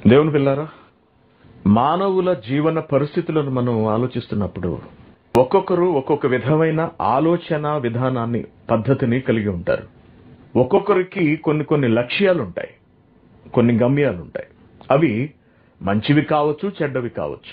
దేవుని పిల్లారా మానవుల జీవన పరిస్థితులను మనం ఆలోచిస్తున్నప్పుడు ఒక్కొక్కరు ఒక్కొక్క విధమైన ఆలోచన విధానాన్ని పద్ధతిని కలిగి ఉంటారు ఒక్కొక్కరికి కొన్ని కొన్ని లక్ష్యాలు ఉంటాయి కొన్ని గమ్యాలు ఉంటాయి అవి మంచివి కావచ్చు చెడ్డవి కావచ్చు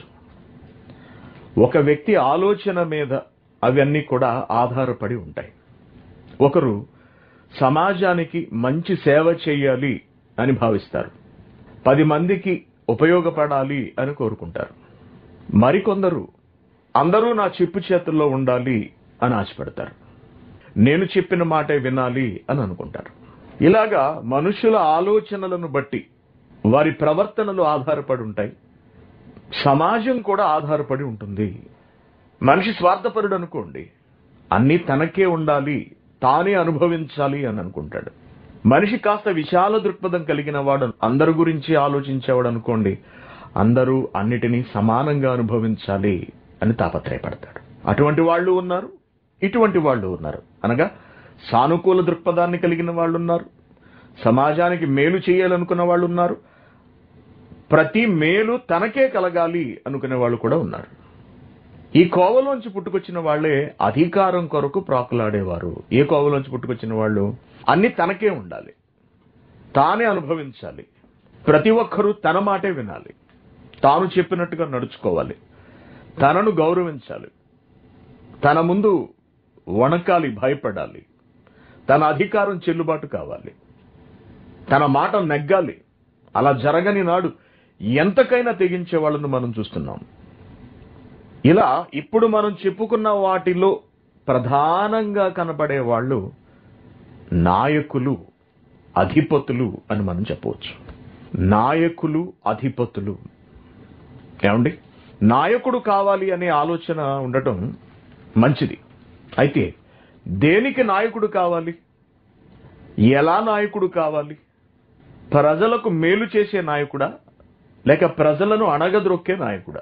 ఒక వ్యక్తి ఆలోచన మీద అవన్నీ కూడా ఆధారపడి ఉంటాయి ఒకరు సమాజానికి మంచి సేవ చేయాలి అని భావిస్తారు పది మందికి ఉపయోగపడాలి అని కోరుకుంటారు మరికొందరు అందరూ నా చెప్పు చేతుల్లో ఉండాలి అని ఆశపడతారు నేను చెప్పిన మాటే వినాలి అని అనుకుంటారు ఇలాగా మనుషుల ఆలోచనలను బట్టి వారి ప్రవర్తనలు ఆధారపడి ఉంటాయి సమాజం కూడా ఆధారపడి ఉంటుంది మనిషి స్వార్థపరుడు అనుకోండి అన్నీ తనకే ఉండాలి తానే అనుభవించాలి అని అనుకుంటాడు మనిషి కాస్త విశాల దృక్పథం కలిగిన వాడు అందరి గురించి ఆలోచించేవాడు అనుకోండి అందరూ అన్నిటినీ సమానంగా అనుభవించాలి అని తాపత్రయపడతాడు అటువంటి వాళ్ళు ఉన్నారు ఇటువంటి వాళ్ళు ఉన్నారు అనగా సానుకూల దృక్పథాన్ని కలిగిన వాళ్ళు ఉన్నారు సమాజానికి మేలు చేయాలనుకున్న వాళ్ళు ఉన్నారు ప్రతి మేలు తనకే కలగాలి అనుకునే వాళ్ళు కూడా ఉన్నారు ఈ కోవలోంచి పుట్టుకొచ్చిన వాళ్ళే అధికారం కొరకు ప్రాకులాడేవారు ఏ కోవలోంచి పుట్టుకొచ్చిన వాళ్ళు అన్ని తనకే ఉండాలి తానే అనుభవించాలి ప్రతి ఒక్కరూ తన మాటే వినాలి తాను చెప్పినట్టుగా నడుచుకోవాలి తనను గౌరవించాలి తన ముందు వణకాలి భయపడాలి తన అధికారం చెల్లుబాటు కావాలి తన మాట నెగ్గాలి అలా జరగని నాడు ఎంతకైనా తెగించే వాళ్ళను మనం చూస్తున్నాం ఇలా ఇప్పుడు మనం చెప్పుకున్న వాటిలో ప్రధానంగా కనబడే వాళ్ళు నాయకులు అధిపతులు అని మనం చెప్పవచ్చు నాయకులు అధిపతులు ఏమండి నాయకుడు కావాలి అనే ఆలోచన ఉండటం మంచిది అయితే దేనికి నాయకుడు కావాలి ఎలా నాయకుడు కావాలి ప్రజలకు మేలు చేసే నాయకుడా లేక ప్రజలను అణగద్రొక్కే నాయకుడా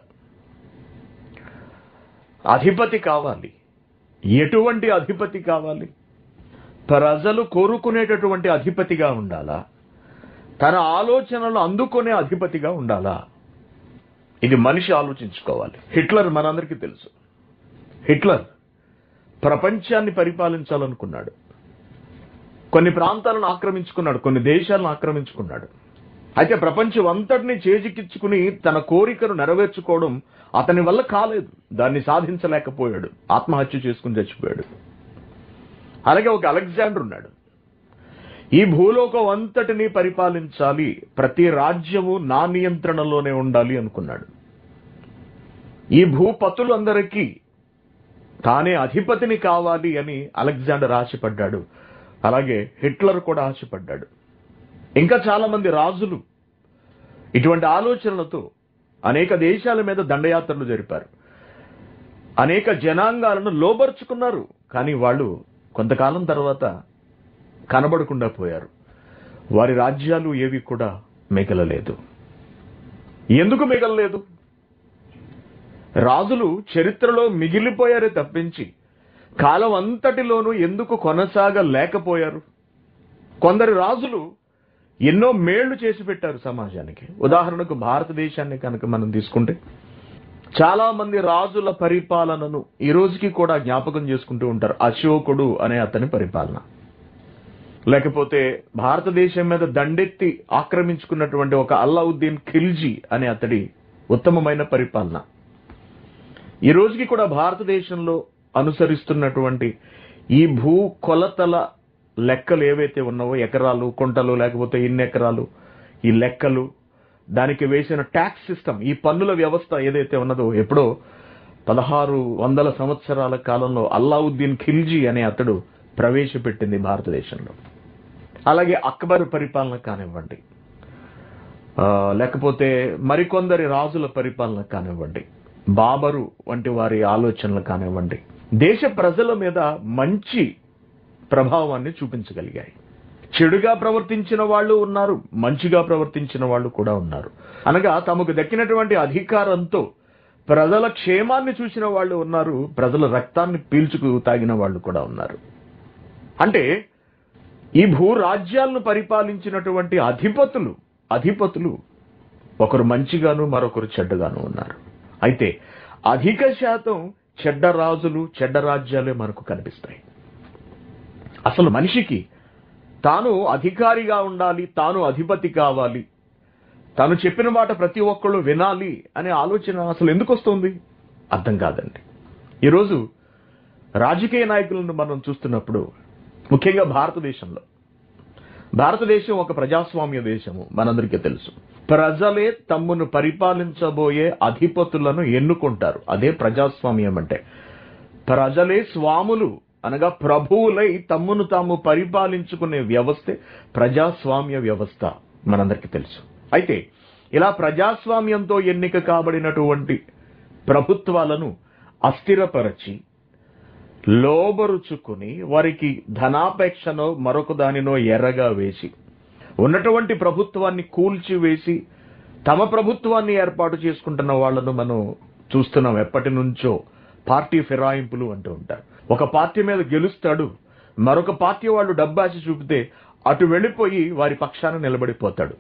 అధిపతి కావాలి ఎటువంటి అధిపతి కావాలి ప్రజలు కోరుకునేటటువంటి అధిపతిగా ఉండాలా తన ఆలోచనలు అందుకునే అధిపతిగా ఉండాలా ఇది మనిషి ఆలోచించుకోవాలి హిట్లర్ మనందరికీ తెలుసు హిట్లర్ ప్రపంచాన్ని పరిపాలించాలనుకున్నాడు కొన్ని ప్రాంతాలను ఆక్రమించుకున్నాడు కొన్ని దేశాలను ఆక్రమించుకున్నాడు అయితే ప్రపంచం అంతటిని చేజిక్కించుకుని తన కోరికను నెరవేర్చుకోవడం అతని వల్ల కాలేదు దాన్ని సాధించలేకపోయాడు ఆత్మహత్య చేసుకుని చచ్చిపోయాడు అలాగే ఒక అలెగ్జాండర్ ఉన్నాడు ఈ భూలోకం అంతటిని పరిపాలించాలి ప్రతి రాజ్యము నా నియంత్రణలోనే ఉండాలి అనుకున్నాడు ఈ భూపతులందరికీ తానే అధిపతిని కావాలి అని అలెగ్జాండర్ ఆశపడ్డాడు అలాగే హిట్లర్ కూడా ఆశపడ్డాడు ఇంకా చాలా మంది రాజులు ఇటువంటి ఆలోచనలతో అనేక దేశాల మీద దండయాత్రలు జరిపారు అనేక జనాంగాలను లోబరుచుకున్నారు కానీ వాళ్ళు కొంతకాలం తర్వాత కనబడకుండా పోయారు వారి రాజ్యాలు ఏవి కూడా మిగలలేదు ఎందుకు మిగలలేదు రాజులు చరిత్రలో మిగిలిపోయారే తప్పించి కాలం అంతటిలోనూ ఎందుకు కొనసాగలేకపోయారు కొందరు రాజులు ఎన్నో మేళ్లు చేసి పెట్టారు సమాజానికి ఉదాహరణకు భారతదేశాన్ని కనుక మనం తీసుకుంటే చాలా మంది రాజుల పరిపాలనను ఈ రోజుకి కూడా జ్ఞాపకం చేసుకుంటూ ఉంటారు అశోకుడు అనే అతని పరిపాలన లేకపోతే భారతదేశం మీద దండెత్తి ఆక్రమించుకున్నటువంటి ఒక అల్లావుద్దీన్ ఖిల్జీ అనే అతడి ఉత్తమమైన పరిపాలన ఈ రోజుకి కూడా భారతదేశంలో అనుసరిస్తున్నటువంటి ఈ భూ కొలతల లెక్కలు ఏవైతే ఉన్నావో ఎకరాలు కుంటలు లేకపోతే ఇన్ని ఎకరాలు ఈ లెక్కలు దానికి వేసిన ట్యాక్స్ సిస్టమ్ ఈ పన్నుల వ్యవస్థ ఏదైతే ఉన్నదో ఎప్పుడో పదహారు వందల సంవత్సరాల కాలంలో అల్లావుద్దీన్ ఖిల్జీ అనే అతడు ప్రవేశపెట్టింది భారతదేశంలో అలాగే అక్బర్ పరిపాలన కానివ్వండి ఆ, లేకపోతే మరికొందరి రాజుల పరిపాలన కానివ్వండి బాబరు వంటి వారి ఆలోచనలు కానివ్వండి దేశ ప్రజల మీద మంచి ప్రభావాన్ని చూపించగలిగాయి చెడుగా ప్రవర్తించిన వాళ్ళు ఉన్నారు మంచిగా ప్రవర్తించిన వాళ్ళు కూడా ఉన్నారు అనగా తమకు దక్కినటువంటి అధికారంతో ప్రజల క్షేమాన్ని చూసిన వాళ్ళు ఉన్నారు ప్రజల రక్తాన్ని పీల్చుకు తాగిన వాళ్ళు కూడా ఉన్నారు అంటే ఈ భూ రాజ్యాలను పరిపాలించినటువంటి అధిపతులు అధిపతులు ఒకరు మంచిగాను మరొకరు చెడ్డగాను ఉన్నారు అయితే అధిక శాతం చెడ్డ రాజులు చెడ్డ రాజ్యాలే మనకు కనిపిస్తాయి అసలు మనిషికి తాను అధికారిగా ఉండాలి తాను అధిపతి కావాలి తాను చెప్పిన మాట ప్రతి ఒక్కళ్ళు వినాలి అనే ఆలోచన అసలు ఎందుకు వస్తుంది అర్థం కాదండి ఈరోజు రాజకీయ నాయకులను మనం చూస్తున్నప్పుడు ముఖ్యంగా భారతదేశంలో భారతదేశం ఒక ప్రజాస్వామ్య దేశము మనందరికీ తెలుసు ప్రజలే తమ్మును పరిపాలించబోయే అధిపతులను ఎన్నుకుంటారు అదే ప్రజాస్వామ్యం అంటే ప్రజలే స్వాములు అనగా ప్రభువులై తమ్మును తాము పరిపాలించుకునే వ్యవస్థే ప్రజాస్వామ్య వ్యవస్థ మనందరికీ తెలుసు అయితే ఇలా ప్రజాస్వామ్యంతో ఎన్నిక కాబడినటువంటి ప్రభుత్వాలను అస్థిరపరచి లోబరుచుకుని వారికి ధనాపేక్షనో మరొక దానినో ఎర్రగా వేసి ఉన్నటువంటి ప్రభుత్వాన్ని కూల్చివేసి తమ ప్రభుత్వాన్ని ఏర్పాటు చేసుకుంటున్న వాళ్ళను మనం చూస్తున్నాం ఎప్పటి నుంచో పార్టీ ఫిరాయింపులు అంటూ ఉంటారు ఒక పార్టీ మీద గెలుస్తాడు మరొక పార్టీ వాళ్ళు డబ్బాసి చూపితే అటు వెళ్ళిపోయి వారి పక్షాన నిలబడిపోతాడు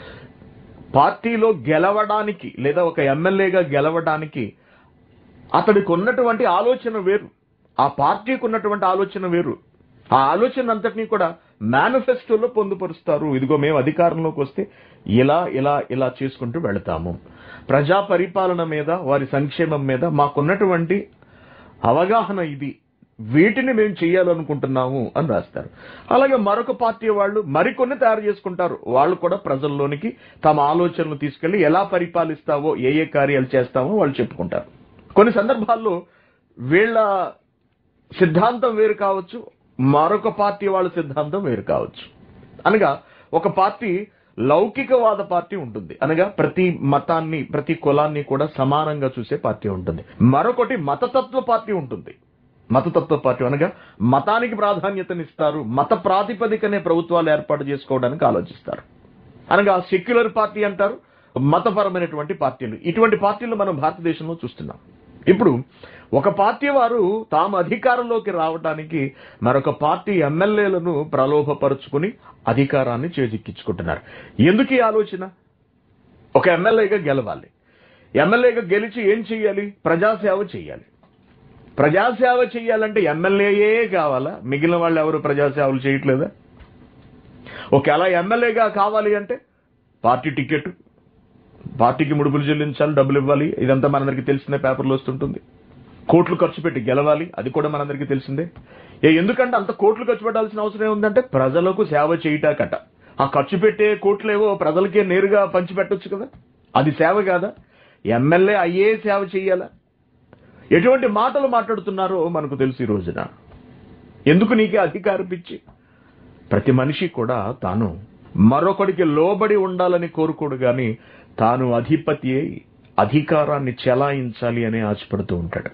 పార్టీలో గెలవడానికి లేదా ఒక ఎమ్మెల్యేగా గెలవడానికి అతడికి ఉన్నటువంటి ఆలోచన వేరు ఆ పార్టీకి ఉన్నటువంటి ఆలోచన వేరు ఆ ఆలోచన అంతటినీ కూడా మేనిఫెస్టోలో పొందుపరుస్తారు ఇదిగో మేము అధికారంలోకి వస్తే ఇలా ఇలా ఇలా చేసుకుంటూ వెళతాము ప్రజా పరిపాలన మీద వారి సంక్షేమం మీద మాకున్నటువంటి అవగాహన ఇది వీటిని మేము చేయాలనుకుంటున్నాము అని రాస్తారు అలాగే మరొక పార్టీ వాళ్ళు మరికొన్ని తయారు చేసుకుంటారు వాళ్ళు కూడా ప్రజల్లోనికి తమ ఆలోచనలు తీసుకెళ్లి ఎలా పరిపాలిస్తావో ఏ ఏ కార్యాలు చేస్తామో వాళ్ళు చెప్పుకుంటారు కొన్ని సందర్భాల్లో వీళ్ళ సిద్ధాంతం వేరు కావచ్చు మరొక పార్టీ వాళ్ళ సిద్ధాంతం వేరు కావచ్చు అనగా ఒక పార్టీ లౌకికవాద పార్టీ ఉంటుంది అనగా ప్రతి మతాన్ని ప్రతి కులాన్ని కూడా సమానంగా చూసే పార్టీ ఉంటుంది మరొకటి మతతత్వ పార్టీ ఉంటుంది మతతత్వ పార్టీ అనగా మతానికి ప్రాధాన్యతనిస్తారు మత ప్రాతిపదికనే ప్రభుత్వాలు ఏర్పాటు చేసుకోవడానికి ఆలోచిస్తారు అనగా సెక్యులర్ పార్టీ అంటారు మతపరమైనటువంటి పార్టీలు ఇటువంటి పార్టీలు మనం భారతదేశంలో చూస్తున్నాం ఇప్పుడు ఒక పార్టీ వారు తాము అధికారంలోకి రావడానికి మరొక పార్టీ ఎమ్మెల్యేలను ప్రలోభపరుచుకుని అధికారాన్ని చేజిక్కించుకుంటున్నారు ఎందుకు ఈ ఆలోచన ఒక ఎమ్మెల్యేగా గెలవాలి ఎమ్మెల్యేగా గెలిచి ఏం చేయాలి ప్రజాసేవ చేయాలి ప్రజాసేవ చేయాలంటే ఎమ్మెల్యేయే కావాలా మిగిలిన వాళ్ళు ఎవరు ప్రజాసేవలు చేయట్లేదా ఒకవేళ ఎమ్మెల్యేగా కావాలి అంటే పార్టీ టికెట్ పార్టీకి ముడుపులు చెల్లించాలి డబ్బులు ఇవ్వాలి ఇదంతా మనందరికీ తెలిసిందే పేపర్లో వస్తుంటుంది కోట్లు ఖర్చు పెట్టి గెలవాలి అది కూడా మనందరికీ తెలిసిందే ఏ ఎందుకంటే అంత కోట్లు ఖర్చు పెట్టాల్సిన అవసరం ఏముందంటే ప్రజలకు సేవ చేయటాకట ఆ ఖర్చు పెట్టే కోట్లేవో ప్రజలకే నేరుగా పంచి పెట్టొచ్చు కదా అది సేవ కాదా ఎమ్మెల్యే అయ్యే సేవ చెయ్యాలా ఎటువంటి మాటలు మాట్లాడుతున్నారో మనకు తెలుసు ఈ రోజున ఎందుకు నీకే అధికారం పిచ్చి ప్రతి మనిషి కూడా తాను మరొకడికి లోబడి ఉండాలని కోరుకోడు గాని తాను అధిపతి అయి అధికారాన్ని చెలాయించాలి అని ఆశపడుతూ ఉంటాడు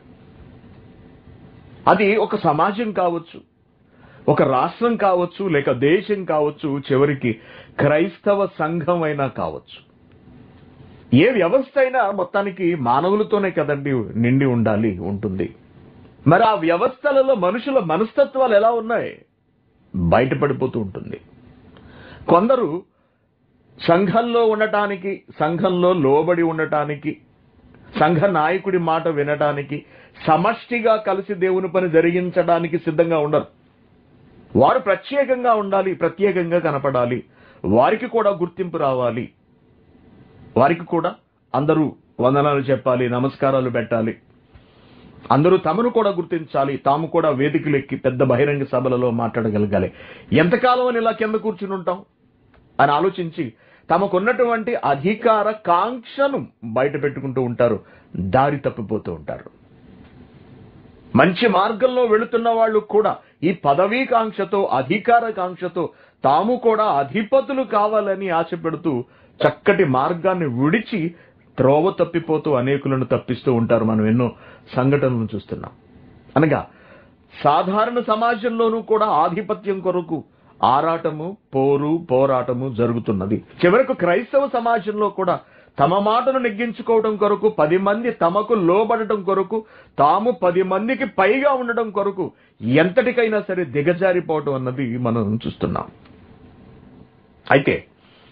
అది ఒక సమాజం కావచ్చు ఒక రాష్ట్రం కావచ్చు లేక దేశం కావచ్చు చివరికి క్రైస్తవ సంఘం అయినా కావచ్చు ఏ వ్యవస్థ అయినా మొత్తానికి మానవులతోనే కదండి నిండి ఉండాలి ఉంటుంది మరి ఆ వ్యవస్థలలో మనుషుల మనస్తత్వాలు ఎలా ఉన్నాయి బయటపడిపోతూ ఉంటుంది కొందరు సంఘంలో ఉండటానికి సంఘంలో లోబడి ఉండటానికి సంఘ నాయకుడి మాట వినటానికి సమష్టిగా కలిసి దేవుని పని జరిగించడానికి సిద్ధంగా ఉండరు వారు ప్రత్యేకంగా ఉండాలి ప్రత్యేకంగా కనపడాలి వారికి కూడా గుర్తింపు రావాలి వారికి కూడా అందరూ వందనాలు చెప్పాలి నమస్కారాలు పెట్టాలి అందరూ తమను కూడా గుర్తించాలి తాము కూడా వేదికలు ఎక్కి పెద్ద బహిరంగ సభలలో మాట్లాడగలగాలి ఎంతకాలం అని ఇలా కింద కూర్చుని ఉంటాం అని ఆలోచించి తమకున్నటువంటి అధికార కాంక్షను బయట పెట్టుకుంటూ ఉంటారు దారి తప్పిపోతూ ఉంటారు మంచి మార్గంలో వెళుతున్న వాళ్ళు కూడా ఈ పదవీ కాంక్షతో అధికార కాంక్షతో తాము కూడా అధిపతులు కావాలని ఆశపెడుతూ చక్కటి మార్గాన్ని విడిచి త్రోవ తప్పిపోతూ అనేకులను తప్పిస్తూ ఉంటారు మనం ఎన్నో సంఘటనలను చూస్తున్నాం అనగా సాధారణ సమాజంలోనూ కూడా ఆధిపత్యం కొరకు ఆరాటము పోరు పోరాటము జరుగుతున్నది చివరకు క్రైస్తవ సమాజంలో కూడా తమ మాటను నెగ్గించుకోవడం కొరకు పది మంది తమకు లోబడటం కొరకు తాము పది మందికి పైగా ఉండడం కొరకు ఎంతటికైనా సరే దిగజారిపోవటం అన్నది మనం చూస్తున్నాం అయితే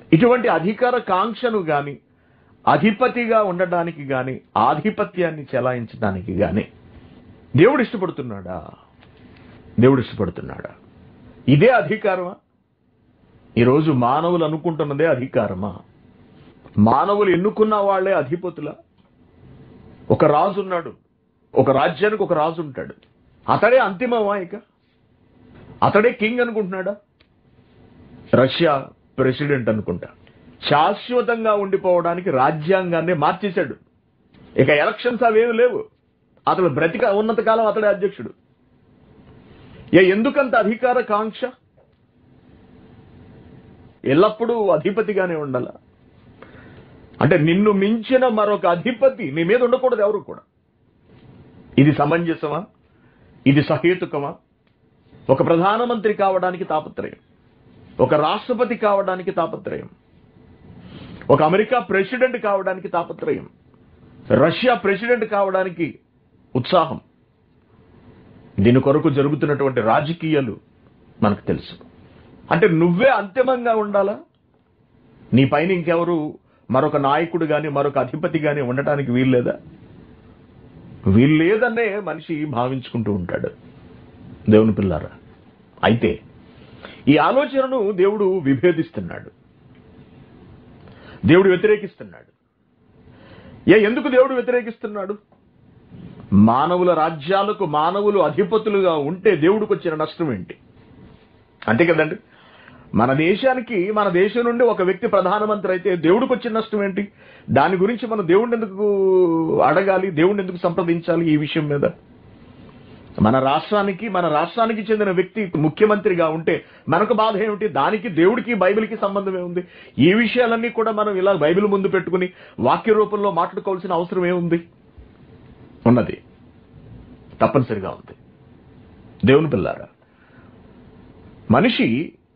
ఇటువంటి అధికార కాంక్షను గాని అధిపతిగా ఉండడానికి గాని ఆధిపత్యాన్ని చెలాయించడానికి గాని దేవుడు ఇష్టపడుతున్నాడా దేవుడు ఇష్టపడుతున్నాడా ఇదే అధికారమా ఈరోజు మానవులు అనుకుంటున్నదే అధికారమా మానవులు ఎన్నుకున్న వాళ్ళే అధిపతుల ఒక రాజు ఉన్నాడు ఒక రాజ్యానికి ఒక రాజు ఉంటాడు అతడే అంతిమమా ఇక అతడే కింగ్ అనుకుంటున్నాడా రష్యా ప్రెసిడెంట్ అనుకుంటా శాశ్వతంగా ఉండిపోవడానికి రాజ్యాంగాన్ని మార్చేశాడు ఇక ఎలక్షన్స్ అవేమి లేవు అతడు బ్రతిక ఉన్నత కాలం అతడే అధ్యక్షుడు ఏ ఎందుకంత అధికార కాంక్ష ఎల్లప్పుడూ అధిపతిగానే ఉండాల అంటే నిన్ను మించిన మరొక అధిపతి నీ మీద ఉండకూడదు ఎవరు కూడా ఇది సమంజసమా ఇది సహేతుకమా ఒక ప్రధానమంత్రి కావడానికి తాపత్రయం ఒక రాష్ట్రపతి కావడానికి తాపత్రయం ఒక అమెరికా ప్రెసిడెంట్ కావడానికి తాపత్రయం రష్యా ప్రెసిడెంట్ కావడానికి ఉత్సాహం దీని కొరకు జరుగుతున్నటువంటి రాజకీయాలు మనకు తెలుసు అంటే నువ్వే అంతిమంగా ఉండాలా నీ పైన ఇంకెవరు మరొక నాయకుడు గాని మరొక అధిపతి గాని ఉండటానికి వీల్లేదా వీల్లేదనే మనిషి భావించుకుంటూ ఉంటాడు దేవుని పిల్లారా అయితే ఈ ఆలోచనను దేవుడు విభేదిస్తున్నాడు దేవుడు వ్యతిరేకిస్తున్నాడు ఏ ఎందుకు దేవుడు వ్యతిరేకిస్తున్నాడు మానవుల రాజ్యాలకు మానవులు అధిపతులుగా ఉంటే దేవుడికి వచ్చిన నష్టం ఏంటి అంతే కదండి మన దేశానికి మన దేశం నుండి ఒక వ్యక్తి ప్రధానమంత్రి అయితే దేవుడికి వచ్చిన నష్టం ఏంటి దాని గురించి మనం దేవుడిని ఎందుకు అడగాలి దేవుడిని ఎందుకు సంప్రదించాలి ఈ విషయం మీద మన రాష్ట్రానికి మన రాష్ట్రానికి చెందిన వ్యక్తి ముఖ్యమంత్రిగా ఉంటే మనకు బాధ ఏమిటి దానికి దేవుడికి బైబిల్కి సంబంధం ఏముంది ఈ విషయాలన్నీ కూడా మనం ఇలా బైబిల్ ముందు పెట్టుకుని వాక్య రూపంలో మాట్లాడుకోవాల్సిన అవసరం ఏముంది ఉన్నది తప్పనిసరిగా ఉంది దేవుని పిల్లారా మనిషి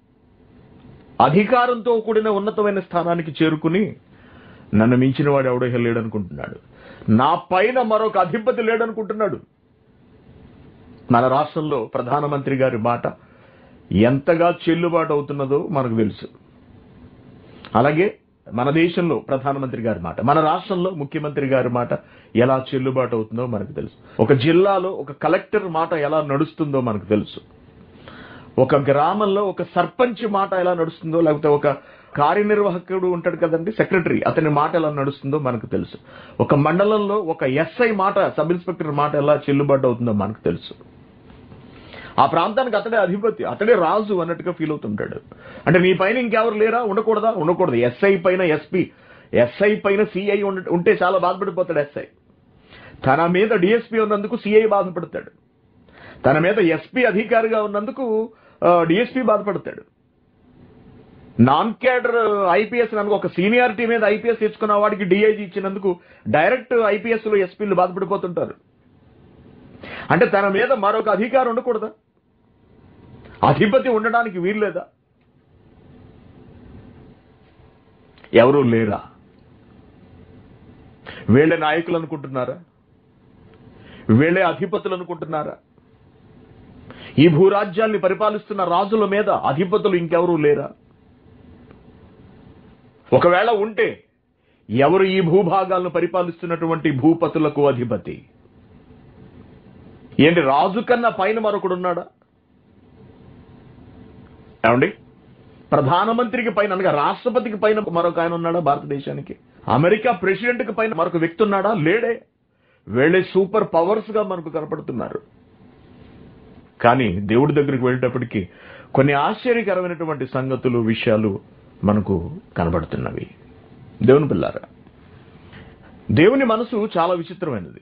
అధికారంతో కూడిన ఉన్నతమైన స్థానానికి చేరుకుని నన్ను మించిన వాడు ఎవడో లేడనుకుంటున్నాడు నా పైన మరొక అధిపతి లేడనుకుంటున్నాడు మన రాష్ట్రంలో ప్రధానమంత్రి గారి మాట ఎంతగా చెల్లుబాటు అవుతున్నదో మనకు తెలుసు అలాగే మన దేశంలో ప్రధానమంత్రి గారి మాట మన రాష్ట్రంలో ముఖ్యమంత్రి గారి మాట ఎలా చెల్లుబాటు అవుతుందో మనకు తెలుసు ఒక జిల్లాలో ఒక కలెక్టర్ మాట ఎలా నడుస్తుందో మనకు తెలుసు ఒక గ్రామంలో ఒక సర్పంచ్ మాట ఎలా నడుస్తుందో లేకపోతే ఒక కార్యనిర్వాహకుడు ఉంటాడు కదండి సెక్రటరీ అతని మాట ఎలా నడుస్తుందో మనకు తెలుసు ఒక మండలంలో ఒక ఎస్ఐ మాట సబ్ ఇన్స్పెక్టర్ మాట ఎలా చెల్లుబాటు అవుతుందో మనకు తెలుసు ఆ ప్రాంతానికి అతడే అధిపతి అతడే రాజు అన్నట్టుగా ఫీల్ అవుతుంటాడు అంటే నీ పైన ఇంకెవరు లేరా ఉండకూడదా ఉండకూడదు ఎస్ఐ పైన ఎస్పీ ఎస్ఐ పైన సిఐ ఉంటే చాలా బాధపడిపోతాడు ఎస్ఐ తన మీద డిఎస్పీ ఉన్నందుకు సిఐ బాధపడతాడు తన మీద ఎస్పీ అధికారిగా ఉన్నందుకు డిఎస్పీ బాధపడతాడు నాన్ క్యాడర్ ఐపీఎస్ అనుకో ఒక సీనియారిటీ మీద ఐపీఎస్ తెచ్చుకున్న వాడికి డిఐజీ ఇచ్చినందుకు డైరెక్ట్ ఐపీఎస్ లో ఎస్పీలు బాధపడిపోతుంటారు అంటే తన మీద మరొక అధికారం ఉండకూడదా అధిపతి ఉండడానికి వీల్లేదా ఎవరు లేరా వీళ్ళే నాయకులు అనుకుంటున్నారా వీళ్ళే అధిపతులు అనుకుంటున్నారా ఈ భూరాజ్యాల్ని పరిపాలిస్తున్న రాజుల మీద అధిపతులు ఇంకెవరూ లేరా ఒకవేళ ఉంటే ఎవరు ఈ భూభాగాలను పరిపాలిస్తున్నటువంటి భూపతులకు అధిపతి ఏంటి రాజు కన్నా పైన మరొకడు ఉన్నాడా ఏమండి ప్రధానమంత్రికి పైన అనగా రాష్ట్రపతికి పైన మరొక ఆయన ఉన్నాడా భారతదేశానికి అమెరికా ప్రెసిడెంట్ కి పైన మరొక వ్యక్తి ఉన్నాడా లేడే వీళ్ళే సూపర్ పవర్స్ గా మనకు కనపడుతున్నారు కానీ దేవుడి దగ్గరికి వెళ్ళేటప్పటికి కొన్ని ఆశ్చర్యకరమైనటువంటి సంగతులు విషయాలు మనకు కనబడుతున్నవి దేవుని పిల్లారా దేవుని మనసు చాలా విచిత్రమైనది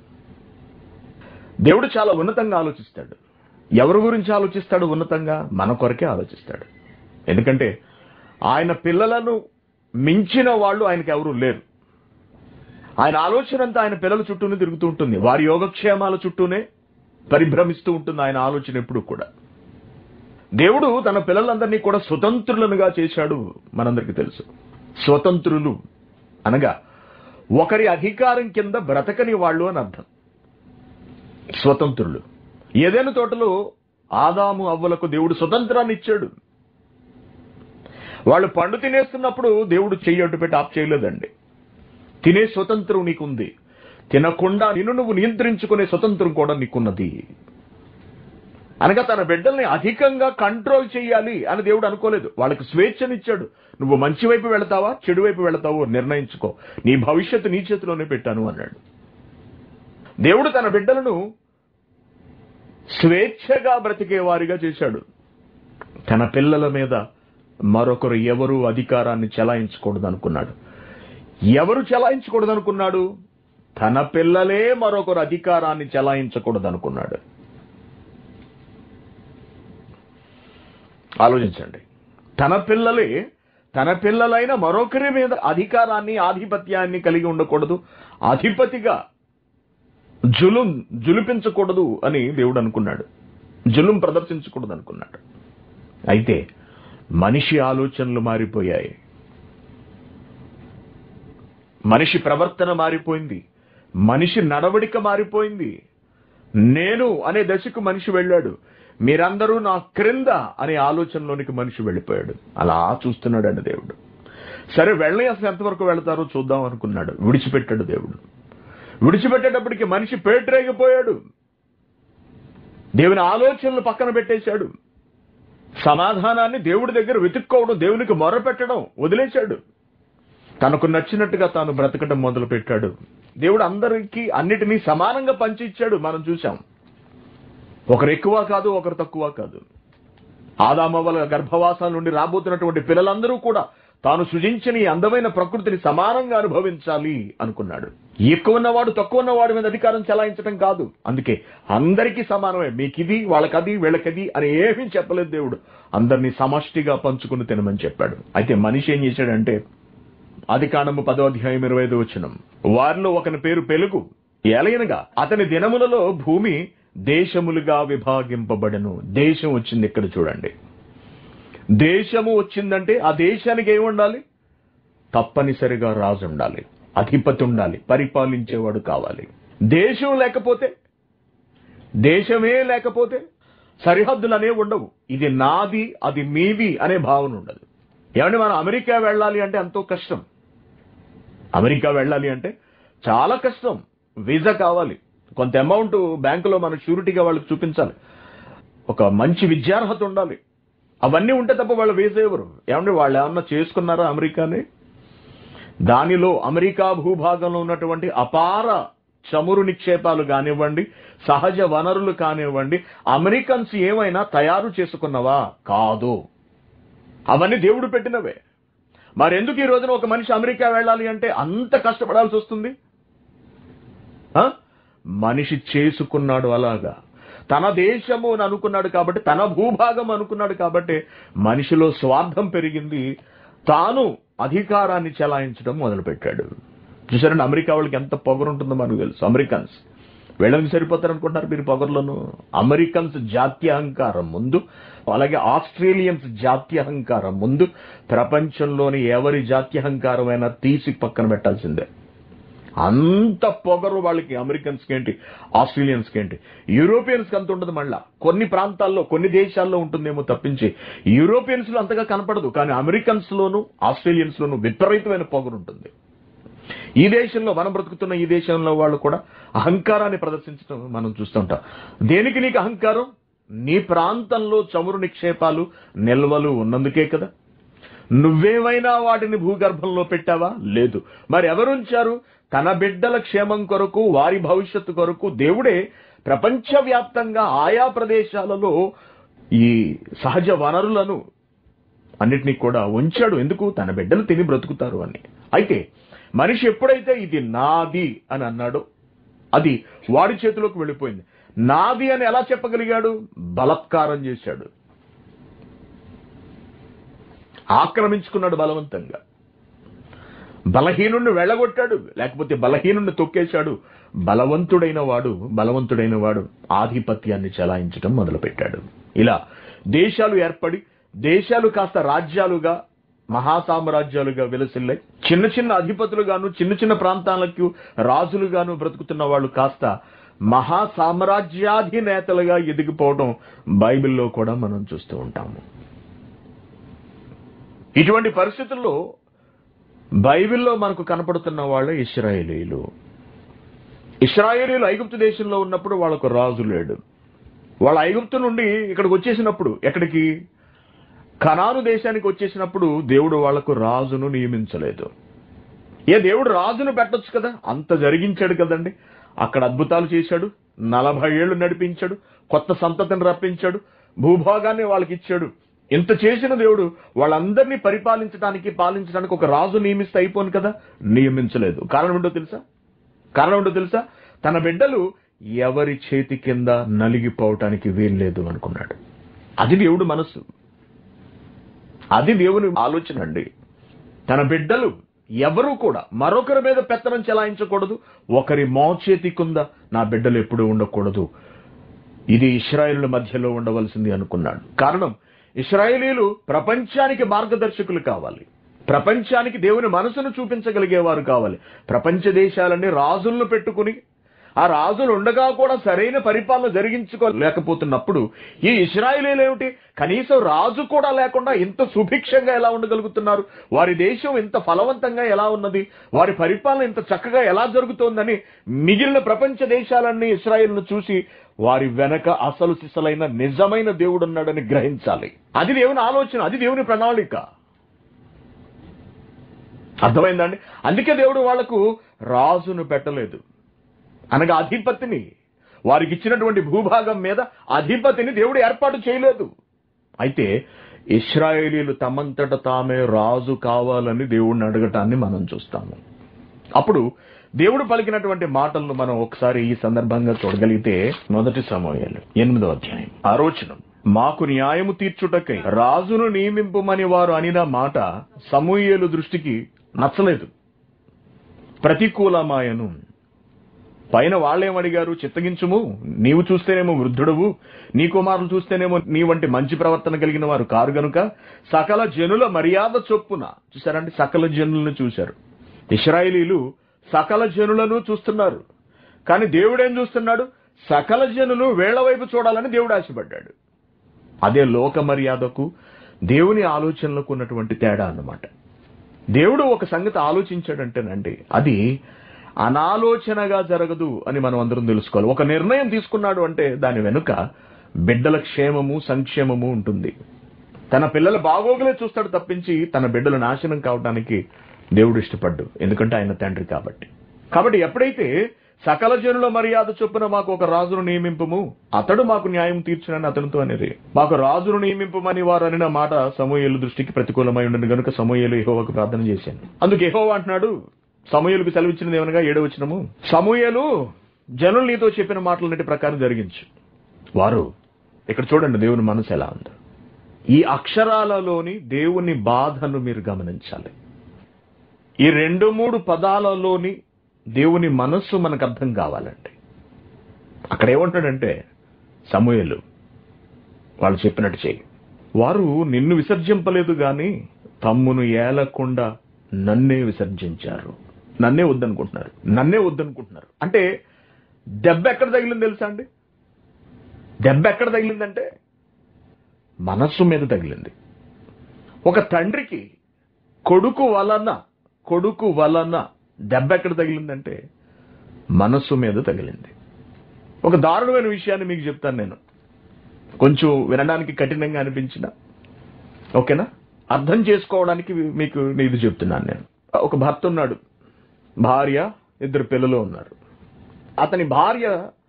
దేవుడు చాలా ఉన్నతంగా ఆలోచిస్తాడు ఎవరి గురించి ఆలోచిస్తాడు ఉన్నతంగా మన కొరకే ఆలోచిస్తాడు ఎందుకంటే ఆయన పిల్లలను మించిన వాళ్ళు ఆయనకు ఎవరు లేరు ఆయన ఆలోచన అంతా ఆయన పిల్లల చుట్టూనే తిరుగుతూ ఉంటుంది వారి యోగక్షేమాల చుట్టూనే పరిభ్రమిస్తూ ఉంటుంది ఆయన ఆలోచన ఎప్పుడు కూడా దేవుడు తన పిల్లలందరినీ కూడా స్వతంత్రులనుగా చేశాడు మనందరికీ తెలుసు స్వతంత్రులు అనగా ఒకరి అధికారం కింద బ్రతకని వాళ్ళు అని అర్థం స్వతంత్రులు ఏదైనా తోటలో ఆదాము అవ్వలకు దేవుడు స్వతంత్రాన్ని ఇచ్చాడు వాళ్ళు పండు తినేస్తున్నప్పుడు దేవుడు చెయ్యి అడ్డు పెట్టి ఆఫ్ చేయలేదండి తినే స్వతంత్రం నీకుంది తినకుండా నిన్ను నువ్వు నియంత్రించుకునే స్వతంత్రం కూడా నీకున్నది అనగా తన బిడ్డల్ని అధికంగా కంట్రోల్ చేయాలి అని దేవుడు అనుకోలేదు వాళ్ళకి స్వేచ్ఛనిచ్చాడు నువ్వు మంచి వైపు వెళతావా చెడు వైపు వెళతావో నిర్ణయించుకో నీ భవిష్యత్తు నీ చేతిలోనే పెట్టాను అన్నాడు దేవుడు తన బిడ్డలను స్వేచ్ఛగా బ్రతికే వారిగా చేశాడు తన పిల్లల మీద మరొకరు ఎవరు అధికారాన్ని చెలాయించకూడదు అనుకున్నాడు ఎవరు చెలాయించకూడదు అనుకున్నాడు తన పిల్లలే మరొకరు అధికారాన్ని చెలాయించకూడదు అనుకున్నాడు ఆలోచించండి తన పిల్లలే తన పిల్లలైన మరొకరి మీద అధికారాన్ని ఆధిపత్యాన్ని కలిగి ఉండకూడదు అధిపతిగా జులుం జులిపించకూడదు అని దేవుడు అనుకున్నాడు జులుం ప్రదర్శించకూడదు అనుకున్నాడు అయితే మనిషి ఆలోచనలు మారిపోయాయి మనిషి ప్రవర్తన మారిపోయింది మనిషి నడవడిక మారిపోయింది నేను అనే దశకు మనిషి వెళ్ళాడు మీరందరూ నా క్రింద అనే ఆలోచనలోనికి మనిషి వెళ్ళిపోయాడు అలా చూస్తున్నాడండి దేవుడు సరే వెళ్ళి అసలు ఎంతవరకు వెళతారో చూద్దాం అనుకున్నాడు విడిచిపెట్టాడు దేవుడు విడిచిపెట్టేటప్పటికి మనిషి పేటరేగిపోయాడు దేవుని ఆలోచనలు పక్కన పెట్టేశాడు సమాధానాన్ని దేవుడి దగ్గర వెతుక్కోవడం దేవునికి మొరపెట్టడం వదిలేశాడు తనకు నచ్చినట్టుగా తాను బ్రతకడం మొదలు పెట్టాడు దేవుడు అందరికీ అన్నిటినీ సమానంగా పంచి ఇచ్చాడు మనం చూసాం ఒకరు ఎక్కువ కాదు ఒకరు తక్కువ కాదు ఆదామవల గర్భవాసాల నుండి రాబోతున్నటువంటి పిల్లలందరూ కూడా తాను సృజించిన ఈ అందమైన ప్రకృతిని సమానంగా అనుభవించాలి అనుకున్నాడు ఎక్కువ ఉన్నవాడు తక్కువ ఉన్నవాడి మీద అధికారం చెలాయించడం కాదు అందుకే అందరికీ సమానమే మీకిది వాళ్ళకది వీళ్ళకది అని ఏమీ చెప్పలేదు దేవుడు అందరినీ సమష్టిగా పంచుకుని తినమని చెప్పాడు అయితే మనిషి ఏం చేశాడంటే ఆది కాండము పదో అధ్యాయం ఇరవై ఐదు వచ్చినం వారిలో ఒకని పేరు పెలుగు ఎలయనగా అతని దినములలో భూమి దేశములుగా విభాగింపబడను దేశం వచ్చింది ఇక్కడ చూడండి దేశము వచ్చిందంటే ఆ దేశానికి ఏమి ఉండాలి తప్పనిసరిగా రాజు ఉండాలి అధిపతి ఉండాలి పరిపాలించేవాడు కావాలి దేశం లేకపోతే దేశమే లేకపోతే సరిహద్దులు అనేవి ఉండవు ఇది నాది అది మీది అనే భావన ఉండదు ఏమంటే మనం అమెరికా వెళ్ళాలి అంటే ఎంతో కష్టం అమెరికా వెళ్ళాలి అంటే చాలా కష్టం వీసా కావాలి కొంత అమౌంట్ బ్యాంకులో మన షూరిటీగా వాళ్ళకి చూపించాలి ఒక మంచి విద్యార్హత ఉండాలి అవన్నీ ఉంటే తప్ప వాళ్ళు వీసా ఎవరు ఏమంటే వాళ్ళు ఏమన్నా చేసుకున్నారా అమెరికాని దానిలో అమెరికా భూభాగంలో ఉన్నటువంటి అపార చమురు నిక్షేపాలు కానివ్వండి సహజ వనరులు కానివ్వండి అమెరికన్స్ ఏమైనా తయారు చేసుకున్నవా కాదు అవన్నీ దేవుడు పెట్టినవే మరెందుకు ఈ రోజున ఒక మనిషి అమెరికా వెళ్ళాలి అంటే అంత కష్టపడాల్సి వస్తుంది ఆ? మనిషి చేసుకున్నాడు అలాగా తన దేశము అని అనుకున్నాడు కాబట్టి తన భూభాగం అనుకున్నాడు కాబట్టి మనిషిలో స్వార్థం పెరిగింది తాను అధికారాన్ని చెలాయించడం మొదలుపెట్టాడు చూసారండి అమెరికా వాళ్ళకి ఎంత పొగరు ఉంటుందో మనకు తెలుసు అమెరికన్స్ వీళ్ళకి సరిపోతారు అనుకుంటున్నారు మీరు పొగర్లోను అమెరికన్స్ జాత్యహంకారం ముందు అలాగే ఆస్ట్రేలియన్స్ జాత్యహంకారం ముందు ప్రపంచంలోని ఎవరి జాత్యహంకారమైనా తీసి పక్కన పెట్టాల్సిందే అంత పొగరు వాళ్ళకి అమెరికన్స్కి ఏంటి ఆస్ట్రేలియన్స్కి ఏంటి యూరోపియన్స్కి అంత ఉండదు మళ్ళా కొన్ని ప్రాంతాల్లో కొన్ని దేశాల్లో ఉంటుందేమో తప్పించి యూరోపియన్స్ లో అంతగా కనపడదు కానీ అమెరికన్స్ లోను ఆస్ట్రేలియన్స్ లోను విపరీతమైన పొగరు ఉంటుంది ఈ దేశంలో మనం బ్రతుకుతున్న ఈ దేశంలో వాళ్ళు కూడా అహంకారాన్ని ప్రదర్శించడం మనం చూస్తుంటాం దేనికి నీకు అహంకారం నీ ప్రాంతంలో చమురు నిక్షేపాలు నిల్వలు ఉన్నందుకే కదా నువ్వేమైనా వాటిని భూగర్భంలో పెట్టావా లేదు మరి ఎవరుంచారు తన బిడ్డల క్షేమం కొరకు వారి భవిష్యత్తు కొరకు దేవుడే ప్రపంచవ్యాప్తంగా ఆయా ప్రదేశాలలో ఈ సహజ వనరులను అన్నిటినీ కూడా ఉంచాడు ఎందుకు తన బిడ్డలు తిని బ్రతుకుతారు అని అయితే మనిషి ఎప్పుడైతే ఇది నాది అని అన్నాడో అది వాడి చేతిలోకి వెళ్ళిపోయింది నాది అని ఎలా చెప్పగలిగాడు బలత్కారం చేశాడు ఆక్రమించుకున్నాడు బలవంతంగా బలహీనుణ్ణి వెళ్ళగొట్టాడు లేకపోతే బలహీనుణ్ణి తొక్కేశాడు బలవంతుడైన వాడు బలవంతుడైన వాడు ఆధిపత్యాన్ని చెలాయించడం మొదలుపెట్టాడు ఇలా దేశాలు ఏర్పడి దేశాలు కాస్త రాజ్యాలుగా మహాసామ్రాజ్యాలుగా విలసిల్లాయి చిన్న చిన్న అధిపతులుగాను చిన్న చిన్న ప్రాంతాలకు రాజులుగాను బ్రతుకుతున్న వాళ్ళు కాస్త మహా సామ్రాజ్యాధినేతలుగా ఎదిగిపోవడం బైబిల్లో కూడా మనం చూస్తూ ఉంటాము ఇటువంటి పరిస్థితుల్లో బైబిల్లో మనకు కనపడుతున్న వాళ్ళే ఇస్రాయేలీలు ఇస్రాయేలీలు ఐగుప్తు దేశంలో ఉన్నప్పుడు వాళ్ళకు రాజు లేడు వాళ్ళ ఐగుప్తు నుండి ఇక్కడికి వచ్చేసినప్పుడు ఎక్కడికి కనాను దేశానికి వచ్చేసినప్పుడు దేవుడు వాళ్లకు రాజును నియమించలేదు ఏ దేవుడు రాజును పెట్టొచ్చు కదా అంత జరిగించాడు కదండి అక్కడ అద్భుతాలు చేశాడు నలభై ఏళ్లు నడిపించాడు కొత్త సంతతిని రప్పించాడు భూభాగాన్ని వాళ్ళకి ఇచ్చాడు ఇంత చేసిన దేవుడు వాళ్ళందరినీ పరిపాలించడానికి పాలించడానికి ఒక రాజు నియమిస్తే అయిపోను కదా నియమించలేదు కారణం ఏంటో తెలుసా కారణం ఏంటో తెలుసా తన బిడ్డలు ఎవరి చేతి కింద నలిగిపోవటానికి వీల్లేదు అనుకున్నాడు అది దేవుడు మనసు అది దేవుని ఆలోచన అండి తన బిడ్డలు ఎవరు కూడా మరొకరి మీద పెత్తనం చెలాయించకూడదు ఒకరి మోచేతి కింద నా బిడ్డలు ఎప్పుడూ ఉండకూడదు ఇది ఇస్రాయేలుల మధ్యలో ఉండవలసింది అనుకున్నాడు కారణం ఇస్రాయేలీలు ప్రపంచానికి మార్గదర్శకులు కావాలి ప్రపంచానికి దేవుని మనసును చూపించగలిగేవారు కావాలి ప్రపంచ దేశాలన్నీ రాజులను పెట్టుకుని ఆ రాజులు ఉండగా కూడా సరైన పరిపాలన జరిగించుకోలేకపోతున్నప్పుడు ఈ ఇస్రాయేలీలు ఏమిటి కనీసం రాజు కూడా లేకుండా ఇంత సుభిక్షంగా ఎలా ఉండగలుగుతున్నారు వారి దేశం ఇంత ఫలవంతంగా ఎలా ఉన్నది వారి పరిపాలన ఇంత చక్కగా ఎలా జరుగుతోందని మిగిలిన ప్రపంచ దేశాలన్నీ ఇస్రాయేల్ను చూసి వారి వెనక అసలు సిసలైన నిజమైన దేవుడు ఉన్నాడని గ్రహించాలి అది దేవుని ఆలోచన అది దేవుని ప్రణాళిక అర్థమైందండి అందుకే దేవుడు వాళ్లకు రాజును పెట్టలేదు అనగా అధిపతిని వారికి ఇచ్చినటువంటి భూభాగం మీద అధిపతిని దేవుడు ఏర్పాటు చేయలేదు అయితే ఇస్రాయేలీలు తమంతట తామే రాజు కావాలని దేవుడిని అడగటాన్ని మనం చూస్తాము అప్పుడు దేవుడు పలికినటువంటి మాటలను మనం ఒకసారి ఈ సందర్భంగా చూడగలిగితే మొదటి సమూహాలు ఎనిమిదో అధ్యాయం ఆలోచన మాకు న్యాయము తీర్చుటకై రాజును నియమింపమని వారు అనిన మాట సమూహేలు దృష్టికి నచ్చలేదు ప్రతికూలమాయను పైన వాళ్ళేమడిగారు చిత్తగించుము నీవు చూస్తేనేమో వృద్ధుడవు నీ కుమారులు చూస్తేనేమో నీ వంటి మంచి ప్రవర్తన కలిగిన వారు కారు గనుక సకల జనుల మర్యాద చొప్పున చూసారండి సకల జనులను చూశారు ఇస్రాయేలీలు సకల జనులను చూస్తున్నారు కానీ దేవుడేం చూస్తున్నాడు సకల జనులు వేళ్ల వైపు చూడాలని దేవుడు ఆశపడ్డాడు అదే లోక మర్యాదకు దేవుని ఆలోచనలకు ఉన్నటువంటి తేడా అన్నమాట దేవుడు ఒక సంగతి ఆలోచించాడంటేనండి అది అనాలోచనగా జరగదు అని మనం అందరం తెలుసుకోవాలి ఒక నిర్ణయం తీసుకున్నాడు అంటే దాని వెనుక బిడ్డల క్షేమము సంక్షేమము ఉంటుంది తన పిల్లల బాగోగులే చూస్తాడు తప్పించి తన బిడ్డల నాశనం కావడానికి దేవుడు ఇష్టపడ్డు ఎందుకంటే ఆయన తండ్రి కాబట్టి కాబట్టి ఎప్పుడైతే సకల జనుల మర్యాద చొప్పున మాకు ఒక రాజును నియమింపము అతడు మాకు న్యాయం తీర్చునని అతనితో అనేది మాకు రాజును నియమింపమని వారు అనిన మాట సమూహేలు దృష్టికి ప్రతికూలమై ఉండను గనుక సమూహేలు యెహోవాకు ప్రార్థన చేశాను అందుకు యెహోవా అంటున్నాడు సమూహేలుకు సెలవిచ్చినది ఏమనగా ఏడో వచ్చినము సమూహేలు జనులు నీతో చెప్పిన మాటలన్నిటి ప్రకారం జరిగించు వారు ఇక్కడ చూడండి దేవుని మనసు ఎలా ఉందో ఈ అక్షరాలలోని దేవుని బాధను మీరు గమనించాలి ఈ రెండు మూడు పదాలలోని దేవుని మనస్సు మనకు అర్థం కావాలండి అక్కడ ఏమంటాడంటే సమూహలు వాళ్ళు చెప్పినట్టు చేయి వారు నిన్ను విసర్జింపలేదు గాని తమ్మును ఏలకుండా నన్నే విసర్జించారు నన్నే వద్దనుకుంటున్నారు నన్నే వద్దనుకుంటున్నారు అంటే దెబ్బ ఎక్కడ తగిలింది తెలుసా అండి దెబ్బ ఎక్కడ తగిలిందంటే మనస్సు మీద తగిలింది ఒక తండ్రికి కొడుకు వలన కొడుకు వలన దెబ్బ ఎక్కడ తగిలిందంటే మనస్సు మీద తగిలింది ఒక దారుణమైన విషయాన్ని మీకు చెప్తాను నేను కొంచెం వినడానికి కఠినంగా అనిపించిన ఓకేనా అర్థం చేసుకోవడానికి మీకు ఇది చెప్తున్నాను నేను ఒక భర్త ఉన్నాడు భార్య ఇద్దరు పిల్లలు ఉన్నారు అతని భార్య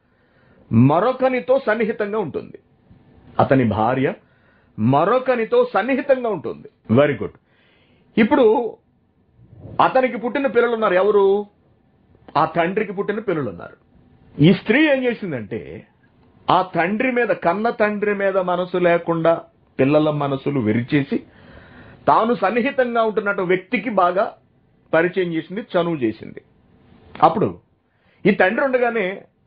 మరొకనితో సన్నిహితంగా ఉంటుంది అతని భార్య మరొకనితో సన్నిహితంగా ఉంటుంది వెరీ గుడ్ ఇప్పుడు అతనికి పుట్టిన పిల్లలు ఉన్నారు ఎవరు ఆ తండ్రికి పుట్టిన పిల్లలు ఉన్నారు ఈ స్త్రీ ఏం చేసిందంటే ఆ తండ్రి మీద కన్న తండ్రి మీద మనసు లేకుండా పిల్లల మనసులు విరిచేసి తాను సన్నిహితంగా ఉంటున్నట్టు వ్యక్తికి బాగా పరిచయం చేసింది చనువు చేసింది అప్పుడు ఈ తండ్రి ఉండగానే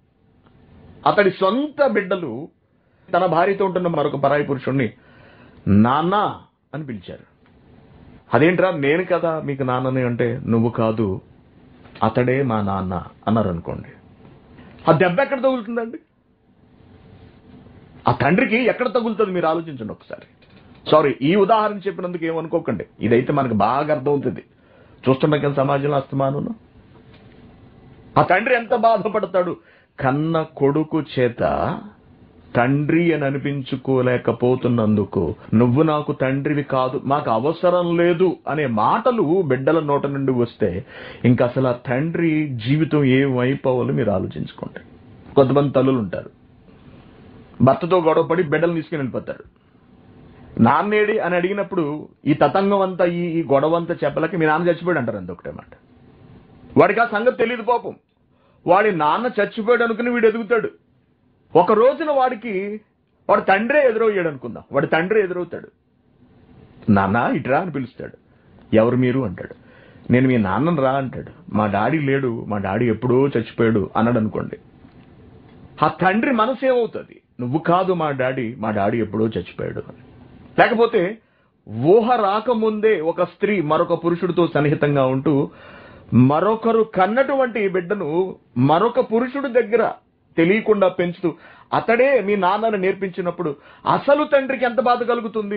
అతడి సొంత బిడ్డలు తన భార్యతో ఉంటున్న మరొక పరాయి పురుషుణ్ణి నాన్న అని పిలిచారు అదేంట్రా నేను కదా మీకు నాన్నని అంటే నువ్వు కాదు అతడే మా నాన్న అన్నారు అనుకోండి ఆ దెబ్బ ఎక్కడ తగులుతుందండి ఆ తండ్రికి ఎక్కడ తగులుతుంది మీరు ఆలోచించండి ఒకసారి సారీ ఈ ఉదాహరణ చెప్పినందుకు ఏమనుకోకండి ఇదైతే మనకు బాగా అర్థమవుతుంది చూస్తున్నాం కదా సమాజంలో అస్తమానం ఆ తండ్రి ఎంత బాధపడతాడు కన్న కొడుకు చేత తండ్రి అని అనిపించుకోలేకపోతున్నందుకు నువ్వు నాకు తండ్రివి కాదు మాకు అవసరం లేదు అనే మాటలు బిడ్డల నోట నుండి వస్తే ఇంకా అసలు ఆ తండ్రి జీవితం ఏమైపోవాలో మీరు ఆలోచించుకోండి కొంతమంది తల్లులు ఉంటారు భర్తతో గొడవపడి బిడ్డలు తీసుకుని వెళ్ళిపోతారు నాన్నేడి అని అడిగినప్పుడు ఈ తతంగం అంతా ఈ ఈ గొడవ అంతా చెప్పలేక మీ నాన్న చచ్చిపోయాడు అంటారు అంత ఒకటే మాట వాడికి ఆ సంగతి తెలియదు పాపం వాడి నాన్న చచ్చిపోయాడు అనుకుని వీడు ఎదుగుతాడు ఒక రోజున వాడికి వాడి తండ్రే ఎదురయ్యాడు అనుకుందాం వాడి తండ్రి ఎదురవుతాడు నాన్న ఇట్రా అని పిలుస్తాడు ఎవరు మీరు అంటాడు నేను మీ నాన్నని రా అంటాడు మా డాడీ లేడు మా డాడీ ఎప్పుడో చచ్చిపోయాడు అన్నాడు అనుకోండి ఆ తండ్రి మనసు ఏమవుతుంది నువ్వు కాదు మా డాడీ మా డాడీ ఎప్పుడో చచ్చిపోయాడు అని లేకపోతే ఊహ రాకముందే ఒక స్త్రీ మరొక పురుషుడితో సన్నిహితంగా ఉంటూ మరొకరు కన్నటువంటి బిడ్డను మరొక పురుషుడి దగ్గర తెలియకుండా పెంచుతూ అతడే మీ నాన్నను నేర్పించినప్పుడు అసలు తండ్రికి ఎంత బాధ కలుగుతుంది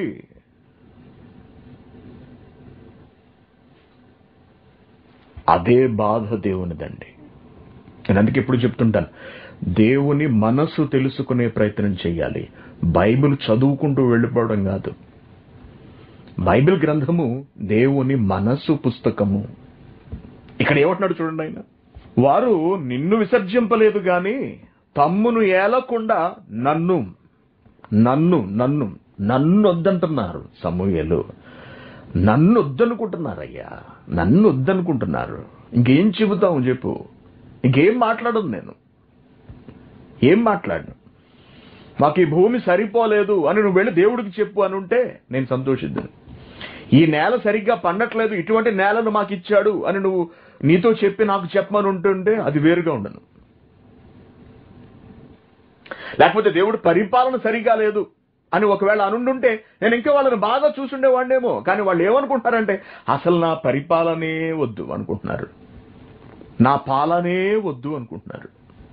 అదే బాధ దేవునిదండి నేను అందుకే ఇప్పుడు చెప్తుంటాను దేవుని మనసు తెలుసుకునే ప్రయత్నం చేయాలి బైబిల్ చదువుకుంటూ వెళ్ళిపోవడం కాదు బైబిల్ గ్రంథము దేవుని మనసు పుస్తకము ఇక్కడ ఏమంటున్నాడు చూడండి ఆయన వారు నిన్ను విసర్జింపలేదు గాని తమ్మును ఏలకుండా నన్ను నన్ను నన్ను నన్ను వద్దంటున్నారు సమూహలు నన్ను వద్దనుకుంటున్నారయ్యా నన్ను వద్దనుకుంటున్నారు ఇంకేం చెబుతావు చెప్పు ఇంకేం మాట్లాడను నేను ఏం మాట్లాడను మాకు ఈ భూమి సరిపోలేదు అని నువ్వు వెళ్ళి దేవుడికి చెప్పు అని ఉంటే నేను సంతోషిద్దాను ఈ నేల సరిగ్గా పండట్లేదు ఇటువంటి నేలను మాకు ఇచ్చాడు అని నువ్వు నీతో చెప్పి నాకు చెప్పమని ఉంటుంటే అది వేరుగా ఉండను లేకపోతే దేవుడు పరిపాలన సరిగా లేదు అని ఒకవేళ అనుండుంటే నేను ఇంకా వాళ్ళని బాగా చూసుండేవాడినేమో కానీ వాళ్ళు ఏమనుకుంటారంటే అసలు నా పరిపాలనే వద్దు అనుకుంటున్నారు నా పాలనే వద్దు అనుకుంటున్నారు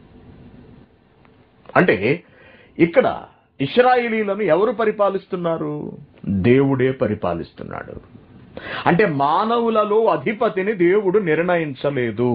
అంటే ఇక్కడ ఇస్రాయిలీలను ఎవరు పరిపాలిస్తున్నారు దేవుడే పరిపాలిస్తున్నాడు అంటే మానవులలో అధిపతిని దేవుడు నిర్ణయించలేదు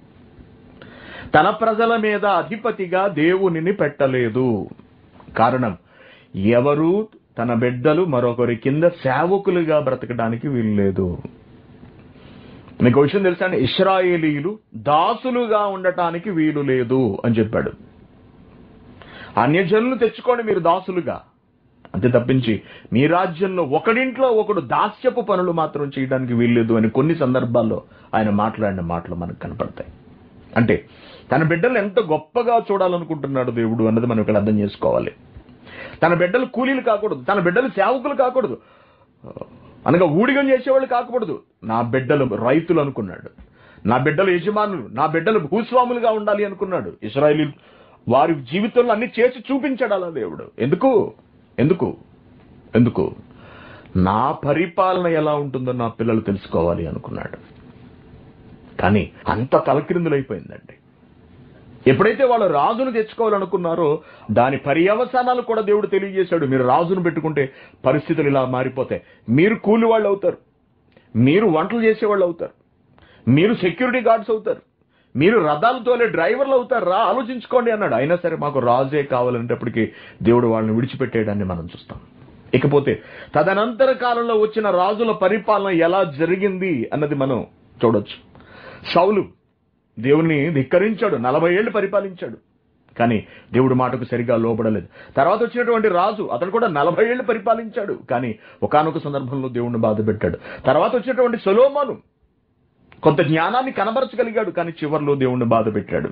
తన ప్రజల మీద అధిపతిగా దేవునిని పెట్టలేదు కారణం ఎవరు తన బిడ్డలు మరొకరి కింద సేవకులుగా బ్రతకడానికి వీల్లేదు మీకు విషయం తెలుసా అండి ఇస్రాయేలీలు దాసులుగా ఉండటానికి వీలు లేదు అని చెప్పాడు అన్యజనులు తెచ్చుకోండి మీరు దాసులుగా అంతే తప్పించి మీ రాజ్యంలో ఒకడింట్లో ఒకడు దాస్యపు పనులు మాత్రం చేయడానికి వీల్లేదు అని కొన్ని సందర్భాల్లో ఆయన మాట్లాడిన మాటలు మనకు కనపడతాయి అంటే తన బిడ్డలు ఎంత గొప్పగా చూడాలనుకుంటున్నాడు దేవుడు అన్నది మనం ఇక్కడ అర్థం చేసుకోవాలి తన బిడ్డలు కూలీలు కాకూడదు తన బిడ్డలు సేవకులు కాకూడదు అనగా ఊడిగం చేసేవాళ్ళు కాకూడదు నా బిడ్డలు రైతులు అనుకున్నాడు నా బిడ్డలు యజమానులు నా బిడ్డలు భూస్వాములుగా ఉండాలి అనుకున్నాడు ఇస్రాయలీ వారి జీవితంలో అన్ని చేసి చూపించాడు అలా దేవుడు ఎందుకు ఎందుకు ఎందుకు నా పరిపాలన ఎలా ఉంటుందో నా పిల్లలు తెలుసుకోవాలి అనుకున్నాడు కానీ అంత తలక్రిందులైపోయిందండి ఎప్పుడైతే వాళ్ళు రాజును తెచ్చుకోవాలనుకున్నారో దాని పర్యవసానాలు కూడా దేవుడు తెలియజేశాడు మీరు రాజును పెట్టుకుంటే పరిస్థితులు ఇలా మారిపోతాయి మీరు కూలి వాళ్ళు అవుతారు మీరు వంటలు చేసేవాళ్ళు అవుతారు మీరు సెక్యూరిటీ గార్డ్స్ అవుతారు మీరు రథాలు తోలే డ్రైవర్లు అవుతారు రా ఆలోచించుకోండి అన్నాడు అయినా సరే మాకు రాజే కావాలనేటప్పటికీ దేవుడు వాళ్ళని విడిచిపెట్టేయడాన్ని మనం చూస్తాం ఇకపోతే తదనంతర కాలంలో వచ్చిన రాజుల పరిపాలన ఎలా జరిగింది అన్నది మనం చూడొచ్చు సౌలు దేవుని ధిక్కరించాడు నలభై ఏళ్ళు పరిపాలించాడు కానీ దేవుడి మాటకు సరిగా లోబడలేదు తర్వాత వచ్చినటువంటి రాజు అతను కూడా నలభై ఏళ్ళు పరిపాలించాడు కానీ ఒకానొక సందర్భంలో దేవుణ్ణి బాధ పెట్టాడు తర్వాత వచ్చినటువంటి సొలోమోను కొంత జ్ఞానాన్ని కనబరచగలిగాడు కానీ చివర్లో దేవుణ్ణి బాధ పెట్టాడు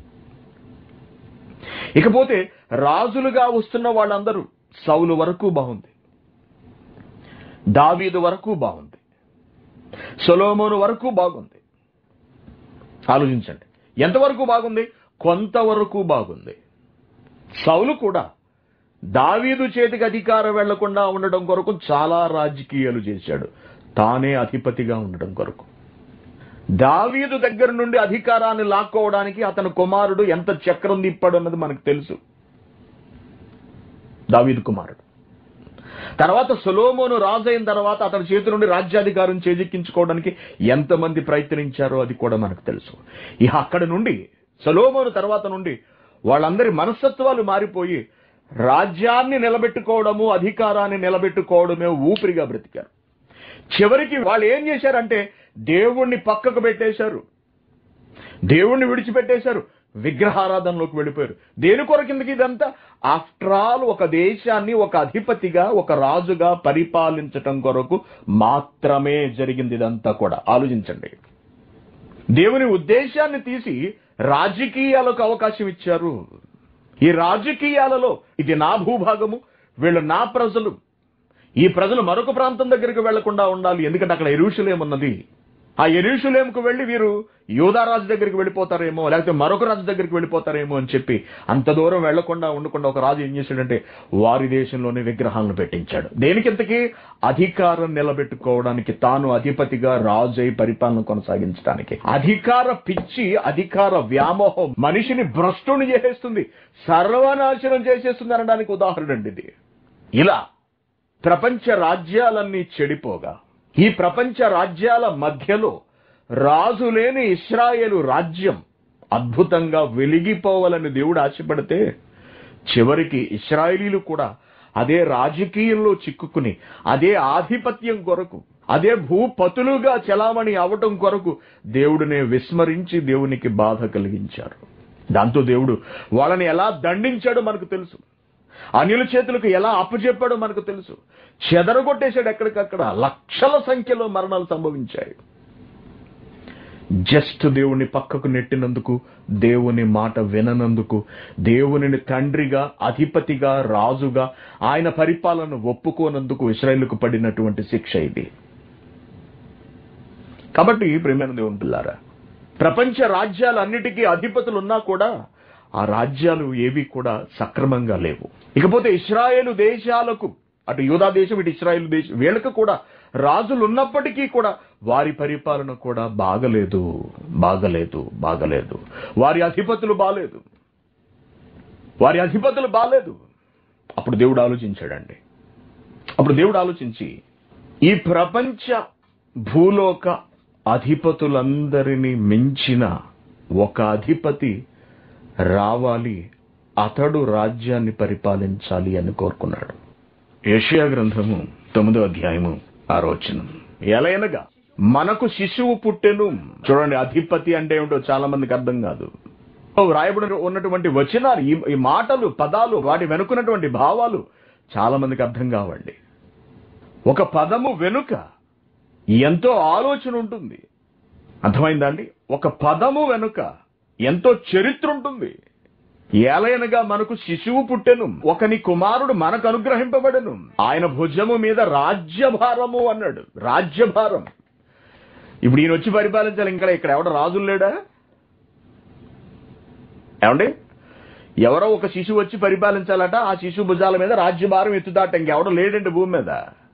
ఇకపోతే రాజులుగా వస్తున్న వాళ్ళందరూ సౌలు వరకు బాగుంది దావీదు వరకు బాగుంది సొలోమోను వరకు బాగుంది ఆలోచించండి ఎంతవరకు బాగుంది కొంతవరకు బాగుంది సౌలు కూడా దావీదు చేతికి అధికారం వెళ్లకుండా ఉండడం కొరకు చాలా రాజకీయాలు చేశాడు తానే అధిపతిగా ఉండడం కొరకు దావీదు దగ్గర నుండి అధికారాన్ని లాక్కోవడానికి అతని కుమారుడు ఎంత చక్రం తిప్పాడు అన్నది మనకు తెలుసు దావీదు కుమారుడు తర్వాత సొలోమోను రాజు అయిన తర్వాత అతని చేతి నుండి రాజ్యాధికారం చేజిక్కించుకోవడానికి ఎంతమంది ప్రయత్నించారో అది కూడా మనకు తెలుసు ఇక అక్కడ నుండి సొలోమోను తర్వాత నుండి వాళ్ళందరి మనస్తత్వాలు మారిపోయి రాజ్యాన్ని నిలబెట్టుకోవడము అధికారాన్ని నిలబెట్టుకోవడమే ఊపిరిగా బ్రతికారు చివరికి వాళ్ళు ఏం చేశారంటే దేవుణ్ణి పక్కకు పెట్టేశారు దేవుణ్ణి విడిచిపెట్టేశారు విగ్రహారాధనలోకి వెళ్ళిపోయారు దేని కొరకిందకి ఇదంతా ఆఫ్టర్ ఆల్ ఒక దేశాన్ని ఒక అధిపతిగా ఒక రాజుగా పరిపాలించటం కొరకు మాత్రమే జరిగింది ఇదంతా కూడా ఆలోచించండి దేవుని ఉద్దేశాన్ని తీసి రాజకీయాలకు అవకాశం ఇచ్చారు ఈ రాజకీయాలలో ఇది నా భూభాగము వీళ్ళు నా ప్రజలు ఈ ప్రజలు మరొక ప్రాంతం దగ్గరికి వెళ్లకుండా ఉండాలి ఎందుకంటే అక్కడ ఎరుషులేం ఉన్నది ఆ ఎరుషులేంకు వెళ్లి వీరు యోధారాజు దగ్గరికి వెళ్ళిపోతారేమో లేకపోతే మరొక రాజు దగ్గరికి వెళ్ళిపోతారేమో అని చెప్పి అంత దూరం వెళ్లకుండా ఉండకుండా ఒక రాజు ఏం చేశాడంటే వారి దేశంలోనే విగ్రహాలను పెట్టించాడు దేనికింతకీ అధికారం నిలబెట్టుకోవడానికి తాను అధిపతిగా రాజు అయి పరిపాలన కొనసాగించడానికి అధికార పిచ్చి అధికార వ్యామోహం మనిషిని భ్రష్టుని చేసేస్తుంది సర్వనాశనం చేసేస్తుంది అనడానికి ఉదాహరణ అండి ఇది ఇలా ప్రపంచ రాజ్యాలన్నీ చెడిపోగా ఈ ప్రపంచ రాజ్యాల మధ్యలో రాజు లేని ఇస్రాయేలు రాజ్యం అద్భుతంగా వెలిగిపోవాలని దేవుడు ఆశపడితే చివరికి ఇస్రాయేలీలు కూడా అదే రాజకీయంలో చిక్కుకుని అదే ఆధిపత్యం కొరకు అదే భూపతులుగా చలామణి అవటం కొరకు దేవుడినే విస్మరించి దేవునికి బాధ కలిగించారు దాంతో దేవుడు వాళ్ళని ఎలా దండించాడో మనకు తెలుసు అన్యుల చేతులకు ఎలా అప్పచెప్పాడో మనకు తెలుసు చెదరగొట్టేశాడు ఎక్కడికక్కడ లక్షల సంఖ్యలో మరణాలు సంభవించాయి జస్ట్ దేవుని పక్కకు నెట్టినందుకు దేవుని మాట విననందుకు దేవునిని తండ్రిగా అధిపతిగా రాజుగా ఆయన పరిపాలన ఒప్పుకోనందుకు ఇస్రాయేలుకు పడినటువంటి శిక్ష ఇది కాబట్టి ప్రేమైన దేవుని పిల్లారా ప్రపంచ రాజ్యాలన్నిటికీ అధిపతులు ఉన్నా కూడా ఆ రాజ్యాలు ఏవి కూడా సక్రమంగా లేవు ఇకపోతే ఇస్రాయేలు దేశాలకు అటు యూదా దేశం ఇటు ఇస్రాయేల్ దేశం వీళ్ళకు కూడా రాజులు ఉన్నప్పటికీ కూడా వారి పరిపాలన కూడా బాగలేదు బాగలేదు బాగలేదు వారి అధిపతులు బాలేదు వారి అధిపతులు బాలేదు అప్పుడు దేవుడు ఆలోచించాడండి అప్పుడు దేవుడు ఆలోచించి ఈ ప్రపంచ భూలోక అధిపతులందరినీ మించిన ఒక అధిపతి రావాలి అతడు రాజ్యాన్ని పరిపాలించాలి అని కోరుకున్నాడు ఏషియా గ్రంథము తొమ్మిదో అధ్యాయము ఆరోచనం ఎలయనగా మనకు శిశువు పుట్టెను చూడండి అధిపతి అంటే ఏమిటో చాలా మందికి అర్థం కాదు రాయబడి ఉన్నటువంటి వచనాలు ఈ ఈ మాటలు పదాలు వాటి వెనుకున్నటువంటి భావాలు చాలా మందికి అర్థం కావండి ఒక పదము వెనుక ఎంతో ఆలోచన ఉంటుంది అర్థమైందా అండి ఒక పదము వెనుక ఎంతో చరిత్ర ఉంటుంది ఏలయనగా మనకు శిశువు పుట్టెను ఒకని కుమారుడు మనకు అనుగ్రహింపబడెను ఆయన భుజము మీద రాజ్యభారము అన్నాడు రాజ్యభారం ఇప్పుడు ఈయన వచ్చి పరిపాలించాలి ఇంకా ఇక్కడ ఎవడ రాజులు లేడా ఏమండి ఎవరో ఒక శిశువు వచ్చి పరిపాలించాలట ఆ శిశువు భుజాల మీద రాజ్యభారం ఎత్తుతాట ఇంకెవడో లేడండి భూమి మీద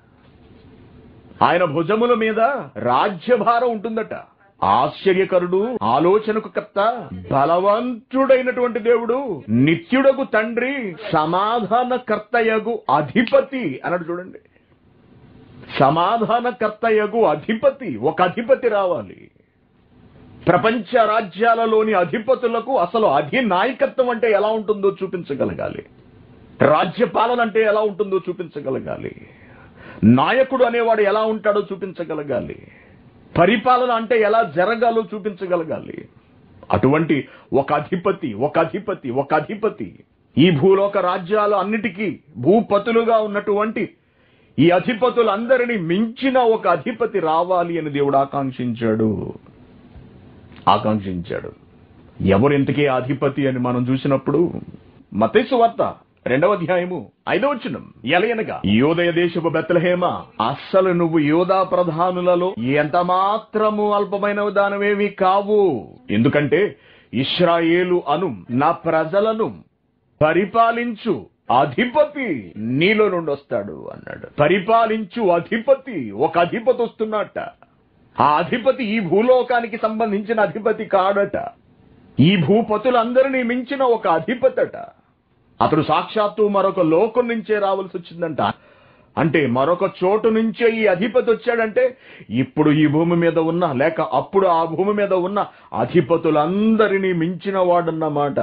ఆయన భుజముల మీద రాజ్యభారం ఉంటుందట ఆశ్చర్యకరుడు ఆలోచనకు కర్త బలవంతుడైనటువంటి దేవుడు నిత్యుడకు తండ్రి సమాధానకర్తయగు అధిపతి అన్నాడు చూడండి సమాధానకర్తయగు అధిపతి ఒక అధిపతి రావాలి ప్రపంచ రాజ్యాలలోని అధిపతులకు అసలు అధినాయకత్వం అంటే ఎలా ఉంటుందో చూపించగలగాలి రాజ్యపాలన అంటే ఎలా ఉంటుందో చూపించగలగాలి నాయకుడు అనేవాడు ఎలా ఉంటాడో చూపించగలగాలి పరిపాలన అంటే ఎలా జరగాలో చూపించగలగాలి అటువంటి ఒక అధిపతి ఒక అధిపతి ఒక అధిపతి ఈ భూలోక రాజ్యాలు అన్నిటికీ భూపతులుగా ఉన్నటువంటి ఈ అధిపతులందరినీ మించిన ఒక అధిపతి రావాలి అని దేవుడు ఆకాంక్షించాడు ఆకాంక్షించాడు ఎవరు ఇంతకీ అధిపతి అని మనం చూసినప్పుడు మతేసు వార్త రెండవ అధ్యాయము ఐదవ వచనం ఎలయనగా యోదయ దేశపు బెత్తలహేమ అస్సలు నువ్వు యోధా ప్రధానులలో ఎంత మాత్రము అల్పమైన దానమేమి కావు ఎందుకంటే ఇస్రాయేలు అను నా ప్రజలను పరిపాలించు అధిపతి నీలో నుండి వస్తాడు అన్నాడు పరిపాలించు అధిపతి ఒక అధిపతి వస్తున్నట్ట ఆ అధిపతి ఈ భూలోకానికి సంబంధించిన అధిపతి కాడట ఈ భూపతులందరినీ మించిన ఒక అధిపతట అతడు సాక్షాత్తు మరొక లోకం నుంచే రావాల్సి వచ్చిందంట అంటే మరొక చోటు నుంచే ఈ అధిపతి వచ్చాడంటే ఇప్పుడు ఈ భూమి మీద ఉన్న లేక అప్పుడు ఆ భూమి మీద ఉన్న అధిపతులందరినీ మించిన వాడన్నమాట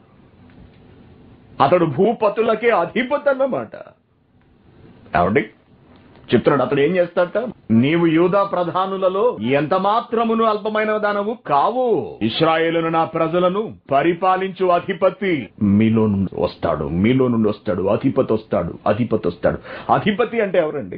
అతడు భూపతులకే అధిపతి అన్నమాట ఏమండి చెప్తున్నాడు అతడు ఏం చేస్తాడట నీవు యూదా ప్రధానులలో ఎంత మాత్రమును అల్పమైన దానవు కావు ఇస్రాయేలును నా ప్రజలను పరిపాలించు అధిపతి మీలో నుండి వస్తాడు మీలో నుండి వస్తాడు అధిపతి వస్తాడు అధిపతి వస్తాడు అధిపతి అంటే ఎవరండి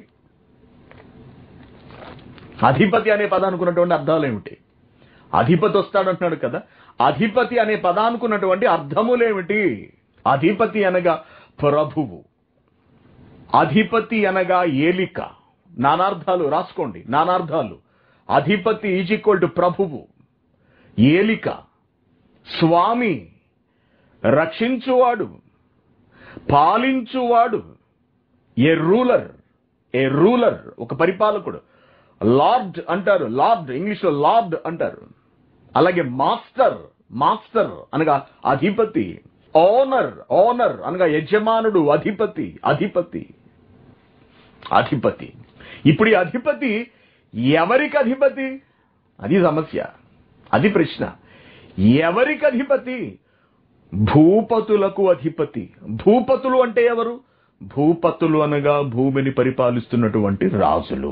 అధిపతి అనే పదానుకున్నటువంటి అర్థాలు ఏమిటి అధిపతి వస్తాడు అంటున్నాడు కదా అధిపతి అనే పదానుకున్నటువంటి అర్థములేమిటి అధిపతి అనగా ప్రభువు అధిపతి అనగా ఏలిక నానార్థాలు రాసుకోండి నానార్థాలు అధిపతి ఈజ్ ఈక్వల్ టు ప్రభువు ఏలిక స్వామి రక్షించువాడు పాలించువాడు ఏ రూలర్ ఏ రూలర్ ఒక పరిపాలకుడు లార్డ్ అంటారు లార్డ్ ఇంగ్లీష్లో లార్డ్ అంటారు అలాగే మాస్టర్ మాస్టర్ అనగా అధిపతి ఓనర్ ఓనర్ అనగా యజమానుడు అధిపతి అధిపతి అధిపతి ఇప్పుడు ఈ అధిపతి ఎవరికి అధిపతి అది సమస్య అది ప్రశ్న ఎవరికి అధిపతి భూపతులకు అధిపతి భూపతులు అంటే ఎవరు భూపతులు అనగా భూమిని పరిపాలిస్తున్నటువంటి రాజులు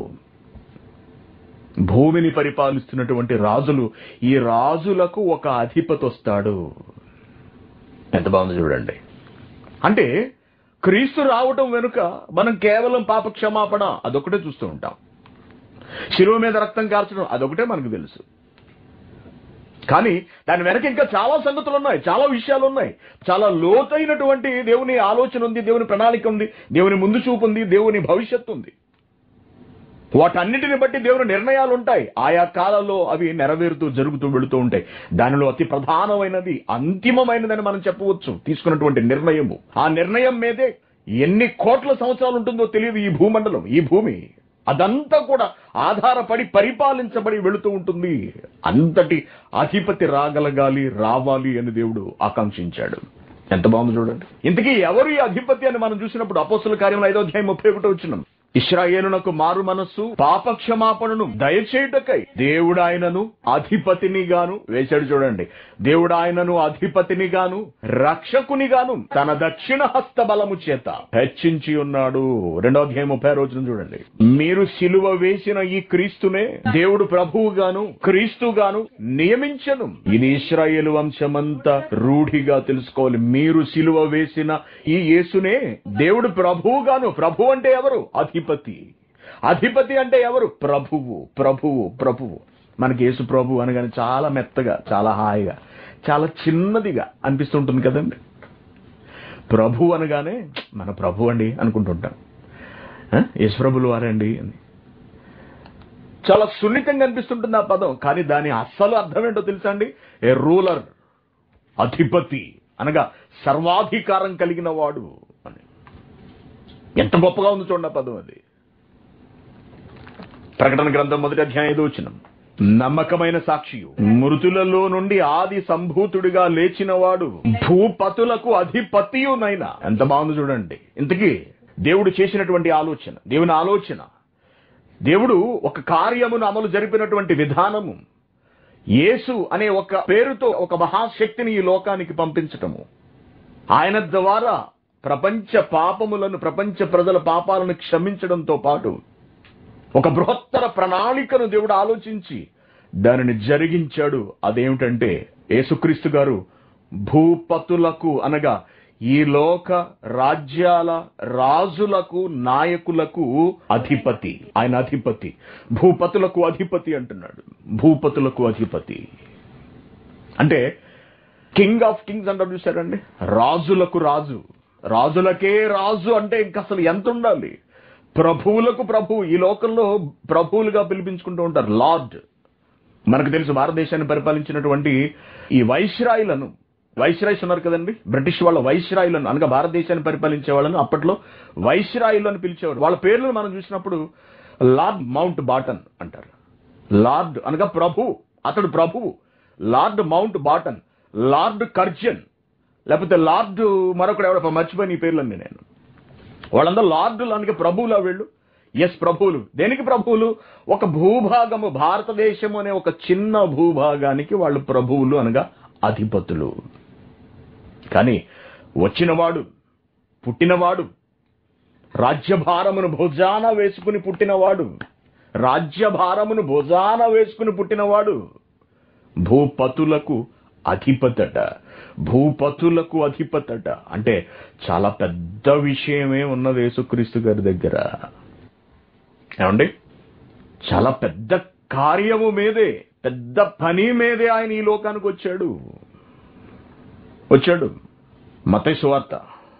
భూమిని పరిపాలిస్తున్నటువంటి రాజులు ఈ రాజులకు ఒక అధిపతి వస్తాడు ఎంత బాగుంది చూడండి అంటే క్రీస్తు రావటం వెనుక మనం కేవలం పాప క్షమాపణ అదొకటే చూస్తూ ఉంటాం శిలువ మీద రక్తం కార్చడం అదొకటే మనకు తెలుసు కానీ దాని వెనక ఇంకా చాలా సంగతులు ఉన్నాయి చాలా విషయాలు ఉన్నాయి చాలా లోతైనటువంటి దేవుని ఆలోచన ఉంది దేవుని ప్రణాళిక ఉంది దేవుని ముందు చూపు ఉంది దేవుని భవిష్యత్తు ఉంది వాటన్నిటిని బట్టి దేవుని నిర్ణయాలు ఉంటాయి ఆయా కాలాల్లో అవి నెరవేరుతూ జరుగుతూ వెళుతూ ఉంటాయి దానిలో అతి ప్రధానమైనది అంతిమమైనదని మనం చెప్పవచ్చు తీసుకున్నటువంటి నిర్ణయము ఆ నిర్ణయం మీదే ఎన్ని కోట్ల సంవత్సరాలు ఉంటుందో తెలియదు ఈ భూమండలం ఈ భూమి అదంతా కూడా ఆధారపడి పరిపాలించబడి వెళుతూ ఉంటుంది అంతటి అధిపతి రాగలగాలి రావాలి అని దేవుడు ఆకాంక్షించాడు ఎంత బాగుంది చూడండి ఇంతకీ ఎవరు ఈ అధిపతి అని మనం చూసినప్పుడు అపోస్తుల కార్యంలో ఐదో అధ్యాయం ముప్పై ఒకటో వచ్చినాం ఇస్రాయేలునకు మారు మనస్సు పాప క్షమాపణను దయచేయుటకై దేవుడు ఆయనను అధిపతిని గాను వేశాడు చూడండి దేవుడు ఆయనను అధిపతిని గాను రక్షకుని గాను తన దక్షిణ హస్త బలము చేత హెచ్చించి ఉన్నాడు రెండో అధ్యాయం ముప్పై రోజున చూడండి మీరు సిలువ వేసిన ఈ క్రీస్తునే దేవుడు ప్రభువు గాను క్రీస్తు గాను నియమించను ఇది ఇస్రాయేలు వంశమంతా రూఢిగా తెలుసుకోవాలి మీరు సిలువ వేసిన ఈ యేసునే దేవుడు ప్రభువు గాను ప్రభు అంటే ఎవరు అధిపతి అధిపతి అంటే ఎవరు ప్రభువు ప్రభువు ప్రభువు మనకి యేసు ప్రభు అనగానే చాలా మెత్తగా చాలా హాయిగా చాలా చిన్నదిగా అనిపిస్తుంటుంది కదండి ప్రభు అనగానే మన ప్రభు అండి అనుకుంటుంటాం ఆ? యేసు ప్రభులు వారండి అని చాలా సున్నితంగా అనిపిస్తుంటుంది ఆ పదం కానీ దాని అస్సలు అర్థం ఏంటో తెలుసా అండి ఏ రూలర్ అధిపతి అనగా సర్వాధికారం కలిగిన వాడు అని ఎంత గొప్పగా ఉంది చూడండి ఆ పదం అది ప్రకటన గ్రంథం మొదటి అధ్యాయం ఐదో వచ్చిన నమ్మకమైన సాక్షియు మృతులలో నుండి ఆది సంభూతుడిగా లేచినవాడు భూపతులకు అధిపతియునైనా ఎంత బాగుంది చూడండి ఇంతకీ దేవుడు చేసినటువంటి ఆలోచన దేవుని ఆలోచన దేవుడు ఒక కార్యమును అమలు జరిపినటువంటి విధానము యేసు అనే ఒక పేరుతో ఒక మహాశక్తిని ఈ లోకానికి పంపించటము ఆయన ద్వారా ప్రపంచ పాపములను ప్రపంచ ప్రజల పాపాలను క్షమించడంతో పాటు ఒక బృహత్తర ప్రణాళికను దేవుడు ఆలోచించి దానిని జరిగించాడు అదేమిటంటే యేసుక్రీస్తు గారు భూపతులకు అనగా ఈ లోక రాజ్యాల రాజులకు నాయకులకు అధిపతి ఆయన అధిపతి భూపతులకు అధిపతి అంటున్నాడు భూపతులకు అధిపతి అంటే కింగ్ ఆఫ్ కింగ్స్ అంటారు చూసారండి రాజులకు రాజు రాజులకే రాజు అంటే ఇంక అసలు ఎంత ఉండాలి ప్రభువులకు ప్రభు ఈ లోకంలో ప్రభువులుగా పిలిపించుకుంటూ ఉంటారు లార్డ్ మనకు తెలుసు భారతదేశాన్ని పరిపాలించినటువంటి ఈ వైస్రాయిలను వైస్రాయిస్ ఉన్నారు కదండి బ్రిటిష్ వాళ్ళ వైస్రాయిలను అనగా భారతదేశాన్ని పరిపాలించే వాళ్ళను అప్పట్లో వైస్రాయిలు అని పిలిచేవారు వాళ్ళ పేర్లను మనం చూసినప్పుడు లార్డ్ మౌంట్ బాటన్ అంటారు లార్డ్ అనగా ప్రభు అతడు ప్రభువు lord Mountbatten lord Curzon లేకపోతే లార్డ్ మరొకడు ఎవడో మర్చిపోయిన ఈ పేర్లన్నీ నేను వాళ్ళందరూ లార్డులు అందుకే ప్రభువులా వీళ్ళు ఎస్ ప్రభువులు దేనికి ప్రభువులు ఒక భూభాగము భారతదేశం అనే ఒక చిన్న భూభాగానికి వాళ్ళు ప్రభువులు అనగా అధిపతులు కానీ వచ్చినవాడు పుట్టినవాడు రాజ్యభారమును భుజాన వేసుకుని పుట్టినవాడు రాజ్యభారమును భుజాన వేసుకుని పుట్టినవాడు భూపతులకు అధిపతట భూపతులకు అధిపతట అంటే చాలా పెద్ద విషయమే ఉన్నది యేసుక్రీస్తు గారి దగ్గర ఏమండి చాలా పెద్ద కార్యము మీదే పెద్ద పని మీదే ఆయన ఈ లోకానికి వచ్చాడు వచ్చాడు మతై సువార్త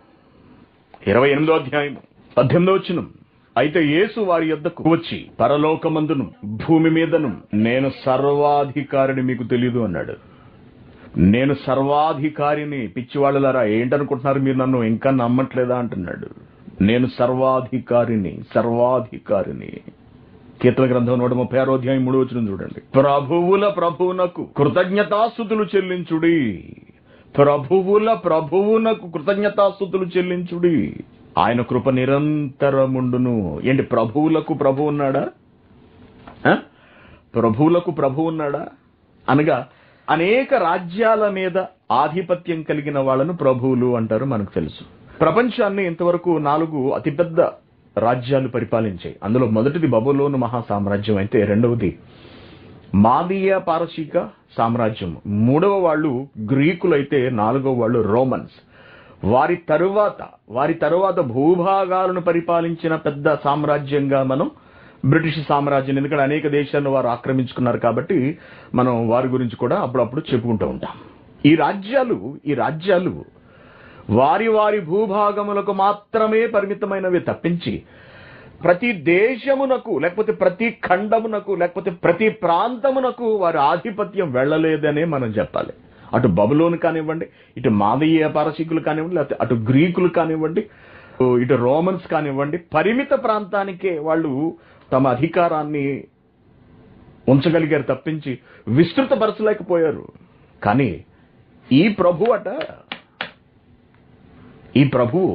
ఇరవై ఎనిమిదో అధ్యాయం పద్దెనిమిదో వచ్చిన అయితే యేసు వారి యొద్దకు వచ్చి పరలోకమందును భూమి మీదను నేను సర్వాధికారిని మీకు తెలియదు అన్నాడు నేను సర్వాధికారిని పిచ్చివాళ్ళలారా ఏంటనుకుంటున్నారు మీరు నన్ను ఇంకా నమ్మట్లేదా అంటున్నాడు నేను సర్వాధికారిని సర్వాధికారిని కీర్తన గ్రంథం నూట ముప్పై ఆరో అధ్యాయం మూడు వచ్చిన చూడండి ప్రభువుల ప్రభువునకు కృతజ్ఞతాస్థుతులు చెల్లించుడి ప్రభువుల ప్రభువునకు కృతజ్ఞతాస్థుతులు చెల్లించుడి ఆయన కృప నిరంతరముండును ఏంటి ప్రభువులకు ప్రభు ఉన్నాడా ఆ? ప్రభువులకు ప్రభు ఉన్నాడా అనగా అనేక రాజ్యాల మీద ఆధిపత్యం కలిగిన వాళ్ళను ప్రభువులు అంటారు మనకు తెలుసు ప్రపంచాన్ని ఇంతవరకు నాలుగు అతిపెద్ద రాజ్యాలు పరిపాలించాయి అందులో మొదటిది బబులోను మహా సామ్రాజ్యం అయితే రెండవది మాదీయ పారసీక సామ్రాజ్యం మూడవ వాళ్ళు గ్రీకులైతే నాలుగవ వాళ్ళు రోమన్స్ వారి తరువాత వారి తరువాత భూభాగాలను పరిపాలించిన పెద్ద సామ్రాజ్యంగా మనం బ్రిటిష్ సామ్రాజ్యం ఎందుకంటే అనేక దేశాలను వారు ఆక్రమించుకున్నారు కాబట్టి మనం వారి గురించి కూడా అప్పుడప్పుడు చెప్పుకుంటూ ఉంటాం ఈ రాజ్యాలు ఈ రాజ్యాలు వారి వారి భూభాగములకు మాత్రమే పరిమితమైనవి తప్పించి ప్రతి దేశమునకు లేకపోతే ప్రతి ఖండమునకు లేకపోతే ప్రతి ప్రాంతమునకు వారి ఆధిపత్యం వెళ్ళలేదనే మనం చెప్పాలి అటు బబులోను కానివ్వండి ఇటు మాదీయ పారసీకులు కానివ్వండి లేకపోతే అటు గ్రీకులు కానివ్వండి ఇటు రోమన్స్ కానివ్వండి పరిమిత ప్రాంతానికే వాళ్ళు తమ అధికారాన్ని ఉంచగలిగారు తప్పించి విస్తృతపరచలేకపోయారు కానీ ఈ ప్రభు అట ఈ ప్రభువు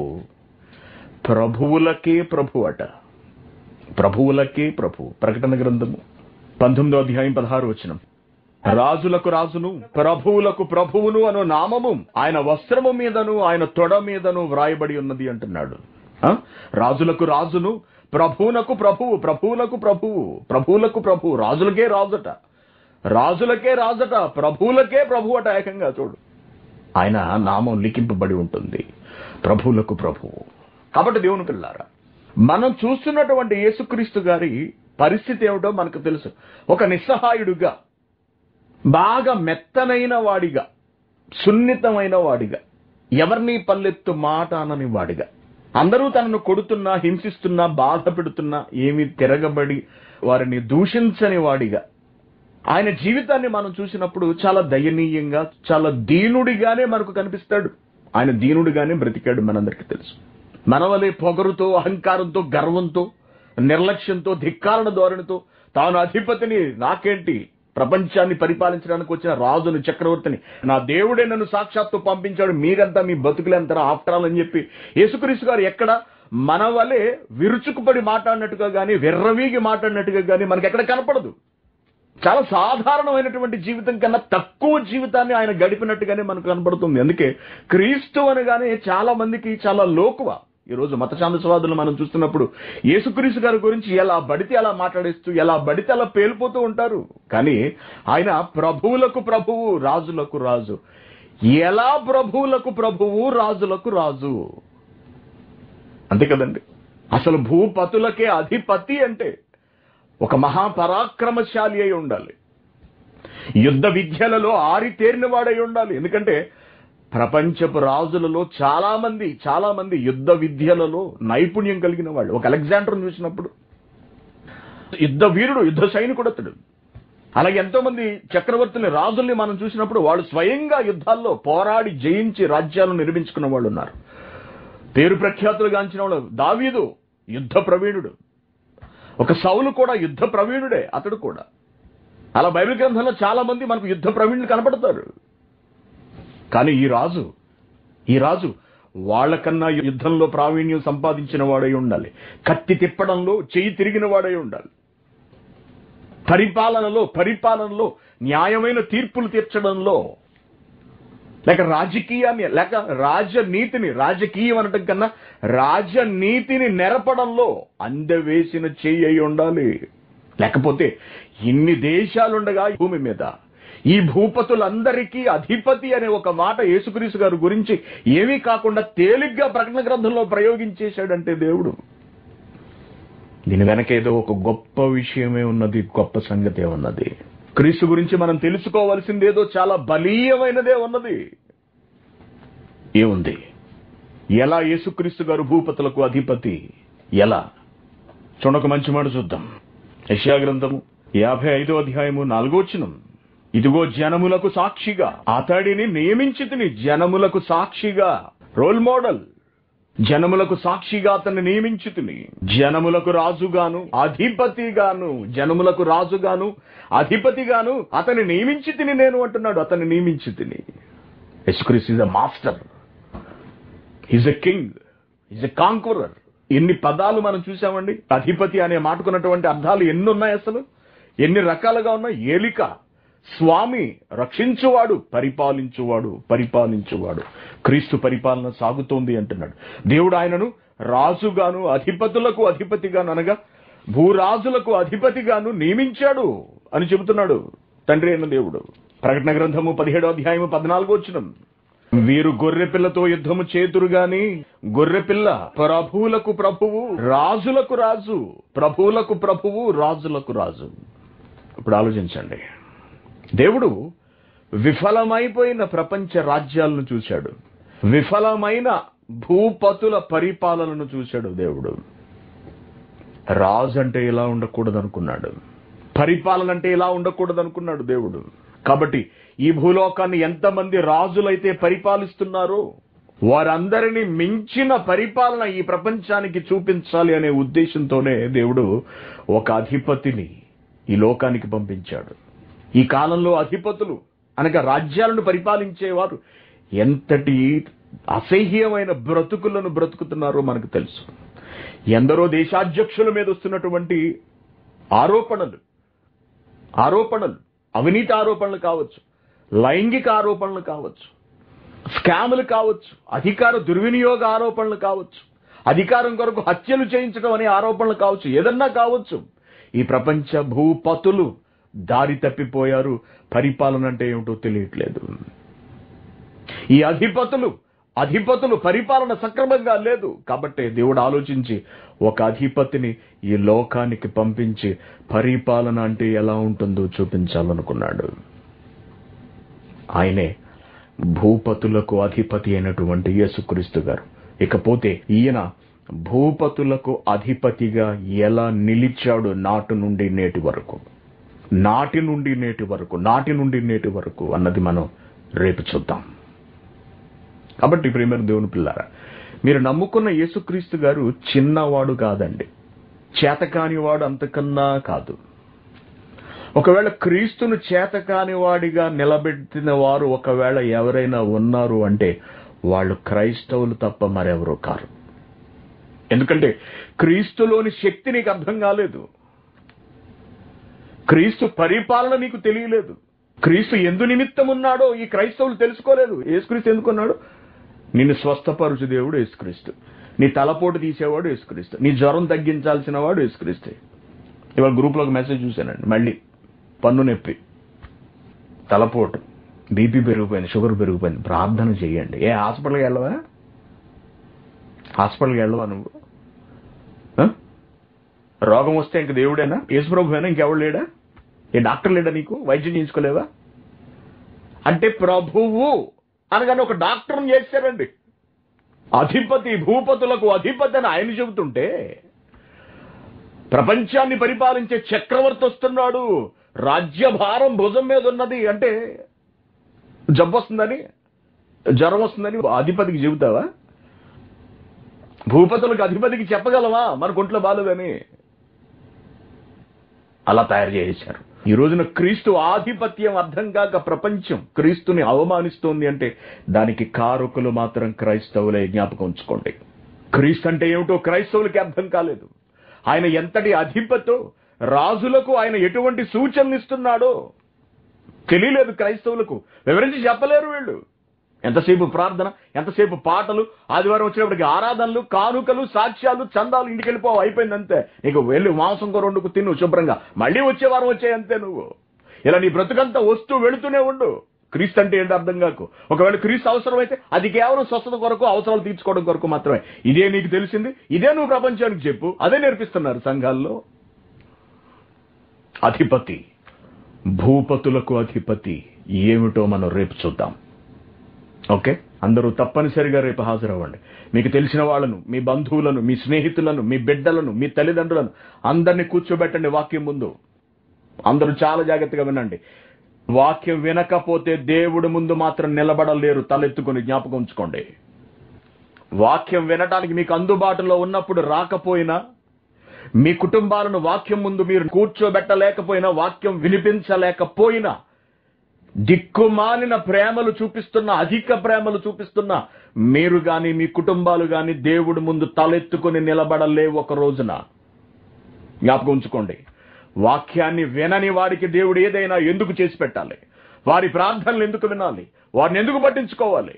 ప్రభువులకే ప్రభు అట ప్రభువులకే ప్రభు ప్రకటన గ్రంథము పంతొమ్మిదో అధ్యాయం పదహారు వచనం రాజులకు రాజును ప్రభువులకు ప్రభువును అను నామము ఆయన వస్త్రము మీదను ఆయన తొడ మీదను వ్రాయబడి ఉన్నది అంటున్నాడు ఆ? రాజులకు రాజును ప్రభువునకు ప్రభువు ప్రభువులకు ప్రభువు ప్రభువులకు ప్రభువు రాజులకే రాజుట రాజులకే రాజట ప్రభువులకే ప్రభు అట ఏకంగా చూడు ఆయన నామం లిఖింపబడి ఉంటుంది ప్రభువులకు ప్రభువు కాబట్టి దేవుని పిల్లారా మనం చూస్తున్నటువంటి యేసుక్రీస్తు గారి పరిస్థితి ఏమిటో మనకు తెలుసు ఒక నిస్సహాయుడుగా బాగా మెత్తనైన వాడిగా సున్నితమైన వాడిగా ఎవరిని పల్లెత్తు మాట అనని వాడిగా అందరూ తనను కొడుతున్నా హింసిస్తున్నా బాధ పెడుతున్నా ఏమి తిరగబడి వారిని దూషించని వాడిగా ఆయన జీవితాన్ని మనం చూసినప్పుడు చాలా దయనీయంగా చాలా దీనుడిగానే మనకు కనిపిస్తాడు ఆయన దీనుడిగానే బ్రతికాడు మనందరికీ తెలుసు మనవలే పొగరుతో అహంకారంతో గర్వంతో నిర్లక్ష్యంతో ధిక్కారణ ధోరణితో తాను అధిపతిని నాకేంటి ప్రపంచాన్ని పరిపాలించడానికి వచ్చిన రాజును చక్రవర్తిని నా దేవుడే నన్ను సాక్షాత్తు పంపించాడు మీరంతా మీ బతుకులంతా ఆఫ్టర్ ఆల్ అని చెప్పి యేసుక్రీస్తు గారు ఎక్కడ మన వలె విరుచుకుపడి మాట్లాడినట్టుగా గాని విర్రవీగి మాట్లాడినట్టుగా గాని మనకి ఎక్కడ కనపడదు చాలా సాధారణమైనటువంటి జీవితం కన్నా తక్కువ జీవితాన్ని ఆయన గడిపినట్టుగానే మనకు కనబడుతుంది అందుకే క్రీస్తు అనగానే చాలా మందికి చాలా లోకువ ఈ రోజు మత సాందస్వాదులు మనం చూస్తున్నప్పుడు యేసుక్రీస్తు గారి గురించి ఎలా బడితే అలా మాట్లాడేస్తూ ఎలా బడితే అలా పేలిపోతూ ఉంటారు కానీ ఆయన ప్రభువులకు ప్రభువు రాజులకు రాజు ఎలా ప్రభువులకు ప్రభువు రాజులకు రాజు అంతే కదండి అసలు భూపతులకే అధిపతి అంటే ఒక మహాపరాక్రమశాలి అయి ఉండాలి యుద్ధ విద్యలలో ఆరితేరిన వాడై ఉండాలి ఎందుకంటే ప్రపంచపు రాజులలో చాలా మంది చాలా మంది యుద్ధ విద్యలలో నైపుణ్యం కలిగిన వాళ్ళు ఒక అలెగ్జాండర్ చూసినప్పుడు యుద్ధ వీరుడు యుద్ధ సైనికుడు అతడు అలాగే ఎంతో మంది చక్రవర్తుల్ని రాజుల్ని మనం చూసినప్పుడు వాళ్ళు స్వయంగా యుద్ధాల్లో పోరాడి జయించి రాజ్యాలను నిర్మించుకున్న వాళ్ళు ఉన్నారు పేరు ప్రఖ్యాతులు గాంచిన వాళ్ళు దావీదు యుద్ధ ప్రవీణుడు ఒక సౌలు కూడా యుద్ధ ప్రవీణుడే అతడు కూడా అలా బైబిల్ గ్రంథంలో చాలా మంది మనకు యుద్ధ ప్రవీణులు కనపడతారు కానీ ఈ రాజు ఈ రాజు వాళ్ళకన్నా యుద్ధంలో ప్రావీణ్యం సంపాదించిన వాడై ఉండాలి కత్తి తిప్పడంలో చెయ్యి తిరిగిన వాడై ఉండాలి పరిపాలనలో పరిపాలనలో న్యాయమైన తీర్పులు తీర్చడంలో లేక రాజకీయాన్ని లేక రాజనీతిని రాజకీయం అనటం కన్నా రాజనీతిని నెరపడంలో అందవేసిన చెయ్యి అయి ఉండాలి లేకపోతే ఇన్ని దేశాలుండగా ఈ భూమి మీద ఈ భూపతులందరికీ అధిపతి అనే ఒక మాట యేసుక్రీస్తు గారి గురించి ఏమీ కాకుండా తేలిగ్గా ప్రకటన గ్రంథంలో ప్రయోగించేశాడంటే దేవుడు దీని వెనక ఏదో ఒక గొప్ప విషయమే ఉన్నది గొప్ప సంగతే ఉన్నది క్రీస్తు గురించి మనం తెలుసుకోవలసిందేదో చాలా బలీయమైనదే ఉన్నది ఏముంది ఎలా యేసుక్రీస్తు గారు భూపతులకు అధిపతి ఎలా చూడక మంచి మాట చూద్దాం యెషయా గ్రంథము యాభై ఐదో అధ్యాయము నాలుగో వచనం ఇదిగో జనములకు సాక్షిగా అతడిని నియమించితిని జనములకు సాక్షిగా రోల్ మోడల్ జనములకు సాక్షిగా అతన్ని నియమించుతుని జనములకు రాజుగాను అధిపతిగాను జనములకు రాజుగాను అధిపతిగాను అతన్ని నియమించి తిని నేను అంటున్నాడు అతన్ని నియమించి తిని యశ్క్రిస్ is a master is a king is a conqueror ఎన్ని పదాలు మనం చూసామండి అధిపతి అనే మాటకున్నటువంటి అర్థాలు ఎన్ని ఉన్నాయి అసలు ఎన్ని రకాలుగా ఉన్నాయి ఏలిక స్వామి రక్షించువాడు పరిపాలించువాడు పరిపాలించువాడు క్రీస్తు పరిపాలన సాగుతోంది అంటున్నాడు దేవుడు ఆయనను రాజుగాను అధిపతులకు అధిపతిగాను అనగా భూరాజులకు అధిపతిగాను నియమించాడు అని చెబుతున్నాడు తండ్రి అయిన దేవుడు ప్రకటన గ్రంథము పదిహేడో అధ్యాయము పద్నాలుగో వచ్చినం వీరు గొర్రె పిల్లతో యుద్ధము చేతురు గాని గొర్రె పిల్ల ప్రభువులకు ప్రభువు రాజులకు రాజు ప్రభువులకు ప్రభువు రాజులకు రాజు ఇప్పుడు ఆలోచించండి దేవుడు విఫలమైపోయిన ప్రపంచ రాజ్యాలను చూశాడు విఫలమైన భూపతుల పరిపాలనను చూశాడు దేవుడు రాజు అంటే ఇలా ఉండకూడదు అనుకున్నాడు పరిపాలన అంటే ఇలా ఉండకూడదు అనుకున్నాడు దేవుడు కాబట్టి ఈ భూలోకాన్ని ఎంతమంది రాజులైతే పరిపాలిస్తున్నారో వారందరినీ మించిన పరిపాలన ఈ ప్రపంచానికి చూపించాలి అనే ఉద్దేశంతోనే దేవుడు ఒక అధిపతిని ఈ లోకానికి పంపించాడు ఈ కాలంలో అధిపతులు అనగా రాజ్యాలను పరిపాలించేవారు ఎంతటి అసహ్యమైన బ్రతుకులను బ్రతుకుతున్నారో మనకు తెలుసు ఎందరో దేశాధ్యక్షుల మీద వస్తున్నటువంటి ఆరోపణలు ఆరోపణలు అవినీతి ఆరోపణలు కావచ్చు లైంగిక ఆరోపణలు కావచ్చు స్కాములు కావచ్చు అధికార దుర్వినియోగ ఆరోపణలు కావచ్చు అధికారం కొరకు హత్యలు చేయించడం అనే ఆరోపణలు కావచ్చు ఏదన్నా కావచ్చు ఈ ప్రపంచ భూపతులు దారి తప్పిపోయారు పరిపాలన అంటే ఏమిటో తెలియట్లేదు ఈ అధిపతులు అధిపతులు పరిపాలన సక్రమంగా లేదు కాబట్టి దేవుడు ఆలోచించి ఒక అధిపతిని ఈ లోకానికి పంపించి పరిపాలన అంటే ఎలా ఉంటుందో చూపించాలనుకున్నాడు ఆయనే భూపతులకు అధిపతి అయినటువంటి యేసుక్రీస్తు గారు ఇకపోతే ఈయన భూపతులకు అధిపతిగా ఎలా నిలిచాడు నాటి నుండి నేటి వరకు నాటి నుండి నేటి వరకు నాటి నుండి నేటి వరకు అన్నది మనం రేపు చూద్దాం కాబట్టి ప్రేమ దేవుని పిల్లారా మీరు నమ్ముకున్న యేసుక్రీస్తు గారు చిన్నవాడు కాదండి చేతకానివాడు అంతకన్నా కాదు ఒకవేళ క్రీస్తును చేతకాని వాడిగా నిలబెట్టిన వారు ఒకవేళ ఎవరైనా ఉన్నారు అంటే వాళ్ళు క్రైస్తవులు తప్ప మరెవరూ కారు ఎందుకంటే క్రీస్తులోని శక్తి నీకు అర్థం కాలేదు క్రీస్తు పరిపాలన నీకు తెలియలేదు క్రీస్తు ఎందు నిమిత్తం ఉన్నాడో ఈ క్రైస్తవులు తెలుసుకోలేదు యేసుక్రీస్తు ఎందుకున్నాడు నిన్ను స్వస్థపరుచు దేవుడు యేసుక్రీస్తు నీ తలపోటు తీసేవాడు యేసుక్రీస్తు నీ జ్వరం తగ్గించాల్సిన వాడు యేసుక్రీస్తే ఇవాళ గ్రూప్లో ఒక మెసేజ్ చూశానండి మళ్ళీ పన్ను నొప్పి తలపోటు బీపీ పెరిగిపోయింది షుగర్ పెరిగిపోయింది ప్రార్థన చేయండి ఏ హాస్పిటల్కి వెళ్ళవా హాస్పిటల్కి వెళ్ళవా నువ్వు ఆ? రోగం వస్తే ఇంక దేవుడేనా యేసుప్రభువేనా ఇంకెవడు లేడా ఏ డాక్టర్ లేడా నీకు వైద్యం చేయించుకోలేవా అంటే ప్రభువు అనగానే ఒక డాక్టర్ని చేశారండి అధిపతి భూపతులకు అధిపతి అని ఆయన చెబుతుంటే ప్రపంచాన్ని పరిపాలించే చక్రవర్తి వస్తున్నాడు రాజ్యభారం భుజం మీద ఉన్నది అంటే జబ్బు వస్తుందని జ్వరం వస్తుందని అధిపతికి చెబుతావా భూపతులకు అధిపతికి చెప్పగలవా మన ఒంట్లో బాలేదని అలా తయారు చేసేశారు ఈ రోజున క్రీస్తు ఆధిపత్యం అర్థం కాక ప్రపంచం క్రీస్తుని అవమానిస్తోంది అంటే దానికి కారకులు మాత్రం క్రైస్తవులే జ్ఞాపకం ఉంచుకోండి క్రీస్తు అంటే ఏమిటో క్రైస్తవులకి అర్థం కాలేదు ఆయన ఎంతటి అధిపతో రాజులకు ఆయన ఎటువంటి సూచనలు ఇస్తున్నాడో తెలియలేదు క్రైస్తవులకు వివరించి చెప్పలేరు వీళ్ళు ఎంతసేపు ప్రార్థన ఎంతసేపు పాటలు ఆదివారం వచ్చినప్పటికి ఆరాధనలు కానుకలు సాక్ష్యాలు చందాలు ఇంటికి వెళ్ళిపోవు అయిపోయింది అంతే నీకు వెళ్ళి మాంసం కూర వండుకు తిను శుభ్రంగా మళ్ళీ వచ్చే వారం వచ్చే అంతే నువ్వు ఇలా నీ బ్రతుకంతా వస్తూ వెళుతూనే ఉండు క్రీస్తు అంటే ఏంటి అర్థం కాకు ఒకవేళ క్రీస్తు అవసరం అయితే అది కేవలం స్వస్థత కొరకు అవసరాలు తీర్చుకోవడం కొరకు మాత్రమే ఇదే నీకు తెలిసింది ఇదే నువ్వు ప్రపంచానికి చెప్పు అదే నేర్పిస్తున్నారు సంఘాల్లో అధిపతి భూపతులకు అధిపతి ఏమిటో మనం రేపు చూద్దాం ఓకే అందరూ తప్పనిసరిగా రేపు హాజరవ్వండి మీకు తెలిసిన వాళ్ళను మీ బంధువులను మీ స్నేహితులను మీ బిడ్డలను మీ తల్లిదండ్రులను అందరినీ కూర్చోబెట్టండి వాక్యం ముందు అందరూ చాలా జాగ్రత్తగా వినండి వాక్యం వినకపోతే దేవుడు ముందు మాత్రం నిలబడలేరు తలెత్తుకుని జ్ఞాపకం ఉంచుకోండి వాక్యం వినటానికి మీకు అందుబాటులో ఉన్నప్పుడు రాకపోయినా మీ కుటుంబాలను వాక్యం ముందు మీరు కూర్చోబెట్టలేకపోయినా వాక్యం వినిపించలేకపోయినా దిక్కుమాలిన ప్రేమలు చూపిస్తున్న అధిక ప్రేమలు చూపిస్తున్న మీరు గాని మీ కుటుంబాలు గాని దేవుడి ముందు తలెత్తుకుని నిలబడలే ఒక రోజున జ్ఞాపకం ఉంచుకోండి వాక్యాన్ని వినని వారికి దేవుడు ఏదైనా ఎందుకు చేసి పెట్టాలి వారి ప్రార్థనలు ఎందుకు వినాలి వారిని ఎందుకు పట్టించుకోవాలి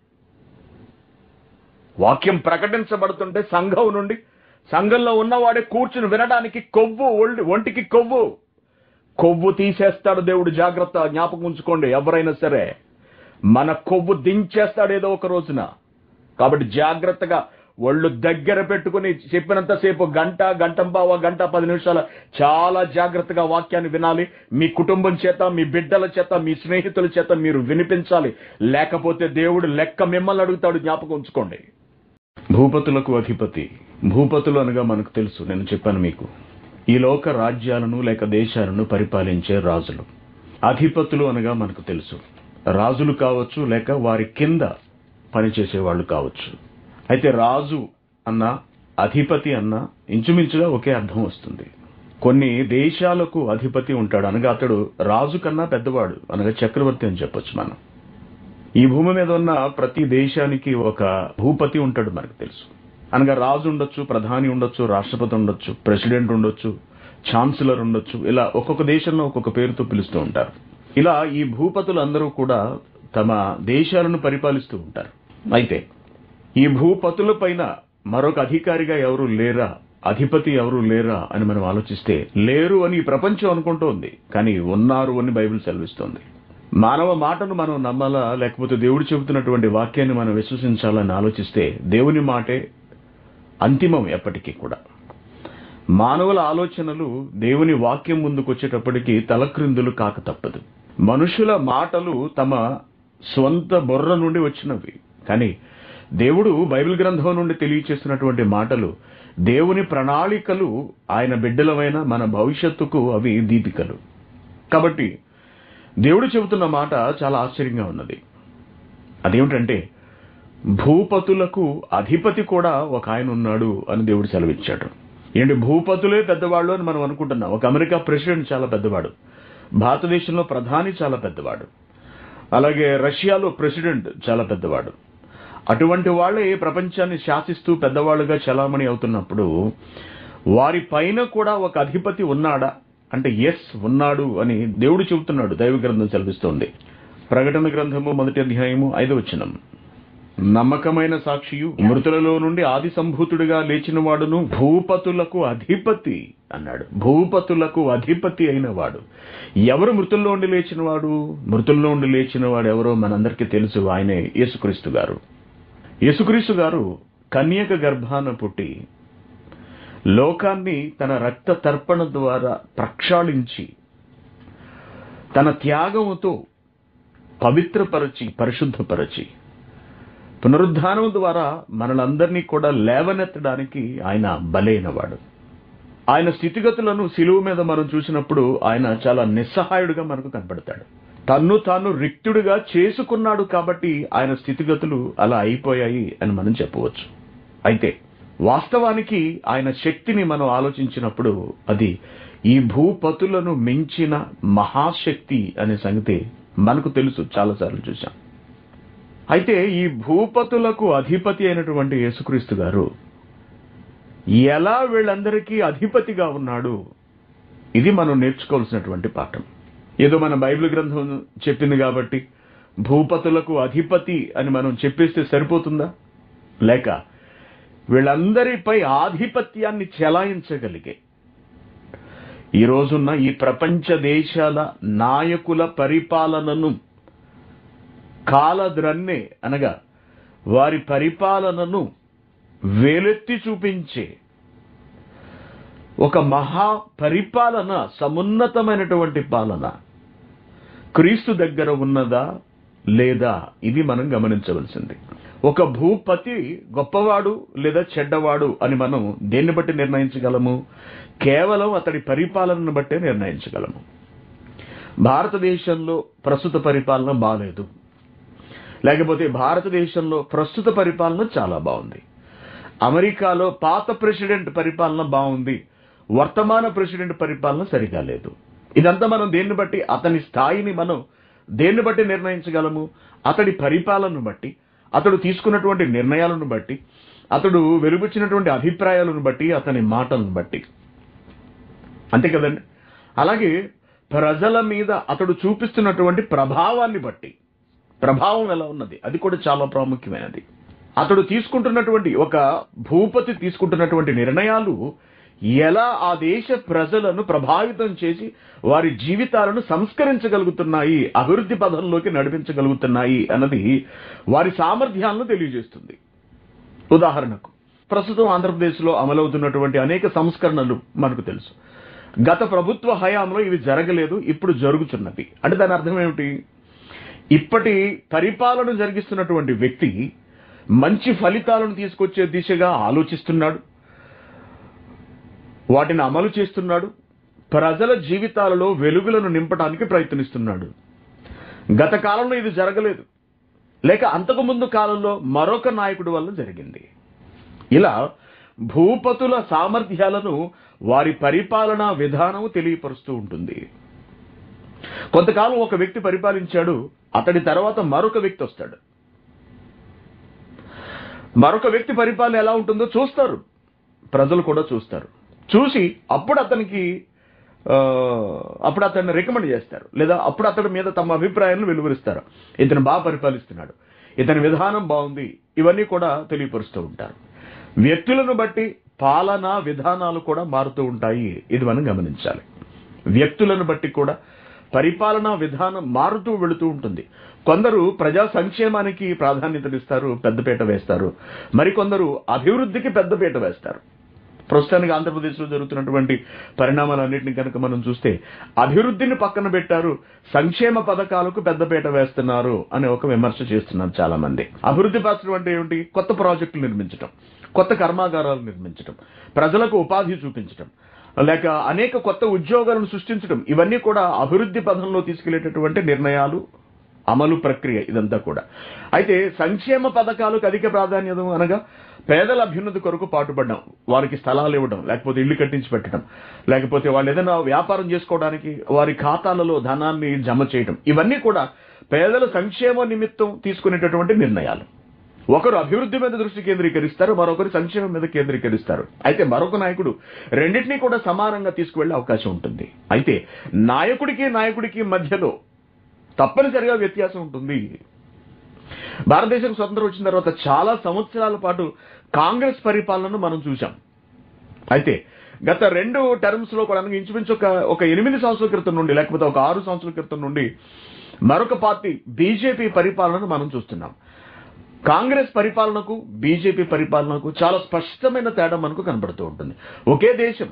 వాక్యం ప్రకటించబడుతుంటే సంఘం నుండి సంఘంలో ఉన్నవాడే కూర్చుని వినడానికి కొవ్వు ఒళ్ళు- ఒంటికి కొవ్వు కొవ్వు తీసేస్తాడు దేవుడు జాగ్రత్త జ్ఞాపకం ఉంచుకోండి ఎవరైనా సరే మన కొవ్వు దించేస్తాడు ఏదో ఒక రోజున కాబట్టి జాగ్రత్తగా ఒళ్ళు దగ్గర పెట్టుకుని చెప్పినంతసేపు గంట గంటంబావ గంట పది నిమిషాల చాలా జాగ్రత్తగా వాక్యాన్ని వినాలి మీ కుటుంబం చేత మీ బిడ్డల చేత మీ స్నేహితుల చేత మీరు వినిపించాలి లేకపోతే దేవుడు లెక్క మిమ్మల్ని అడుగుతాడు జ్ఞాపకం ఉంచుకోండి భూపతులకు అధిపతి భూపతులు అనగా మనకు తెలుసు నేను చెప్పాను మీకు ఈ లోక రాజ్యాలను లేక దేశాలను పరిపాలించే రాజులు అధిపతులు అనగా మనకు తెలుసు రాజులు కావచ్చు లేక వారి కింద పనిచేసే వాళ్ళు కావచ్చు అయితే రాజు అన్న అధిపతి అన్న ఇంచుమించుగా ఒకే అర్థం వస్తుంది కొన్ని దేశాలకు అధిపతి ఉంటాడు అనగా అతడు రాజు కన్నా పెద్దవాడు అనగా చక్రవర్తి అని చెప్పొచ్చు మనం ఈ భూమి మీద ఉన్న ప్రతి దేశానికి ఒక భూపతి ఉంటాడు మనకు తెలుసు అనగా రాజు ఉండొచ్చు ప్రధాని ఉండొచ్చు రాష్ట్రపతి ఉండొచ్చు ప్రెసిడెంట్ ఉండొచ్చు ఛాన్సలర్ ఉండొచ్చు ఇలా ఒక్కొక్క దేశంలో ఒక్కొక్క పేరుతో పిలుస్తూ ఉంటారు ఇలా ఈ భూపతులు అందరూ కూడా తమ దేశాలను పరిపాలిస్తూ ఉంటారు అయితే ఈ భూపతుల పైన మరొక అధికారిగా ఎవరు లేరా అధిపతి ఎవరు లేరా అని మనం ఆలోచిస్తే లేరు అని ఈ ప్రపంచం అనుకుంటోంది కానీ ఉన్నారు అని బైబిల్ సెలవిస్తోంది మానవ మాటను మనం నమ్మాలా లేకపోతే దేవుడు చెబుతున్నటువంటి వాక్యాన్ని మనం విశ్వసించాలని ఆలోచిస్తే దేవుని మాటే అంతిమం ఎప్పటికీ కూడా మానవుల ఆలోచనలు దేవుని వాక్యం ముందుకు వచ్చేటప్పటికి తలక్రిందులు కాక తప్పదు మనుషుల మాటలు తమ స్వంత బుర్ర నుండి వచ్చినవి కానీ దేవుడు బైబిల్ గ్రంథం నుండి తెలియచేస్తున్నటువంటి మాటలు దేవుని ప్రణాళికలు ఆయన బిడ్డలమైన మన భవిష్యత్తుకు అవి దీపికలు కాబట్టి దేవుడు చెబుతున్న మాట చాలా ఆశ్చర్యంగా ఉన్నది అదేమిటంటే భూపతులకు అధిపతి కూడా ఒక ఆయన ఉన్నాడు అని దేవుడు సెలవిచ్చాడు ఏంటి భూపతులే పెద్దవాళ్ళు అని మనం అనుకుంటున్నాం ఒక అమెరికా ప్రెసిడెంట్ చాలా పెద్దవాడు భారతదేశంలో ప్రధాని చాలా పెద్దవాడు అలాగే రష్యాలో ప్రెసిడెంట్ చాలా పెద్దవాడు అటువంటి వాళ్ళే ప్రపంచాన్ని శాసిస్తూ పెద్దవాళ్ళుగా చలామణి అవుతున్నప్పుడు వారి పైన కూడా ఒక అధిపతి ఉన్నాడా అంటే ఎస్ ఉన్నాడు అని దేవుడు చెబుతున్నాడు దైవ గ్రంథం సెలవిస్తోంది ప్రకటన గ్రంథము మొదటి అధ్యాయము ఐదో వచనం నమ్మకమైన సాక్షియు మృతులలో నుండి ఆది సంభూతుడిగా లేచిన వాడును భూపతులకు అధిపతి అన్నాడు భూపతులకు అధిపతి అయిన వాడు ఎవరు మృతుల్లో ఉండి లేచిన వాడు మృతుల్లో ఉండి లేచిన వాడు ఎవరో మనందరికీ తెలుసు ఆయనే యేసుక్రీస్తు గారు యేసుక్రీస్తు గారు కన్యక గర్భాన పుట్టి లోకాన్ని తన రక్త తర్పణ ద్వారా ప్రక్షాళించి తన త్యాగముతో పవిత్రపరచి పరిశుద్ధపరచి పునరుద్ధానం ద్వారా మనలందరినీ కూడా లేవనెత్తడానికి ఆయన బలైనవాడు ఆయన స్థితిగతులను సిలువు మీద మనం చూసినప్పుడు ఆయన చాలా నిస్సహాయుడుగా మనకు కనపడతాడు తన్ను తాను రిక్తుడిగా చేసుకున్నాడు కాబట్టి ఆయన స్థితిగతులు అలా అయిపోయాయి అని మనం చెప్పవచ్చు అయితే వాస్తవానికి ఆయన శక్తిని మనం ఆలోచించినప్పుడు అది ఈ భూపతులను మించిన మహాశక్తి అనే సంగతి మనకు తెలుసు చాలాసార్లు చూశాం అయితే ఈ భూపతులకు అధిపతి అయినటువంటి యేసుక్రీస్తు గారు ఎలా వీళ్ళందరికీ అధిపతిగా ఉన్నాడు ఇది మనం నేర్చుకోవాల్సినటువంటి పాఠం ఏదో మన బైబిల్ గ్రంథం చెప్పింది కాబట్టి భూపతులకు అధిపతి అని మనం చెప్పేస్తే సరిపోతుందా లేక వీళ్ళందరిపై ఆధిపత్యాన్ని చెలాయించగలిగే ఈ రోజున్న ఈ ప్రపంచ దేశాల నాయకుల పరిపాలనను కాలద్రన్నే అనగా వారి పరిపాలనను వేలెత్తి చూపించే ఒక మహా పరిపాలన సమున్నతమైనటువంటి పాలన క్రీస్తు దగ్గర ఉన్నదా లేదా ఇది మనం గమనించవలసింది ఒక భూపతి గొప్పవాడు లేదా చెడ్డవాడు అని మనం దేన్ని బట్టి నిర్ణయించగలము కేవలం అతడి పరిపాలనను బట్టే నిర్ణయించగలము భారతదేశంలో ప్రస్తుత పరిపాలన బాలేదు లేకపోతే భారతదేశంలో ప్రస్తుత పరిపాలన చాలా బాగుంది అమెరికాలో పాత ప్రెసిడెంట్ పరిపాలన బాగుంది వర్తమాన ప్రెసిడెంట్ పరిపాలన సరిగా లేదు ఇదంతా మనం దేన్ని బట్టి అతని స్థాయిని మనం దేన్ని బట్టి నిర్ణయించగలము అతడి పరిపాలనను బట్టి అతడు తీసుకున్నటువంటి నిర్ణయాలను బట్టి అతడు వెలుగుచ్చినటువంటి అభిప్రాయాలను బట్టి అతని మాటలను బట్టి అంతే కదండి అలాగే ప్రజల మీద అతడు చూపిస్తున్నటువంటి ప్రభావాన్ని బట్టి ప్రభావం ఎలా ఉన్నది అది కూడా చాలా ప్రాముఖ్యమైనది అతడు తీసుకుంటున్నటువంటి ఒక భూపతి తీసుకుంటున్నటువంటి నిర్ణయాలు ఎలా ఆ దేశ ప్రజలను ప్రభావితం చేసి వారి జీవితాలను సంస్కరించగలుగుతున్నాయి అభివృద్ధి పదంలోకి నడిపించగలుగుతున్నాయి అన్నది వారి సామర్థ్యాలను తెలియజేస్తుంది ఉదాహరణకు ప్రస్తుతం ఆంధ్రప్రదేశ్లో అమలవుతున్నటువంటి అనేక సంస్కరణలు మనకు తెలుసు గత ప్రభుత్వ హయాంలో ఇవి జరగలేదు ఇప్పుడు జరుగుతున్నవి అంటే దాని అర్థం ఏమిటి ఇప్పటి పరిపాలన జరిగిస్తున్నటువంటి వ్యక్తి మంచి ఫలితాలను తీసుకొచ్చే దిశగా ఆలోచిస్తున్నాడు వాటిని అమలు చేస్తున్నాడు ప్రజల జీవితాలలో వెలుగులను నింపడానికి ప్రయత్నిస్తున్నాడు గత కాలంలో ఇది జరగలేదు లేక అంతకుముందు కాలంలో మరొక నాయకుడి వల్ల జరిగింది ఇలా భూపతుల సామర్థ్యాలను వారి పరిపాలనా విధానం తెలియపరుస్తూ ఉంటుంది కొంతకాలం ఒక వ్యక్తి పరిపాలించాడు అతడి తర్వాత మరొక వ్యక్తి వస్తాడు మరొక వ్యక్తి పరిపాలన ఎలా ఉంటుందో చూస్తారు ప్రజలు కూడా చూస్తారు చూసి అప్పుడు అతనికి ఆ, అప్పుడు అతన్ని రికమెండ్ చేస్తారు లేదా అప్పుడు అతడి మీద తమ అభిప్రాయాలను వెలువరిస్తారు ఇతను బాగా పరిపాలిస్తున్నాడు ఇతని విధానం బాగుంది ఇవన్నీ కూడా తెలియపరుస్తూ ఉంటారు వ్యక్తులను బట్టి పాలనా విధానాలు కూడా మారుతూ ఉంటాయి ఇది మనం గమనించాలి వ్యక్తులను బట్టి కూడా పరిపాలనా విధానం మారుతూ వెళుతూ ఉంటుంది కొందరు ప్రజా సంక్షేమానికి ప్రాధాన్యతనిస్తారు పెద్దపీట వేస్తారు మరికొందరు అభివృద్ధికి పెద్దపీట వేస్తారు ప్రస్తుతానికి ఆంధ్రప్రదేశ్లో జరుగుతున్నటువంటి పరిణామాలన్నింటినీ కనుక మనం చూస్తే అభివృద్ధిని పక్కన పెట్టారు సంక్షేమ పథకాలకు పెద్దపీట వేస్తున్నారు అనే ఒక విమర్శ చేస్తున్నారు చాలా మంది అభివృద్ధి పరచడం అంటే ఏమిటి కొత్త ప్రాజెక్టులు నిర్మించడం కొత్త కర్మాగారాలు నిర్మించడం ప్రజలకు ఉపాధి చూపించడం లేక అనేక కొత్త ఉద్యోగాలను సృష్టించడం ఇవన్నీ కూడా అభివృద్ధి పథంలో తీసుకెళ్లేటటువంటి నిర్ణయాలు అమలు ప్రక్రియ ఇదంతా కూడా అయితే సంక్షేమ పథకాలకు అధిక ప్రాధాన్యత అనగా పేదల అభ్యున్నతి కొరకు పాటుపడడం వారికి స్థలాలు ఇవ్వడం లేకపోతే ఇల్లు కట్టించి పెట్టడం లేకపోతే వాళ్ళు ఏదైనా వ్యాపారం చేసుకోవడానికి వారి ఖాతాలలో ధనాన్ని జమ చేయడం ఇవన్నీ కూడా పేదల సంక్షేమ నిమిత్తం తీసుకునేటటువంటి నిర్ణయాలు ఒకరు అభివృద్ధి మీద దృష్టి కేంద్రీకరిస్తారు మరొకరు సంక్షేమం మీద కేంద్రీకరిస్తారు అయితే మరొక నాయకుడు రెండింటినీ కూడా సమానంగా తీసుకువెళ్లే అవకాశం ఉంటుంది అయితే నాయకుడికి నాయకుడికి మధ్యలో తప్పనిసరిగా వ్యత్యాసం ఉంటుంది భారతదేశం స్వతంత్రం వచ్చిన తర్వాత చాలా సంవత్సరాల పాటు కాంగ్రెస్ పరిపాలనను మనం చూసాం అయితే గత రెండు టర్మ్స్ లో కూడా ఇంచుమించు ఒక ఒక ఎనిమిది సంవత్సరాల క్రితం నుండి లేకపోతే ఒక ఆరు సంవత్సరాల క్రితం నుండి మరొక పార్టీ బీజేపీ పరిపాలనను మనం చూస్తున్నాం కాంగ్రెస్ పరిపాలనకు బీజేపీ పరిపాలనకు చాలా స్పష్టమైన తేడా మనకు కనబడుతూ ఉంటుంది ఒకే దేశం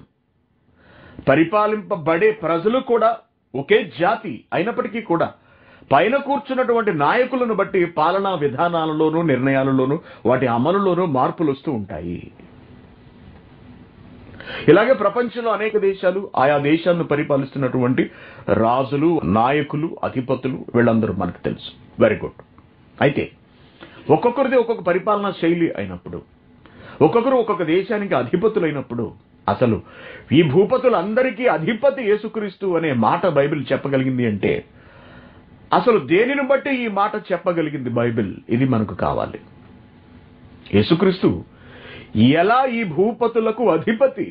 పరిపాలింపబడే ప్రజలు కూడా ఒకే జాతి అయినప్పటికీ కూడా పైన కూర్చున్నటువంటి నాయకులను బట్టి పాలనా విధానాలలోనూ నిర్ణయాలలోనూ వాటి అమలులోనూ మార్పులు వస్తూ ఉంటాయి ఇలాగే ప్రపంచంలో అనేక దేశాలు ఆయా దేశాలను పరిపాలిస్తున్నటువంటి రాజులు నాయకులు అధిపతులు వీళ్ళందరూ మనకు తెలుసు వెరీ గుడ్ అయితే ఒక్కొక్కరిది ఒక్కొక్క పరిపాలనా శైలి అయినప్పుడు ఒక్కొక్కరు ఒక్కొక్క దేశానికి అధిపతులైనప్పుడు అసలు ఈ భూపతులందరికీ అధిపతి యేసుక్రీస్తు అనే మాట బైబిల్ చెప్పగలిగింది అంటే అసలు దేనిని బట్టి ఈ మాట చెప్పగలిగింది బైబిల్ ఇది మనకు కావాలి యేసుక్రీస్తు ఎలా ఈ భూపతులకు అధిపతి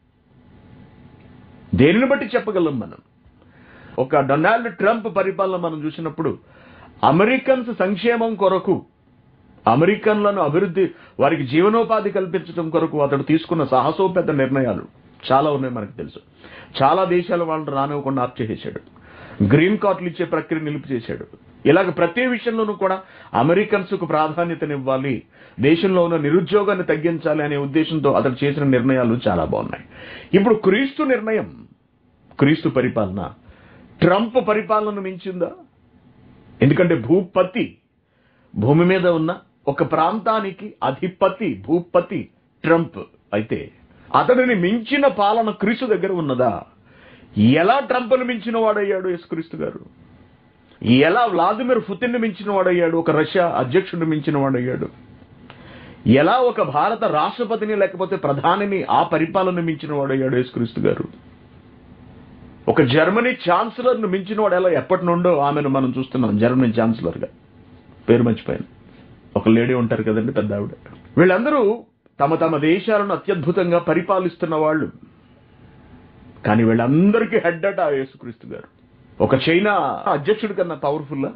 దేనిని బట్టి చెప్పగలం మనం ఒక డొనాల్డ్ ట్రంప్ పరిపాలన మనం చూసినప్పుడు అమెరికన్స్ సంక్షేమం కొరకు అమెరికన్లను అభివృద్ధి వారికి జీవనోపాధి కల్పించడం కొరకు అతడు తీసుకున్న సాహసోపేత నిర్ణయాలు చాలా ఉన్నాయి మనకు తెలుసు చాలా దేశాల వాళ్ళని రానివ్వకుండా ఆప్ చేసేశాడు గ్రీన్ కార్డులు ఇచ్చే ప్రక్రియ నిలుపు చేశాడు ఇలాగ ప్రతి విషయంలోనూ కూడా అమెరికన్స్ కు ప్రాధాన్యతనివ్వాలి దేశంలో ఉన్న నిరుద్యోగాన్ని తగ్గించాలి అనే ఉద్దేశంతో అతడు చేసిన నిర్ణయాలు చాలా బాగున్నాయి ఇప్పుడు క్రీస్తు నిర్ణయం క్రీస్తు పరిపాలన ట్రంప్ పరిపాలనను మించిందా ఎందుకంటే భూపతి భూమి మీద ఉన్న ఒక ప్రాంతానికి అధిపతి భూపతి ట్రంప్ అయితే అతడిని మించిన పాలన క్రీస్తు దగ్గర ఉన్నదా ఎలా ట్రంప్ను మించిన వాడయ్యాడు యేసుక్రీస్తు గారు ఎలా వ్లాదిమిర్ పుతిన్ మించిన వాడయ్యాడు ఒక రష్యా అధ్యక్షుడిని మించిన వాడయ్యాడు ఎలా ఒక భారత రాష్ట్రపతిని లేకపోతే ప్రధానిని ఆ పరిపాలన మించిన వాడయ్యాడు యేసుక్రీస్తు గారు ఒక జర్మనీ ఛాన్సలర్ ను మించిన వాడు ఎలా ఎప్పటి నుండో ఆమెను మనం చూస్తున్నాం జర్మనీ ఛాన్సలర్ గా పేరు మర్చిపోయాను ఒక లేడీ ఉంటారు కదండి పెద్ద ఆవిడ వీళ్ళందరూ తమ తమ దేశాలను అత్యద్భుతంగా పరిపాలిస్తున్న వాళ్ళు కానీ వీళ్ళందరికీ హెడ్ అట ఆ యేసుక్రీస్తు గారు ఒక చైనా అధ్యక్షుడి కన్నా పవర్ఫుల్లా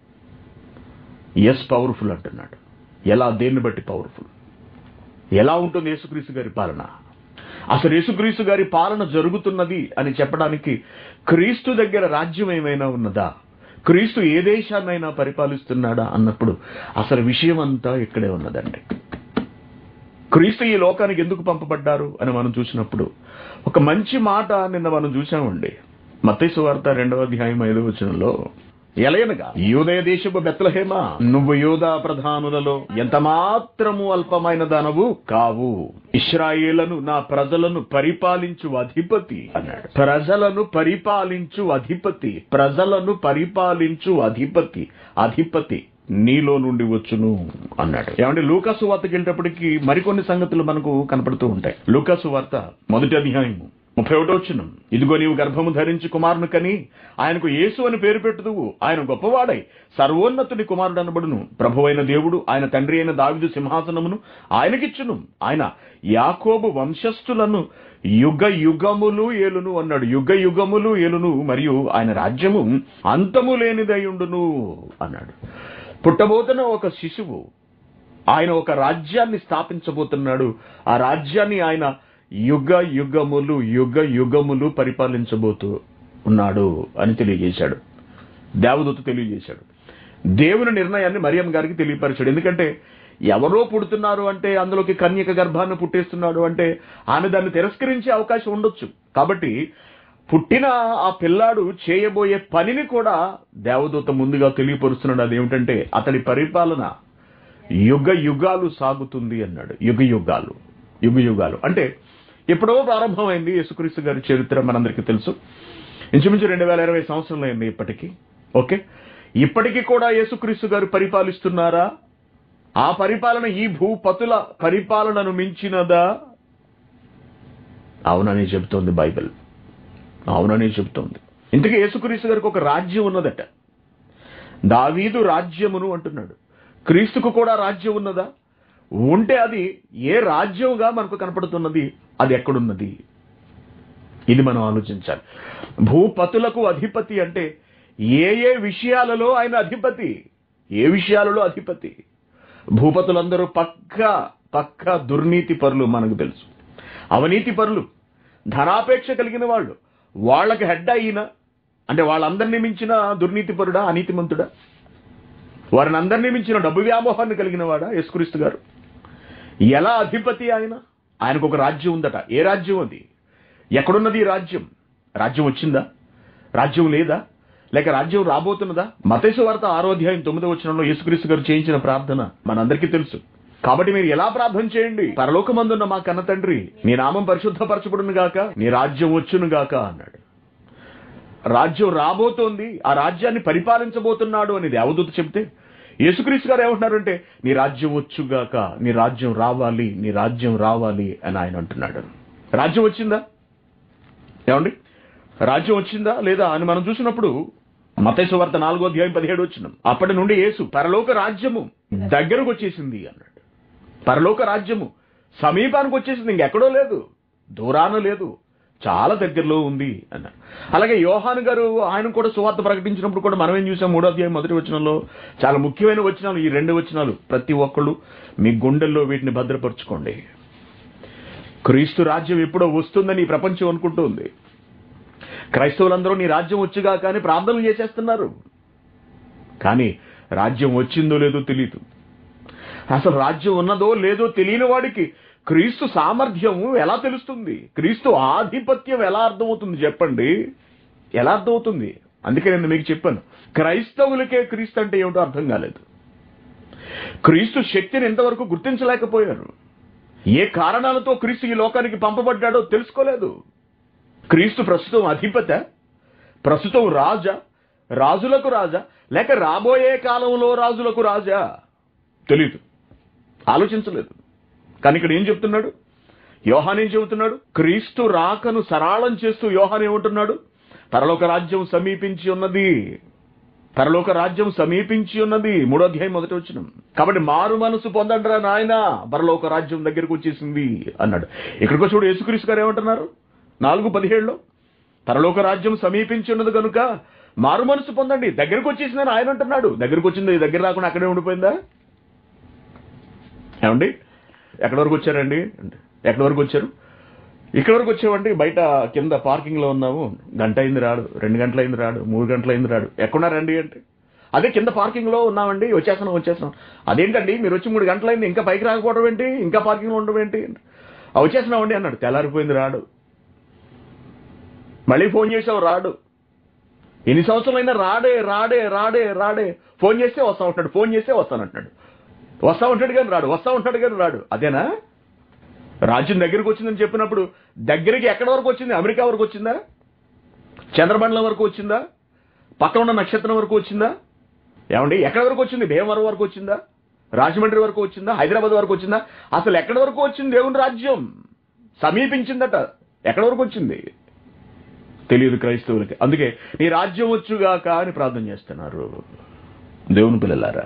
ఎస్ పవర్ఫుల్ అంటున్నాడు ఎలా దేన్ని బట్టి పవర్ఫుల్ ఎలా ఉంటుంది యేసుక్రీస్తు గారి పాలన అసలు యేసుక్రీస్తు గారి పాలన జరుగుతున్నది అని చెప్పడానికి క్రీస్తు దగ్గర రాజ్యం ఏమైనా ఉన్నదా క్రీస్తు ఏ దేశాన్నైనా పరిపాలిస్తున్నాడా అన్నప్పుడు అసలు విషయం అంతా ఇక్కడే ఉన్నదండి క్రీస్తు ఈ లోకానికి ఎందుకు పంపబడ్డారు అని మనం చూసినప్పుడు ఒక మంచి మాట నిన్న మనం చూసామండి మత్తయి వార్త రెండవ అధ్యాయం ఐదవ వచనంలో ఎలయనగా యూదయ దేశపు బెత్లహేమ నువ్వు యూదా ప్రధానులలో ఎంత మాత్రము అల్పమైన దానవు కావు ఇస్రాయేలను నా ప్రజలను పరిపాలించు అధిపతి అన్నాడు ప్రజలను పరిపాలించు అధిపతి ప్రజలను పరిపాలించు అధిపతి అధిపతి నీలో నుండి వచ్చును అన్నాడు ఏమంటే లూకాసు వార్తకి వెళ్ళేటప్పటికి మరికొన్ని సంగతులు మనకు కనపడుతూ ఉంటాయి లూకాసు వార్త మొదటి అధ్యాయము ముప్పై ఒకటో వచ్చిన ఇదిగో నీవు గర్భము ధరించి కుమారుని కని ఆయనకు యేసు అని పేరు పెట్టుదువు ఆయన గొప్పవాడై సర్వోన్నతుని కుమారుడు అనబడును ప్రభువైన దేవుడు ఆయన తండ్రి అయిన దావిదు సింహాసనమును ఆయనకిచ్చును ఆయన యాకోబు వంశస్థులను యుగ యుగములు ఏలును అన్నాడు యుగ యుగములు ఏలును మరియు ఆయన రాజ్యము అంతము లేనిదయుండును అన్నాడు పుట్టబోతున్న ఒక శిశువు ఆయన ఒక రాజ్యాన్ని స్థాపించబోతున్నాడు ఆ రాజ్యాన్ని ఆయన యుగ యుగములు యుగ యుగములు పరిపాలించబోతూ ఉన్నాడు అని తెలియజేశాడు దేవదూత తెలియజేశాడు దేవుని నిర్ణయాన్ని మరియం గారికి తెలియపరిచాడు ఎందుకంటే ఎవరో పుడుతున్నారు అంటే అందులోకి కన్యక గర్భాన్ని పుట్టేస్తున్నాడు అంటే ఆమె దాన్ని తిరస్కరించే అవకాశం ఉండొచ్చు కాబట్టి పుట్టిన ఆ పిల్లాడు చేయబోయే పనిని కూడా దేవదూత ముందుగా తెలియపరుస్తున్నాడు అదేమిటంటే అతడి పరిపాలన యుగ యుగాలు సాగుతుంది అన్నాడు యుగ యుగాలు యుగ యుగాలు అంటే ఎప్పుడో ప్రారంభమైంది యేసుక్రీస్తు గారి చరిత్ర మనందరికీ తెలుసు ఇంచుమించు రెండు వేల ఇరవై సంవత్సరంలో అయింది ఇప్పటికీ ఓకే ఇప్పటికీ కూడా యేసుక్రీస్తు గారు పరిపాలిస్తున్నారా ఆ పరిపాలన ఈ భూపతుల పరిపాలనను మించినదా అవునని చెబుతోంది బైబిల్ అవునని చెబుతోంది ఇంతకీ యేసుక్రీస్తు గారికి ఒక రాజ్యం ఉన్నదట దావీదు రాజ్యమును అంటున్నాడు క్రీస్తుకు కూడా రాజ్యం ఉన్నదా ఉంటే అది ఏ రాజ్యంగా మనకు కనపడుతున్నది అది ఎక్కడున్నది ఇది మనం ఆలోచించాలి భూపతులకు అధిపతి అంటే ఏ ఏ విషయాలలో ఆయన అధిపతి ఏ విషయాలలో అధిపతి భూపతులందరూ పక్క పక్క దుర్నీతి పరులు మనకు తెలుసు అవినీతి పరులు ధనాపేక్ష కలిగిన వాళ్ళు వాళ్ళకి హెడ్ అయిన అంటే వాళ్ళందరినీ మించిన దుర్నీతి పరుడా అనీతిమంతుడా వారిని అందరినీ మించిన డబ్బు వ్యామోహాన్ని కలిగిన వాడా యేసుక్రీస్తు గారు ఎలా అధిపతి ఆయన ఆయనకు ఒక రాజ్యం ఉందట ఏ రాజ్యం అది ఎక్కడున్నది ఈ రాజ్యం రాజ్యం వచ్చిందా రాజ్యం లేదా లేక రాజ్యం రాబోతున్నదా మతేసు వార్త ఆరో అధ్యాయం తొమ్మిదో వచనంలో యేసుక్రీస్తు గారు చేయించిన ప్రార్థన మనందరికీ తెలుసు కాబట్టి మీరు ఎలా ప్రార్థన చేయండి పరలోకమందున్న మా కన్న తండ్రి నీ నామం పరిశుద్ధపరచబడును గాక నీ రాజ్యం వచ్చును గాక అన్నాడు రాజ్యం రాబోతోంది ఆ రాజ్యాన్ని పరిపాలించబోతున్నాడు అని దేవదూత చెప్తే యేసుక్రీస్తు గారు ఏమంటున్నారంటే నీ రాజ్యం వచ్చుగాక నీ రాజ్యం రావాలి నీ రాజ్యం రావాలి అని ఆయన అంటున్నాడు రాజ్యం వచ్చిందా ఏమండి రాజ్యం వచ్చిందా లేదా అని మనం చూసినప్పుడు మతేశ్వ వార్త నాలుగో అధ్యాయం పదిహేడు వచ్చిన అప్పటి నుండి యేసు పరలోక రాజ్యము దగ్గరకు వచ్చేసింది అన్నాడు పరలోక రాజ్యము సమీపానికి వచ్చేసింది ఇంకెక్కడో లేదు దూరాన లేదు చాలా దగ్గరలో ఉంది అన్నారు అలాగే యోహాన్ గారు ఆయన కూడా సువార్త ప్రకటించినప్పుడు కూడా మనం ఏం చూసాం మూడో అధ్యాయం మొదటి వచనంలో చాలా ముఖ్యమైన వచనాలు ఈ రెండు వచనాలు ప్రతి ఒక్కళ్ళు మీ గుండెల్లో వీటిని భద్రపరచుకోండి క్రీస్తు రాజ్యం ఎప్పుడో వస్తుందని ఈ ప్రపంచం అనుకుంటుంది క్రైస్తవులందరూ నీ రాజ్యం వచ్చుగా కానీ ప్రార్థనలు చేసేస్తున్నారు కానీ రాజ్యం వచ్చిందో లేదో తెలియదు అసలు రాజ్యం ఉన్నదో లేదో తెలియని వాడికి క్రీస్తు సామర్థ్యం ఎలా తెలుస్తుంది క్రీస్తు ఆధిపత్యం ఎలా అర్థమవుతుంది చెప్పండి ఎలా అర్థమవుతుంది అందుకే నేను మీకు చెప్పాను క్రైస్తవులకే క్రీస్తు అంటే ఏమిటో అర్థం కాలేదు క్రీస్తు శక్తిని ఎంతవరకు గుర్తించలేకపోయారు ఏ కారణాలతో క్రీస్తు ఈ లోకానికి పంపబడ్డాడో తెలుసుకోలేదు క్రీస్తు ప్రస్తుతం అధిపత ప్రస్తుతం రాజా రాజులకు రాజా లేక రాబోయే కాలంలో రాజులకు రాజా తెలియదు ఆలోచించలేదు కానీ ఇక్కడ ఏం చెప్తున్నాడు యోహాన్ ఏం చెబుతున్నాడు క్రీస్తు రాకను సరాళం చేస్తూ యోహాన్ ఏమంటున్నాడు పరలోక రాజ్యం సమీపించి ఉన్నది పరలోక రాజ్యం సమీపించి ఉన్నది మూడో అధ్యాయం మొదటి వచ్చిన కాబట్టి మారు మనసు పొందండిరా నాయన పరలోక రాజ్యం దగ్గరకు వచ్చేసింది అన్నాడు ఇక్కడికి చూడు యేసుక్రీస్తు గారు ఏమంటున్నారు నాలుగు పదిహేడులో పరలోక రాజ్యం సమీపించి ఉన్నది కనుక మారు మనసు పొందండి దగ్గరకు వచ్చేసిందని ఆయన అంటున్నాడు దగ్గరకు వచ్చింది దగ్గర రాకుండా అక్కడే ఉండిపోయిందా ఏమండి ఎక్కడి వరకు వచ్చారండి అంటే, ఎక్కడి వరకు వచ్చారు ఇక్కడ వరకు వచ్చామండి బయట కింద పార్కింగ్ లో ఉన్నాము గంట అయింది రాడు రెండు గంటలు అయింది రాడు మూడు గంటలు అయింది రాడు ఎక్కడున్నారండి అంటే అదే కింద పార్కింగ్ లో ఉన్నామండి వచ్చేస్తున్నాం వచ్చేస్తున్నాం అదేంటండి మీరు వచ్చి మూడు గంటలు అయింది ఇంకా పైకి రాకపోవడం ఏంటి ఇంకా పార్కింగ్ లో ఉండడం ఏంటి "ఆ, వచ్చేస్తున్నామండి అన్నాడు తెల్లారిపోయింది రాడు మళ్ళీ ఫోన్ చేసావు రాడు ఎన్ని సంవత్సరాలైనా రాడే రాడే రాడే రాడే ఫోన్ చేస్తే వస్తా ఉంటాడు ఫోన్ చేస్తే వస్తానంటున్నాడు వస్తా ఉంటాడు కానీ రాడు వస్తా ఉంటాడు కానీ రాడు అదేనా రాజ్యం దగ్గరికి వచ్చిందని చెప్పినప్పుడు దగ్గరికి ఎక్కడి వరకు వచ్చింది అమెరికా వరకు వచ్చిందా చంద్రమండలం వరకు వచ్చిందా పక్కన ఉన్న నక్షత్రం వరకు వచ్చిందా ఏమండి ఎక్కడి వరకు వచ్చింది భీమవరం వరకు వచ్చిందా రాజమండ్రి వరకు వచ్చిందా హైదరాబాద్ వరకు వచ్చిందా అసలు ఎక్కడి వరకు వచ్చింది దేవుని రాజ్యం సమీపించిందట ఎక్కడి వరకు వచ్చింది తెలియదు క్రైస్తవులకి అందుకే నీ రాజ్యం వచ్చుగాక అని ప్రార్థన చేస్తున్నారు దేవుని పిల్లలారా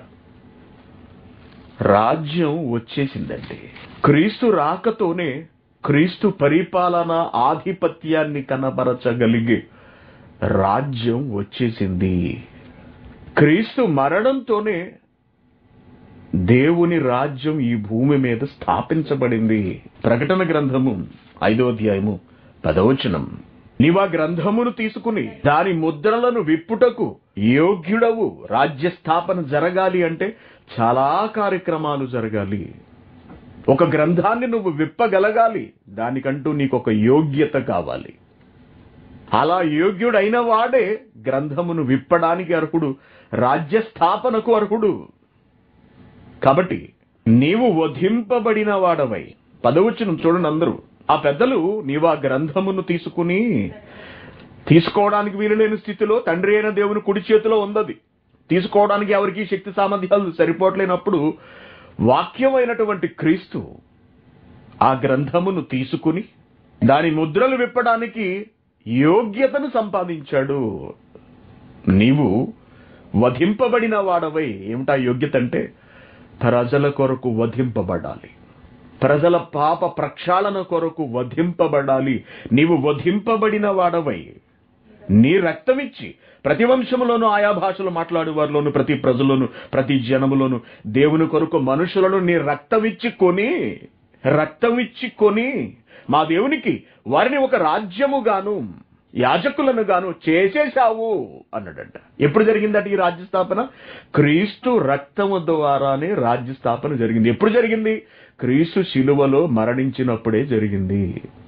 రాజ్యం వచ్చేసిందండి క్రీస్తు రాకతోనే క్రీస్తు పరిపాలన ఆధిపత్యాన్ని కనబరచగలిగే రాజ్యం వచ్చేసింది క్రీస్తు మరణంతోనే దేవుని రాజ్యం ఈ భూమి మీద స్థాపించబడింది ప్రకటన గ్రంథము ఐదో అధ్యాయము పదవచనం నీవా గ్రంథమును తీసుకుని దాని ముద్రలను విప్పుటకు యోగ్యుడవు రాజ్య స్థాపన జరగాలి అంటే చాలా కార్యక్రమాలు జరగాలి ఒక గ్రంథాన్ని నువ్వు విప్పగలగాలి దానికంటూ నీకు ఒక యోగ్యత కావాలి అలా యోగ్యుడైన వాడే గ్రంథమును విప్పడానికి అర్హుడు రాజ్య స్థాపనకు అర్హుడు కాబట్టి నీవు వధింపబడిన వాడవై పదవచ్చును చూడండి అందరూ ఆ పెద్దలు నీవు ఆ గ్రంథమును తీసుకుని తీసుకోవడానికి వీలులేని స్థితిలో తండ్రి అయిన దేవుని కుడి చేతిలో ఉందది తీసుకోవడానికి ఎవరికి శక్తి సామర్థ్యాలు సరిపోవట్లేనప్పుడు వాక్యమైనటువంటి క్రీస్తు ఆ గ్రంథమును తీసుకుని దాని ముద్రలు విప్పడానికి యోగ్యతను సంపాదించాడు నీవు వధింపబడిన వాడవై ఏమిటా యోగ్యత అంటే ప్రజల కొరకు వధింపబడాలి ప్రజల పాప ప్రక్షాళన కొరకు వధింపబడాలి నీవు వధింపబడిన వాడవై నీ రక్తమిచ్చి ప్రతి వంశములోను ఆయా భాషలు మాట్లాడే వారిలోను ప్రతి ప్రజలోను ప్రతి జనములోను దేవుని కొరకు మనుషులను నీ రక్తమిచ్చి కొని రక్తమిచ్చి కొని మా దేవునికి వారిని ఒక రాజ్యముగాను యాజకులను గాను చేసేశావు అన్నాడంట ఎప్పుడు జరిగిందట ఈ రాజ్య స్థాపన క్రీస్తు రక్తము ద్వారానే రాజ్య స్థాపన జరిగింది ఎప్పుడు జరిగింది క్రీస్తు శిలువలో మరణించినప్పుడే జరిగింది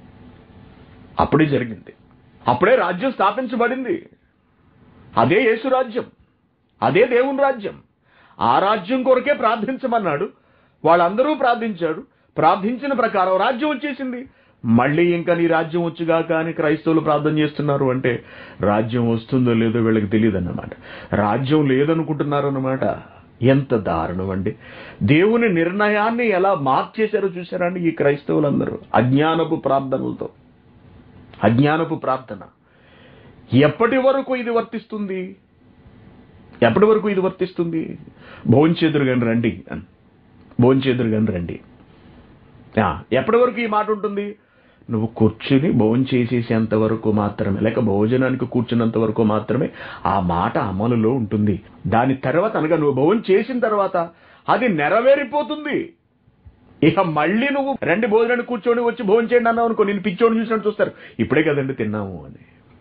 అప్పుడే జరిగింది అప్పుడే రాజ్యం స్థాపించబడింది అదే యేసు రాజ్యం అదే దేవుని రాజ్యం ఆ రాజ్యం కొరకే ప్రార్థించమన్నాడు వాళ్ళందరూ ప్రార్థించాడు ప్రార్థించిన ప్రకారం రాజ్యం వచ్చేసింది మళ్ళీ ఇంకా నీ రాజ్యం వచ్చుగాక అని క్రైస్తవులు ప్రార్థన చేస్తున్నారు అంటే రాజ్యం వస్తుందో లేదో వీళ్ళకి తెలియదు అన్నమాట రాజ్యం లేదనుకుంటున్నారు అన్నమాట ఎంత దారుణం అండి దేవుని నిర్ణయాన్ని ఎలా మార్చేశారో చూసారండి ఈ క్రైస్తవులందరూ అజ్ఞానపు ప్రార్థనలతో అజ్ఞానపు ప్రార్థన ఎప్పటి వరకు ఇది వర్తిస్తుంది ఎప్పటి వరకు ఇది వర్తిస్తుంది భోంచేదురు కానీ రండి అని భోంచేదురు కానీ రండి ఆ, ఎప్పటి వరకు ఈ మాట ఉంటుంది నువ్వు కూర్చుని భోజనం చేసేసేంత వరకు మాత్రమే లేక భోజనానికి కూర్చున్నంత వరకు మాత్రమే ఆ మాట అమలులో ఉంటుంది దాని తర్వాత అనగా నువ్వు భోజనం చేసిన తర్వాత అది నెరవేరిపోతుంది ఇక మళ్ళీ నువ్వు రెండు భోజనానికి కూర్చొని వచ్చి భోజనం చేయండి అన్నావు అనుకో నేను పిచ్చోడిని చూసినట్టు చూస్తారు ఇప్పుడే కదండి తిన్నాము అని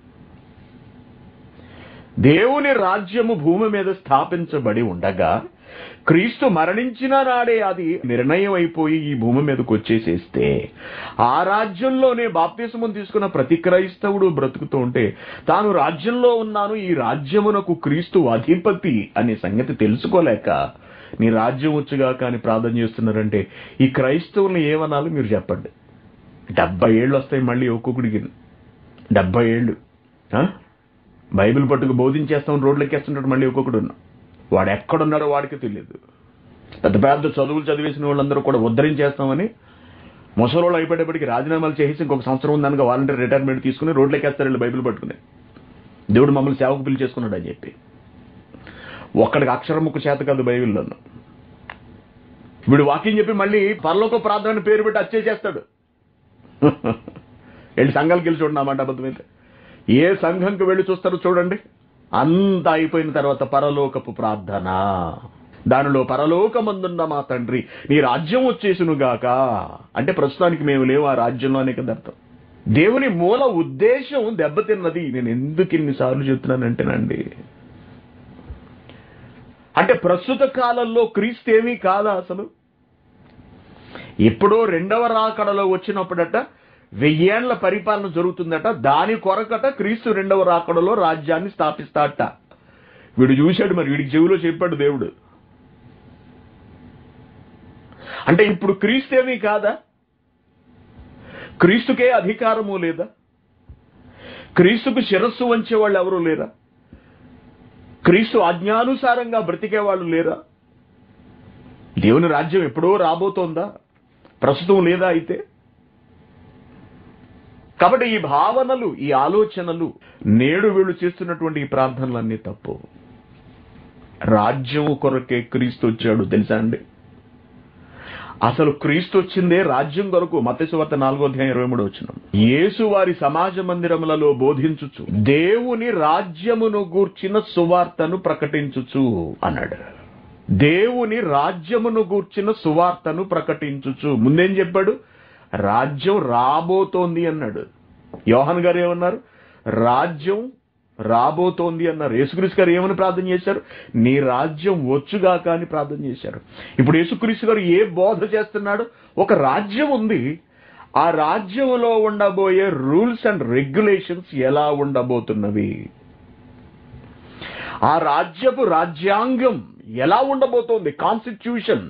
దేవుని రాజ్యము భూమి మీద స్థాపించబడి ఉండగా క్రీస్తు మరణించిన నాడే అది నిర్ణయం అయిపోయి ఈ భూమి మీదకి వచ్చేసేస్తే ఆ రాజ్యంలోనే బాప్తిసమం తీసుకున్న ప్రతి క్రైస్తవుడు బ్రతుకుతూ ఉంటే తాను రాజ్యంలో ఉన్నాను ఈ రాజ్యమునకు క్రీస్తు అధిపతి అనే సంగతి తెలుసుకోలేక నీ రాజ్యం వచ్చుగా కానీ ప్రార్థన చేస్తున్నారంటే ఈ క్రైస్తవుల్ని ఏమనాలో మీరు చెప్పండి డెబ్బై ఏళ్ళు వస్తాయి మళ్ళీ ఒక్కొక్కడికి డెబ్బై ఏళ్ళు ఆ? బైబిల్ పట్టుకు బోధించేస్తాం రోడ్లు ఎక్కేస్తుంటాడు మళ్ళీ ఒక్కొక్కడు వాడు ఎక్కడున్నాడో వాడికి తెలియదు పెద్ద పెద్ద చదువులు చదివేసిన వాళ్ళందరూ కూడా ఉద్ధరించేస్తామని ముసలోళ్ళు అయిపోయేటప్పటికి రాజీనామాలు చేసి ఇంకొక సంవత్సరం ఉందనగా వాలంటీర్ రిటైర్మెంట్ తీసుకుని రోడ్లు ఎక్కేస్తారు వీళ్ళు బైబిల్ పట్టుకుని దేవుడు మమ్మల్ని సేవకు పిలిచి చేసుకున్నాడు అని చెప్పి ఒక్కడికి అక్షరం ముక్కు చేత కాదు బైబిల్లోనూ వీడు వాక్యం చెప్పి మళ్ళీ పరలోక ప్రార్థన పేరు పెట్టి అచ్చేసేస్తాడు వెళ్ళి సంఘాలకు వెళ్ళి చూడండి అన్నమాట అబద్ధమైతే ఏ సంఘంకి వెళ్ళి చూస్తారో చూడండి అంతా అయిపోయిన తర్వాత పరలోకపు ప్రార్థన దానిలో పరలోకమందున్న మా తండ్రి నీ రాజ్యం వచ్చేసునుగాక అంటే ప్రస్తుతానికి మేము లేవు ఆ రాజ్యంలో అనే కదా అర్థం దేవుని మూల ఉద్దేశం దెబ్బతిన్నది నేను ఎందుకు ఇన్నిసార్లు చెప్తున్నానంటేనండి అంటే ప్రస్తుత కాలంలో క్రీస్తు ఏమీ కాదా అసలు ఎప్పుడో రెండవ రాకడలో వచ్చినప్పుడట వెయ్యేండ్ల పరిపాలన జరుగుతుందట దాని కొరకట క్రీస్తు రెండవ రాకడలో రాజ్యాన్ని స్థాపిస్తాట వీడు చూశాడు మరి వీడికి చెవిలో చెప్పాడు దేవుడు అంటే ఇప్పుడు క్రీస్తు ఏమీ కాదా క్రీస్తుకే అధికారము లేదా క్రీస్తుకు శిరస్సు వంచే వాళ్ళు ఎవరు లేరా క్రీస్తు ఆజ్ఞానుసారంగా బ్రతికే వాళ్ళు లేరా దేవుని రాజ్యం ఎప్పుడో రాబోతోందా ప్రస్తుతం లేదా అయితే కాబట్టి ఈ భావనలు ఈ ఆలోచనలు నేడు వీళ్ళు చేస్తున్నటువంటి ఈ ప్రార్థనలన్నీ తప్పు రాజ్యం కొరకే క్రీస్తు వచ్చాడు తెలుసా అండి అసలు క్రీస్తు వచ్చిందే రాజ్యం కొరకు మత్స్యవార్త నాలుగో అధ్యాయం ఇరవై మూడు వచ్చిన యేసు వారి సమాజ మందిరములలో బోధించుచు దేవుని రాజ్యమును గూర్చిన సువార్తను ప్రకటించుచు అన్నాడు దేవుని రాజ్యమును గూర్చిన సువార్తను ప్రకటించుచు ముందేం చెప్పాడు రాజ్యం రాబోతోంది అన్నాడు యోహన్ గారు ఏమన్నారు రాజ్యం రాబోతోంది అన్నారు యేసుక్రీస్తు గారు ఏమని ప్రార్థన చేశారు నీ రాజ్యం వచ్చుగాక అని ప్రార్థన చేశారు ఇప్పుడు యేసుక్రీస్తు గారు ఏ బోధ చేస్తున్నాడు ఒక రాజ్యం ఉంది ఆ రాజ్యంలో ఉండబోయే రూల్స్ అండ్ రెగ్యులేషన్స్ ఎలా ఉండబోతున్నవి ఆ రాజ్యపు రాజ్యాంగం ఎలా ఉండబోతోంది కాన్స్టిట్యూషన్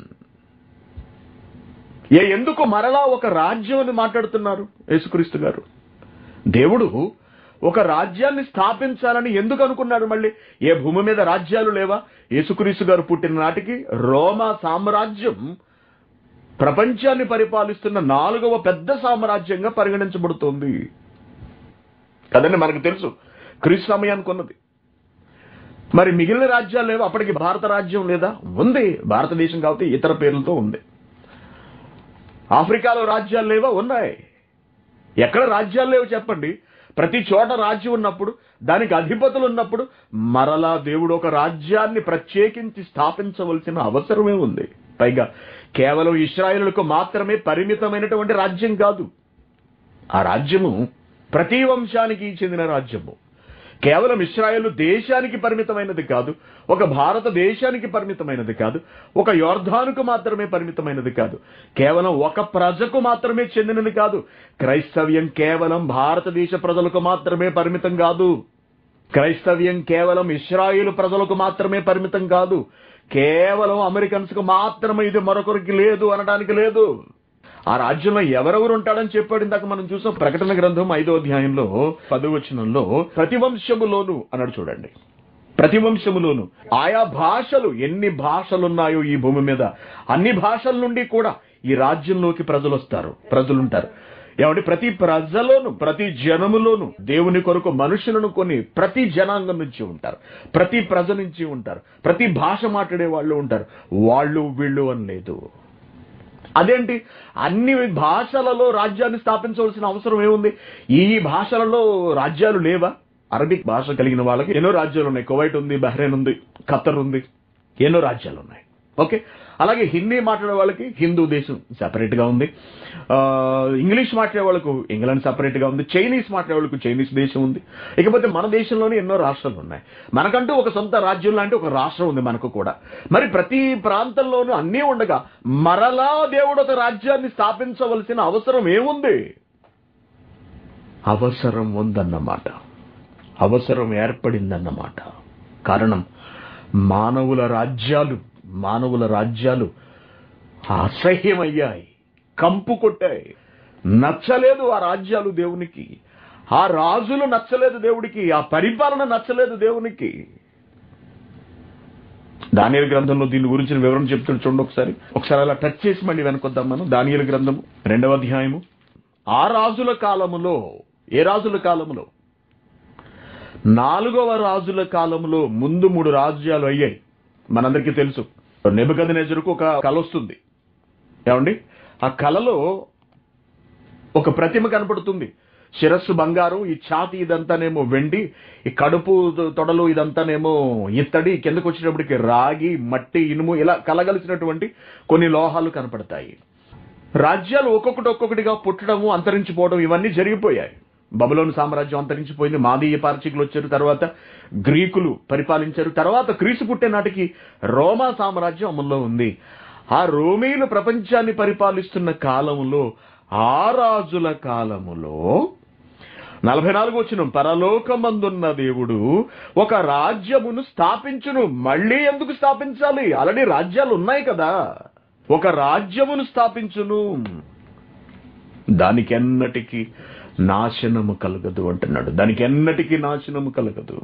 ఏ ఎందుకు మరలా ఒక రాజ్యం అని మాట్లాడుతున్నారు యేసుక్రీస్తు గారు దేవుడు ఒక రాజ్యాన్ని స్థాపించాలని ఎందుకు అనుకున్నాడు మళ్ళీ ఏ భూమి మీద రాజ్యాలు లేవా యేసుక్రీస్తు గారు పుట్టిన నాటికి రోమా సామ్రాజ్యం ప్రపంచాన్ని పరిపాలిస్తున్న నాలుగవ పెద్ద సామ్రాజ్యంగా పరిగణించబడుతోంది కదండి మనకు తెలుసు క్రీస్తు సమయానికి ఉన్నది మరి మిగిలిన రాజ్యాలు లేవు అప్పటికి భారత రాజ్యం లేదా ఉంది భారతదేశం కాబట్టి ఇతర పేర్లతో ఉంది ఆఫ్రికాలో రాజ్యాలు లేవా ఉన్నాయి ఎక్కడ రాజ్యాలు లేవు చెప్పండి ప్రతి చోట రాజ్యం ఉన్నప్పుడు దానికి అధిపతులు ఉన్నప్పుడు మరలా దేవుడు ఒక రాజ్యాన్ని ప్రత్యేకించి స్థాపించవలసిన అవసరమే ఉంది పైగా కేవలం ఇస్రాయేలులకు మాత్రమే పరిమితమైనటువంటి రాజ్యం కాదు ఆ రాజ్యము ప్రతి వంశానికి చెందిన రాజ్యము కేవలం ఇస్రాయేల్ దేశానికి పరిమితమైనది కాదు ఒక భారతదేశానికి పరిమితమైనది కాదు ఒక యోర్ధానుకు మాత్రమే పరిమితమైనది కాదు కేవలం ఒక ప్రజకు మాత్రమే చెందినది కాదు క్రైస్తవ్యం కేవలం భారతదేశ ప్రజలకు మాత్రమే పరిమితం కాదు క్రైస్తవ్యం కేవలం ఇస్రాయేల్ ప్రజలకు మాత్రమే పరిమితం కాదు కేవలం అమెరికన్స్ కు మాత్రమే ఇది మరొకరికి లేదు అనడానికి లేదు ఆ రాజ్యంలో ఎవరెవరు ఉంటాడని చెప్పాడు ఇందాక మనం చూసాం ప్రకటన గ్రంథం ఐదో అధ్యాయంలో పదవచనంలో ప్రతి వంశములోను అన్నాడు చూడండి ప్రతి వంశములోను ఆయా భాషలు ఎన్ని భాషలున్నాయో ఈ భూమి మీద అన్ని భాషల నుండి కూడా ఈ రాజ్యంలోకి ప్రజలు వస్తారు ప్రజలుంటారు ఏమంటే ప్రతి ప్రజలోను ప్రతి జనములోను దేవుని కొరకు మనుషులను కొని ప్రతి జనాంగం నుంచి ఉంటారు ప్రతి ప్రజ నుంచి ఉంటారు ప్రతి భాష మాట్లాడే వాళ్ళు ఉంటారు వాళ్ళు వీళ్ళు అని లేదు అదేంటి అన్ని భాషలలో రాజ్యాన్ని స్థాపించవలసిన అవసరం ఏముంది ఈ భాషలలో రాజ్యాలు లేవా అరబిక్ భాష కలిగిన వాళ్ళకి ఎన్నో రాజ్యాలు ఉన్నాయి కువైట్ ఉంది బహ్రెయిన్ ఉంది ఖతర్ ఉంది ఎన్నో రాజ్యాలు ఉన్నాయి ఓకే అలాగే హిందీ మాట్లాడే వాళ్ళకి హిందూ దేశం సెపరేట్ గా ఉంది ఆ, ఇంగ్లీష్ మాట్లాడే వాళ్ళకు ఇంగ్లాండ్ సెపరేట్ గా ఉంది చైనీస్ మాట్లాడే వాళ్ళకు చైనీస్ దేశం ఉంది ఇకపోతే మన దేశంలోనే ఎన్నో రాష్ట్రాలు ఉన్నాయి మనకంటూ ఒక సొంత రాజ్యం లాంటి ఒక రాష్ట్రం ఉంది మనకు కూడా మరి ప్రతి ప్రాంతంలోనూ అన్నీ ఉండగా మరలా దేవుడు ఒక రాజ్యాన్ని స్థాపించవలసిన అవసరం ఏముంది అవసరం ఉందన్నమాట అవసరం ఏర్పడిందన్నమాట కారణం మానవుల రాజ్యాలు మానవుల రాజ్యాలు అసహ్యమయ్యాయి కంపు కొట్టాయి నచ్చలేదు ఆ రాజ్యాలు దేవునికి ఆ రాజులు నచ్చలేదు దేవుడికి ఆ పరిపాలన నచ్చలేదు దేవునికి దానియలు గ్రంథంలో దీని గురించిన వివరణ చెప్తాడు చూడండి ఒకసారి ఒకసారి అలా టచ్ చేసి మళ్ళీ వెనకొద్దాం మనం దానియలు గ్రంథము రెండవ అధ్యాయము ఆ రాజుల కాలములో ఏ రాజుల కాలములో నాలుగవ రాజుల కాలంలో ముందు మూడు రాజ్యాలు అయ్యాయి మనందరికీ తెలుసు నెబదనెజరుకు ఒక కళ వస్తుంది ఏమండి ఆ కళలో ఒక ప్రతిమ కనపడుతుంది శిరస్సు బంగారు ఈ ఛాతి ఇదంతానేమో వెండి ఈ కడుపు తొడలు ఇదంతానేమో ఇత్తడి కిందకు వచ్చేటప్పటికి రాగి మట్టి ఇనుము ఇలా కలగలిసినటువంటి కొన్ని లోహాలు కనపడతాయి రాజ్యాలు ఒక్కొక్కటి ఒక్కొక్కటిగా పుట్టడము అంతరించిపోవడం ఇవన్నీ జరిగిపోయాయి బబులోను సామ్రాజ్యం అంతరించిపోయింది మాదీయ పార్చికులు వచ్చారు తర్వాత గ్రీకులు పరిపాలించారు తర్వాత క్రీస్తు పుట్టే నాటికి రోమా సామ్రాజ్యం అమల్లో ఉంది ఆ రోమీలు ప్రపంచాన్ని పరిపాలిస్తున్న కాలంలో ఆ రాజుల కాలములో నలభై నాలుగు వచ్చిన పరలోకమందున్న దేవుడు ఒక రాజ్యమును స్థాపించును మళ్ళీ ఎందుకు స్థాపించాలి ఆల్రెడీ రాజ్యాలు ఉన్నాయి కదా ఒక రాజ్యమును స్థాపించును దానికి ఎన్నటికీ నాశనము కలగదు అంటున్నాడు దానికి ఎన్నటికీ నాశనము కలగదు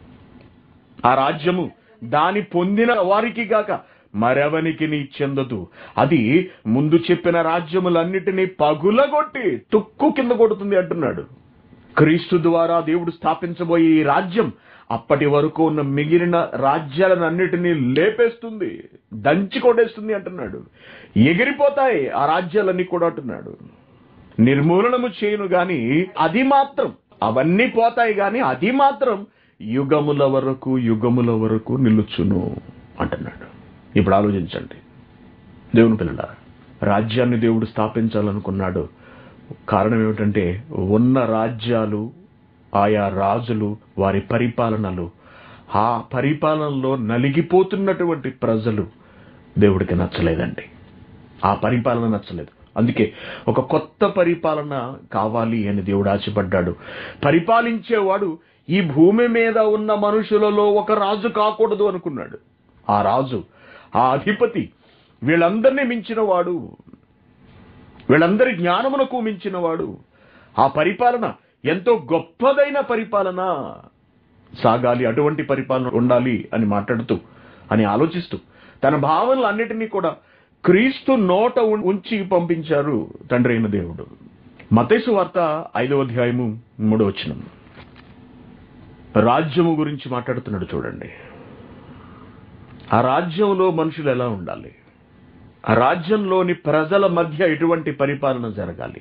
ఆ రాజ్యము దాని పొందిన వారికి గాక మరెవనికి నీ చెందదు అది ముందు చెప్పిన రాజ్యములన్నిటినీ పగులగొట్టి తుక్కు కింద కొడుతుంది అంటున్నాడు క్రీస్తు ద్వారా దేవుడు స్థాపించబోయే ఈ రాజ్యం అప్పటి వరకు ఉన్న మిగిలిన రాజ్యాలన్నిటినీ లేపేస్తుంది దంచి కొట్టేస్తుంది అంటున్నాడు ఎగిరిపోతాయి ఆ రాజ్యాలన్నీ కూడా అంటున్నాడు నిర్మూలనము చేయను గాని అది మాత్రం అవన్నీ పోతాయి గాని అది మాత్రం యుగముల వరకు యుగముల వరకు నిలుచును అంటున్నాడు ఇప్పుడు ఆలోచించండి దేవుని పిల్లల రాజ్యాన్ని దేవుడు స్థాపించాలనుకున్నాడు కారణం ఏమిటంటే ఉన్న రాజ్యాలు ఆయా రాజులు వారి పరిపాలనలు ఆ పరిపాలనలో నలిగిపోతున్నటువంటి ప్రజలు దేవుడికి నచ్చలేదండి ఆ పరిపాలన నచ్చలేదు అందుకే ఒక కొత్త పరిపాలన కావాలి అని దేవుడు ఆశపడ్డాడు పరిపాలించేవాడు ఈ భూమి మీద ఉన్న మనుషులలో ఒక రాజు కాకూడదు అనుకున్నాడు ఆ రాజు ఆ అధిపతి వీళ్ళందరినీ మించిన వాడు వీళ్ళందరి జ్ఞానమునకు మించిన వాడు ఆ పరిపాలన ఎంతో గొప్పదైన పరిపాలన సాగాలి అటువంటి పరిపాలన ఉండాలి అని మాట్లాడుతూ అని ఆలోచిస్తూ తన భావనలు అన్నిటినీ కూడా క్రీస్తు నోట ఉం- ఉంచి పంపించారు తండ్రి అయిన దేవుడు మతేసు వార్త ఐదవ అధ్యాయము మూడో వచనం రాజ్యము గురించి మాట్లాడుతున్నాడు చూడండి ఆ రాజ్యంలో మనుషులు ఎలా ఉండాలి ఆ రాజ్యంలోని ప్రజల మధ్య ఎటువంటి పరిపాలన జరగాలి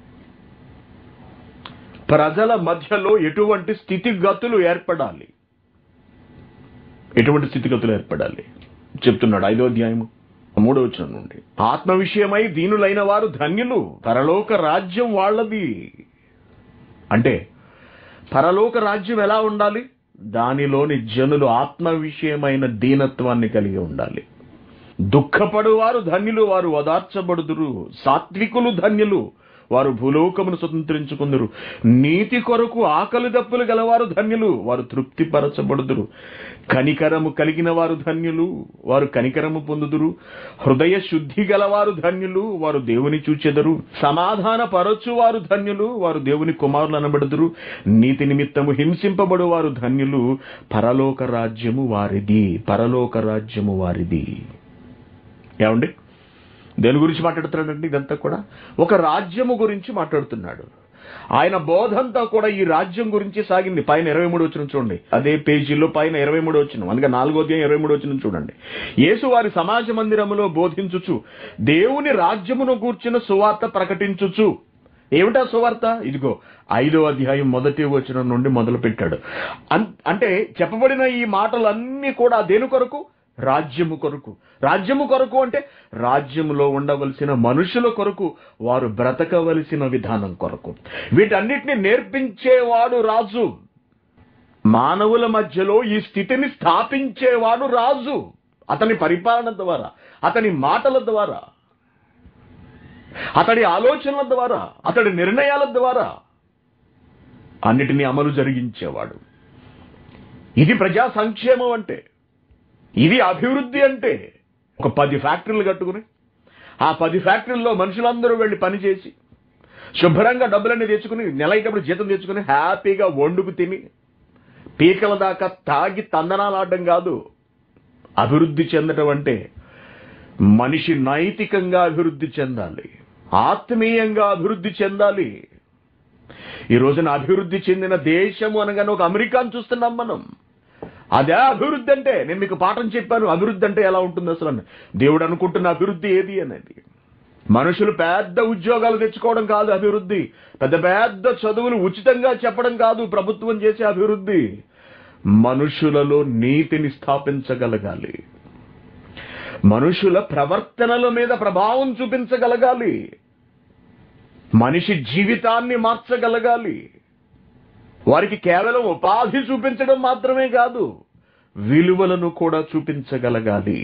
ప్రజల మధ్యలో ఎటువంటి స్థితిగతులు ఏర్పడాలి ఎటువంటి స్థితిగతులు ఏర్పడాలి చెప్తున్నాడు ఐదో అధ్యాయము మూడో వచనం నుండి ఆత్మ విషయమై దీనులైన వారు ధన్యులు పరలోక రాజ్యం వాళ్ళది అంటే పరలోక రాజ్యం ఎలా ఉండాలి దానిలోని జనులు ఆత్మ విషయమైన దీనత్వాన్ని కలిగి ఉండాలి దుఃఖపడువారు ధన్యులు వారు ఓదార్చబడుదురు సాత్వికులు ధన్యులు వారు భూలోకమును స్వతంత్రించుకుందరు నీతి కొరకు ఆకలి దప్పులు గలవారు ధన్యులు వారు తృప్తి పరచబడుదురు కనికరము కలిగిన వారు ధన్యులు వారు కనికరము పొందుదురు హృదయ శుద్ధి గలవారు ధన్యులు వారు దేవుని చూచెదరు సమాధాన పరచు వారు ధన్యులు వారు దేవుని కుమారులు అనబడుదురు నీతి నిమిత్తము హింసింపబడు వారు ధన్యులు పరలోక రాజ్యము వారిది పరలోక రాజ్యము వారిది ఏమండి దేని గురించి మాట్లాడుతున్నాడండి ఇదంతా కూడా ఒక రాజ్యము గురించి మాట్లాడుతున్నాడు ఆయన బోధంతా కూడా ఈ రాజ్యం గురించి సాగింది పైన ఇరవై మూడు వచ్చిన చూడండి అదే పేజీలో పైన ఇరవై మూడు వచ్చిన అందుకే నాలుగో అధ్యాయం ఇరవై మూడు వచ్చిన చూడండి యేసు వారి సమాజ మందిరములో బోధించుచు దేవుని రాజ్యమును గూర్చిన సువార్త ప్రకటించుచు ఏమిటా సువార్త ఇదిగో ఐదో అధ్యాయం మొదటి వచనం నుండి మొదలు పెట్టాడు అన్- అంటే చెప్పబడిన ఈ మాటలన్నీ కూడా దేని కొరకు రాజ్యము కొరకు రాజ్యము కొరకు అంటే రాజ్యములో ఉండవలసిన మనుషుల కొరకు వారు బ్రతకవలసిన విధానం కొరకు వీటన్నిటిని నేర్పించేవాడు రాజు మానవుల మధ్యలో ఈ స్థితిని స్థాపించేవాడు రాజు అతని పరిపాలన ద్వారా అతని మాటల ద్వారా అతడి ఆలోచనల ద్వారా అతడి నిర్ణయాల ద్వారా అన్నిటినీ అమలు జరిగించేవాడు ఇది ప్రజా సంక్షేమం అంటే ఇది అభివృద్ధి అంటే ఒక పది ఫ్యాక్టరీలు కట్టుకుని ఆ పది ఫ్యాక్టరీల్లో మనుషులందరూ వెళ్ళి పనిచేసి శుభ్రంగా డబ్బులన్నీ తెచ్చుకుని నెల అయినప్పుడు జీతం తెచ్చుకుని హ్యాపీగా వండుకు తిని పీకల దాకా తాగి తందనాలు ఆడడం కాదు అభివృద్ధి చెందటం అంటే మనిషి నైతికంగా అభివృద్ధి చెందాలి ఆత్మీయంగా అభివృద్ధి చెందాలి ఈ రోజున అభివృద్ధి చెందిన దేశము అనగానే ఒక అమెరికాను చూస్తున్నాం మనం అదే అభివృద్ధి అంటే నేను మీకు పాఠం చెప్పాను అభివృద్ధి అంటే ఎలా ఉంటుంది అసలు అని. దేవుడు అనుకుంటున్న అభివృద్ధి ఏది అనేది మనుషులు పెద్ద ఉద్యోగాలు తెచ్చుకోవడం కాదు అభివృద్ధి పెద్ద పెద్ద చదువులు ఉచితంగా చెప్పడం కాదు ప్రభుత్వం చేసే అభివృద్ధి మనుషులలో నీతిని స్థాపించగలగాలి మనుషుల ప్రవర్తనల మీద ప్రభావం చూపించగలగాలి మనిషి జీవితాన్ని మార్చగలగాలి వారికి కేవలం ఉపాధి చూపించడం మాత్రమే కాదు విలువలను కూడా చూపించగలగాలి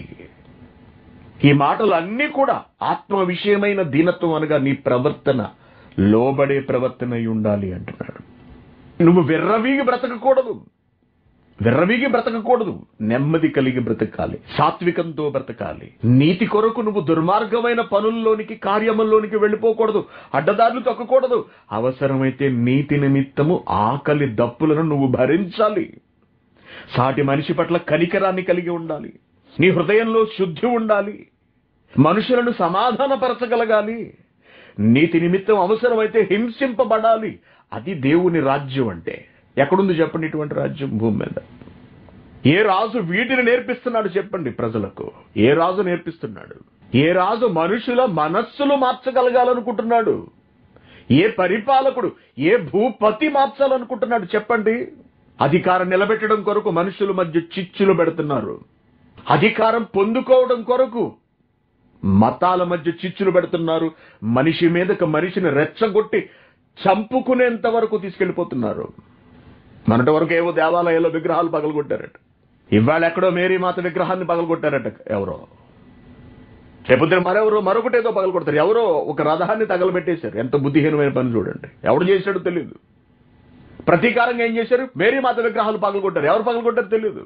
ఈ మాటలు అన్నీ కూడా ఆత్మ విషయమైన దీనత్వం అనగా నీ ప్రవర్తన లోబడే ప్రవర్తన అయి ఉండాలి అంటున్నాడు నువ్వు విర్రవీగి బ్రతకకూడదు విర్రవీగి బ్రతకకూడదు నెమ్మది కలిగి బ్రతకాలి సాత్వికంతో బ్రతకాలి నీతి కొరకు నువ్వు దుర్మార్గమైన పనుల్లోనికి కార్యముల్లోనికి వెళ్ళిపోకూడదు అడ్డదారులు తొక్కకూడదు అవసరమైతే నీతి నిమిత్తము ఆకలి దప్పులను నువ్వు భరించాలి సాటి మనిషి పట్ల కనికరాన్ని కలిగి ఉండాలి నీ హృదయంలో శుద్ధి ఉండాలి మనుషులను సమాధానపరచగలగాలి నీతి నిమిత్తం అవసరమైతే హింసింపబడాలి అది దేవుని రాజ్యం అంటే ఎక్కడుంది చెప్పండి ఇటువంటి రాజ్యం భూమి మీద ఏ రాజు వీటిని నేర్పిస్తున్నాడు చెప్పండి ప్రజలకు ఏ రాజు నేర్పిస్తున్నాడు ఏ రాజు మనుషుల మనస్సులు మార్చగలగాలనుకుంటున్నాడు ఏ పరిపాలకుడు ఏ భూపతి మార్చాలనుకుంటున్నాడు చెప్పండి అధికారం నిలబెట్టడం కొరకు మనుషుల మధ్య చిచ్చులు పెడుతున్నారు అధికారం పొందుకోవడం కొరకు మతాల మధ్య చిచ్చులు పెడుతున్నారు మనిషి మీదకి మనిషిని రెచ్చగొట్టి చంపుకునేంత వరకు తీసుకెళ్లిపోతున్నారు మొన్నటి వరకు ఏవో దేవాలయాల్లో విగ్రహాలు పగలగొట్టారట ఇవాళ ఎక్కడో మేరీ మాత విగ్రహాన్ని పగలగొట్టారట ఎవరో రేపొద్దున మరెవరో మరొకటేదో పగలగొడతారు ఎవరో ఒక రథాన్ని తగలబెట్టేశారు ఎంత బుద్ధిహీనమైన పని చూడండి ఎవడు చేశాడో తెలియదు ప్రతీకారంగా ఏం చేశారు మేరీ మాత విగ్రహాలు పగలగొట్టారు ఎవరు పగలగొట్టారో తెలియదు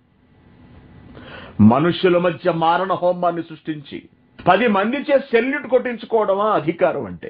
మనుషుల మధ్య మారణ హోమాన్ని సృష్టించి పది మంది చే సెల్యూట్ కొట్టించుకోవడమా అధికారం అంటే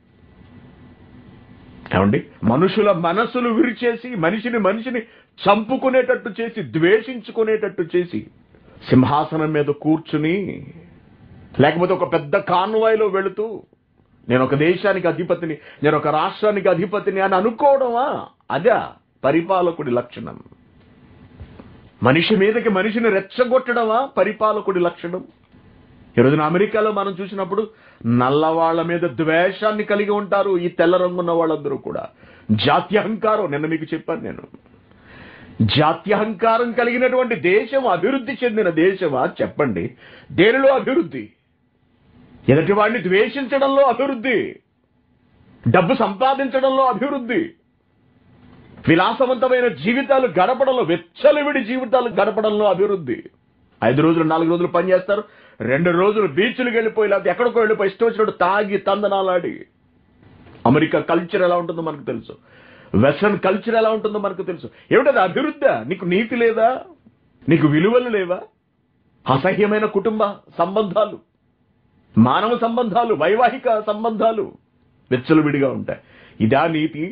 ఏమండి మనుషుల మనసులు విరిచేసి మనిషిని మనిషిని చంపుకునేటట్టు చేసి ద్వేషించుకునేటట్టు చేసి సింహాసనం మీద కూర్చుని లేకపోతే ఒక పెద్ద కాన్వాయ్లో వెళుతూ నేను ఒక దేశానికి అధిపతిని నేను ఒక రాష్ట్రానికి అధిపతిని అని అనుకోవడమా అదా పరిపాలకుడి లక్షణం మనిషి మీదకి మనిషిని రెచ్చగొట్టడమా పరిపాలకుడి లక్షణం ఈ రోజున అమెరికాలో మనం చూసినప్పుడు నల్లవాళ్ల మీద ద్వేషాన్ని కలిగి ఉంటారు ఈ తెల్ల రంగున్న వాళ్ళందరూ కూడా జాత్యహంకారం నిన్న మీకు చెప్పాను నేను జాత్యహంకారం కలిగినటువంటి దేశం అభివృద్ధి చెందిన దేశమా చెప్పండి దేనిలో అభివృద్ధి ఎదుటి వాడిని ద్వేషించడంలో అభివృద్ధి డబ్బు సంపాదించడంలో అభివృద్ధి విలాసవంతమైన జీవితాలు గడపడంలో వెచ్చలివిడి జీవితాలు గడపడంలో అభివృద్ధి ఐదు రోజులు నాలుగు రోజులు పని చేస్తారు రెండు రోజులు బీచ్లకు వెళ్ళిపోయి లేకపోతే ఎక్కడికో వెళ్ళిపోయి ఇష్టం వచ్చినట్టు తాగి తందనాలాడి అమెరికా కల్చర్ ఎలా ఉంటుందో మనకు తెలుసు వెస్ట్రన్ కల్చర్ ఎలా ఉంటుందో మనకు తెలుసు ఏమిటది అభివృద్ధి నీకు నీతి లేదా నీకు విలువలు లేవా అసహ్యమైన కుటుంబ సంబంధాలు మానవ సంబంధాలు వైవాహిక సంబంధాలు విచ్చలవిడిగా ఉంటాయి ఇదా నీతి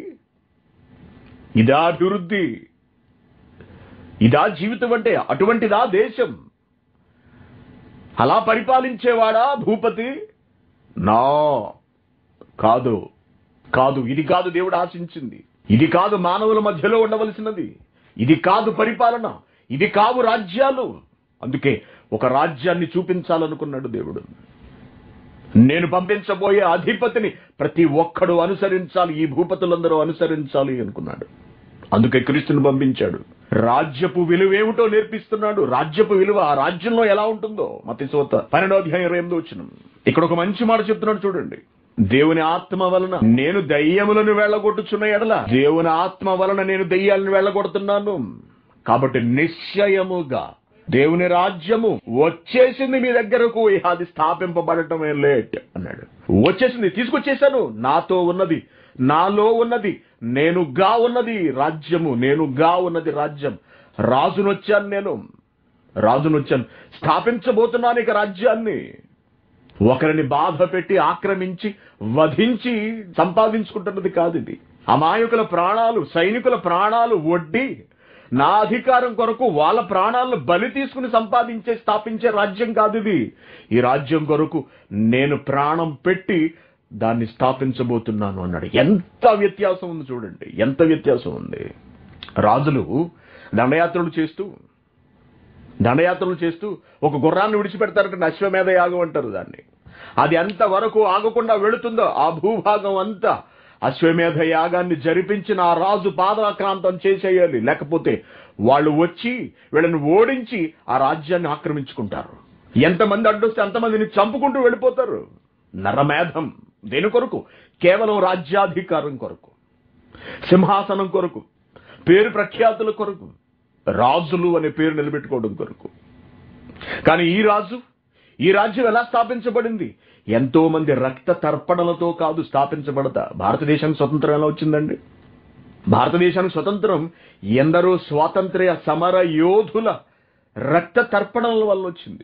ఇదా అభివృద్ధి ఇదా జీవితం అంటే అటువంటిదా దేశం అలా పరిపాలించేవాడా భూపతి నా కాదు కాదు ఇది కాదు దేవుడు ఆశించింది ఇది కాదు మానవుల మధ్యలో ఉండవలసినది ఇది కాదు పరిపాలన ఇది కావు రాజ్యాలు అందుకే ఒక రాజ్యాన్ని చూపించాలనుకున్నాడు దేవుడు నేను పంపించబోయే అధిపతిని ప్రతి ఒక్కడు అనుసరించాలి ఈ భూపతులందరూ అనుసరించాలి అనుకున్నాడు అందుకే క్రీస్తుని పంపించాడు రాజ్యపు విలువ ఏమిటో నేర్పిస్తున్నాడు రాజ్యపు విలువ ఆ రాజ్యంలో ఎలా ఉంటుందో మతి సోత పన్నెండో అధ్యాయం ఇరవై ఎనిమిది వచ్చిన ఇక్కడ ఒక మంచి మాట చెప్తున్నాడు చూడండి దేవుని ఆత్మ వలన నేను దయ్యములను వెళ్ళగొట్టుచున్న ఎడల దేవుని ఆత్మ వలన నేను దయ్యాలను వెళ్ళగొడుతున్నాను కాబట్టి నిశ్చయముగా దేవుని రాజ్యము వచ్చేసింది మీ దగ్గరకు ఇహ అది స్థాపింపబడటమే లేట్ అన్నాడు వచ్చేసింది తీసుకొచ్చేసాను నాతో ఉన్నది నాలో ఉన్నది నేనుగా ఉన్నది రాజ్యము నేనుగా ఉన్నది రాజ్యం రాజునొచ్చాను నేను రాజునొచ్చాను స్థాపించబోతున్నాను ఇక రాజ్యాన్ని ఒకరిని బాధ పెట్టి ఆక్రమించి వధించి సంపాదించుకుంటున్నది కాదు ఇది అమాయకుల ప్రాణాలు సైనికుల ప్రాణాలు వడ్డీ నా అధికారం కొరకు వాళ్ళ ప్రాణాలను బలి తీసుకుని సంపాదించే స్థాపించే రాజ్యం కాదు ఇది ఈ రాజ్యం కొరకు నేను ప్రాణం పెట్టి దాన్ని స్థాపించబోతున్నాను అన్నాడు ఎంత వ్యత్యాసం ఉంది చూడండి ఎంత వ్యత్యాసం ఉంది రాజులు దండయాత్రలు చేస్తూ దండయాత్రలు చేస్తూ ఒక గుర్రాన్ని విడిచిపెడతారంటే అశ్వమేధ యాగం అంటారు దాన్ని అది ఎంత వరకు ఆగకుండా వెళుతుందో ఆ భూభాగం అంతా అశ్వమేధ యాగాన్ని జరిపించిన ఆ రాజు పాదాక్రాంతం చేసేయాలి లేకపోతే వాళ్ళు వచ్చి వీళ్ళని ఓడించి ఆ రాజ్యాన్ని ఆక్రమించుకుంటారు ఎంతమంది అడ్డొస్తే అంతమందిని చంపుకుంటూ వెళ్ళిపోతారు నరమేధం దేని కొరకు కేవలం రాజ్యాధికారం కొరకు సింహాసనం కొరకు పేరు ప్రఖ్యాతుల కొరకు రాజులు అనే పేరు నిలబెట్టుకోవడం కొరకు కానీ ఈ రాజు ఈ రాజ్యం ఎలా స్థాపించబడింది ఎంతో మంది రక్త తర్పణలతో కాదు స్థాపించబడతా భారతదేశానికి స్వతంత్రం ఎలా వచ్చిందండి భారతదేశానికి స్వతంత్రం ఎందరో స్వాతంత్ర్య సమర యోధుల రక్త తర్పణల వల్ల వచ్చింది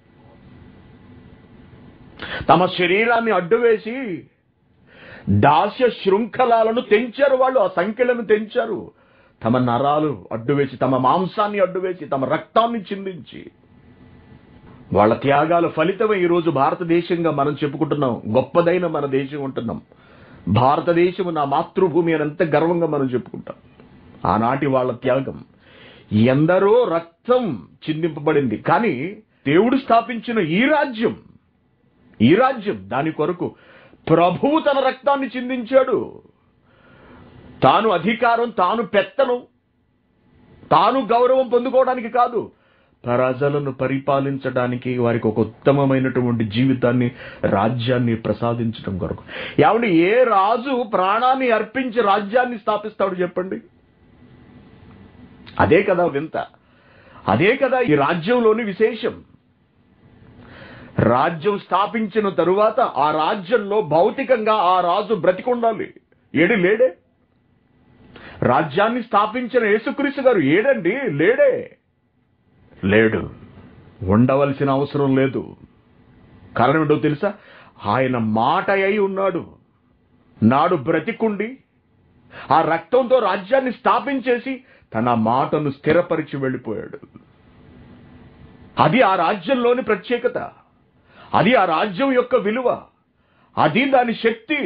తమ శరీరాన్ని అడ్డువేసి దాస్య శృంఖలాలను తెంచారు వాళ్ళు ఆ సంఖ్యలను తెంచారు తమ నరాలు అడ్డువేసి తమ మాంసాన్ని అడ్డువేసి తమ రక్తాన్ని చిందించి వాళ్ళ త్యాగాల ఫలితమే ఈరోజు భారతదేశంగా మనం చెప్పుకుంటున్నాం గొప్పదైన మన దేశం ఉంటున్నాం భారతదేశము నా మాతృభూమి అని ఎంత గర్వంగా మనం చెప్పుకుంటాం ఆనాటి వాళ్ళ త్యాగం ఎందరో రక్తం చిందింపబడింది కానీ దేవుడు స్థాపించిన ఈ రాజ్యం ఈ రాజ్యం దాని కొరకు ప్రభువు తన రక్తాన్ని చిందించాడు తాను అధికారం తాను పెత్తనం తాను గౌరవం పొందుకోవడానికి కాదు ప్రజలను పరిపాలించడానికి వారికి ఒక ఉత్తమమైనటువంటి జీవితాన్ని రాజ్యాన్ని ప్రసాదించడం కొరకు ఏమండి ఏ రాజు ప్రాణాన్ని అర్పించి రాజ్యాన్ని స్థాపిస్తాడు చెప్పండి అదే కదా వింత అదే కదా ఈ రాజ్యంలోని విశేషం రాజ్యం స్థాపించిన తరువాత ఆ రాజ్యంలో భౌతికంగా ఆ రాజు బ్రతికుండాలి ఏడి లేడే రాజ్యాన్ని స్థాపించిన యేసుక్రీస్తు గారు ఏడండి లేడే లేడు ఉండవలసిన అవసరం లేదు కారణం ఏంటో తెలుసా ఆయన మాట అయి ఉన్నాడు నాడు బ్రతికుండి ఆ రక్తంతో రాజ్యాన్ని స్థాపించేసి తన మాటను స్థిరపరిచి వెళ్ళిపోయాడు అది ఆ రాజ్యంలోని ప్రత్యేకత అది ఆ రాజ్యం యొక్క విలువ అది దాని శక్తి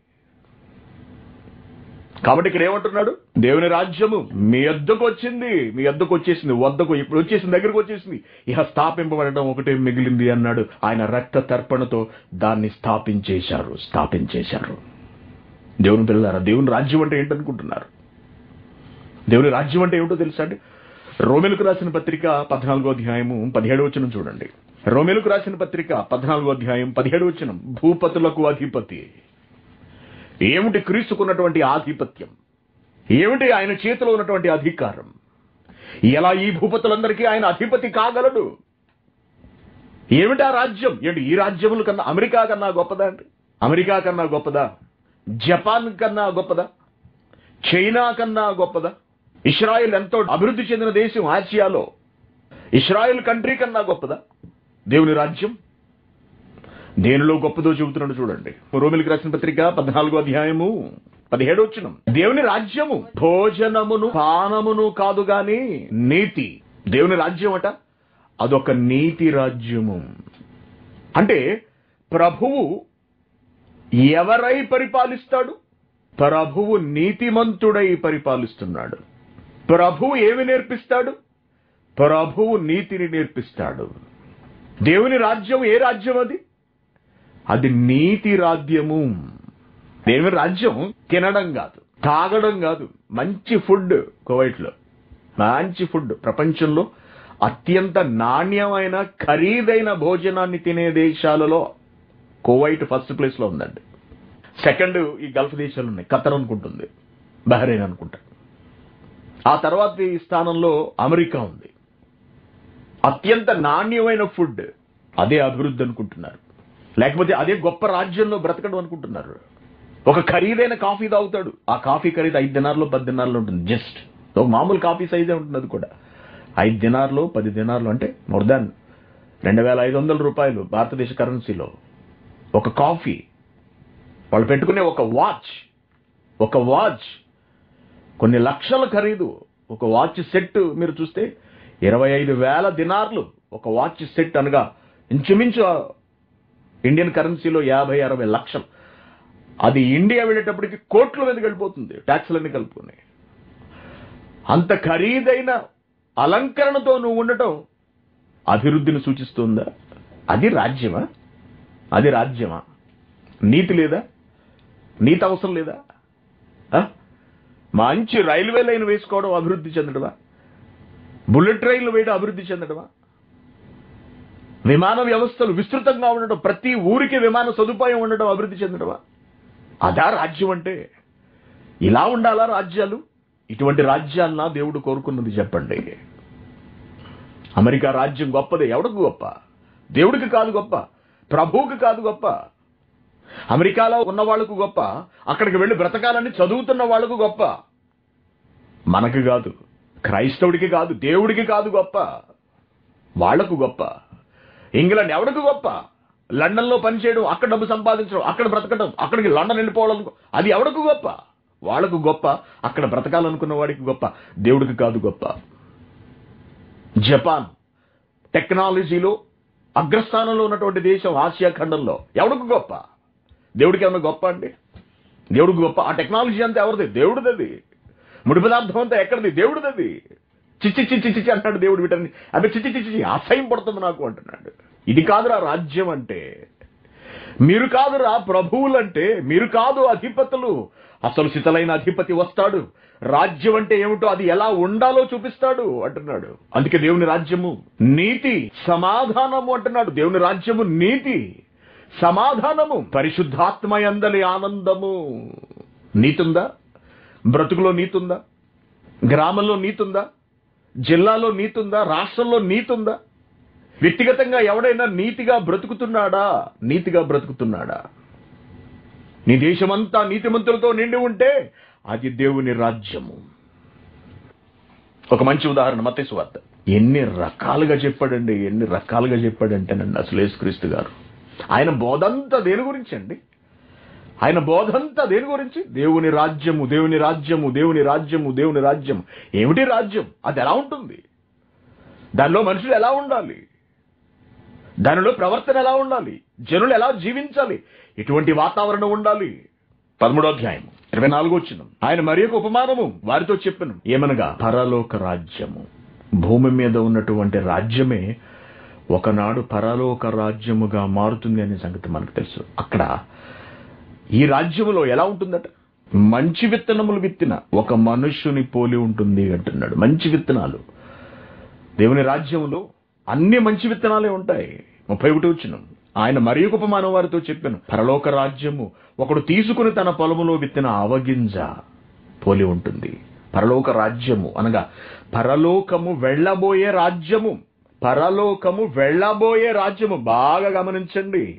కాబట్టి ఇక్కడ ఏమంటున్నాడు దేవుని రాజ్యము మీ వద్దకు వచ్చింది మీ వద్దకు వచ్చేసింది వద్దకు ఇప్పుడు వచ్చేసింది దగ్గరకు వచ్చేసింది ఇహ స్థాపింపబడటం ఒకటే మిగిలింది అన్నాడు ఆయన రక్త తర్పణతో దాన్ని స్థాపించేశారు స్థాపించేశారు దేవుని పిల్లలారా దేవుని రాజ్యం అంటే ఏంటనుకుంటున్నారు దేవుని రాజ్యం అంటే ఏమిటో తెలుసా అండి రోమిలకు రాసిన పత్రిక పద్నాలుగో అధ్యాయము పదిహేడు వచనం చూడండి రోమిలకు రాసిన పత్రిక పద్నాలుగో అధ్యాయం పదిహేడు వచనం భూపతులకు అధిపతి ఏమిటి క్రీస్తుకున్నటువంటి ఆధిపత్యం ఏమిటి ఆయన చేతిలో ఉన్నటువంటి అధికారం ఎలా ఈ భూపతులందరికీ ఆయన అధిపతి కాగలడు ఏమిటి ఆ రాజ్యం ఏంటి ఈ రాజ్యముల కన్నా అమెరికా కన్నా గొప్పదా అండి అమెరికా కన్నా గొప్పదా జపాన్ కన్నా గొప్పదా చైనా కన్నా గొప్పదా ఇస్రాయిల్ ఎంతో అభివృద్ధి చెందిన దేశం ఆసియాలో ఇస్రాయిల్ కంట్రీ కన్నా గొప్పదా దేవుని రాజ్యం దేనిలో గొప్పదో చెబుతున్నాడు చూడండి రోమిలికి రాసిన పత్రిక పద్నాలుగో అధ్యాయము పదిహేడు వచ్చిన దేవుని రాజ్యము భోజనమును పానమును కాదు గాని నీతి దేవుని రాజ్యం అట అదొక నీతి రాజ్యము అంటే ప్రభువు ఎవరై పరిపాలిస్తాడు ప్రభువు నీతిమంతుడై పరిపాలిస్తున్నాడు ప్రభువు ఏమి నేర్పిస్తాడు ప్రభువు నీతిని నేర్పిస్తాడు దేవుని రాజ్యం ఏ రాజ్యం అది అది నీతి రాజ్యము దేవుని రాజ్యం తినడం కాదు తాగడం కాదు మంచి ఫుడ్ కువైట్లో మంచి ఫుడ్ ప్రపంచంలో అత్యంత నాణ్యమైన ఖరీదైన భోజనాన్ని తినే దేశాలలో కువైట్ ఫస్ట్ ప్లేస్ లో ఉందండి సెకండ్ ఈ గల్ఫ్ దేశాలు ఉన్నాయి ఖతర్ అనుకుంటుంది బహ్రెయిన్ అనుకుంటా ఆ తర్వాత ఈ స్థానంలో అమెరికా ఉంది అత్యంత నాణ్యమైన ఫుడ్ అదే అభివృద్ధి అనుకుంటున్నారు లేకపోతే అదే గొప్ప రాజ్యంలో బ్రతకడం అనుకుంటున్నారు ఒక ఖరీదైన కాఫీ తాగుతాడు ఆ కాఫీ ఖరీదు ఐదు దినార్లో పది దినార్లో ఉంటుంది జస్ట్ ఒక మామూలు కాఫీ సైజే ఉంటుంది అది కూడా ఐదు దినార్లు పది దినార్లు అంటే మోర్ దాన్ రెండు వేల ఐదు వందల రూపాయలు భారతదేశ కరెన్సీలో ఒక కాఫీ వాళ్ళు పెట్టుకునే ఒక వాచ్ ఒక వాచ్ కొన్ని లక్షల ఖరీదు ఒక వాచ్ సెట్ మీరు చూస్తే ఇరవై ఐదు వేల దినార్లు ఒక వాచ్ సెట్ అనగా ఇంచుమించు ఆ ఇండియన్ కరెన్సీలో యాభై అరవై లక్షలు అది ఇండియా వెళ్ళేటప్పటికి కోట్ల మీదకి వెళ్ళిపోతుంది ట్యాక్స్లన్నీ కలుపుకుని అంత ఖరీదైన అలంకరణతో నువ్వు ఉండటం అభివృద్ధిని సూచిస్తుందా అది రాజ్యమా అది రాజ్యమా నీతి లేదా నీతి అవసరం లేదా ఆ? మంచి రైల్వే లైన్ వేసుకోవడం అభివృద్ధి చెందడమా బుల్లెట్ రైళ్లు వేయడం అభివృద్ధి చెందడమా విమాన వ్యవస్థలు విస్తృతంగా ఉండడం ప్రతి ఊరికి విమాన సదుపాయం ఉండడం అభివృద్ధి చెందడమా అదా రాజ్యం అంటే ఇలా ఉండాలా రాజ్యాలు ఇటువంటి రాజ్యాలనా దేవుడు కోరుకున్నది చెప్పండి అమెరికా రాజ్యం గొప్పదే ఎవడికి గొప్ప దేవుడికి కాదు గొప్ప ప్రభువుకి కాదు గొప్ప అమెరికాలో ఉన్న వాళ్ళకు గొప్ప అక్కడికి వెళ్ళి బ్రతకాలని చదువుతున్న వాళ్ళకు గొప్ప మనకు కాదు క్రైస్తవుడికి కాదు దేవుడికి కాదు గొప్ప వాళ్లకు గొప్ప ఇంగ్లాండ్ ఎవడికి గొప్ప లండన్లో పనిచేయడం అక్కడ డబ్బు సంపాదించడం అక్కడ బ్రతకడం అక్కడికి లండన్ వెళ్ళిపోవడం అది ఎవడికి గొప్ప వాళ్ళకు గొప్ప అక్కడ బ్రతకాలనుకున్న వాడికి గొప్ప దేవుడికి కాదు గొప్ప జపాన్ టెక్నాలజీలో అగ్రస్థానంలో ఉన్నటువంటి దేశం ఆసియా ఖండంలో ఎవడికి గొప్ప దేవుడికి ఏమన్నా గొప్ప అండి దేవుడికి గొప్ప ఆ టెక్నాలజీ అంతా ఎవరిది దేవుడిది అది ముడి పదార్థం అంతా ఎక్కడిది దేవుడిది అది చిచ్చి చిచ్చి చిచ్చి అంటాడు దేవుడు వీటన్ని అవి చిచ్చి చిచ్చి చిచ్చి అసహ్యం పడుతుంది నాకు అంటున్నాడు ఇది కాదురా రాజ్యం అంటే మీరు కాదురా ప్రభువులంటే మీరు కాదు అధిపతులు అసలు శితలైన అధిపతి వస్తాడు రాజ్యం అంటే ఏమిటో అది ఎలా ఉండాలో చూపిస్తాడు అంటున్నాడు అందుకే దేవుని రాజ్యము నీతి సమాధానము అంటున్నాడు దేవుని రాజ్యము నీతి సమాధానము పరిశుద్ధాత్మ యందలి ఆనందము నీతుందా బ్రతుకులో నీతుందా గ్రామంలో నీతుందా జిల్లాలో నీతుందా రాష్ట్రంలో నీతుందా వ్యక్తిగతంగా ఎవడైనా నీతిగా బ్రతుకుతున్నాడా నీతిగా బ్రతుకుతున్నాడా నీ దేశమంతా నీతిమంతులతో నిండి ఉంటే అది దేవుని రాజ్యము ఒక మంచి ఉదాహరణ మత్తేసు వార్త ఎన్ని రకాలుగా చెప్పాడండి ఎన్ని రకాలుగా చెప్పాడంటేనండి అసలు యేసుక్రీస్తు గారు ఆయన బోధంతా దేని గురించి అండి ఆయన బోధంతా దేని గురించి దేవుని రాజ్యము దేవుని రాజ్యము దేవుని రాజ్యము దేవుని రాజ్యము ఏమిటి రాజ్యం అది ఎలా ఉంటుంది దానిలో మనుషులు ఎలా ఉండాలి దానిలో ప్రవర్తన ఎలా ఉండాలి జనులు ఎలా జీవించాలి ఎటువంటి వాతావరణం ఉండాలి పదమూడో అధ్యాయం ఇరవై నాలుగో వచ్చిన ఆయన మరి ఒక ఉపమానము వారితో చెప్పను ఏమనగా పరలోక రాజ్యము భూమి మీద ఉన్నటువంటి రాజ్యమే ఒకనాడు పరలోక రాజ్యముగా మారుతుంది అనే సంగతి మనకు తెలుసు అక్కడ ఈ రాజ్యములో ఎలా ఉంటుందట మంచి విత్తనములు విత్తిన ఒక మనుష్యుని పోలి ఉంటుంది అంటున్నాడు మంచి విత్తనాలు దేవుని రాజ్యములో అన్ని మంచి విత్తనాలే ఉంటాయి ముప్పై ఒకటి వచ్చిన ఆయన మరి ఒక ఉపమానం వారితో చెప్పాను పరలోక రాజ్యము ఒకడు తీసుకుని తన పొలములో విత్తిన అవగింజ పోలి ఉంటుంది పరలోక రాజ్యము అనగా పరలోకము వెళ్ళబోయే రాజ్యము పరలోకము వెళ్ళబోయే రాజ్యము బాగా గమనించండి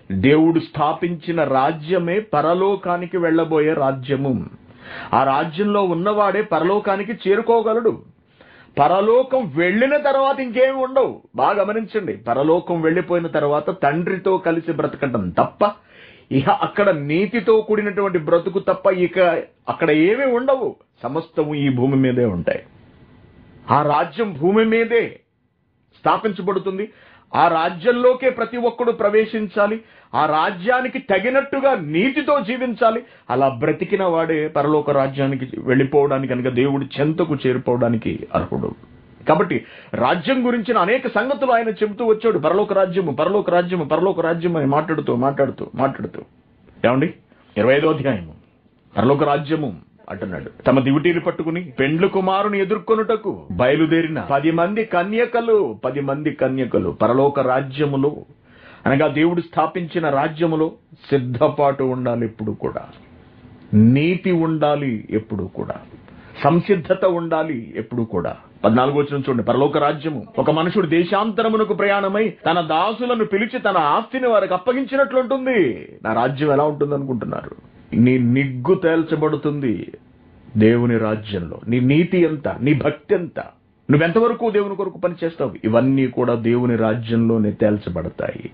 దేవుడు స్థాపించిన రాజ్యమే పరలోకానికి వెళ్ళబోయే రాజ్యము ఆ రాజ్యంలో ఉన్నవాడే పరలోకానికి చేరుకోగలడు పరలోకం వెళ్ళిన తర్వాత ఇంకేమి ఉండవు బాగా గమనించండి పరలోకం వెళ్ళిపోయిన తర్వాత తండ్రితో కలిసి బ్రతకటం తప్ప ఇక అక్కడ నీతితో కూడినటువంటి బ్రతుకు తప్ప ఇక అక్కడ ఏమీ ఉండవు సమస్తము ఈ భూమి మీదే ఉంటాయి ఆ రాజ్యం భూమి మీదే స్థాపించబడుతుంది ఆ రాజ్యంలోకే ప్రతి ఒక్కడు ప్రవేశించాలి ఆ రాజ్యానికి తగినట్టుగా నీతితో జీవించాలి అలా బ్రతికిన వాడే పరలోక రాజ్యానికి వెళ్ళిపోవడానికి కనుక దేవుడి చెంతకు చేరిపోవడానికి అర్హుడు కాబట్టి రాజ్యం గురించిన అనేక సంగతులు ఆయన చెబుతూ వచ్చాడు పరలోక రాజ్యము పరలోక రాజ్యము పరలోక రాజ్యం అని మాట్లాడుతూ మాట్లాడుతూ మాట్లాడుతూ ఏమండి ఇరవై ఐదో అధ్యాయము పరలోక రాజ్యము అంటున్నాడు తమ దివిటీలు పట్టుకుని పెండ్లు కుమారుని ఎదుర్కొనుటకు బయలుదేరిన పది మంది కన్యకలు పది మంది కన్యకలు పరలోక రాజ్యములో అనగా దేవుడు స్థాపించిన రాజ్యములో సిద్ధపాటు ఉండాలి ఎప్పుడు కూడా నీతి ఉండాలి ఎప్పుడు కూడా సంసిద్ధత ఉండాలి ఎప్పుడు కూడా పద్నాలుగు వచ్చిన చూడండి పరలోక రాజ్యము ఒక మనుషుడు దేశాంతరమునకు ప్రయాణమై తన దాసులను పిలిచి తన ఆస్తిని వారికి అప్పగించినట్లుంటుంది నా రాజ్యం ఎలా ఉంటుంది అనుకుంటున్నారు నీ నిగ్గు తేల్చబడుతుంది దేవుని రాజ్యంలో నీ నీతి ఎంత నీ భక్తి ఎంత నువ్వెంతవరకు దేవుని కొరకు పనిచేస్తావు ఇవన్నీ కూడా దేవుని రాజ్యంలోనే తేల్చబడతాయి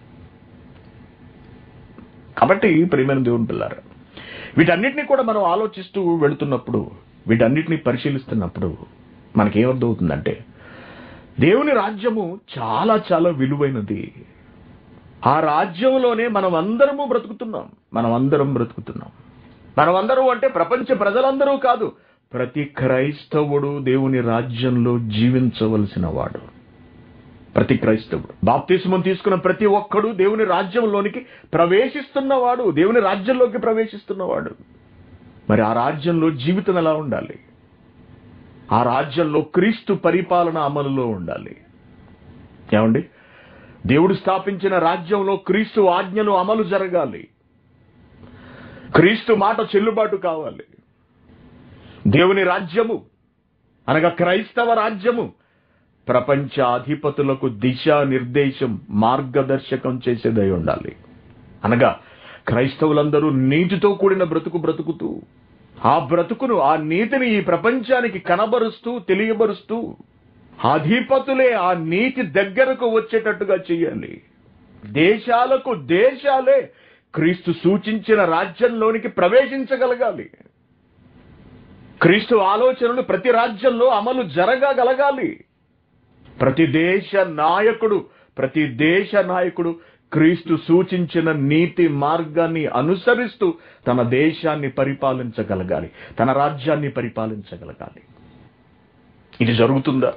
కాబట్టి ప్రియమైన దేవుని పిల్లారు వీటన్నిటిని కూడా మనం ఆలోచిస్తూ వెళుతున్నప్పుడు వీటన్నిటిని పరిశీలిస్తున్నప్పుడు మనకేమర్థమవుతుందంటే దేవుని రాజ్యము చాలా చాలా విలువైనది ఆ రాజ్యంలోనే మనం అందరము బ్రతుకుతున్నాం మనం అందరం బ్రతుకుతున్నాం మనం అందరం అంటే ప్రపంచ ప్రజలందరూ కాదు ప్రతి క్రైస్తవుడు దేవుని రాజ్యంలో జీవించవలసిన వాడు ప్రతి క్రైస్తవుడు బాప్తిస్మం తీసుకున్న ప్రతి ఒక్కడు దేవుని రాజ్యంలోనికి ప్రవేశిస్తున్నవాడు దేవుని రాజ్యంలోకి ప్రవేశిస్తున్నవాడు మరి ఆ రాజ్యంలో జీవితం ఎలా ఉండాలి ఆ రాజ్యంలో క్రీస్తు పరిపాలన అమలులో ఉండాలి ఏమండి దేవుడు స్థాపించిన రాజ్యంలో క్రీస్తు ఆజ్ఞలు అమలు జరగాలి క్రీస్తు మాట చెల్లుబాటు కావాలి దేవుని రాజ్యము అనగా క్రైస్తవ రాజ్యము ప్రపంచ అధిపతులకు దిశా నిర్దేశం మార్గదర్శకం చేసేదై ఉండాలి అనగా క్రైస్తవులందరూ నీతితో కూడిన బ్రతుకు బ్రతుకుతూ ఆ బ్రతుకును ఆ నీతిని ఈ ప్రపంచానికి కనబరుస్తూ తెలియబరుస్తూ అధిపతులే ఆ నీతి దగ్గరకు వచ్చేటట్టుగా చేయాలి దేశాలకు దేశాలే క్రీస్తు సూచించిన రాజ్యంలోనికి ప్రవేశించగలగాలి క్రీస్తు ఆలోచనలు ప్రతి రాజ్యంలో అమలు జరగగలగాలి ప్రతి దేశ నాయకుడు ప్రతి దేశ నాయకుడు క్రీస్తు సూచించిన నీతి మార్గాన్ని అనుసరిస్తూ తన దేశాన్ని పరిపాలించగలగాలి తన రాజ్యాన్ని పరిపాలించగలగాలి ఇది జరుగుతుందా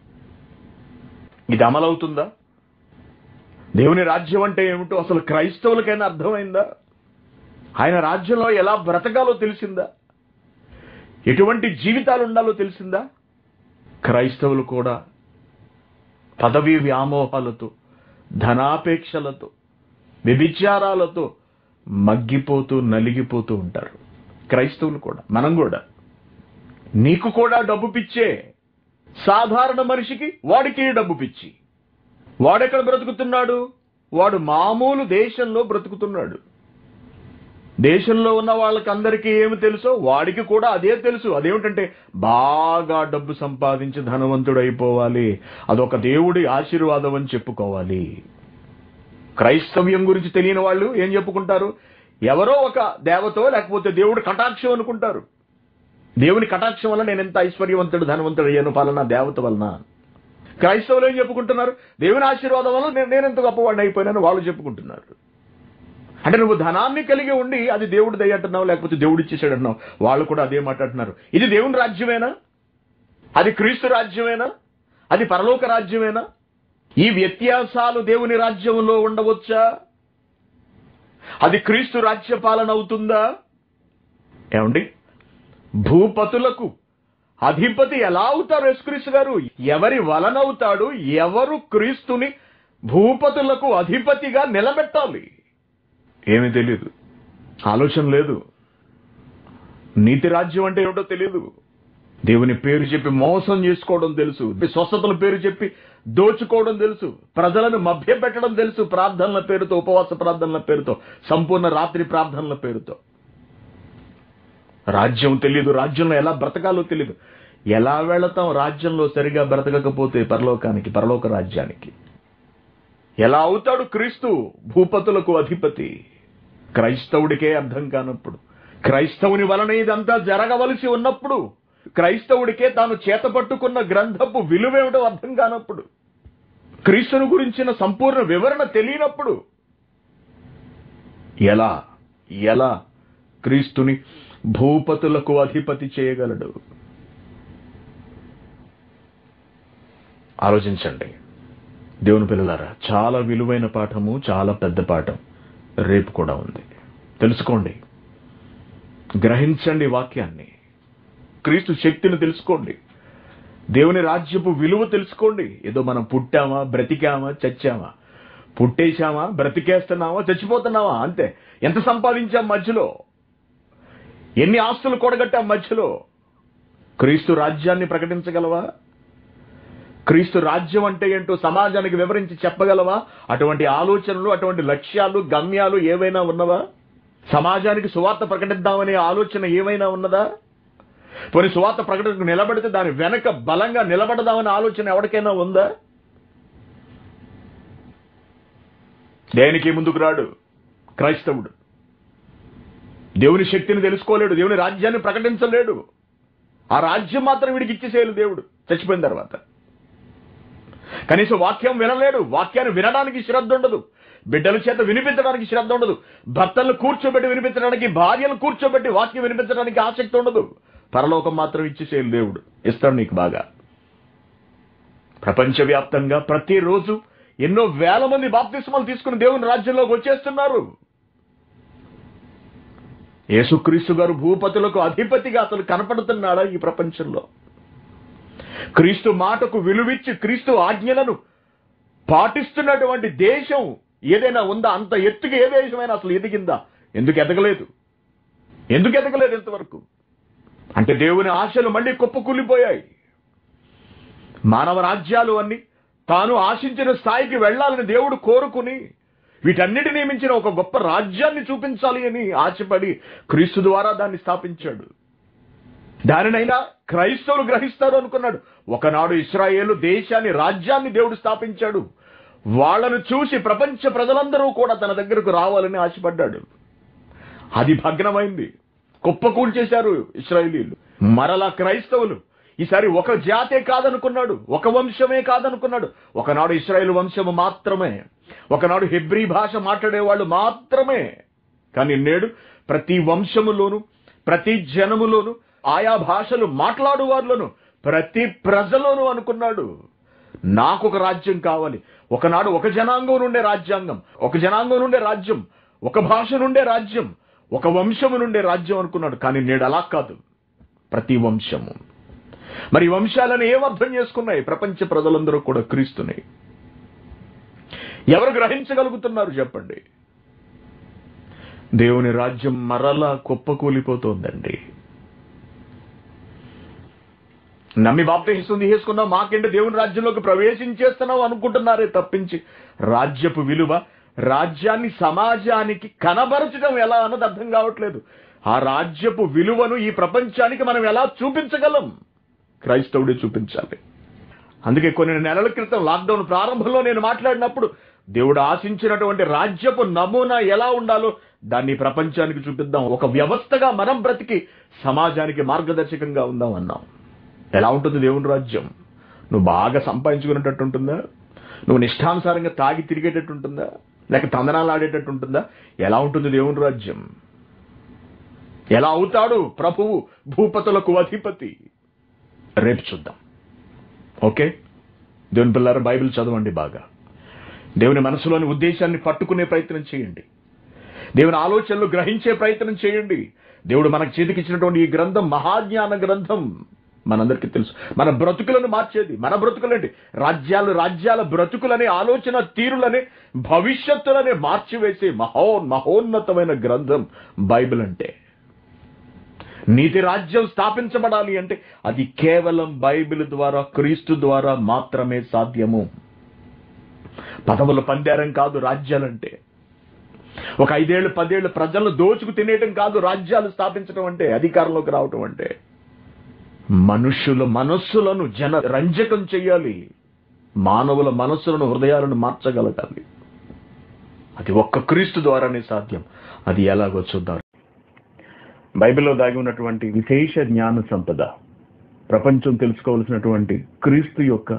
ఇది అమలవుతుందా దేవుని రాజ్యం అంటే ఏమిటో అసలు క్రైస్తవులకైనా అర్థమైందా ఆయన రాజ్యంలో ఎలా బ్రతకాలో తెలిసిందా ఎటువంటి జీవితాలు ఉండాలో తెలిసిందా క్రైస్తవులు కూడా పదవీ వ్యామోహాలతో ధనాపేక్షలతో వ్యభిచారాలతో మగ్గిపోతూ నలిగిపోతూ ఉంటారు క్రైస్తవులు కూడా మనం కూడా నీకు కూడా డబ్బు పిచ్చే సాధారణ మనిషికి వాడికి డబ్బు పిచ్చి వాడెక్కడ బ్రతుకుతున్నాడు వాడు మామూలు దేశంలో బ్రతుకుతున్నాడు దేశంలో ఉన్న వాళ్ళకందరికీ ఏమి తెలుసో వాడికి కూడా అదే తెలుసు అదేమిటంటే బాగా డబ్బు సంపాదించి ధనవంతుడు అయిపోవాలి అదొక దేవుడి ఆశీర్వాదం అని చెప్పుకోవాలి క్రైస్తవ్యం గురించి తెలియని వాళ్ళు ఏం చెప్పుకుంటారు ఎవరో ఒక దేవతో లేకపోతే దేవుడి కటాక్షం అనుకుంటారు దేవుని కటాక్షం వల్ల నేను ఎంత ఐశ్వర్యవంతుడు ధనవంతుడు అయ్యాను పాలన దేవత వలన క్రైస్తవులు ఏం చెప్పుకుంటున్నారు దేవుని ఆశీర్వాదం వల్ల నేను నేను ఎంత గొప్పవాడిని అయిపోయినాను వాళ్ళు చెప్పుకుంటున్నారు అంటే నువ్వు ధనాన్ని కలిగి ఉండి అది దేవుడి దయ అంటున్నావు లేకపోతే దేవుడు ఇచ్చేసాడు అంటున్నావు వాళ్ళు కూడా అదే మాట్లాడుతున్నారు ఇది దేవుని రాజ్యమేనా అది క్రీస్తు రాజ్యమేనా అది పరలోక రాజ్యమేనా ఈ వ్యత్యాసాలు దేవుని రాజ్యంలో ఉండవచ్చా అది క్రీస్తు రాజ్య పాలన అవుతుందా ఏమండి భూపతులకు అధిపతి ఎలా అవుతారు యేసుక్రీస్తు గారు ఎవరి వలనవుతాడు ఎవరు క్రీస్తుని భూపతులకు అధిపతిగా నిలబెట్టాలి ఏమీ తెలియదు ఆలోచన లేదు నీతి రాజ్యం అంటే ఏమిటో తెలియదు దేవుని పేరు చెప్పి మోసం చేసుకోవడం తెలుసు స్వస్థతల పేరు చెప్పి దోచుకోవడం తెలుసు ప్రజలను మభ్యపెట్టడం తెలుసు ప్రార్థనల పేరుతో ఉపవాస ప్రార్థనల పేరుతో సంపూర్ణ రాత్రి ప్రార్థనల పేరుతో రాజ్యం తెలియదు రాజ్యంలో ఎలా బ్రతకాలో తెలియదు ఎలా వెళతాం రాజ్యంలో సరిగా బ్రతకకపోతే పరలోకానికి పరలోక రాజ్యానికి ఎలా అవుతాడు క్రీస్తు భూపతులకు అధిపతి క్రైస్తవుడికే అర్థం కానప్పుడు క్రైస్తవుని వలన ఇదంతా జరగవలసి ఉన్నప్పుడు క్రైస్తవుడికే తాను చేతపట్టుకున్న గ్రంథపు విలువేమిటో అర్థం కానప్పుడు క్రీస్తును గురించిన సంపూర్ణ వివరణ తెలియనప్పుడు ఎలా ఎలా క్రీస్తుని భూపతులకు అధిపతి చేయగలడు ఆలోచించండి దేవుని పిల్లలారా చాలా విలువైన పాఠము చాలా పెద్ద పాఠం రేపు కూడా ఉంది తెలుసుకోండి గ్రహించండి వాక్యాన్ని క్రీస్తు శక్తిని తెలుసుకోండి దేవుని రాజ్యపు విలువ తెలుసుకోండి ఏదో మనం పుట్టామా బ్రతికామా చచ్చామా పుట్టేశామా బ్రతికేస్తున్నామా చచ్చిపోతున్నామా అంతే ఎంత సంపాదించాం మధ్యలో ఎన్ని ఆస్తులు కూడగట్టాం మధ్యలో క్రీస్తు రాజ్యాన్ని ప్రకటించగలవా క్రీస్తు రాజ్యం అంటే ఏంటో సమాజానికి వివరించి చెప్పగలవా అటువంటి ఆలోచనలు అటువంటి లక్ష్యాలు గమ్యాలు ఏవైనా ఉన్నవా సమాజానికి సువార్త ప్రకటిద్దామనే ఆలోచన ఏమైనా ఉన్నదా పోనీ సువార్త ప్రకటనకు నిలబడితే దాని వెనక బలంగా నిలబడదామనే ఆలోచన ఎవరికైనా ఉందా దేనికి ముందుకు రాడు క్రైస్తవుడు దేవుని శక్తిని తెలుసుకోలేడు దేవుని రాజ్యాన్ని ప్రకటించలేడు ఆ రాజ్యం మాత్రం వీడికి ఇచ్చేసేయాలి దేవుడు చచ్చిపోయిన తర్వాత కనీసం వాక్యం వినలేడు వాక్యాన్ని వినడానికి శ్రద్ధ ఉండదు బిడ్డల చేత వినిపించడానికి శ్రద్ధ ఉండదు భర్తలను కూర్చోబెట్టి వినిపించడానికి భార్యను కూర్చోబెట్టి వాక్యం వినిపించడానికి ఆసక్తి ఉండదు పరలోకం మాత్రం ఇచ్చేసేయాలి దేవుడు ఇస్తాడు నీకు బాగా ప్రపంచవ్యాప్తంగా ప్రతిరోజు ఎన్నో వేల మంది బాప్తిస్మాలు తీసుకుని దేవుని రాజ్యంలోకి వచ్చేస్తున్నారు యేసుక్రీస్తు గారు భూపతులకు అధిపతిగా అతను కనపడుతున్నాడా ఈ ప్రపంచంలో క్రీస్తు మాటకు విలువిచ్చి క్రీస్తు ఆజ్ఞలను పాటిస్తున్నటువంటి దేశం ఏదైనా ఉందా అంత ఎత్తుకి ఏ దేశమైనా అసలు ఎదిగిందా ఎందుకు ఎదగలేదు ఎందుకు ఎదగలేదు ఇంతవరకు అంటే దేవుని ఆశలు మళ్ళీ కుప్పకూలిపోయాయి మానవ రాజ్యాలు అన్ని తాను ఆశించిన స్థాయికి వెళ్ళాలని దేవుడు కోరుకుని వీటన్నిటినీ మించిన ఒక గొప్ప రాజ్యాన్ని చూపించాలి అని ఆశపడి క్రీస్తు ద్వారా దాన్ని స్థాపించాడు దానినైనా క్రైస్తవులు గ్రహిస్తారు అనుకున్నాడు ఒకనాడు ఇస్రాయేలు దేశాన్ని రాజ్యాన్ని దేవుడు స్థాపించాడు వాళ్ళను చూసి ప్రపంచ ప్రజలందరూ కూడా తన దగ్గరకు రావాలని ఆశపడ్డాడు అది భగ్నమైంది కుప్పకూల్చేశారు ఇస్రాయేలీలు మరలా క్రైస్తవులు ఈసారి ఒక జాతే కాదనుకున్నాడు ఒక వంశమే కాదనుకున్నాడు ఒకనాడు ఇస్రాయేల్ వంశము మాత్రమే ఒకనాడు హెబ్రీ భాష మాట్లాడేవాళ్ళు మాత్రమే కానీ నేడు ప్రతి వంశములోను ప్రతి జనములోను ఆయా భాషలు మాట్లాడు వారిలోను ప్రతి ప్రజలోను అనుకున్నాడు నాకు ఒక రాజ్యం కావాలి ఒకనాడు ఒక జనాంగం నుండే రాజ్యాంగం ఒక జనాంగం నుండే రాజ్యం ఒక భాష నుండే రాజ్యం ఒక వంశము నుండే రాజ్యం అనుకున్నాడు కానీ నేడు అలా కాదు ప్రతి వంశము మరి ఈ వంశాలను ఏం అర్థం చేసుకున్నాయి ప్రపంచ ప్రజలందరూ కూడా క్రీస్తుని ఎవరు గ్రహించగలుగుతున్నారు చెప్పండి దేవుని రాజ్యం మరలా కుప్పకూలిపోతోందండి నమ్మి బాప్తిస్తుంది చేసుకున్నాం మాకేంటి దేవుని రాజ్యంలోకి ప్రవేశించేస్తున్నాం అనుకుంటున్నారే తప్పించి రాజ్యపు విలువ రాజ్యాన్ని సమాజానికి కనబరచడం ఎలా అన్నది అర్థం కావట్లేదు ఆ రాజ్యపు విలువను ఈ ప్రపంచానికి మనం ఎలా చూపించగలం క్రైస్తవుడే చూపించాలి అందుకే కొన్ని నెలల క్రితం లాక్డౌన్ ప్రారంభంలో నేను మాట్లాడినప్పుడు దేవుడు ఆశించినటువంటి రాజ్యపు నమూనా ఎలా ఉండాలో దాన్ని ప్రపంచానికి చూపిద్దాం ఒక వ్యవస్థగా మనం బ్రతికి సమాజానికి మార్గదర్శకంగా ఉందాం అన్నాం ఎలా ఉంటుంది దేవుని రాజ్యం నువ్వు బాగా సంపాదించుకునేటట్టు ఉంటుందా నువ్వు నిష్టానుసారంగా తాగి తిరిగేటట్టు ఉంటుందా లేక తందనాలు ఆడేటట్టు ఉంటుందా ఎలా ఉంటుంది దేవుని రాజ్యం ఎలా అవుతాడు ప్రభువు భూపతులకు అధిపతి రేపు చూద్దాం ఓకే దేవుని పిల్లలు బైబిల్ చదవండి బాగా దేవుని మనసులోని ఉద్దేశాన్ని పట్టుకునే ప్రయత్నం చేయండి దేవుని ఆలోచనలు గ్రహించే ప్రయత్నం చేయండి దేవుడు మనకు చేతికిచ్చినటువంటి ఈ గ్రంథం మహాజ్ఞాన గ్రంథం మనందరికీ తెలుసు మన బ్రతుకులను మార్చేది మన బ్రతుకులండి రాజ్యాలు రాజ్యాల బ్రతుకులనే ఆలోచన తీరులనే భవిష్యత్తులనే మార్చివేసే మహో మహోన్నతమైన గ్రంథం బైబిల్ అంటే నీతి రాజ్యం స్థాపించబడాలి అంటే అది కేవలం బైబిల్ ద్వారా క్రీస్తు ద్వారా మాత్రమే సాధ్యము పదవులు పందేరం కాదు రాజ్యాలంటే ఒక ఐదేళ్ళు పదేళ్ళు ప్రజలను దోచుకు తినేయటం కాదు రాజ్యాలు స్థాపించడం అంటే అధికారంలోకి రావటం అంటే మనుష్యుల మనస్సులను జన రంజకం చెయ్యాలి మానవుల మనస్సులను హృదయాలను మార్చగలగాలి అది ఒక్క క్రీస్తు ద్వారానే సాధ్యం అది ఎలాగో చూద్దాం బైబిల్లో దాగి ఉన్నటువంటి విశేష జ్ఞాన సంపద ప్రపంచం తెలుసుకోవలసినటువంటి క్రీస్తు యొక్క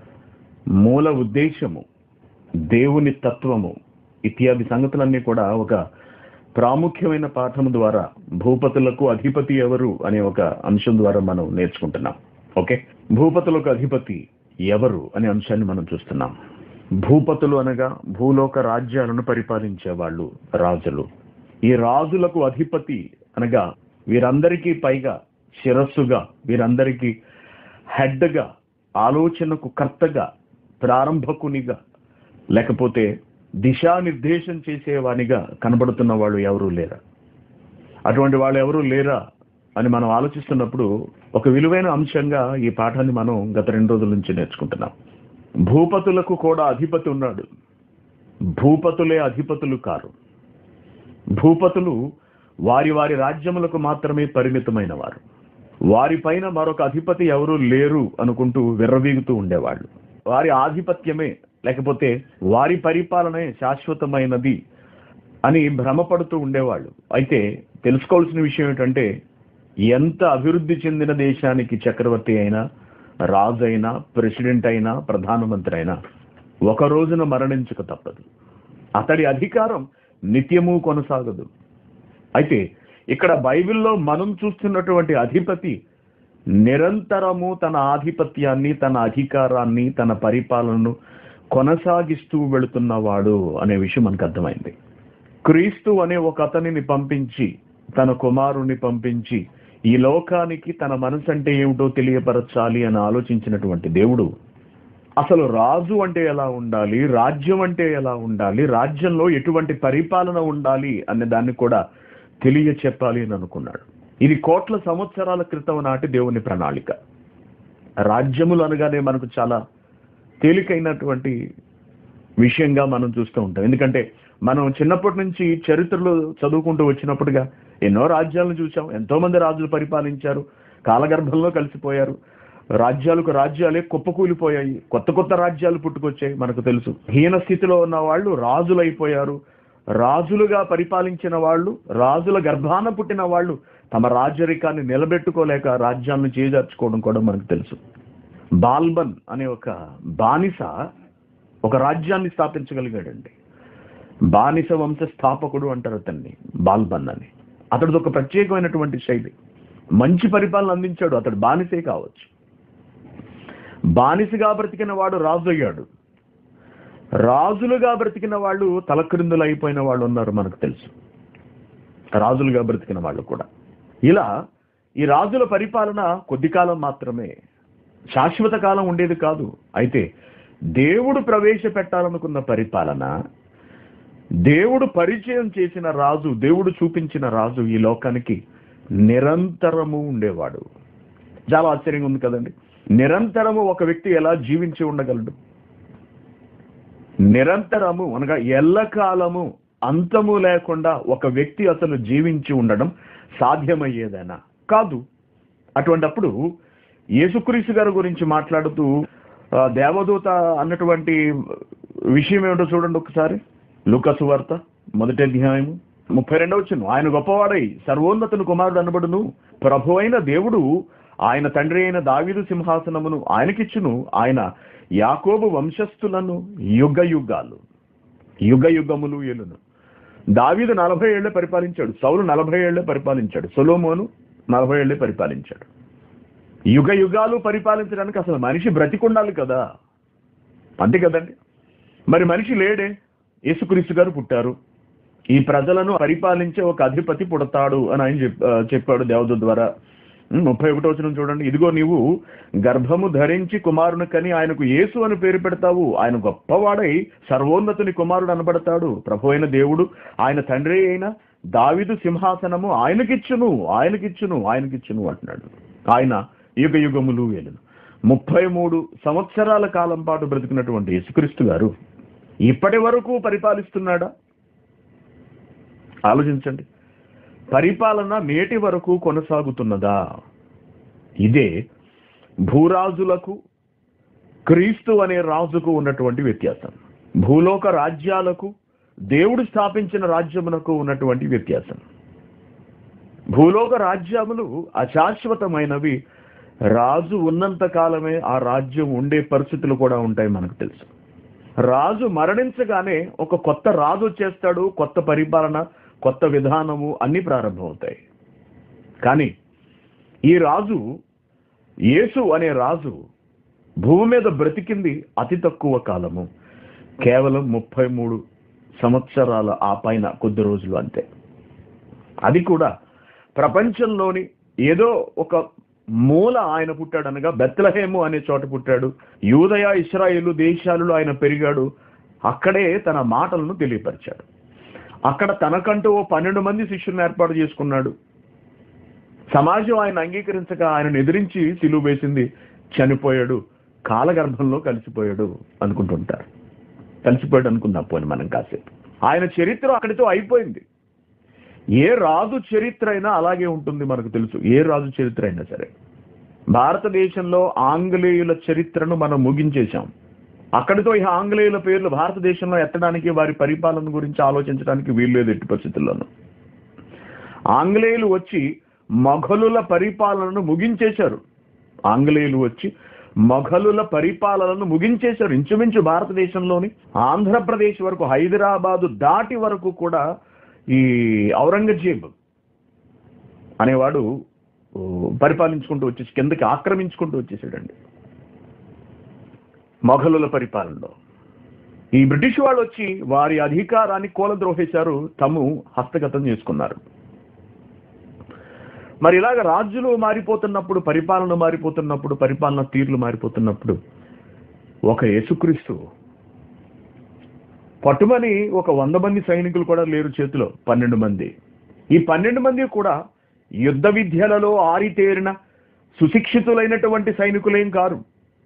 మూల ఉద్దేశము దేవుని తత్వము ఇత్యాది సంగతులన్నీ కూడా ఒక ప్రాముఖ్యమైన పాఠం ద్వారా భూపతులకు అధిపతి ఎవరు అనే ఒక అంశం ద్వారా మనం నేర్చుకుంటున్నాం ఓకే భూపతులకు అధిపతి ఎవరు అనే అంశాన్ని మనం చూస్తున్నాం భూపతులు అనగా భూలోక రాజ్యాలను పరిపాలించే వాళ్ళు రాజులు ఈ రాజులకు అధిపతి అనగా వీరందరికీ పైగా శిరస్సుగా వీరందరికీ హెడ్గా ఆలోచనకు కర్తగా ప్రారంభకునిగా లేకపోతే దిశానిర్దేశం చేసేవానిగా కనబడుతున్న వాళ్ళు ఎవరూ లేరా అటువంటి వాళ్ళు ఎవరూ లేరా అని మనం ఆలోచిస్తున్నప్పుడు ఒక విలువైన అంశంగా ఈ పాఠాన్ని మనం గత రెండు రోజుల నుంచి నేర్చుకుంటున్నాం భూపతులకు కూడా అధిపతి ఉన్నాడు భూపతులే అధిపతులు కారు భూపతులు వారి వారి రాజ్యములకు మాత్రమే పరిమితమైన వారు వారిపైన మరొక అధిపతి ఎవరూ లేరు అనుకుంటూ విర్రవీగుతూ ఉండేవాళ్ళు వారి ఆధిపత్యమే లేకపోతే వారి పరిపాలనే శాశ్వతమైనది అని భ్రమపడుతూ ఉండేవాళ్ళు అయితే తెలుసుకోవాల్సిన విషయం ఏంటంటే ఎంత అభివృద్ధి చెందిన దేశానికి చక్రవర్తి అయినా రాజు అయినా ప్రెసిడెంట్ అయినా ప్రధానమంత్రి అయినా ఒక రోజున మరణించక తప్పదు అతడి అధికారం నిత్యము కొనసాగదు అయితే ఇక్కడ బైబిల్లో మనం చూస్తున్నటువంటి అధిపతి నిరంతరము తన ఆధిపత్యాన్ని తన అధికారాన్ని తన పరిపాలనను కొనసాగిస్తూ వెళుతున్నవాడు అనే విషయం మనకు అర్థమైంది క్రీస్తు అనే ఒక అతనిని పంపించి తన కుమారుణ్ణి పంపించి ఈ లోకానికి తన మనసు అంటే ఏమిటో తెలియపరచాలి అని ఆలోచించినటువంటి దేవుడు అసలు రాజు అంటే ఎలా ఉండాలి రాజ్యం అంటే ఎలా ఉండాలి రాజ్యంలో ఎటువంటి పరిపాలన ఉండాలి అనే దాన్ని కూడా తెలియ చెప్పాలి అని అనుకున్నాడు ఇది కోట్ల సంవత్సరాల క్రితం నాటి దేవుని ప్రణాళిక రాజ్యములు అనగానే మనకు చాలా తేలికైనటువంటి విషయంగా మనం చూస్తూ ఉంటాం ఎందుకంటే మనం చిన్నప్పటి నుంచి చరిత్రలు చదువుకుంటూ వచ్చినప్పుడుగా ఎన్నో రాజ్యాలను చూసాం ఎంతో మంది రాజులు పరిపాలించారు కాలగర్భంలో కలిసిపోయారు రాజ్యాలకు రాజ్యాలే కుప్పకూలిపోయాయి కొత్త కొత్త రాజ్యాలు పుట్టుకొచ్చాయి మనకు తెలుసు హీన స్థితిలో ఉన్న వాళ్ళు రాజులైపోయారు రాజులుగా పరిపాలించిన వాళ్ళు రాజుల గర్భాన పుట్టిన వాళ్ళు తమ రాజరికాన్ని నిలబెట్టుకోలేక రాజ్యాలను చేజార్చుకోవడం కూడా మనకు తెలుసు బాల్బన్ అనే ఒక బానిస ఒక రాజ్యాన్ని స్థాపించగలిగాడండి బానిస వంశ స్థాపకుడు అంటారు అతన్ని బాల్బన్ అని అతడిది ఒక ప్రత్యేకమైనటువంటి శైలి మంచి పరిపాలన అందించాడు అతడు బానిసే కావచ్చు బానిసగా బ్రతికిన వాడు రాజు అయ్యాడు రాజులుగా బ్రతికిన వాళ్ళు తలక్రిందులు అయిపోయిన వాళ్ళు ఉన్నారు మనకు తెలుసు రాజులుగా బ్రతికిన వాళ్ళు కూడా ఇలా ఈ రాజుల పరిపాలన కొద్ది కాలం మాత్రమే శాశ్వత కాలం ఉండేది కాదు అయితే దేవుడు ప్రవేశపెట్టాలనుకున్న పరిపాలన దేవుడు పరిచయం చేసిన రాజు దేవుడు చూపించిన రాజు ఈ లోకానికి నిరంతరము ఉండేవాడు చాలా ఆశ్చర్యంగా ఉంది కదండి నిరంతరము ఒక వ్యక్తి ఎలా జీవించి ఉండగలడు నిరంతరము అనగా ఎల్లకాలము అంతము లేకుండా ఒక వ్యక్తి అసలు జీవించి ఉండడం సాధ్యమయ్యేదేనా కాదు అటువంటప్పుడు యేసుక్రీస్తు గారి గురించి మాట్లాడుతూ ఆ, దేవదూత అన్నటువంటి విషయం ఏమిటో చూడండి ఒకసారి లూకసు వార్త మొదటి అధ్యాయము ముప్పై రెండవ వచ్చిన ఆయన గొప్పవాడై సర్వోన్నతుని కుమారుడు అనబడును ప్రభు అయిన దేవుడు ఆయన తండ్రి అయిన దావీదు సింహాసనమును ఆయనకిచ్చును ఆయన యాకోబు వంశస్థులను యుగ యుగాలు యుగ యుగములు ఎలును దావీదు నలభై ఏళ్లే పరిపాలించాడు సౌలు నలభై ఏళ్లే పరిపాలించాడు సొలోమోను నలభై ఏళ్లే పరిపాలించాడు యుగ యుగాలు పరిపాలించడానికి అసలు మనిషి బ్రతికుండాలి కదా అంతే కదండి మరి మనిషి లేడే యేసుక్రీస్తు గారు పుట్టారు ఈ ప్రజలను పరిపాలించే ఒక అధిపతి పుడతాడు అని ఆయన చెప్- ఆ, చెప్పాడు దేవదూత ద్వారా ఉమ్, ముప్పై ఒకటో వచ్చిన చూడండి ఇదిగో నీవు గర్భము ధరించి కుమారుని కని ఆయనకు యేసు అని పేరు పెడతావు ఆయన గొప్పవాడై సర్వోన్నతుని కుమారుడు అనబడతాడు ప్రభు అయిన దేవుడు ఆయన తండ్రి అయిన దావిదు సింహాసనము ఆయనకిచ్చును ఆయనకిచ్చును ఆయనకిచ్చును అంటున్నాడు ఆయన యుగ యుగములు వేలును ముప్పై మూడు సంవత్సరాల కాలం పాటు బ్రతికినటువంటి యేసుక్రీస్తు గారు ఇప్పటి వరకు పరిపాలిస్తున్నాడా ఆలోచించండి పరిపాలన నేటి వరకు కొనసాగుతున్నదా ఇదే భూరాజులకు క్రీస్తు అనే రాజుకు ఉన్నటువంటి వ్యత్యాసం భూలోక రాజ్యాలకు దేవుడు స్థాపించిన రాజ్యమునకు ఉన్నటువంటి వ్యత్యాసం భూలోక రాజ్యములు అశాశ్వతమైనవి రాజు ఉన్నంత కాలమే ఆ రాజ్యం ఉండే పరిస్థితులు కూడా ఉంటాయి మనకు తెలుసు రాజు మరణించగానే ఒక కొత్త రాజు వచ్చేస్తాడు కొత్త పరిపాలన కొత్త విధానము అన్ని ప్రారంభమవుతాయి కానీ ఈ రాజు యేసు అనే రాజు భూమి మీద బ్రతికింది అతి తక్కువ కాలము కేవలం ముప్పై మూడు సంవత్సరాల ఆ పైన కొద్ది రోజులు అంతే అది కూడా ప్రపంచంలోని ఏదో ఒక మూల ఆయన పుట్టాడు అనగా బెత్లహేము అనే చోట పుట్టాడు యూదయ ఇస్రాయేలు దేశాలలో ఆయన పెరిగాడు అక్కడే తన మాటలను తెలియపరిచాడు అక్కడ తనకంటూ ఓ పన్నెండు మంది శిష్యులను ఏర్పాటు చేసుకున్నాడు సమాజం ఆయన అంగీకరించక ఆయనను ఎదిరించి సిలువ వేసింది చనిపోయాడు కాలగర్భంలో కలిసిపోయాడు అనుకుంటుంటారు కలిసిపోయాడు అనుకుందాం పోని మనం కాసేపు ఆయన చరిత్ర అక్కడితో అయిపోయింది ఏ రాజు చరిత్ర అయినా అలాగే ఉంటుంది మనకు తెలుసు ఏ రాజు చరిత్ర అయినా సరే భారతదేశంలో ఆంగ్లేయుల చరిత్రను మనం ముగించేశాం అక్కడితో ఈ ఆంగ్లేయుల పేర్లు భారతదేశంలో ఎత్తడానికి వారి పరిపాలన గురించి ఆలోచించడానికి వీల్లేదు ఎట్టి పరిస్థితుల్లోనూ ఆంగ్లేయులు వచ్చి మొఘలుల పరిపాలనను ముగించేశారు ఆంగ్లేయులు వచ్చి మొఘలుల పరిపాలనను ముగించేశారు ఇంచుమించు భారతదేశంలోని ఆంధ్రప్రదేశ్ వరకు హైదరాబాదు దాటి వరకు కూడా ఈ ఔరంగజేబ్ అనేవాడు ఓ, పరిపాలించుకుంటూ వచ్చేసి కిందకి ఆక్రమించుకుంటూ వచ్చేసాడండి మొఘలుల పరిపాలనలో ఈ బ్రిటిష్ వాళ్ళు వచ్చి వారి అధికారాన్ని కూలద్రోహేశారు తాము హస్తగతం చేసుకున్నారు మరి ఇలాగ రాజులు మారిపోతున్నప్పుడు పరిపాలన మారిపోతున్నప్పుడు పరిపాలన తీర్లు మారిపోతున్నప్పుడు ఒక యేసుక్రీస్తు పట్టుమని ఒక వంద మంది సైనికులు కూడా లేరు చేతిలో పన్నెండు మంది ఈ పన్నెండు మంది కూడా యుద్ధ విద్యలలో ఆరితేరిన సుశిక్షితులైనటువంటి సైనికులేం కారు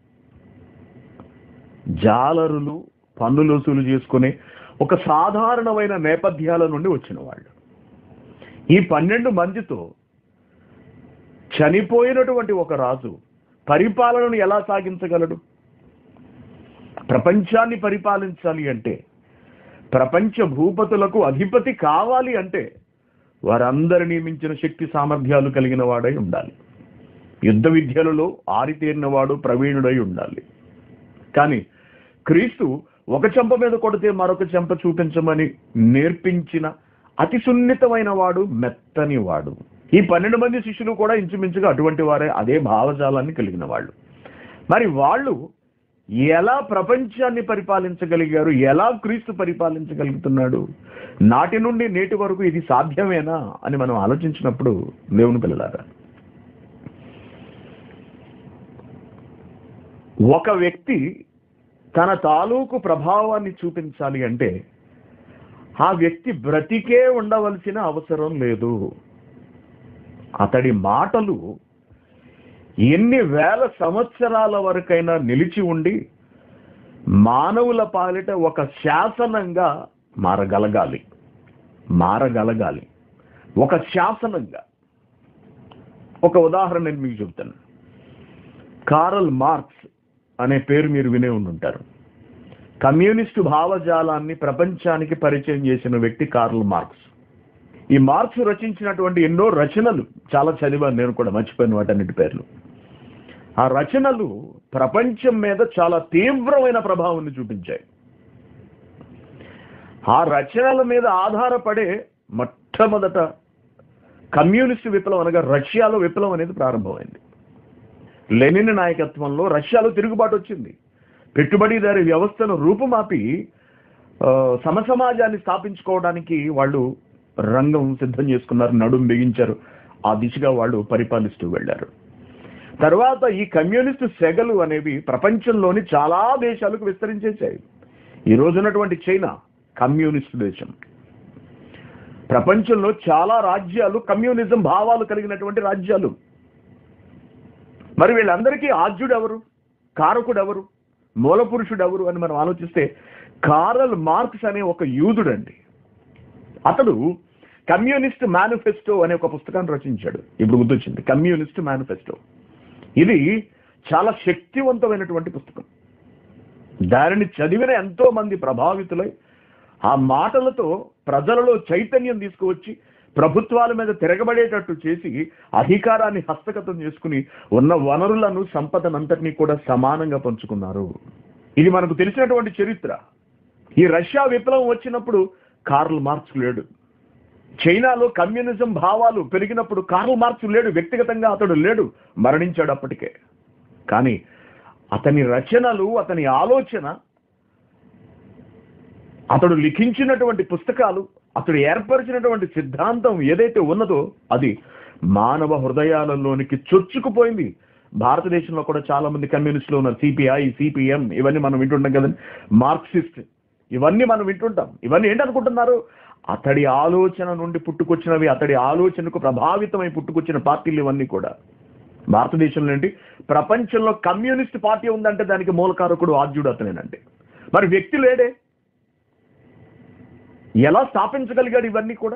జాలరులు పన్నులు వసూలు చేసుకునే ఒక సాధారణమైన నేపథ్యాల నుండి వచ్చిన వాళ్ళు ఈ పన్నెండు మందితో చనిపోయినటువంటి ఒక రాజు పరిపాలనను ఎలా సాగించగలడు ప్రపంచాన్ని పరిపాలించాలి అంటే ప్రపంచ భూపతులకు అధిపతి కావాలి అంటే వారందరినీ మించిన శక్తి సామర్థ్యాలు కలిగిన వాడై ఉండాలి యుద్ధ విద్యలలో ఆరితేరినవాడు ప్రవీణుడై ఉండాలి కానీ క్రీస్తు ఒక చెంప మీద కొడితే మరొక చెంప చూపించమని నేర్పించిన అతి సున్నితమైన వాడు మెత్తని వాడు ఈ పన్నెండు మంది శిష్యులు కూడా ఇంచుమించుగా అటువంటి వారే అదే భావజాలాన్ని కలిగిన వాళ్ళు మరి వాళ్ళు ఎలా ప్రపంచాన్ని పరిపాలించగలిగారు ఎలా క్రీస్తు పరిపాలించగలుగుతున్నాడు నాటి నుండి నేటి వరకు ఇది సాధ్యమేనా అని మనం ఆలోచించినప్పుడు దేవుని పిల్లలారా ఒక వ్యక్తి తన తాలూకు ప్రభావాన్ని చూపించాలి అంటే ఆ వ్యక్తి బ్రతికే ఉండవలసిన అవసరం లేదు అతడి మాటలు ఎన్ని వేల సంవత్సరాల వరకైనా నిలిచి ఉండి మానవుల పాలిట ఒక శాసనంగా మారగలగాలి మారగలగాలి ఒక శాసనంగా ఒక ఉదాహరణ నేను మీకు చెబుతాను కారల్ మార్క్స్ అనే పేరు మీరు వినే ఉండుంటారు కమ్యూనిస్టు భావజాలాన్ని ప్రపంచానికి పరిచయం చేసిన వ్యక్తి కార్ల్ మార్క్స్ ఈ మార్క్స్ రచించినటువంటి ఎన్నో రచనలు చాలా చదివాను నేను కూడా మర్చిపోయిన వాటన్నిటి పేర్లు ఆ రచనలు ప్రపంచం మీద చాలా తీవ్రమైన ప్రభావాన్ని చూపించాయి ఆ రచనల మీద ఆధారపడే మొట్టమొదట కమ్యూనిస్టు విప్లవం అనగా రష్యాలో విప్లవం అనేది ప్రారంభమైంది లెనిన్ నాయకత్వంలో రష్యాలో తిరుగుబాటు వచ్చింది పెట్టుబడిదారి వ్యవస్థను రూపుమాపి ఆ, సమసమాజాన్ని స్థాపించుకోవడానికి వాళ్ళు రంగం సిద్ధం చేసుకున్నారు నడుం బిగించారు ఆ దిశగా వాళ్ళు పరిపాలిస్తూ వెళ్ళారు తర్వాత ఈ కమ్యూనిస్టు సెగలు అనేవి ప్రపంచంలోని చాలా దేశాలకు విస్తరించేశాయి ఈ రోజు ఉన్నటువంటి చైనా కమ్యూనిస్టు దేశం ప్రపంచంలో చాలా రాజ్యాలు కమ్యూనిజం భావాలు కలిగినటువంటి రాజ్యాలు మరి వీళ్ళందరికీ ఆద్యుడు ఎవరు కారకుడు ఎవరు మూలపురుషుడు ఎవరు అని మనం ఆలోచిస్తే కారల్ మార్క్స్ అనే ఒక యూదుడండి అతడు కమ్యూనిస్ట్ మేనిఫెస్టో అనే ఒక పుస్తకాన్ని రచించాడు ఇప్పుడు గుర్తొచ్చింది కమ్యూనిస్ట్ మేనిఫెస్టో ఇది చాలా శక్తివంతమైనటువంటి పుస్తకం దానిని చదివిన ఎంతో మంది ప్రభావితులై ఆ మాటలతో ప్రజలలో చైతన్యం తీసుకువచ్చి ప్రభుత్వాల మీద తిరగబడేటట్టు చేసి అధికారాన్ని హస్తగతం చేసుకుని ఉన్న వనరులను సంపదనంతటినీ కూడా సమానంగా పంచుకున్నారు ఇది మనకు తెలిసినటువంటి చరిత్ర ఈ రష్యా విప్లవం వచ్చినప్పుడు కార్ల్ మార్క్స్ లేడు చైనాలో కమ్యూనిజం భావాలు పెరిగినప్పుడు కార్ల్ మార్క్స్ లేడు వ్యక్తిగతంగా అతడు లేడు మరణించాడు అప్పటికే కానీ అతని రచనలు అతని ఆలోచన అతడు లిఖించినటువంటి పుస్తకాలు అతడు ఏర్పరిచినటువంటి సిద్ధాంతం ఏదైతే ఉన్నదో అది మానవ హృదయాలలోనికి చొచ్చుకుపోయింది భారతదేశంలో కూడా చాలా మంది కమ్యూనిస్టులు ఉన్నారు సిపిఐ సిపిఎం ఇవన్నీ మనం వింటుంటాం కదండి మార్క్సిస్ట్ ఇవన్నీ మనం వింటుంటాం ఇవన్నీ ఏంటనుకుంటున్నారు అతడి ఆలోచన నుండి పుట్టుకొచ్చినవి అతడి ఆలోచనకు ప్రభావితమై పుట్టుకొచ్చిన పార్టీలు ఇవన్నీ కూడా భారతదేశంలో ఏంటి ప్రపంచంలో కమ్యూనిస్ట్ పార్టీ ఉందంటే దానికి మూలకారకుడు ఆద్యుడు అతనేనండి మరి వ్యక్తి లేడే ఎలా స్థాపించగలిగాడు ఇవన్నీ కూడా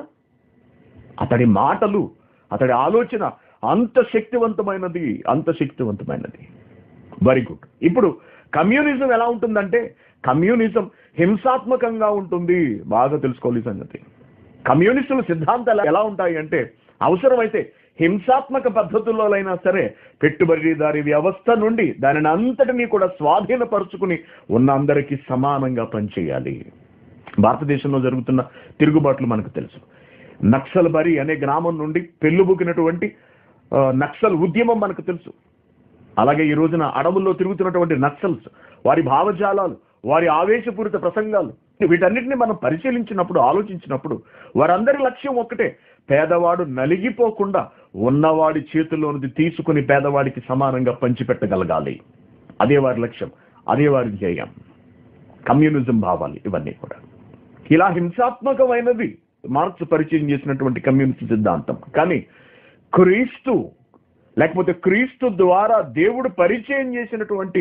అతడి మాటలు అతడి ఆలోచన అంత శక్తివంతమైనది అంత శక్తివంతమైనది వెరీ గుడ్ ఇప్పుడు కమ్యూనిజం ఎలా ఉంటుందంటే కమ్యూనిజం హింసాత్మకంగా ఉంటుంది బాగా తెలుసుకోవాలి ఈ సంగతి కమ్యూనిస్టుల సిద్ధాంతాలు ఎలా ఉంటాయి అంటే అవసరమైతే హింసాత్మక పద్ధతుల్లోనైనా సరే పెట్టుబడిదారి వ్యవస్థ నుండి దానిని అంతటినీ కూడా స్వాధీనపరుచుకుని ఉన్న అందరికీ సమానంగా పనిచేయాలి భారతదేశంలో జరుగుతున్న తిరుగుబాట్లు మనకు తెలుసు నక్సల్ బరి అనే గ్రామం నుండి పెళ్ళుబుకినటువంటి ఆ, నక్సల్ ఉద్యమం మనకు తెలుసు అలాగే ఈ రోజున అడవుల్లో తిరుగుతున్నటువంటి నక్సల్స్ వారి భావజాలాలు వారి ఆవేశపూరిత ప్రసంగాలు వీటన్నిటిని మనం పరిశీలించినప్పుడు ఆలోచించినప్పుడు వారందరి లక్ష్యం ఒక్కటే పేదవాడు నలిగిపోకుండా ఉన్నవాడి చేతుల్లోనిది తీసుకుని పేదవాడికి సమానంగా పంచిపెట్టగలగాలి అదే వారి లక్ష్యం అదే వారి ధ్యేయం కమ్యూనిజం భావాలు ఇవన్నీ కూడా ఇలా హింసాత్మకమైనది మార్క్స్ పరిచయం చేసినటువంటి కమ్యూనిస్ట్ సిద్ధాంతం కానీ క్రీస్తు లేకపోతే క్రీస్తు ద్వారా దేవుడు పరిచయం చేసినటువంటి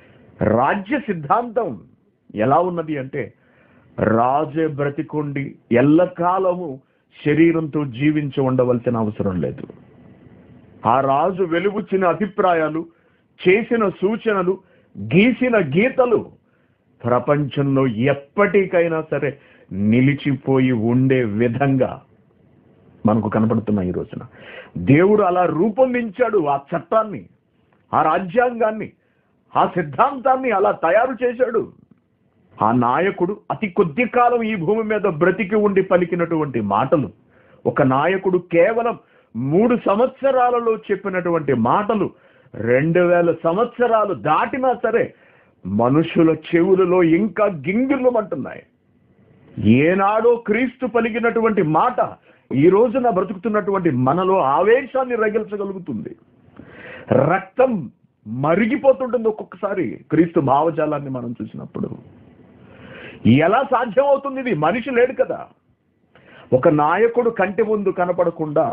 రాజ్య సిద్ధాంతం ఎలా ఉన్నది అంటే రాజే బ్రతికొండి ఎల్లకాలము శరీరంతో జీవించి ఉండవలసిన అవసరం లేదు ఆ రాజు వెలుగుచ్చిన అభిప్రాయాలు చేసిన సూచనలు గీసిన గీతలు ప్రపంచంలో ఎప్పటికైనా సరే నిలిచిపోయి ఉండే విధంగా మనకు కనపడుతున్నాయి ఈ రోజున దేవుడు అలా రూపొందించాడు ఆ చట్టాన్ని ఆ రాజ్యాంగాన్ని ఆ సిద్ధాంతాన్ని అలా తయారు చేశాడు ఆ నాయకుడు అతి కొద్ది కాలం ఈ భూమి మీద బ్రతికి ఉండి పలికినటువంటి మాటలు ఒక నాయకుడు కేవలం మూడు సంవత్సరాలలో చెప్పినటువంటి మాటలు రెండు వేల సంవత్సరాలు దాటినా సరే మనుషుల చెవులలో ఇంకా గింగిర్లమంటున్నాయి ఏనాడో క్రీస్తు పలికినటువంటి మాట ఈ రోజున బ్రతుకుతున్నటువంటి మనలో ఆవేశాన్ని రగిల్చగలుగుతుంది రక్తం మరిగిపోతుంటుంది ఒక్కొక్కసారి క్రీస్తు భావజాలాన్ని మనం చూసినప్పుడు ఎలా సాధ్యం అవుతుంది ఇది మనిషి లేడు కదా ఒక నాయకుడు కంటి ముందు కనపడకుండా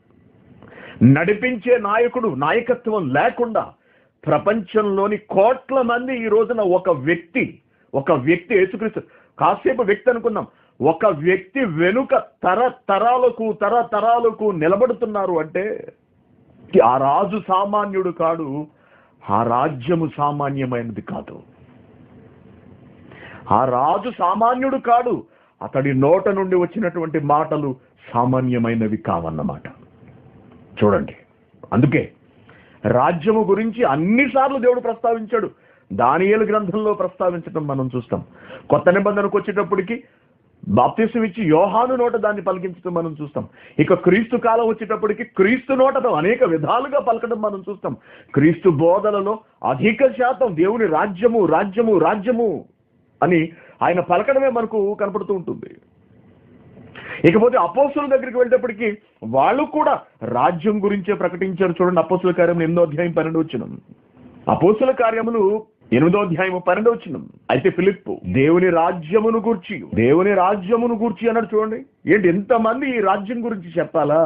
నడిపించే నాయకుడు నాయకత్వం లేకుండా ప్రపంచంలోని కోట్ల మంది ఈ రోజున ఒక వ్యక్తి ఒక వ్యక్తి యేసుక్రీస్తు కాసేపు వ్యక్తి అనుకున్నాం ఒక వ్యక్తి వెనుక తర తరాలకు తరతరాలకు నిలబడుతున్నారు అంటే ఆ రాజు సామాన్యుడు కాడు ఆ రాజ్యము సామాన్యమైనది కాదు ఆ రాజు సామాన్యుడు కాడు అతడి నోట నుండి వచ్చినటువంటి మాటలు సామాన్యమైనవి కావన్నమాట చూడండి అందుకే రాజ్యము గురించి అన్నిసార్లు దేవుడు ప్రస్తావించాడు దానియేలు గ్రంథంలో ప్రస్తావించడం మనం చూస్తాం కొత్త నిబంధనకు వచ్చేటప్పటికి బాప్తిసం ఇచ్చి యోహాను నోట దాన్ని పలికించడం మనం చూస్తాం ఇక క్రీస్తు కాలం వచ్చేటప్పటికి క్రీస్తు నోటతో అనేక విధాలుగా పలకడం మనం చూస్తాం క్రీస్తు బోధనలో అధిక శాతం దేవుని రాజ్యము రాజ్యము రాజ్యము అని ఆయన పలకడమే మనకు కనపడుతూ ఉంటుంది ఇకపోతే అపోస్తుల దగ్గరికి వెళ్ళేటప్పటికి వాళ్ళు కూడా రాజ్యం గురించే ప్రకటించారు చూడండి అపోస్తుల కార్యం ఎనిమిదో అధ్యాయం పన్నెండు వచ్చిన అపోస్తుల కార్యములు ఎనిమిదో అధ్యాయము పన్నెండో వచ్చిన అయితే ఫిలిప్పు దేవుని రాజ్యమును గూర్చి దేవుని రాజ్యమును గూర్చి అన్నాడు చూడండి ఏంటి ఎంతమంది ఈ రాజ్యం గురించి చెప్పాలా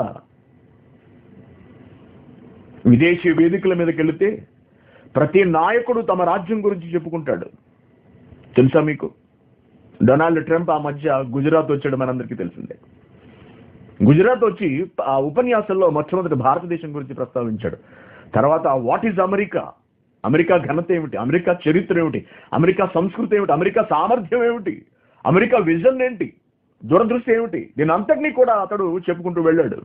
విదేశీ వేదికల మీదకి వెళితే ప్రతి నాయకుడు తమ రాజ్యం గురించి చెప్పుకుంటాడు తెలుసా మీకు డొనాల్డ్ ట్రంప్ ఆ మధ్య గుజరాత్ వచ్చాడు మనందరికీ తెలిసిందే గుజరాత్ వచ్చి ఆ ఉపన్యాసంలో మొట్టమొదటి భారతదేశం గురించి ప్రస్తావించాడు తర్వాత వాట్ ఈజ్ అమెరికా అమెరికా ఘనత ఏమిటి అమెరికా చరిత్ర ఏమిటి అమెరికా సంస్కృతి ఏమిటి అమెరికా సామర్థ్యం ఏమిటి అమెరికా విజన్ ఏంటి దూరదృష్టి ఏమిటి దీని అంతటినీ కూడా అతడు చెప్పుకుంటూ వెళ్ళాడు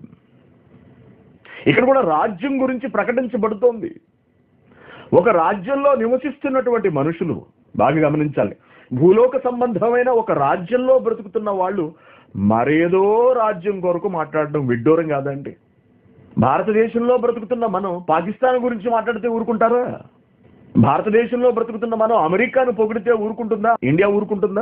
ఇక్కడ కూడా రాజ్యం గురించి ప్రకటించబడుతోంది ఒక రాజ్యంలో నివసిస్తున్నటువంటి మనుషులు బాగా గమనించాలి భూలోక సంబంధమైన ఒక రాజ్యంలో బ్రతుకుతున్న వాళ్ళు మరేదో రాజ్యం కొరకు మాట్లాడడం విడ్డూరం కాదండి భారతదేశంలో బ్రతుకుతున్న మనం పాకిస్తాన్ గురించి మాట్లాడితే ఊరుకుంటారా భారతదేశంలో బ్రతుకుతున్న మనం అమెరికాను పొగిడితే ఊరుకుంటుందా ఇండియా ఊరుకుంటుందా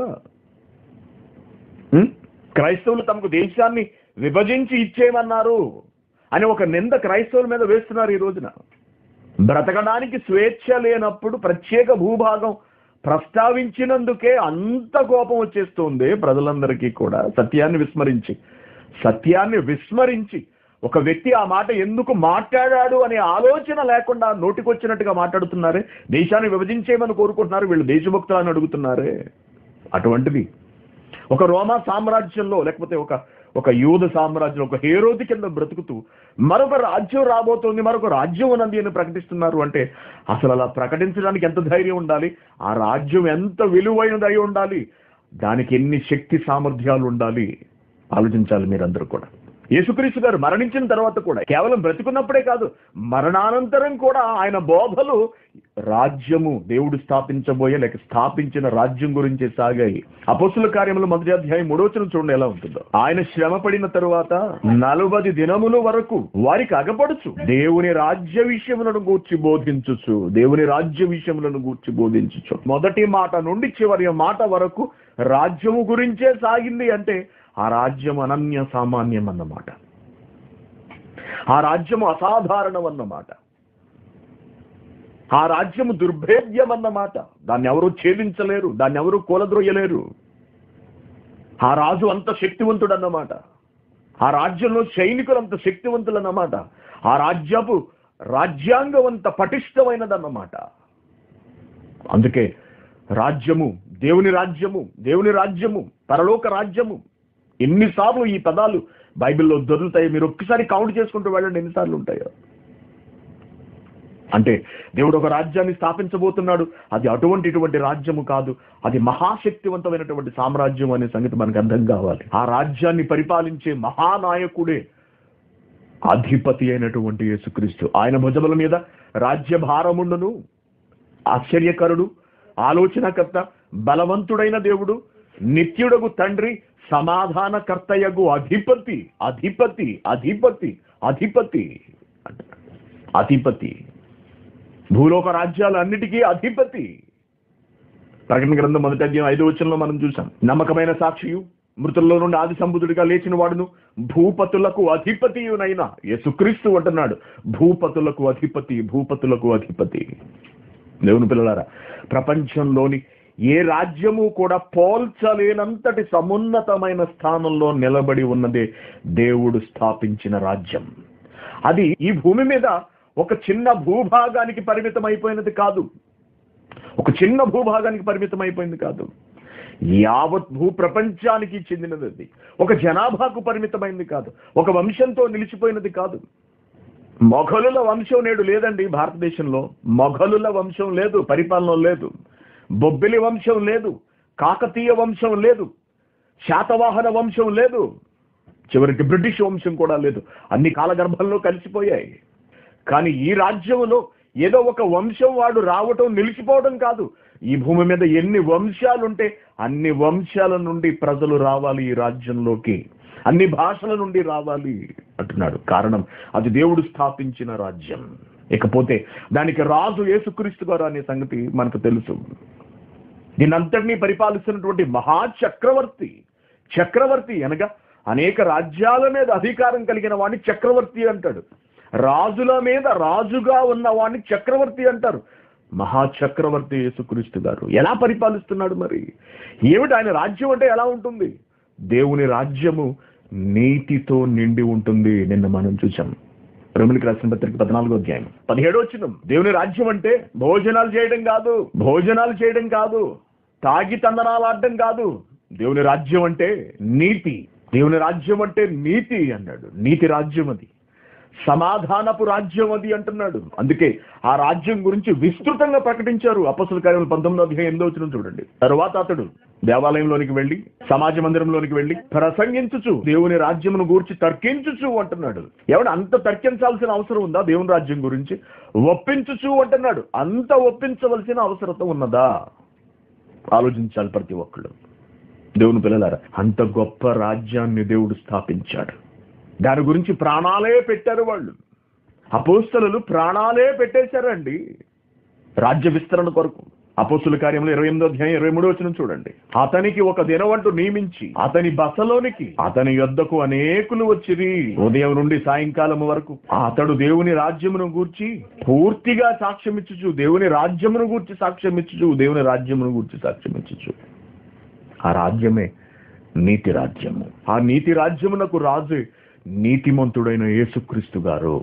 ఉం? క్రైస్తవులు తమకు దేశాన్ని విభజించి ఇచ్చేయమన్నారు అని ఒక నింద క్రైస్తవుల మీద వేస్తున్నారు ఈ రోజున బ్రతకడానికి స్వేచ్ఛ లేనప్పుడు ప్రత్యేక భూభాగం ప్రస్తావించినందుకే అంత కోపం వచ్చేస్తుంది ప్రజలందరికీ కూడా సత్యాన్ని విస్మరించి సత్యాన్ని విస్మరించి ఒక వ్యక్తి ఆ మాట ఎందుకు మాట్లాడాడు అనే ఆలోచన లేకుండా నోటికొచ్చినట్టుగా మాట్లాడుతున్నారే దేశాన్ని విభజించేయమని కోరుకుంటున్నారు వీళ్ళు దేశభక్తులని అడుగుతున్నారే అటువంటిది ఒక రోమా సామ్రాజ్యంలో లేకపోతే ఒక ఒక యూద సామ్రాజ్యం ఒక హేరోది కింద బ్రతుకుతూ మరొక రాజ్యం రాబోతోంది మరొక రాజ్యం ఉన్నది అని ప్రకటిస్తున్నారు అంటే అసలు అలా ప్రకటించడానికి ఎంత ధైర్యం ఉండాలి ఆ రాజ్యం ఎంత విలువైనదై ఉండాలి దానికి ఎన్ని శక్తి సామర్థ్యాలు ఉండాలి ఆలోచించాలి మీరందరూ కూడా యేసుక్రీస్తు గారు మరణించిన తర్వాత కూడా కేవలం బ్రతికున్నప్పుడే కాదు మరణానంతరం కూడా ఆయన బోధలు రాజ్యము దేవుడు స్థాపించబోయే లేక స్థాపించిన రాజ్యం గురించి సాగాయి అపోస్తుల కార్యములు మొదటి అధ్యాయం మూడవచనం చూడండి ఎలా ఉంటుందో ఆయన శ్రమ పడిన తరువాత నలుబది దినముల వరకు వారికి అగపడుచు దేవుని రాజ్య విషయములను గూర్చి బోధించుచు దేవుని రాజ్య విషయములను గూర్చి బోధించుచు మొదటి మాట నుండి చివరి మాట వరకు రాజ్యము గురించే సాగింది అంటే ఆ రాజ్యం అనన్య సామాన్యం అన్నమాట ఆ రాజ్యము అసాధారణం అన్నమాట ఆ రాజ్యము దుర్భేద్యం అన్నమాట దాన్ని ఎవరు ఛేదించలేరు దాన్ని ఎవరు కూలద్రోయలేరు ఆ రాజు అంత శక్తివంతుడు అన్నమాట ఆ రాజ్యంలో సైనికులు అంత శక్తివంతులు అన్నమాట ఆ రాజ్యపు రాజ్యాంగం అంత పటిష్టమైనదన్నమాట అందుకే రాజ్యము దేవుని రాజ్యము దేవుని రాజ్యము పరలోక రాజ్యము ఎన్నిసార్లు ఈ పదాలు బైబిల్లో దొరుకుతాయి మీరు ఒక్కసారి కౌంట్ చేసుకుంటూ వెళ్ళండి ఎన్నిసార్లు ఉంటాయో అంటే దేవుడు ఒక రాజ్యాన్ని స్థాపించబోతున్నాడు అది అటువంటి ఇటువంటి రాజ్యము కాదు అది మహాశక్తివంతమైనటువంటి సామ్రాజ్యం అనే సంగతి మనకు అర్థం కావాలి ఆ రాజ్యాన్ని పరిపాలించే మహానాయకుడే అధిపతి అయినటువంటి యేసుక్రీస్తు ఆయన భుజముల మీద రాజ్య భారముండును ఆశ్చర్యకరుడు ఆలోచనకర్త బలవంతుడైన దేవుడు నిత్యుడగు తండ్రి సమాధానకర్తయగు అధిపతి అధిపతి అధిపతి అధిపతి అంటాడు. అధిపతి భూలోక రాజ్యాలన్నిటికీ అధిపతి ప్రకటన గ్రంథం మొదటి అధ్యాయం ఐదో వచనంలో మనం చూసాం నమ్మకమైన సాక్షియు మృతుల్లో నుండి ఆది సంబుధుడిగా లేచిన వాడును భూపతులకు అధిపతియునైన యేసుక్రీస్తు అంటున్నాడు భూపతులకు అధిపతి భూపతులకు అధిపతి దేవుని పిల్లలారా ప్రపంచంలోని ఏ రాజ్యము కూడా పోల్చలేనంతటి సమున్నతమైన స్థానంలో నిలబడి ఉన్నదే దేవుడు స్థాపించిన రాజ్యం అది ఈ భూమి మీద ఒక చిన్న భూభాగానికి పరిమితం అయిపోయినది కాదు ఒక చిన్న భూభాగానికి పరిమితం అయిపోయింది కాదు యావత్ భూ ప్రపంచానికి చెందినది అది ఒక జనాభాకు పరిమితమైంది కాదు ఒక వంశంతో నిలిచిపోయినది కాదు మొఘలుల వంశం నేడు లేదండి భారతదేశంలో మొఘలుల వంశం లేదు పరిపాలన లేదు బొబ్బిలి వంశం లేదు కాకతీయ వంశం లేదు శాతవాహన వంశం లేదు చివరికి బ్రిటిష్ వంశం కూడా లేదు అన్ని కాలగర్భంలో కలిసిపోయాయి కానీ ఈ రాజ్యంలో ఏదో ఒక వంశం వాడు రావటం నిలిచిపోవడం కాదు ఈ భూమి మీద ఎన్ని వంశాలుంటే అన్ని వంశాల నుండి ప్రజలు రావాలి ఈ రాజ్యంలోకి అన్ని భాషల నుండి రావాలి అంటున్నాడు కారణం అది దేవుడు స్థాపించిన రాజ్యం ఇకపోతే దానికి రాజు యేసుక్రీస్తు గారు అనే సంగతి మనకు తెలుసు దీనంతటినీ పరిపాలిస్తున్నటువంటి మహాచక్రవర్తి చక్రవర్తి అనగా అనేక రాజ్యాల మీద అధికారం కలిగిన వాడిని చక్రవర్తి అంటాడు రాజుల మీద రాజుగా ఉన్న వాడిని చక్రవర్తి అంటారు మహాచక్రవర్తి యేసుక్రీస్తు గారు ఎలా పరిపాలిస్తున్నాడు మరి ఏమిటి ఆయన రాజ్యం అంటే ఎలా ఉంటుంది దేవుని రాజ్యము నీతితో నిండి ఉంటుంది నిన్న మనం చూసాం రోమిలికి రాసిన పత్రిక పద్నాలుగో అధ్యాయం పదిహేడో వచ్చిన దేవుని రాజ్యం అంటే భోజనాలు చేయడం కాదు భోజనాలు చేయడం కాదు తాగి తందనాలు ఆడడం కాదు దేవుని రాజ్యం అంటే నీతి దేవుని రాజ్యం అంటే నీతి అన్నాడు నీతి రాజ్యం అది సమాధానపు రాజ్యం అది అంటున్నాడు అందుకే ఆ రాజ్యం గురించి విస్తృతంగా ప్రకటించారు అపసుల కార్యములు పంతొమ్మిదో అధ్యాయం ఎనిమిదో వచ్చిన చూడండి తరువాత అతడు దేవాలయంలోనికి వెళ్లి సమాజ మందిరంలోనికి వెళ్లి ప్రసంగించుచు దేవుని రాజ్యమును గూర్చి తర్కించుచు అంటున్నాడు ఎవడు అంత తర్కించాల్సిన అవసరం ఉందా దేవుని రాజ్యం గురించి ఒప్పించుచు అంటున్నాడు అంత ఒప్పించవలసిన అవసరత ఉన్నదా ఆలోచించాలి ప్రతి ఒక్కళ్ళు దేవుని పిల్లలారా అంత గొప్ప రాజ్యాన్ని దేవుడు స్థాపించాడు దాని గురించి ప్రాణాలే పెట్టారు వాళ్ళు అపోస్తలు ప్రాణాలే పెట్టేశారండి రాజ్య విస్తరణ కొరకు అపోస్తుల కార్యంలో ఇరవై ఎనిమిదో అధ్యాయం ఇరవై మూడో వచ్చిన చూడండి అతనికి ఒక దినవంటూ నియమించి అతని బసలోనికి అతని యొద్దకు అనేకులు వచ్చిరి ఉదయం నుండి సాయంకాలం వరకు అతడు దేవుని రాజ్యమును గూర్చి పూర్తిగా సాక్ష్యమిచ్చుచు దేవుని రాజ్యమును గూర్చి సాక్ష్యమిచ్చుచు దేవుని రాజ్యమును గూర్చి సాక్ష్యమిచ్చుచు ఆ రాజ్యమే నీతి రాజ్యము ఆ నీతి రాజ్యమునకు రాజు నీతిమంతుడైన యేసుక్రీస్తు గారు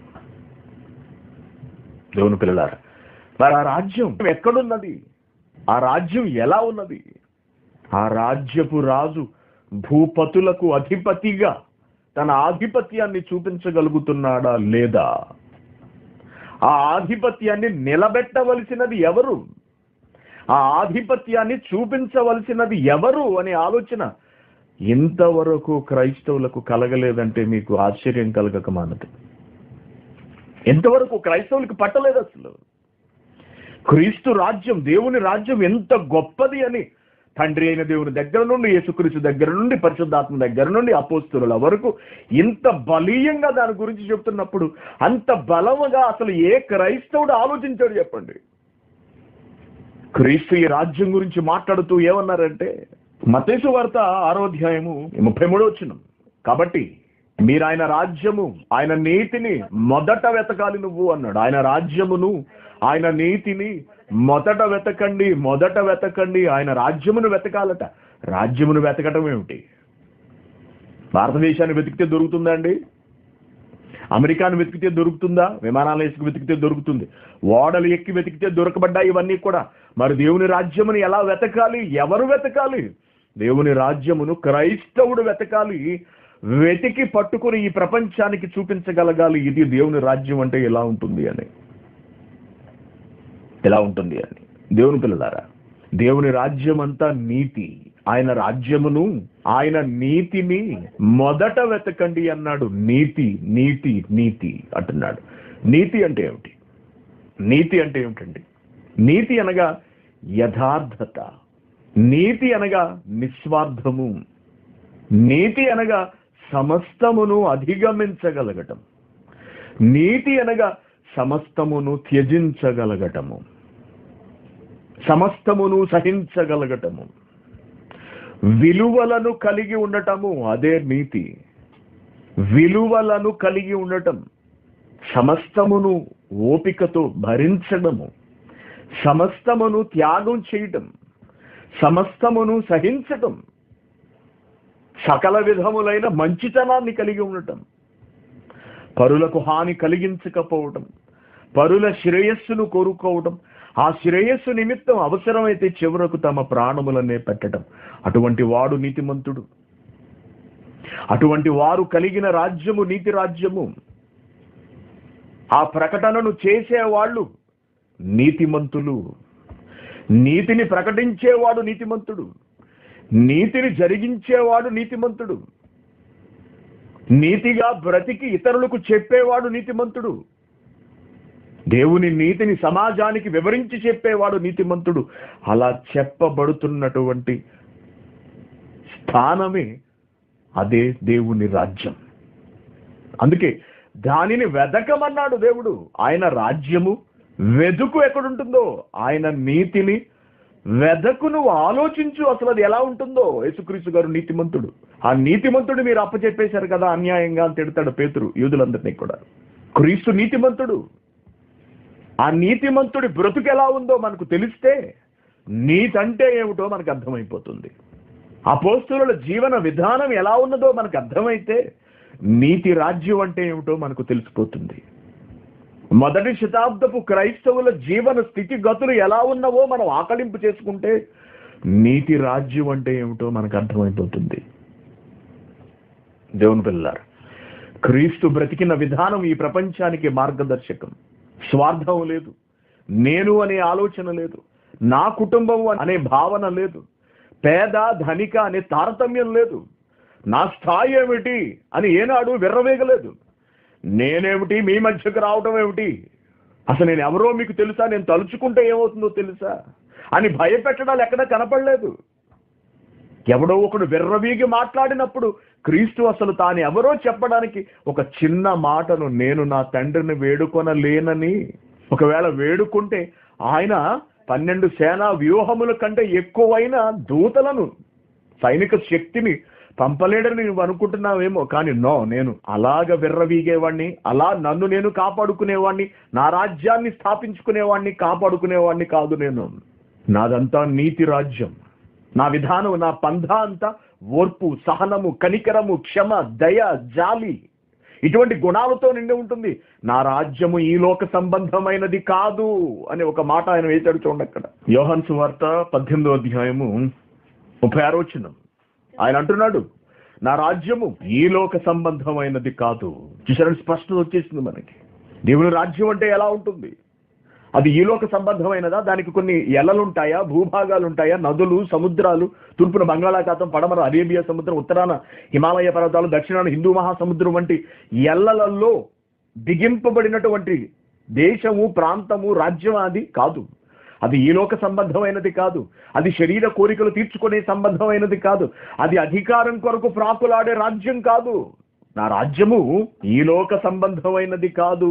దేవుని పిల్లలారా మరి ఆ రాజ్యం ఎక్కడున్నది ఆ రాజ్యం ఎలా ఉన్నది ఆ రాజ్యపు రాజు భూపతులకు అధిపతిగా తన ఆధిపత్యాన్ని చూపించగలుగుతున్నాడా లేదా ఆ ఆధిపత్యాన్ని నిలబెట్టవలసినది ఎవరు ఆ ఆధిపత్యాన్ని చూపించవలసినది ఎవరు అనే ఆలోచన ఇంతవరకు క్రైస్తవులకు కలగలేదంటే మీకు ఆశ్చర్యం కలగక మానదు ఎంతవరకు క్రైస్తవులకు పట్టలేదు అసలు క్రీస్తు రాజ్యం దేవుని రాజ్యం ఎంత గొప్పది అని తండ్రి అయిన దేవుని దగ్గర నుండి యేసుక్రీస్తు దగ్గర నుండి పరిశుద్ధాత్మ దగ్గర నుండి అపోస్తుల వరకు ఇంత బలీయంగా దాని గురించి చెప్తున్నప్పుడు అంత బలముగా అసలు ఏ క్రైస్తవుడు ఆలోచించాడు చెప్పండి క్రీస్తు ఈ రాజ్యం గురించి మాట్లాడుతూ ఏమన్నారంటే మతేసు వార్త ఆరో అధ్యాయము ముప్పై మూడో వచ్చిన కాబట్టి మీరు ఆయన రాజ్యము ఆయన నీతిని మొదట వెతకాలి నువ్వు అన్నాడు ఆయన రాజ్యమును ఆయన నీతిని మొదట వెతకండి మొదట వెతకండి ఆయన రాజ్యమును వెతకాలట రాజ్యమును వెతకటం ఏమిటి భారతదేశాన్ని వెతికితే దొరుకుతుందా అండి అమెరికాను వెతికితే దొరుకుతుందా విమానాలయకు వెతికితే దొరుకుతుంది ఓడలు ఎక్కి వెతికితే దొరకబడ్డాయి ఇవన్నీ కూడా మరి దేవుని రాజ్యమును ఎలా వెతకాలి ఎవరు వెతకాలి దేవుని రాజ్యమును క్రైస్తవుడు వెతకాలి వెతికి పట్టుకుని ఈ ప్రపంచానికి చూపించగలగాలి ఇది దేవుని రాజ్యం అంటే ఎలా ఉంటుంది అని ఎలా ఉంటుంది అని దేవుని పిల్లలారా దేవుని రాజ్యం అంతా నీతి ఆయన రాజ్యమును ఆయన నీతిని మొదట వెతకండి అన్నాడు నీతి నీతి నీతి అంటున్నాడు నీతి అంటే ఏమిటి నీతి అంటే ఏమిటండి నీతి అనగా యథార్థత నీతి అనగా నిస్వార్థము నీతి అనగా సమస్తమును అధిగమించగలగటం నీతి అనగా సమస్తమును త్యజించగలగటము సమస్తమును సహించగలగటము విలువలను కలిగి ఉండటము అదే నీతి విలువలను కలిగి ఉండటం సమస్తమును ఓపికతో భరించడము సమస్తమును త్యాగం చేయటం సమస్తమును సహించటం సకల విధములైన మంచితనాన్ని కలిగి ఉండటం పరులకు హాని కలిగించకపోవటం పరుల శ్రేయస్సును కోరుకోవటం ఆ శ్రేయస్సు నిమిత్తం అవసరమైతే చివరకు తమ ప్రాణములనే పెట్టడం అటువంటి వాడు నీతిమంతుడు అటువంటి వారు కలిగిన రాజ్యము నీతి రాజ్యము ఆ ప్రకటనను చేసేవాళ్ళు నీతిమంతులు నీతిని ప్రకటించేవాడు నీతిమంతుడు నీతిని జరిగించేవాడు నీతిమంతుడు నీతిగా బ్రతికి ఇతరులకు చెప్పేవాడు నీతిమంతుడు దేవుని నీతిని సమాజానికి వివరించి చెప్పేవాడు నీతిమంతుడు అలా చెప్పబడుతున్నటువంటి స్థానమే అదే దేవుని రాజ్యం అందుకే దానిని వెదకమన్నాడు దేవుడు ఆయన రాజ్యము వెదుకు ఎక్కడుంటుందో ఆయన నీతిని వెదకు నువ్వు ఆలోచించు అసలు అది ఎలా ఉంటుందో యేసుక్రీస్తు గారు నీతిమంతుడు ఆ నీతిమంతుడు మీరు అప్పచెప్పేశారు కదా అన్యాయంగా అని తిడతాడు పేతురు యూదులందరినీ కూడా క్రీస్తు నీతిమంతుడు ఆ నీతిమంతుడి బ్రతుకు ఎలా ఉందో మనకు తెలిస్తే నీతి అంటే ఏమిటో మనకు అర్థమైపోతుంది అపోస్తుల జీవన విధానం ఎలా ఉన్నదో మనకు అర్థమైతే నీతి రాజ్యం అంటే ఏమిటో మనకు తెలిసిపోతుంది మొదటి శతాబ్దపు క్రైస్తవుల జీవన స్థితిగతులు ఎలా ఉన్నవో మనం ఆకలింపు చేసుకుంటే నీతి రాజ్యం అంటే ఏమిటో మనకు అర్థమైపోతుంది దేవుని పిల్లారు క్రీస్తు బ్రతికిన విధానం ఈ ప్రపంచానికి మార్గదర్శకం స్వార్థం లేదు నేను అనే ఆలోచన లేదు నా కుటుంబం అనే భావన లేదు పేద ధనిక అనే తారతమ్యం లేదు నా స్థాయి ఏమిటి అని ఏనాడు విర్రవేగలేదు నేనేమిటి మీ మధ్యకు రావటం ఏమిటి అసలు నేను ఎవరో మీకు తెలుసా నేను తలుచుకుంటే ఏమవుతుందో తెలుసా అని భయపెట్టడాలు ఎక్కడ కనపడలేదు ఎవడో ఒకడు విర్రవీగి మాట్లాడినప్పుడు క్రీస్తు అసలు తాను ఎవరో చెప్పడానికి ఒక చిన్న మాటను నేను నా తండ్రిని వేడుకొనలేనని ఒకవేళ వేడుకుంటే ఆయన పన్నెండు సేనా వ్యూహముల కంటే ఎక్కువైన దూతలను సైనిక శక్తిని పంపలేడని నువ్వు అనుకుంటున్నావేమో కానీ నో నేను అలాగ విర్రవీగేవాడిని అలా నన్ను నేను కాపాడుకునేవాడిని నా రాజ్యాన్ని స్థాపించుకునేవాడిని కాపాడుకునేవాడిని కాదు నేను నాదంతా నీతి రాజ్యం నా విధానం నా పంధ అంతా ఓర్పు సహనము కనికరము క్షమ దయ జాలి ఇటువంటి గుణాలతో నిండి ఉంటుంది నా రాజ్యము ఈ లోక సంబంధమైనది కాదు అని ఒక మాట ఆయన వేశాడు చూడండి అక్కడ యోహన్ సువార్త పద్దెనిమిదో అధ్యాయము ముప్పై ఆరో వచ్చిందాం ఆయన అంటున్నాడు నా రాజ్యము ఈ లోక సంబంధమైనది కాదు చూసారని స్పష్టత వచ్చేసింది మనకి దేవుని రాజ్యం అంటే ఎలా ఉంటుంది అది ఈ లోక సంబంధమైనదా దానికి కొన్ని ఎల్లలుంటాయా భూభాగాలు ఉంటాయా నదులు సముద్రాలు తూర్పున బంగాళాఖాతం పడమర అరేబియా సముద్రం ఉత్తరాన హిమాలయ పర్వతాలు దక్షిణాన హిందూ మహాసముద్రం వంటి ఎల్లలలో బిగింపబడినటువంటి దేశము ప్రాంతము రాజ్యం అది కాదు అది ఈ లోక సంబంధమైనది కాదు అది శరీర కోరికలు తీర్చుకునే సంబంధమైనది కాదు అది అధికారం కొరకు ప్రాకులాడే రాజ్యం కాదు నా రాజ్యము ఈ లోక సంబంధమైనది కాదు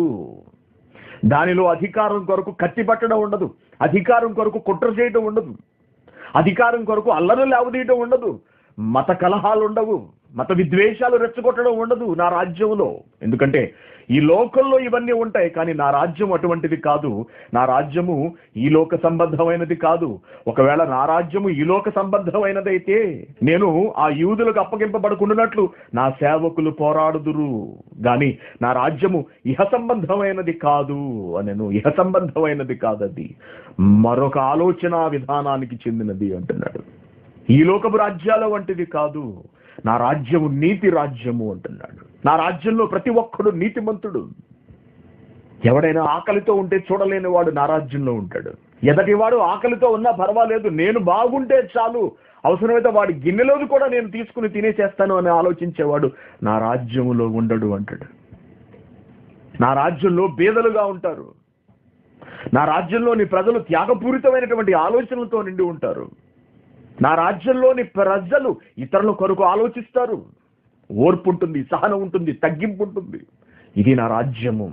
దానిలో అధికారం కొరకు కత్తిపట్టడం ఉండదు అధికారం కొరకు కుట్ర చేయడం ఉండదు అధికారం కొరకు అల్లరు లేవదీయటం ఉండదు మత కలహాలు ఉండవు మత విద్వేషాలు రెచ్చగొట్టడం ఉండదు నా రాజ్యంలో ఎందుకంటే ఈ లోకంలో ఇవన్నీ ఉంటాయి కానీ నా రాజ్యం అటువంటిది కాదు నా రాజ్యము ఈ లోక సంబంధమైనది కాదు ఒకవేళ నా రాజ్యము ఈ లోక సంబంధమైనదైతే నేను ఆ యూదులకు అప్పగింపబడుకున్నట్లు నా సేవకులు పోరాడుదురు గాని నా రాజ్యము ఇహ సంబంధమైనది కాదు అనెను ఇహ సంబంధమైనది కాదది మరొక ఆలోచన విధానానికి చెందినది అంటున్నాడు ఈ లోకపు రాజ్యాల వంటిది కాదు నా రాజ్యము నీతి రాజ్యము అంటున్నాడు నా రాజ్యంలో ప్రతి ఒక్కడు నీతిమంతుడు ఎవడైనా ఆకలితో ఉంటే చూడలేని వాడు నా రాజ్యంలో ఉంటాడు ఎదటివాడు ఆకలితో ఉన్నా పర్వాలేదు నేను బాగుంటే చాలు అవసరమైతే వాడి గిన్నెలోది కూడా నేను తీసుకుని తినేసేస్తాను అని ఆలోచించేవాడు నా రాజ్యములో ఉండడు అంటాడు నా రాజ్యంలో బీదలుగా ఉంటారు నా రాజ్యంలోని ప్రజలు త్యాగపూరితమైనటువంటి ఆలోచనలతో నిండి ఉంటారు నా రాజ్యంలోని ప్రజలు ఇతరుల కొరకు ఆలోచిస్తారు ఓర్పు ఉంటుంది సహనం ఉంటుంది తగ్గింపు ఉంటుంది ఇది నా రాజ్యము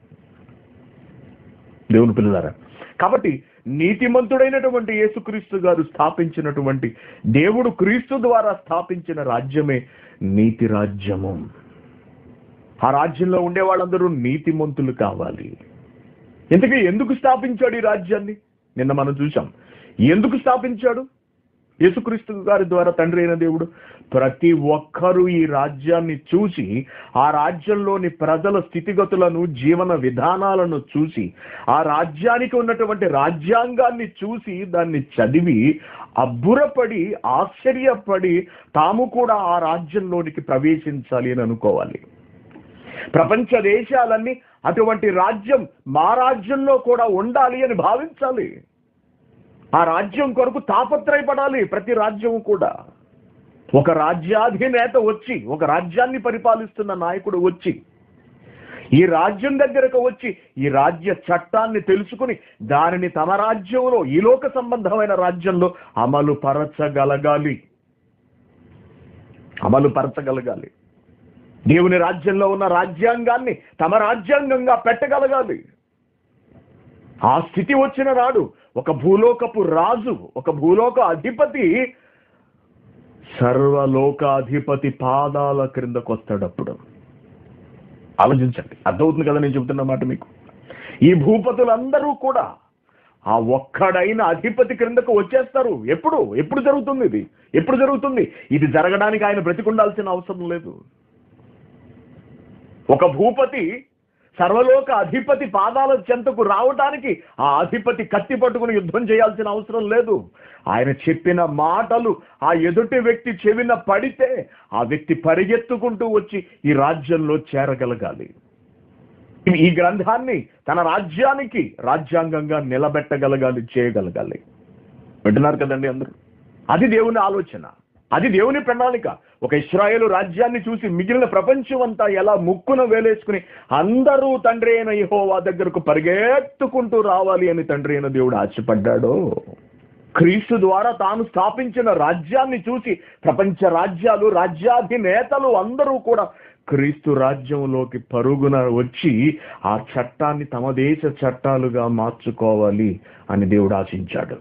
దేవుని పిల్లలారా కాబట్టి నీతిమంతుడైనటువంటి యేసుక్రీస్తు గారు స్థాపించినటువంటి దేవుడు క్రీస్తు ద్వారా స్థాపించిన రాజ్యమే నీతి రాజ్యము ఆ రాజ్యంలో ఉండే వాళ్ళందరూ నీతిమంతులు కావాలి ఇంతకీ ఎందుకు స్థాపించాడు ఈ రాజ్యాన్ని నిన్న మనం చూసాం ఎందుకు స్థాపించాడు యేసుక్రీస్తు గారి ద్వారా తండ్రి అయిన దేవుడు ప్రతి ఒక్కరూ ఈ రాజ్యాన్ని చూసి ఆ రాజ్యంలోని ప్రజల స్థితిగతులను జీవన విధానాలను చూసి ఆ రాజ్యానికి ఉన్నటువంటి రాజ్యాంగాన్ని చూసి దాన్ని చదివి అబ్బురపడి ఆశ్చర్యపడి తాము కూడా ఆ రాజ్యంలోనికి ప్రవేశించాలి అని అనుకోవాలి ప్రపంచ దేశాలన్నీ అటువంటి రాజ్యం మా రాజ్యంలో కూడా ఉండాలి అని భావించాలి ఆ రాజ్యం కొరకు తాపత్రయపడాలి ప్రతి రాజ్యం కూడా ఒక రాజ్యాధినేత వచ్చి ఒక రాజ్యాన్ని పరిపాలిస్తున్న నాయకుడు వచ్చి ఈ రాజ్యం దగ్గరకు వచ్చి ఈ రాజ్య చట్టాన్ని తెలుసుకుని దానిని తమ రాజ్యంలో ఈ లోక సంబంధమైన రాజ్యంలో అమలు పరచగలగాలి అమలు పరచగలగాలి దేవుని రాజ్యంలో ఉన్న రాజ్యాంగాన్ని తమ రాజ్యాంగంగా పెట్టగలగాలి ఆ స్థితి వచ్చిన నాడు ఒక భూలోకపు రాజు ఒక భూలోక అధిపతి సర్వలోకాధిపతి పాదాల క్రిందకు వస్తాడు అప్పుడు ఆలోచించండి అర్థమవుతుంది కదా నేను చెబుతున్న మాట మీకు ఈ భూపతులందరూ కూడా ఆ ఒక్కడైన అధిపతి క్రిందకు వచ్చేస్తారు ఎప్పుడు ఎప్పుడు జరుగుతుంది ఇది ఎప్పుడు జరుగుతుంది ఇది జరగడానికి ఆయన బ్రతికుండాల్సిన అవసరం లేదు ఒక భూపతి సర్వలోక అధిపతి పాదాల చెంతకు రావటానికి ఆ అధిపతి కత్తి పట్టుకుని యుద్ధం చేయాల్సిన అవసరం లేదు ఆయన చెప్పిన మాటలు ఆ ఎదుటి వ్యక్తి చెవిన పడితే ఆ వ్యక్తి పరిగెత్తుకుంటూ వచ్చి ఈ రాజ్యంలో చేరగలగాలి ఈ గ్రంథాన్ని తన రాజ్యానికి రాజ్యాంగంగా నిలబెట్టగలగాలి చేయగలగాలి వింటున్నారు కదండి అందరూ అది దేవుని ఆలోచన అది దేవుని ప్రణాళిక ఒక ఇస్రాయేలు రాజ్యాన్ని చూసి మిగిలిన ప్రపంచం అంతా ఎలా ముక్కున వేలేసుకుని అందరూ తండ్రి అయిన యెహోవా దగ్గరకు పరిగెత్తుకుంటూ రావాలి అని తండ్రి అయిన దేవుడు ఆశపడ్డాడో క్రీస్తు ద్వారా తాను స్థాపించిన రాజ్యాన్ని చూసి ప్రపంచ రాజ్యాలు రాజ్యాధినేతలు అందరూ కూడా క్రీస్తు రాజ్యంలోకి పరుగున వచ్చి ఆ చట్టాన్ని తమ దేశ చట్టాలుగా మార్చుకోవాలి అని దేవుడు ఆశించాడు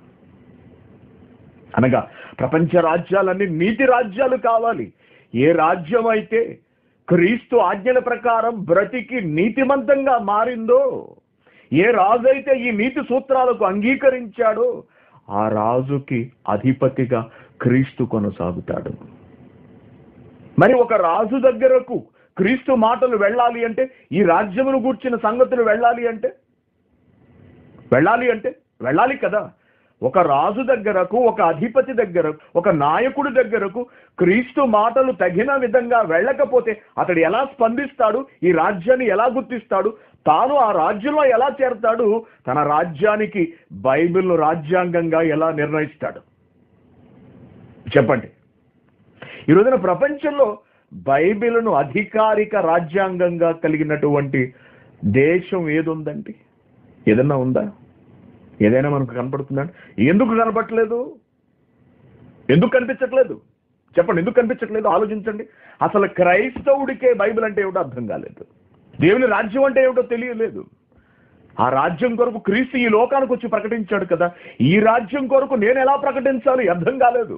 అనగా ప్రపంచ రాజ్యాలన్నీ నీతి రాజ్యాలు కావాలి ఏ రాజ్యం అయితే క్రీస్తు ఆజ్ఞల ప్రకారం బ్రతికి నీతిమంతంగా మారిందో ఏ రాజు అయితే ఈ నీతి సూత్రాలకు అంగీకరించాడో ఆ రాజుకి అధిపతిగా క్రీస్తు కొనసాగుతాడు మరి ఒక రాజు దగ్గరకు క్రీస్తు మాటలు వెళ్ళాలి అంటే ఈ రాజ్యమును గూర్చిన సంగతులు వెళ్ళాలి అంటే వెళ్ళాలి అంటే వెళ్ళాలి కదా ఒక రాజు దగ్గరకు ఒక అధిపతి దగ్గరకు ఒక నాయకుడి దగ్గరకు క్రీస్తు మాటలు తగిన విధంగా వెళ్ళకపోతే అతడు ఎలా స్పందిస్తాడు ఈ రాజ్యాన్ని ఎలా గుర్తిస్తాడు తాను ఆ రాజ్యంలో ఎలా చేరతాడు తన రాజ్యానికి బైబిల్ను రాజ్యాంగంగా ఎలా నిర్ణయిస్తాడు చెప్పండి ఈ రోజున ప్రపంచంలో బైబిల్ను అధికారిక రాజ్యాంగంగా కలిగినటువంటి దేశం ఏదుందండి ఏదన్నా ఉందా ఏదైనా మనకు కనపడుతుందండి ఎందుకు కనపడట్లేదు ఎందుకు కనిపించట్లేదు చెప్పండి ఎందుకు కనిపించట్లేదు ఆలోచించండి అసలు క్రైస్తవుడికే బైబిల్ అంటే ఏమిటో అర్థం కాలేదు దేవుని రాజ్యం అంటే ఏమిటో తెలియలేదు ఆ రాజ్యం కొరకు క్రీస్తు ఈ లోకానికి వచ్చి ప్రకటించాడు కదా ఈ రాజ్యం కొరకు నేను ఎలా ప్రకటించాలి అర్థం కాలేదు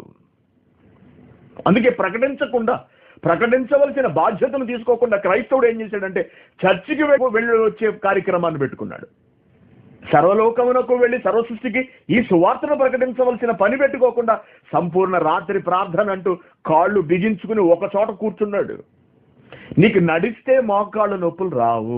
అందుకే ప్రకటించకుండా ప్రకటించవలసిన బాధ్యతను తీసుకోకుండా క్రైస్తవుడు ఏం చేశాడంటే చర్చికి వె- వెళ్ళి వచ్చే కార్యక్రమాన్ని పెట్టుకున్నాడు సర్వలోకమునకు వెళ్ళి సర్వసృష్టికి ఈ సువార్తను ప్రకటించవలసిన పని పెట్టుకోకుండా సంపూర్ణ రాత్రి ప్రార్థన అంటూ కాళ్ళు బిగించుకుని ఒక చోట కూర్చున్నాడు నీకు నడిస్తే మోకాళ్ళు నొప్పులు రావు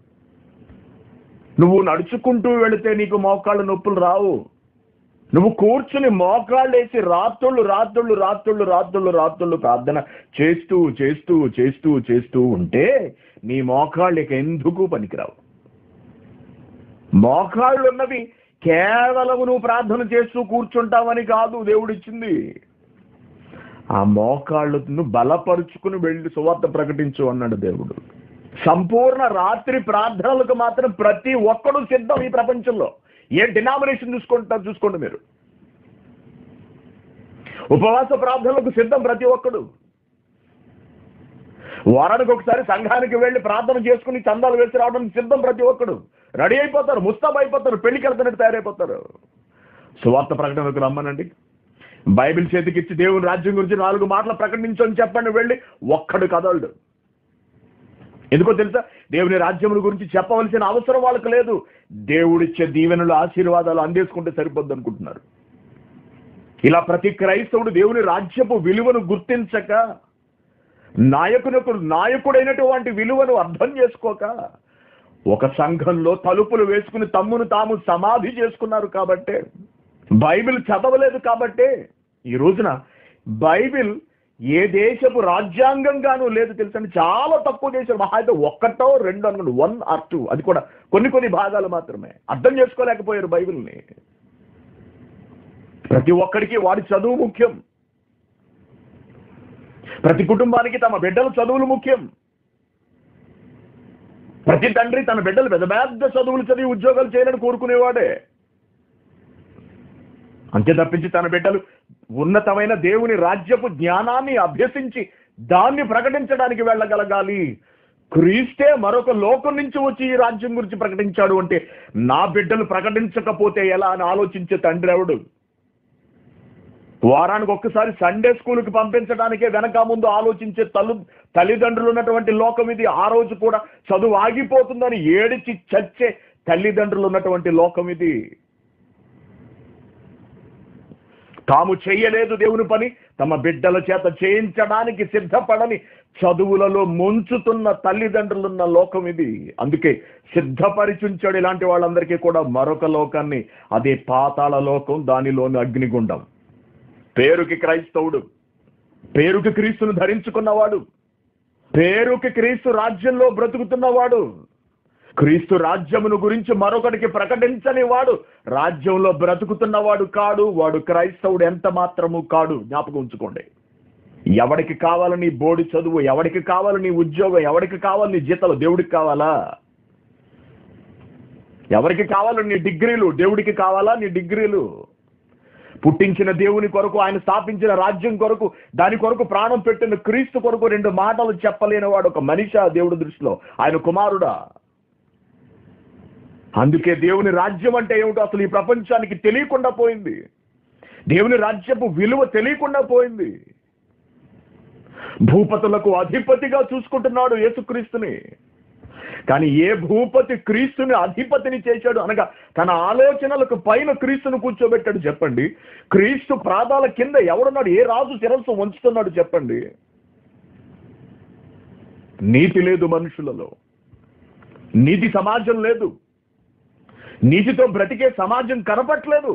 నువ్వు నడుచుకుంటూ వెళితే నీకు మోకాళ్ళు నొప్పులు రావు నువ్వు కూర్చుని మోకాళ్ళేసి రాత్రుళ్ళు రాత్రుళ్ళు రాత్రుళ్ళు రాత్రుళ్ళు రాత్రుళ్ళు ప్రార్థన చేస్తూ చేస్తూ చేస్తూ చేస్తూ ఉంటే నీ మోకాళ్ళు ఇక ఎందుకు పనికిరావు మోకాళ్ళు ఉన్నవి కేవలం నువ్వు ప్రార్థన చేస్తూ కూర్చుంటావని కాదు దేవుడిచ్చింది ఆ మోకాళ్ళను బలపరుచుకుని వెళ్ళి సువార్త ప్రకటించు అన్నాడు దేవుడు సంపూర్ణ రాత్రి ప్రార్థనలకు మాత్రం ప్రతి ఒక్కడు సిద్ధం ఈ ప్రపంచంలో ఏ డినామినేషన్ చూసుకుంటారు చూసుకోండి మీరు ఉపవాస ప్రార్థనలకు సిద్ధం ప్రతి ఒక్కడు వారానికి ఒకసారి సంఘానికి వెళ్ళి ప్రార్థన చేసుకుని చందాలు వేసి రావడానికి సిద్ధం ప్రతి ఒక్కడు రెడీ అయిపోతారు ముస్తాబ్ అయిపోతారు పెళ్లికి వెళ్తున్నట్టు తయారైపోతారు సువార్త ప్రకటనకు రమ్మనండి బైబిల్ చేతికిచ్చి దేవుని రాజ్యం గురించి నాలుగు మాటలు ప్రకటించని చెప్పండి వెళ్ళి ఒక్కడు కదలడు ఎందుకో తెలుసా దేవుని రాజ్యముల గురించి చెప్పవలసిన అవసరం వాళ్ళకి లేదు దేవుడిచ్చే దీవెనలు ఆశీర్వాదాలు అందేసుకుంటే సరిపోద్ది అనుకుంటున్నారు ఇలా ప్రతి క్రైస్తవుడు దేవుని రాజ్యపు విలువను గుర్తించక నాయకునకు నాయకుడైనటువంటి విలువను అర్థం చేసుకోక ఒక సంఘంలో తలుపులు వేసుకుని తమ్మును తాము సమాధి చేసుకున్నారు కాబట్టే బైబిల్ చదవలేదు కాబట్టే ఈ రోజున బైబిల్ ఏ దేశపు రాజ్యాంగంగానూ లేదు తెలుసండి చాలా తక్కువ దేశం మహా అయితే ఒక్కటో రెండు అనుకోండి వన్ ఆర్ టూ అది కూడా కొన్ని కొన్ని భాగాలు మాత్రమే అర్థం చేసుకోలేకపోయారు బైబిల్ని ప్రతి ఒక్కడికి వాడి చదువు ముఖ్యం ప్రతి కుటుంబానికి తమ బిడ్డల చదువులు ముఖ్యం ప్రతి తండ్రి తన బిడ్డలు పెద్ద పెద్ద చదువులు చదివి ఉద్యోగాలు చేయాలని కోరుకునేవాడే అంతే తప్పించి తన బిడ్డలు ఉన్నతమైన దేవుని రాజ్యపు జ్ఞానాన్ని అభ్యసించి దాన్ని ప్రకటించడానికి వెళ్ళగలగాలి క్రీస్తే మరొక లోకం నుంచి వచ్చి ఈ రాజ్యం గురించి ప్రకటించాడు అంటే నా బిడ్డలు ప్రకటించకపోతే ఎలా అని ఆలోచించే తండ్రి ఎవడు వారానికి ఒక్కసారి సండే స్కూల్కి పంపించడానికే వెనక ముందు ఆలోచించే తల్లు తల్లిదండ్రులు ఉన్నటువంటి లోకం ఇది ఆ రోజు కూడా చదువు ఆగిపోతుందని ఏడిచి చచ్చే తల్లిదండ్రులు ఉన్నటువంటి లోకం ఇది తాము చెయ్యలేదు దేవుని పని తమ బిడ్డల చేత చేయించడానికి సిద్ధపడని చదువులలో ముంచుతున్న తల్లిదండ్రులున్న లోకం ఇది అందుకే సిద్ధపరిచుంచాడు ఇలాంటి వాళ్ళందరికీ కూడా మరొక లోకాన్ని అదే పాతాళ లోకం దానిలోని అగ్నిగుండం పేరుకి క్రైస్తవుడు పేరుకి క్రీస్తును ధరించుకున్నవాడు పేరుకి క్రీస్తు రాజ్యంలో బ్రతుకుతున్నవాడు క్రీస్తు రాజ్యమును గురించి మరొకటికి ప్రకటించని వాడు రాజ్యంలో బ్రతుకుతున్నవాడు కాడు వాడు క్రైస్తవుడు ఎంత మాత్రము కాడు జ్ఞాపకం ఉంచుకోండి ఎవడికి కావాలి నీ బోడి చదువు ఎవడికి కావాలి నీ ఉద్యోగం ఎవడికి కావాలి నీ జీతాలు దేవుడికి కావాలా ఎవరికి కావాలి నీ డిగ్రీలు దేవుడికి కావాలా నీ డిగ్రీలు పుట్టించిన దేవుని కొరకు ఆయన స్థాపించిన రాజ్యం కొరకు దాని కొరకు ప్రాణం పెట్టిన క్రీస్తు కొరకు రెండు మాటలు చెప్పలేని వాడు ఒక మనిషి ఆ దేవుడి దృష్టిలో ఆయన కుమారుడా అందుకే దేవుని రాజ్యం అంటే ఏమిటో అసలు ఈ ప్రపంచానికి తెలియకుండా పోయింది దేవుని రాజ్యపు విలువ తెలియకుండా పోయింది భూపతులకు అధిపతిగా చూసుకుంటున్నాడు యేసుక్రీస్తుని కానీ ఏ భూపతి క్రీస్తుని అధిపతిని చేశాడు అనగా తన ఆలోచనలకు పైన క్రీస్తును కూర్చోబెట్టాడు చెప్పండి క్రీస్తు ప్రాదాల కింద ఎవడున్నాడు ఏ రాజు శిరస్సు వంచుతున్నాడు చెప్పండి నీతి లేదు మనుషులలో నీతి సమాజం లేదు నీతితో బ్రతికే సమాజం కనపట్లేదు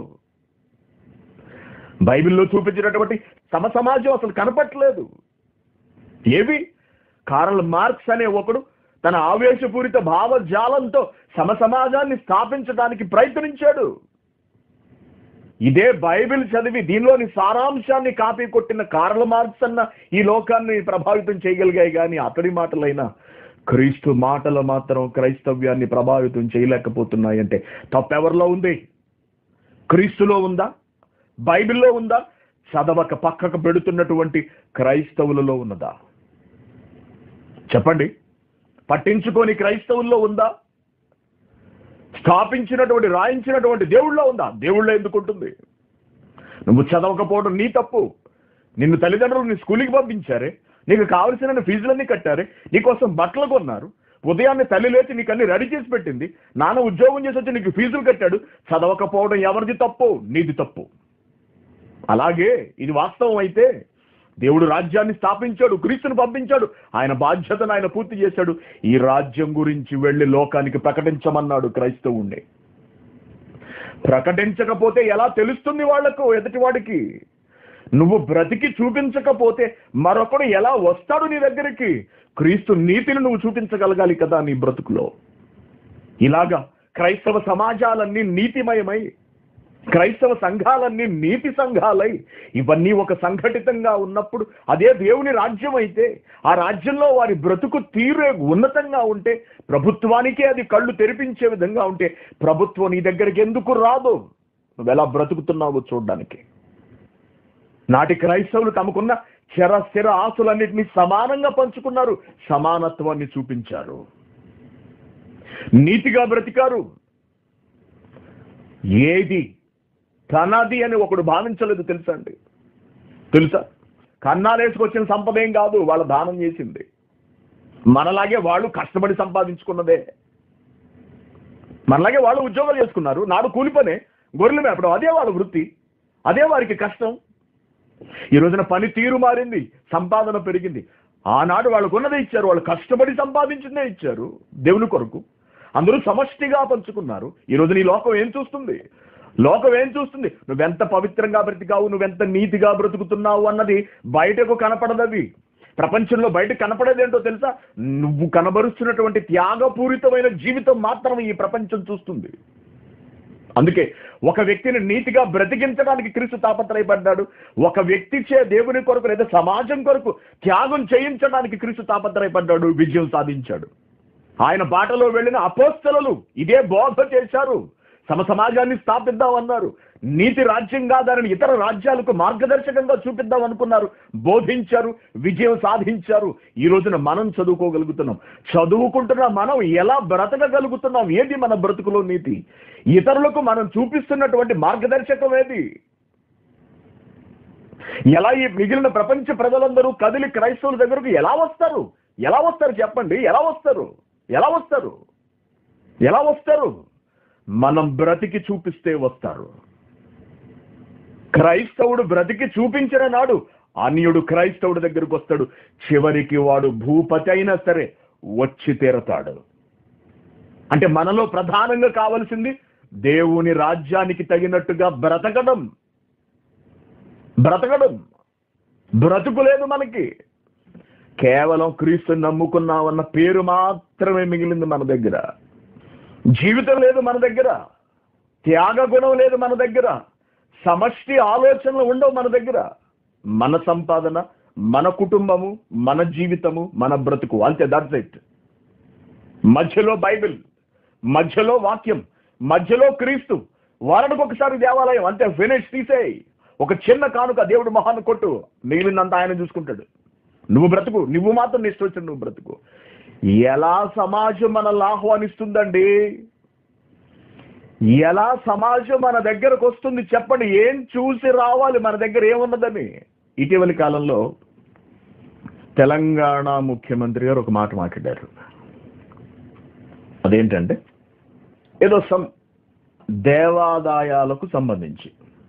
బైబిల్లో చూపించినటువంటి సమ సమాజం అసలు కనపట్లేదు ఏవి కారల్ మార్క్స్ అనే ఒకడు తన ఆవేశపూరిత భావజాలంతో సమ సమాజాన్ని స్థాపించడానికి ప్రయత్నించాడు ఇదే బైబిల్ చదివి దీనిలోని సారాంశాన్ని కాపీ కొట్టిన కార్ల మార్క్స్ అన్న ఈ లోకాన్ని ప్రభావితం చేయగలిగాయి కానీ అతడి మాటలైనా క్రీస్తు మాటలు మాత్రం క్రైస్తవ్యాన్ని ప్రభావితం చేయలేకపోతున్నాయంటే తప్పెవరిలో ఉంది క్రీస్తులో ఉందా బైబిల్లో ఉందా చదవక పక్కకు పెడుతున్నటువంటి క్రైస్తవులలో ఉన్నదా చెప్పండి పట్టించుకొని క్రైస్తవుల్లో ఉందా స్థాపించినటువంటి రాయించినటువంటి దేవుళ్ళో ఉందా దేవుళ్ళో ఎందుకు ఉంటుంది నువ్వు చదవకపోవడం నీ తప్పు నిన్ను తల్లిదండ్రులు నీ స్కూల్కి పంపించారే నీకు కావలసిన ఫీజులన్నీ కట్టారే నీకోసం బట్టలు కొన్నారు ఉదయాన్నే తల్లి లేచి నీకు అన్ని రెడీ చేసి పెట్టింది నాన్న ఉద్యోగం చేసి వచ్చి నీకు ఫీజులు కట్టాడు చదవకపోవడం ఎవరిది తప్పు నీది తప్పు అలాగే ఇది వాస్తవం అయితే దేవుడు రాజ్యాన్ని స్థాపించాడు క్రీస్తుని పంపించాడు ఆయన బాధ్యతను ఆయన పూర్తి చేశాడు ఈ రాజ్యం గురించి వెళ్ళి లోకానికి ప్రకటించమన్నాడు క్రైస్తవుణ్ణి ప్రకటించకపోతే ఎలా తెలుస్తుంది వాళ్లకు ఎదుటివాడికి నువ్వు బ్రతికి చూపించకపోతే మరొకడు ఎలా వస్తాడు నీ దగ్గరికి క్రీస్తు నీతిని నువ్వు చూపించగలగాలి కదా నీ బ్రతుకులో ఇలాగా క్రైస్తవ సమాజాలన్నీ నీతిమయమై క్రైస్తవ సంఘాలన్నీ నీతి సంఘాలై ఇవన్నీ ఒక సంఘటితంగా ఉన్నప్పుడు అదే దేవుని రాజ్యం అయితే ఆ రాజ్యంలో వారి బ్రతుకు తీరే ఉన్నతంగా ఉంటే ప్రభుత్వానికే అది కళ్ళు తెరిపించే విధంగా ఉంటే ప్రభుత్వం నీ దగ్గరికి ఎందుకు రాదు నువ్వు ఎలా బ్రతుకుతున్నావో చూడడానికి నాటి క్రైస్తవులు తమకున్న చెర స్థిర ఆశలన్నింటినీ సమానంగా పంచుకున్నారు సమానత్వాన్ని చూపించారు నీతిగా బ్రతికారు ఏది తనది అని ఒకడు భావించలేదు తెలుసా అండి తెలుసా కన్నాలేసుకొచ్చిన సంపద ఏం కాదు వాళ్ళ దానం చేసింది మనలాగే వాళ్ళు కష్టపడి సంపాదించుకున్నదే మనలాగే వాళ్ళు ఉద్యోగాలు చేసుకున్నారు నాడు కూలి పనే గొర్రెలు మేపడం అదే వాళ్ళ వృత్తి అదే వారికి కష్టం ఈ రోజున పని తీరు మారింది సంపాదన పెరిగింది ఆనాడు వాళ్ళకు ఉన్నదే ఇచ్చారు వాళ్ళు కష్టపడి సంపాదించిందే ఇచ్చారు దేవుని కొరకు అందరూ సమష్టిగా పంచుకున్నారు ఈ రోజు నీ లోకం ఏం చూస్తుంది లోకం ఏం చూస్తుంది నువ్వెంత పవిత్రంగా బ్రతికావు నువ్వెంత నీతిగా బ్రతుకుతున్నావు అన్నది బయటకు కనపడదవి ప్రపంచంలో బయట కనపడేదేంటో తెలుసా నువ్వు కనబరుస్తున్నటువంటి త్యాగపూరితమైన జీవితం మాత్రం ఈ ప్రపంచం చూస్తుంది అందుకే ఒక వ్యక్తిని నీతిగా బ్రతికించడానికి క్రీస్తు తాపత్రయపడ్డాడు ఒక వ్యక్తి చే దేవుని కొరకు లేదా సమాజం కొరకు త్యాగం చేయించడానికి క్రీస్తు తాపత్రయపడ్డాడు విజయం సాధించాడు ఆయన బాటలో వెళ్ళిన అపోస్తలు ఇదే బోధ చేశారు సమ సమాజాన్ని స్థాపిద్దామన్నారు నీతి రాజ్యంగా దానిని ఇతర రాజ్యాలకు మార్గదర్శకంగా చూపిద్దాం అనుకున్నారు బోధించారు విజయం సాధించారు ఈ రోజున మనం చదువుకోగలుగుతున్నాం చదువుకుంటున్న మనం ఎలా బ్రతకగలుగుతున్నాం ఏది మన బ్రతుకులో నీతి ఇతరులకు మనం చూపిస్తున్నటువంటి మార్గదర్శకం ఏది ఎలా ఈ మిగిలిన ప్రపంచ ప్రజలందరూ కదిలి క్రైస్తవుల దగ్గరకు ఎలా వస్తారు ఎలా వస్తారు చెప్పండి ఎలా వస్తారు ఎలా వస్తారు ఎలా వస్తారు మనం బ్రతికి చూపిస్తే వస్తారు క్రైస్తవుడు బ్రతికి చూపించిన నాడు అన్యుడు క్రైస్తవుడి దగ్గరకు వస్తాడు చివరికి వాడు భూపతి అయినా సరే వచ్చి తీరతాడు అంటే మనలో ప్రధానంగా కావలసింది దేవుని రాజ్యానికి తగినట్టుగా బ్రతకడం బ్రతకడం బ్రతుకు లేదు మనకి కేవలం క్రీస్తు నమ్ముకున్నామన్న పేరు మాత్రమే మిగిలింది మన దగ్గర జీవితం లేదు మన దగ్గర త్యాగ గుణం లేదు మన దగ్గర సమష్టి ఆలోచనలు ఉండవు మన దగ్గర మన సంపాదన మన కుటుంబము మన జీవితము మన బ్రతుకు అంతే దట్స్ ఇట్ మధ్యలో బైబిల్ మధ్యలో వాక్యం మధ్యలో క్రీస్తు వారానికి ఒకసారి దేవాలయం అంతే ఫినిష్ తీసేయి ఒక చిన్న కానుక దేవుడు మహాను కొట్టు మిగిలినంత ఆయన చూసుకుంటాడు నువ్వు బ్రతుకు నువ్వు మాత్రం నిష్ఠ నువ్వు బ్రతుకు ఎలా సమాజం మనల్ని ఆహ్వానిస్తుందండి ఎలా సమాజం మన దగ్గరకు వస్తుంది చెప్పండి ఏం చూసి రావాలి మన దగ్గర ఏమున్నదని ఇటీవలి కాలంలో తెలంగాణ ముఖ్యమంత్రి గారు ఒక మాట మాట్లాడారు అదేంటంటే ఏదో సం దేవాదాయాలకు సంబంధించి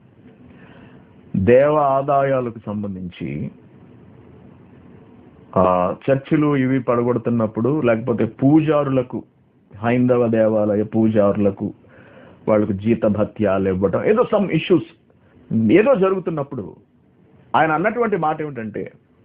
దేవ ఆదాయాలకు సంబంధించి ఆ చర్చిలు ఇవి పడగొడుతున్నప్పుడు లేకపోతే పూజారులకు హైందవ దేవాలయ పూజారులకు వాళ్ళకు జీత భత్యాలు ఇవ్వటం ఏదో సమ్ ఇష్యూస్ ఏదో జరుగుతున్నప్పుడు ఆయన అన్నటువంటి మాట ఏమిటంటే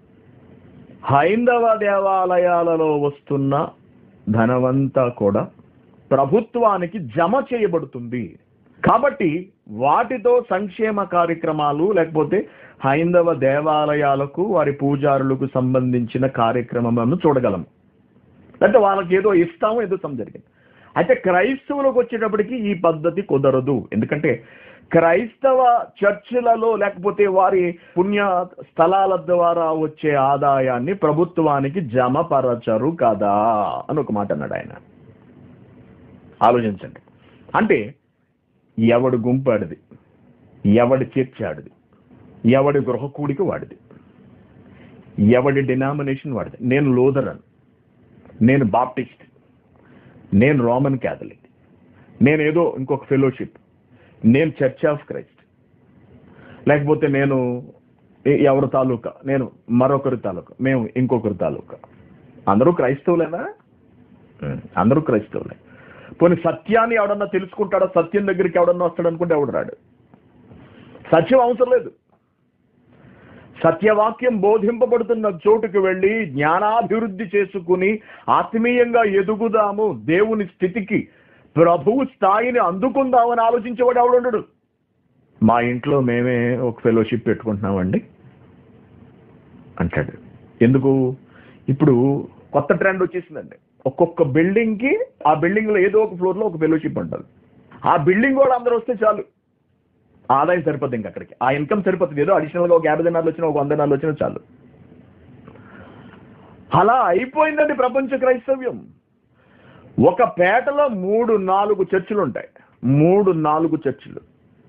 హైందవ దేవాలయాలలో వస్తున్న ధనవంతా కూడా ప్రభుత్వానికి జమ చేయబడుతుంది కాబట్టి వాటితో సంక్షేమ కార్యక్రమాలు లేకపోతే హైందవ దేవాలయాలకు వారి పూజారులకు సంబంధించిన కార్యక్రమాలను చూడగలం అంటే వాళ్ళకి ఏదో ఇస్తాము ఏదో సమ్ జరిగింది అయితే క్రైస్తవులకు వచ్చేటప్పటికి ఈ పద్ధతి కుదరదు ఎందుకంటే క్రైస్తవ చర్చిలలో లేకపోతే వారి పుణ్య స్థలాల ద్వారా వచ్చే ఆదాయాన్ని ప్రభుత్వానికి జమపరచరు కదా అని ఒక మాట అన్నాడు ఆయన ఆలోచించండి అంటే ఎవడు గుంపాడిది ఎవడి చేర్చాడిది ఎవడి గృహకూడికి వాడిది ఎవడి డినామినేషన్ వాడిది నేను లోదరన్ నేను బాప్టిస్ట్ నేను రోమన్ క్యాథలిక్ నేను ఏదో ఇంకొక ఫెలోషిప్ నేను చర్చ్ ఆఫ్ క్రైస్ట్ లేకపోతే నేను ఎ- ఎవరి తాలూకా నేను మరొకరి తాలూకా మేము ఇంకొకరి తాలూకా అందరూ క్రైస్తవులేనా ఉం, అందరూ క్రైస్తవులే పోనీ సత్యాన్ని ఎవడన్నా తెలుసుకుంటాడో సత్యం దగ్గరికి ఎవడన్నా వస్తాడు అనుకుంటే ఎవడు రాడు సత్యం అవసరం లేదు సత్యవాక్యం బోధింపబడుతున్న చోటుకు వెళ్ళి జ్ఞానాభివృద్ధి చేసుకుని ఆత్మీయంగా ఎదుగుదాము దేవుని స్థితికి ప్రభువు స్థాయిని అందుకుందామని ఆలోచించేవాడు ఎవడుండడు మా ఇంట్లో మేమే ఒక ఫెలోషిప్ పెట్టుకుంటున్నామండి అంటాడు ఎందుకు ఇప్పుడు కొత్త ట్రెండ్ వచ్చేసిందండి ఒక్కొక్క బిల్డింగ్ కి ఆ బిల్డింగ్ లో ఏదో ఒక ఫ్లోర్ లో ఒక ఫెలోషిప్ అంటారు ఆ బిల్డింగ్ కూడా అందరూ వస్తే చాలు ఆదాయం సరిపోతుంది ఇంకా అక్కడికి ఆ ఇన్కమ్ సరిపోతుంది ఏదో అడిషనల్ గా ఒక యాభై దినాలు వచ్చినా ఒక వంద దినాలు వచ్చినా చాలు అలా అయిపోయిందండి ప్రపంచ క్రైస్తవ్యం ఒక పేటలో మూడు నాలుగు చర్చిలు ఉంటాయి మూడు నాలుగు చర్చిలు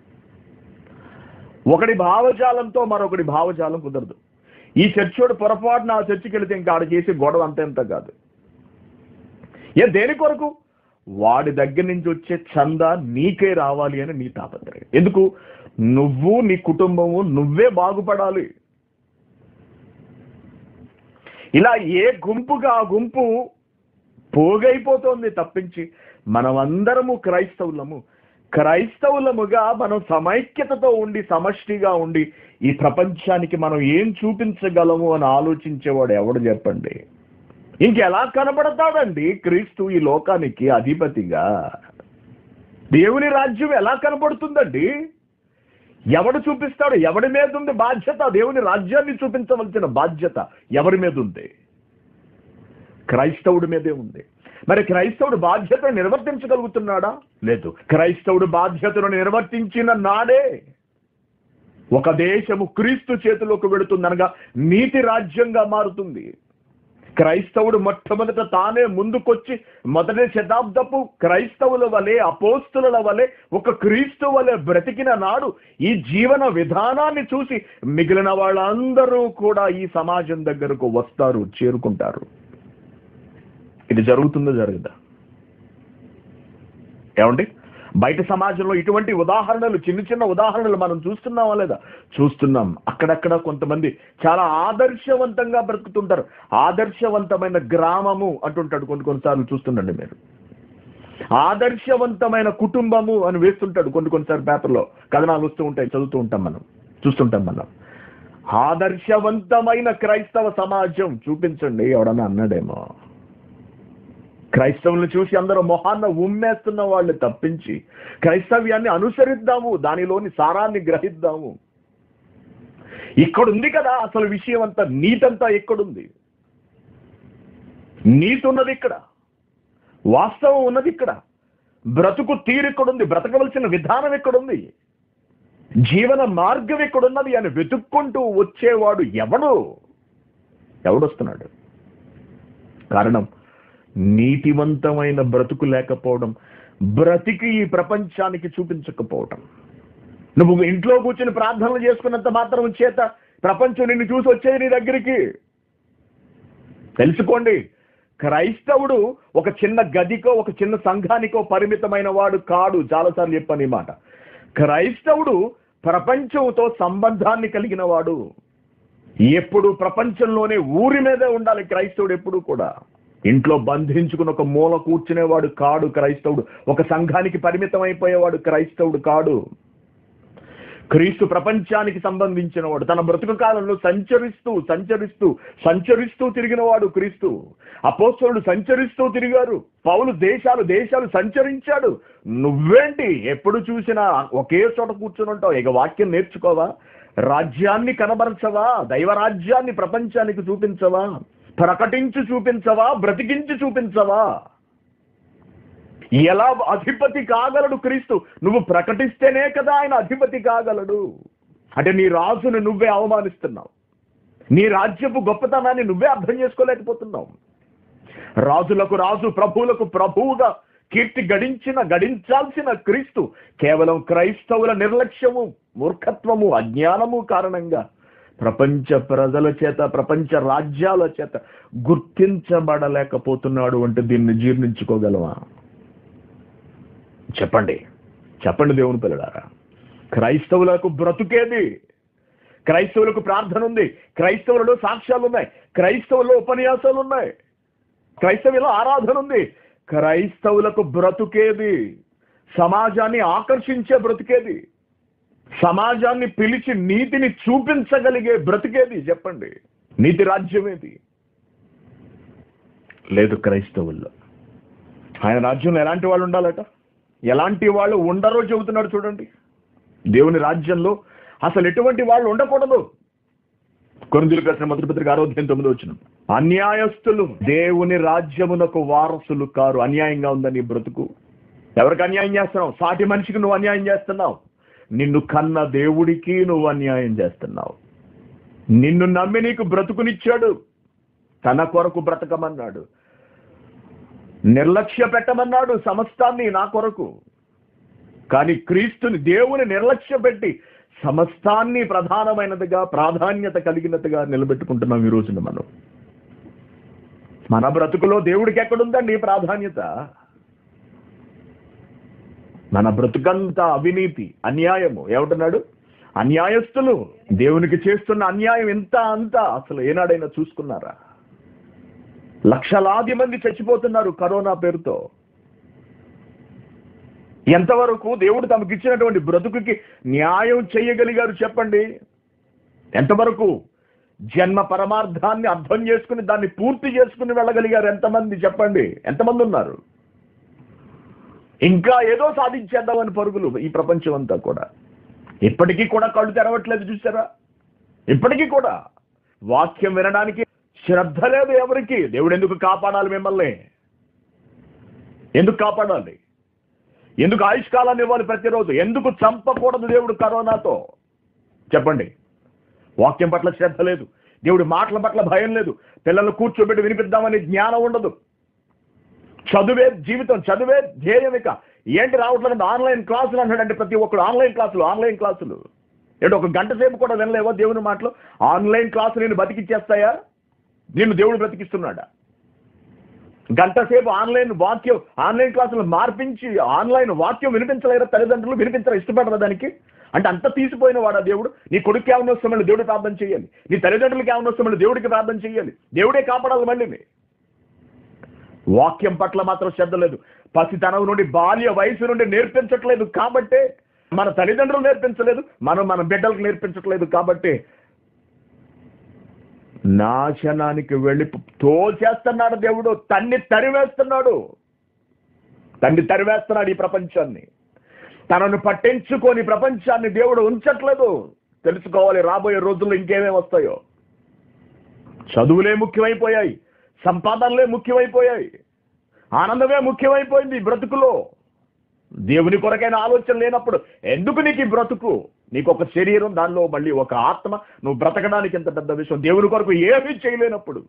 ఒకటి భావజాలంతో మరొకటి భావజాలం కుదరదు ఈ చర్చోడు పొరపాటున ఆ చర్చికి వెళితే ఇంకా ఆడ చేసే గొడవ అంత ఎంత కాదు ఏ దేని కొరకు వాడి దగ్గర నుంచి వచ్చే చందా నీకే రావాలి అని నీ తాపత్రయం ఎందుకు నువ్వు నీ కుటుంబము నువ్వే బాగుపడాలి ఇలా ఏ గుంపుగా ఆ గుంపు పోగైపోతోంది తప్పించి మనమందరము క్రైస్తవులము క్రైస్తవులముగా మనం సమైక్యతతో ఉండి సమష్టిగా ఉండి ఈ ప్రపంచానికి మనం ఏం చూపించగలము అని ఆలోచించేవాడు ఎవడు చెప్పండి ఇంకెలా కనబడతాడండి క్రీస్తు ఈ లోకానికి అధిపతిగా దేవుని రాజ్యం ఎలా కనబడుతుందండి ఎవడు చూపిస్తాడు ఎవడి మీద ఉంది బాధ్యత దేవుని రాజ్యాన్ని చూపించవలసిన బాధ్యత ఎవరి మీద ఉంది క్రైస్తవుడి మీదే ఉంది మరి క్రైస్తవుడు బాధ్యతను నిర్వర్తించగలుగుతున్నాడా లేదు క్రైస్తవుడు బాధ్యతను నిర్వర్తించిన నాడే ఒక దేశము క్రీస్తు చేతిలోకి వెళుతుందనగా నీతి రాజ్యంగా మారుతుంది క్రైస్తవుడు మొట్టమొదట తానే ముందుకొచ్చి మొదటి శతాబ్దపు క్రైస్తవుల వలె అపోస్తుల వలె ఒక క్రీస్తు వలె బ్రతికిన నాడు ఈ జీవన విధానాన్ని చూసి మిగిలిన వాళ్ళందరూ కూడా ఈ సమాజం దగ్గరకు వస్తారు చేరుకుంటారు ఇది జరుగుతుందో జరగదా ఏమండి బయట సమాజంలో ఇటువంటి ఉదాహరణలు చిన్న చిన్న ఉదాహరణలు మనం చూస్తున్నామా లేదా చూస్తున్నాం అక్కడక్కడ కొంతమంది చాలా ఆదర్శవంతంగా బ్రతుకుతుంటారు ఆదర్శవంతమైన గ్రామము అంటుంటాడు కొన్ని కొన్నిసార్లు చూస్తుండండి మీరు ఆదర్శవంతమైన కుటుంబము అని వేస్తుంటాడు కొన్ని కొన్నిసార్లు పేపర్లో కథనాలు వస్తూ ఉంటాయి చదువుతూ ఉంటాం మనం చూస్తుంటాం మనం ఆదర్శవంతమైన క్రైస్తవ సమాజం చూపించండి ఎవడన్నా అన్నాడేమో క్రైస్తవులను చూసి అందరూ మొహాన్న ఉమ్మేస్తున్న వాళ్ళు తప్పించి క్రైస్తవ్యాన్ని అనుసరిద్దాము దానిలోని సారాన్ని గ్రహిద్దాము ఇక్కడుంది కదా అసలు విషయం అంతా నీతంతా ఎక్కడుంది నీతి ఉన్నది ఇక్కడ వాస్తవం ఉన్నది ఇక్కడ బ్రతుకు తీరు ఎక్కడుంది బ్రతకవలసిన విధానం ఎక్కడుంది జీవన మార్గం ఎక్కడున్నది అని వెతుక్కుంటూ వచ్చేవాడు ఎవడు ఎవడొస్తున్నాడు కారణం నీతివంతమైన బ్రతుకు లేకపోవడం బ్రతికి ఈ ప్రపంచానికి చూపించకపోవడం నువ్వు ఇంట్లో కూర్చొని ప్రార్థనలు చేసుకున్నంత మాత్రం చేత ప్రపంచం నిన్ను చూసి వచ్చేది నీ దగ్గరికి తెలుసుకోండి క్రైస్తవుడు ఒక చిన్న గదికో ఒక చిన్న సంఘానికో పరిమితమైన వాడు కాడు చాలాసార్లు చెప్పాను ఈ మాట క్రైస్తవుడు ప్రపంచంతో సంబంధాన్ని కలిగిన వాడు ఎప్పుడు ప్రపంచంలోనే ఊరి మీదే ఉండాలి క్రైస్తవుడు ఎప్పుడు కూడా ఇంట్లో బంధించుకుని ఒక మూల కూర్చునేవాడు కాడు క్రైస్తవుడు ఒక సంఘానికి పరిమితం అయిపోయేవాడు క్రైస్తవుడు కాడు క్రీస్తు ప్రపంచానికి సంబంధించిన వాడు తన బ్రతుకు కాలంలో సంచరిస్తూ సంచరిస్తూ సంచరిస్తూ తిరిగిన వాడు క్రీస్తు అపోస్తలుడు సంచరిస్తూ తిరిగారు పౌలు దేశాలు దేశాలు సంచరించాడు నువ్వేంటి ఎప్పుడు చూసినా ఒకే చోట కూర్చొని ఉంటావు ఇక వాక్యం నేర్చుకోవా రాజ్యాన్ని కనబరచవా దైవరాజ్యాన్ని ప్రపంచానికి చూపించవా ప్రకటించి చూపించవా బ్రతికించి చూపించవా ఎలా అధిపతి కాగలడు క్రీస్తు నువ్వు ప్రకటిస్తేనే కదా ఆయన అధిపతి కాగలడు అంటే నీ రాజును నువ్వే అవమానిస్తున్నావు నీ రాజ్యపు గొప్పతనాన్ని నువ్వే అర్థం చేసుకోలేకపోతున్నావు రాజులకు రాజు ప్రభువులకు ప్రభువుగా కీర్తి గడించిన గడించాల్సిన క్రీస్తు కేవలం క్రైస్తవుల నిర్లక్ష్యము మూర్ఖత్వము అజ్ఞానము కారణంగా ప్రపంచ ప్రజల చేత ప్రపంచ రాజ్యాల చేత గుర్తించబడలేకపోతున్నాడు అంటే దీన్ని జీర్ణించుకోగలవా చెప్పండి చెప్పండి దేవుని పిల్లడారా క్రైస్తవులకు బ్రతుకేది క్రైస్తవులకు ప్రార్థన ఉంది క్రైస్తవులలో సాక్ష్యాలు ఉన్నాయి క్రైస్తవుల్లో ఉపన్యాసాలు ఉన్నాయి క్రైస్తవులో ఆరాధన ఉంది క్రైస్తవులకు బ్రతుకేది సమాజాన్ని ఆకర్షించే బ్రతికేది సమాజాన్ని పిలిచి నీతిని చూపించగలిగే బ్రతికేది చెప్పండి నీతి రాజ్యమేది లేదు క్రైస్తవుల్లో ఆయన రాజ్యంలో ఎలాంటి వాళ్ళు ఉండాలట ఎలాంటి వాళ్ళు ఉండరో చెబుతున్నాడు చూడండి దేవుని రాజ్యంలో అసలు ఎటువంటి వాళ్ళు ఉండకూడదు కొనుగోలు కలిసిన మొదటి పత్రిక ఆరోగ్యం తొమ్మిది వచ్చిన అన్యాయస్తులు దేవుని రాజ్యమునకు వారసులు కారు అన్యాయంగా ఉందని ఈ బ్రతుకు ఎవరికి అన్యాయం చేస్తున్నావు సాటి మనిషికి నువ్వు అన్యాయం చేస్తున్నావు నిన్ను కన్న దేవుడికి నువ్వు అన్యాయం చేస్తున్నావు నిన్ను నమ్మి నీకు బ్రతుకునిచ్చాడు తన కొరకు బ్రతకమన్నాడు నిర్లక్ష్య పెట్టమన్నాడు సమస్తాన్ని నా కొరకు కానీ క్రీస్తుని దేవుని నిర్లక్ష్య పెట్టి సమస్తాన్ని ప్రధానమైనదిగా ప్రాధాన్యత కలిగినట్టుగా నిలబెట్టుకుంటున్నాం ఈ రోజున మనం మన బ్రతుకులో దేవుడికి ఎక్కడుందండి ఈ ప్రాధాన్యత మన బ్రతుకంతా అవినీతి అన్యాయము ఏమంటున్నాడు అన్యాయస్తులు దేవునికి చేస్తున్న అన్యాయం ఎంత అంతా అసలు ఏనాడైనా చూసుకున్నారా లక్షలాది మంది చచ్చిపోతున్నారు కరోనా పేరుతో ఎంతవరకు దేవుడు తమకు ఇచ్చినటువంటి బ్రతుకుకి న్యాయం చేయగలిగారు చెప్పండి ఎంతవరకు జన్మ పరమార్థాన్ని అర్థం చేసుకుని దాన్ని పూర్తి చేసుకుని వెళ్ళగలిగారు ఎంతమంది చెప్పండి ఎంతమంది ఉన్నారు ఇంకా ఏదో సాధించేద్దామని పరుగులు ఈ ప్రపంచం అంతా కూడా ఇప్పటికీ కూడా కళ్ళు తెరవట్లేదు చూసారా ఇప్పటికీ కూడా వాక్యం వినడానికి శ్రద్ధ లేదు ఎవరికి దేవుడు ఎందుకు కాపాడాలి మిమ్మల్ని ఎందుకు కాపాడాలి ఎందుకు ఆయుష్కాలాన్ని ఇవ్వాలి ప్రతిరోజు ఎందుకు చంపకూడదు దేవుడు కరోనాతో చెప్పండి వాక్యం పట్ల శ్రద్ధ లేదు దేవుడి మాటల పట్ల భయం లేదు పిల్లలు కూర్చోబెట్టి వినిపిద్దామని జ్ఞానం ఉండదు చదువే జీవితం చదువే ధ్యేయం ఇక ఏంటి రావట్లేదు ఆన్లైన్ క్లాసులు అంటాడంటే ప్రతి ఒక్కడు ఆన్లైన్ క్లాసులు ఆన్లైన్ క్లాసులు ఏంటి ఒక గంట సేపు కూడా వినలేవో దేవుని మాటలు ఆన్లైన్ క్లాసులు నేను బతికిచ్చేస్తాయా నిన్ను దేవుడు బ్రతికిస్తున్నాడా గంట సేపు ఆన్లైన్ వాక్యం ఆన్లైన్ క్లాసులు మార్పించి ఆన్లైన్ వాక్యం వినిపించలేరా తల్లిదండ్రులు వినిపించరా ఇష్టపడరా దానికి అంటే అంత తీసిపోయిన వాడా దేవుడు నీ కొడుకు ఏమన్నా వస్తే మళ్ళీ దేవుడు ప్రార్థన చేయాలి నీ తల్లిదండ్రులకి ఏమన్నా వస్తే మళ్ళీ దేవుడికి ప్రార్థన చేయాలి దేవుడే కాపాడాలి మళ్ళీ వాక్యం పట్ల మాత్రం శ్రద్ధ లేదు పసితనం నుండి బాల్య వయసు నుండి నేర్పించట్లేదు కాబట్టే మన తల్లిదండ్రులు నేర్పించలేదు మనం మన బిడ్డలకు నేర్పించట్లేదు కాబట్టి నాశనానికి వెళ్ళి తోచేస్తున్నాడు దేవుడు తన్ని తరివేస్తున్నాడు తన్ని తరివేస్తున్నాడు ఈ ప్రపంచాన్ని తనను పట్టించుకొని ప్రపంచాన్ని దేవుడు ఉంచట్లేదు తెలుసుకోవాలి రాబోయే రోజుల్లో ఇంకేమేమి వస్తాయో చదువులే ముఖ్యమైపోయాయి సంపాదనలే ముఖ్యమైపోయాయి ఆనందమే ముఖ్యమైపోయింది ఈ బ్రతుకులో దేవుని కొరకైన ఆలోచన లేనప్పుడు ఎందుకు నీకు ఈ బ్రతుకు నీకు ఒక శరీరం దానిలో మళ్ళీ ఒక ఆత్మ నువ్వు బ్రతకడానికి ఎంత పెద్ద విషయం దేవుని కొరకు ఏమీ చేయలేనప్పుడు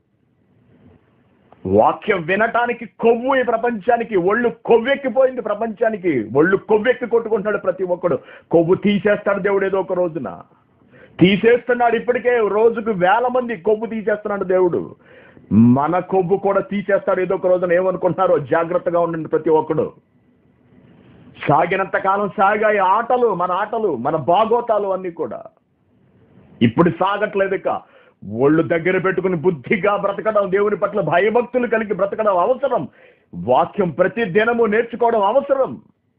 వాక్యం వినటానికి కొవ్వు ఈ ప్రపంచానికి ఒళ్ళు కొవ్వెక్కిపోయింది ప్రపంచానికి ఒళ్ళు కొవ్వెక్కి కొట్టుకుంటున్నాడు ప్రతి ఒక్కడు కొవ్వు తీసేస్తాడు దేవుడు ఏదో ఒక రోజున తీసేస్తున్నాడు ఇప్పటికే రోజుకు వేల మంది కొవ్వు తీసేస్తున్నాడు దేవుడు మన కొవ్వు కూడా తీసేస్తాడు ఏదో ఒక రోజున ఏమనుకుంటున్నారో జాగ్రత్తగా ఉండండి ప్రతి ఒక్కడు సాగినంత కాలం సాగాయి ఆటలు మన ఆటలు మన బాగోతాలు అన్ని కూడా ఇప్పుడు సాగట్లేదు ఇక ఒళ్ళు దగ్గర పెట్టుకుని బుద్ధిగా బ్రతకడం దేవుని పట్ల భయభక్తులు కలిగి బ్రతకడం అవసరం వాక్యం ప్రతి దినము నేర్చుకోవడం అవసరం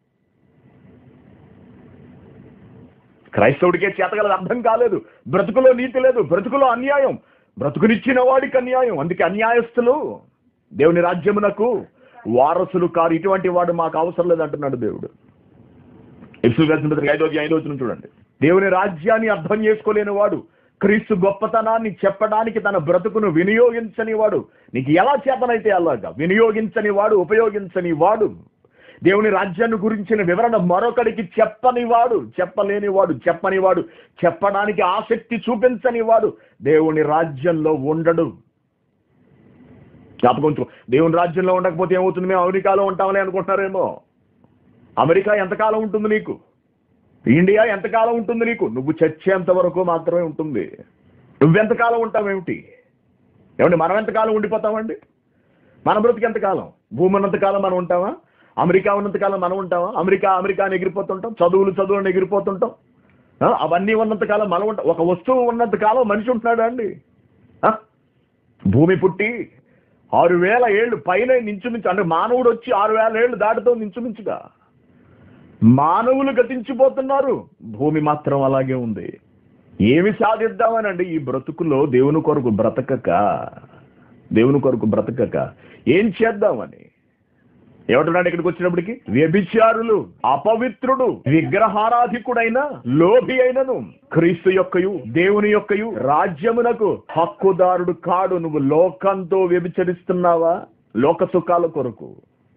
క్రైస్తవుడికే చేతగలది అర్థం కాలేదు బ్రతుకులో నీతి లేదు బ్రతుకులో అన్యాయం బ్రతుకునిచ్చిన వాడికి అన్యాయం అందుకే అన్యాయస్తులు దేవుని రాజ్యమునకు వారసులు కారు ఇటువంటి వాడు మాకు అవసరం లేదు అంటున్నాడు దేవుడు ఎప్సు రాసిన పత్రిక ఐదో అధ్యాయం ఐదో వచనం చూడండి దేవుని రాజ్యాన్ని అర్థం చేసుకోలేని వాడు క్రీస్తు గొప్పతనాన్ని చెప్పడానికి తన బ్రతుకును వినియోగించని వాడు నీకు ఎలా చేతనైతే అలాగా వినియోగించని వాడు ఉపయోగించని వాడు దేవుని రాజ్యాన్ని గురించిన వివరణ మరొకడికి చెప్పని వాడు చెప్పలేని వాడు చెప్పని వాడు చెప్పడానికి ఆసక్తి చూపించని వాడు దేవుని రాజ్యంలో ఉండడు జ్ఞాపకం ఉంచుకో. దేవుని రాజ్యంలో ఉండకపోతే ఏమవుతుంది మేము అమెరికాలో ఉంటామని అనుకుంటున్నారేమో అమెరికా ఎంతకాలం ఉంటుంది నీకు ఇండియా ఎంతకాలం ఉంటుంది నీకు నువ్వు చచ్చేంత వరకు మాత్రమే ఉంటుంది నువ్వెంతకాలం ఉంటావేమిటి ఏమండి మనం ఎంతకాలం ఉండిపోతామండి మన బ్రతికి ఎంతకాలం భూమి ఉన్నంతకాలం మనం ఉంటామా అమెరికా ఉన్నంతకాలం మనం ఉంటామా అమెరికా అమెరికా అని ఎగిరిపోతుంటాం చదువులు చదువులను ఎగిరిపోతుంటాం ఆ, అవన్నీ ఉన్నంతకాలం మనం ఉంటాం ఒక వస్తువు ఉన్నంతకాలం మనిషి ఉంటున్నాడా అండి ఆ? భూమి పుట్టి ఆరు వేల ఏళ్ళు పైన నించుమించు అంటే మానవుడు వచ్చి ఆరు వేల ఏళ్ళు దాటితో నించుమించుగా మానవులు గతించిపోతున్నారు భూమి మాత్రం అలాగే ఉంది ఏమి సాధిద్దామనండి ఈ బ్రతుకులో దేవుని కొరకు బ్రతకక దేవుని కొరకు బ్రతకక ఏం చేద్దామని ఏమంటున్నాడు ఇక్కడికి వచ్చినప్పటికి వ్యభిచారులు అపవిత్రుడు విగ్రహారాధికుడైన లోభి అయినను క్రీస్తు యొక్కయు దేవుని యొక్కయు రాజ్యమునకు హక్కుదారుడు కాడు నువ్వు లోకంతో వ్యభిచరిస్తున్నావా లోక సుఖాల కొరకు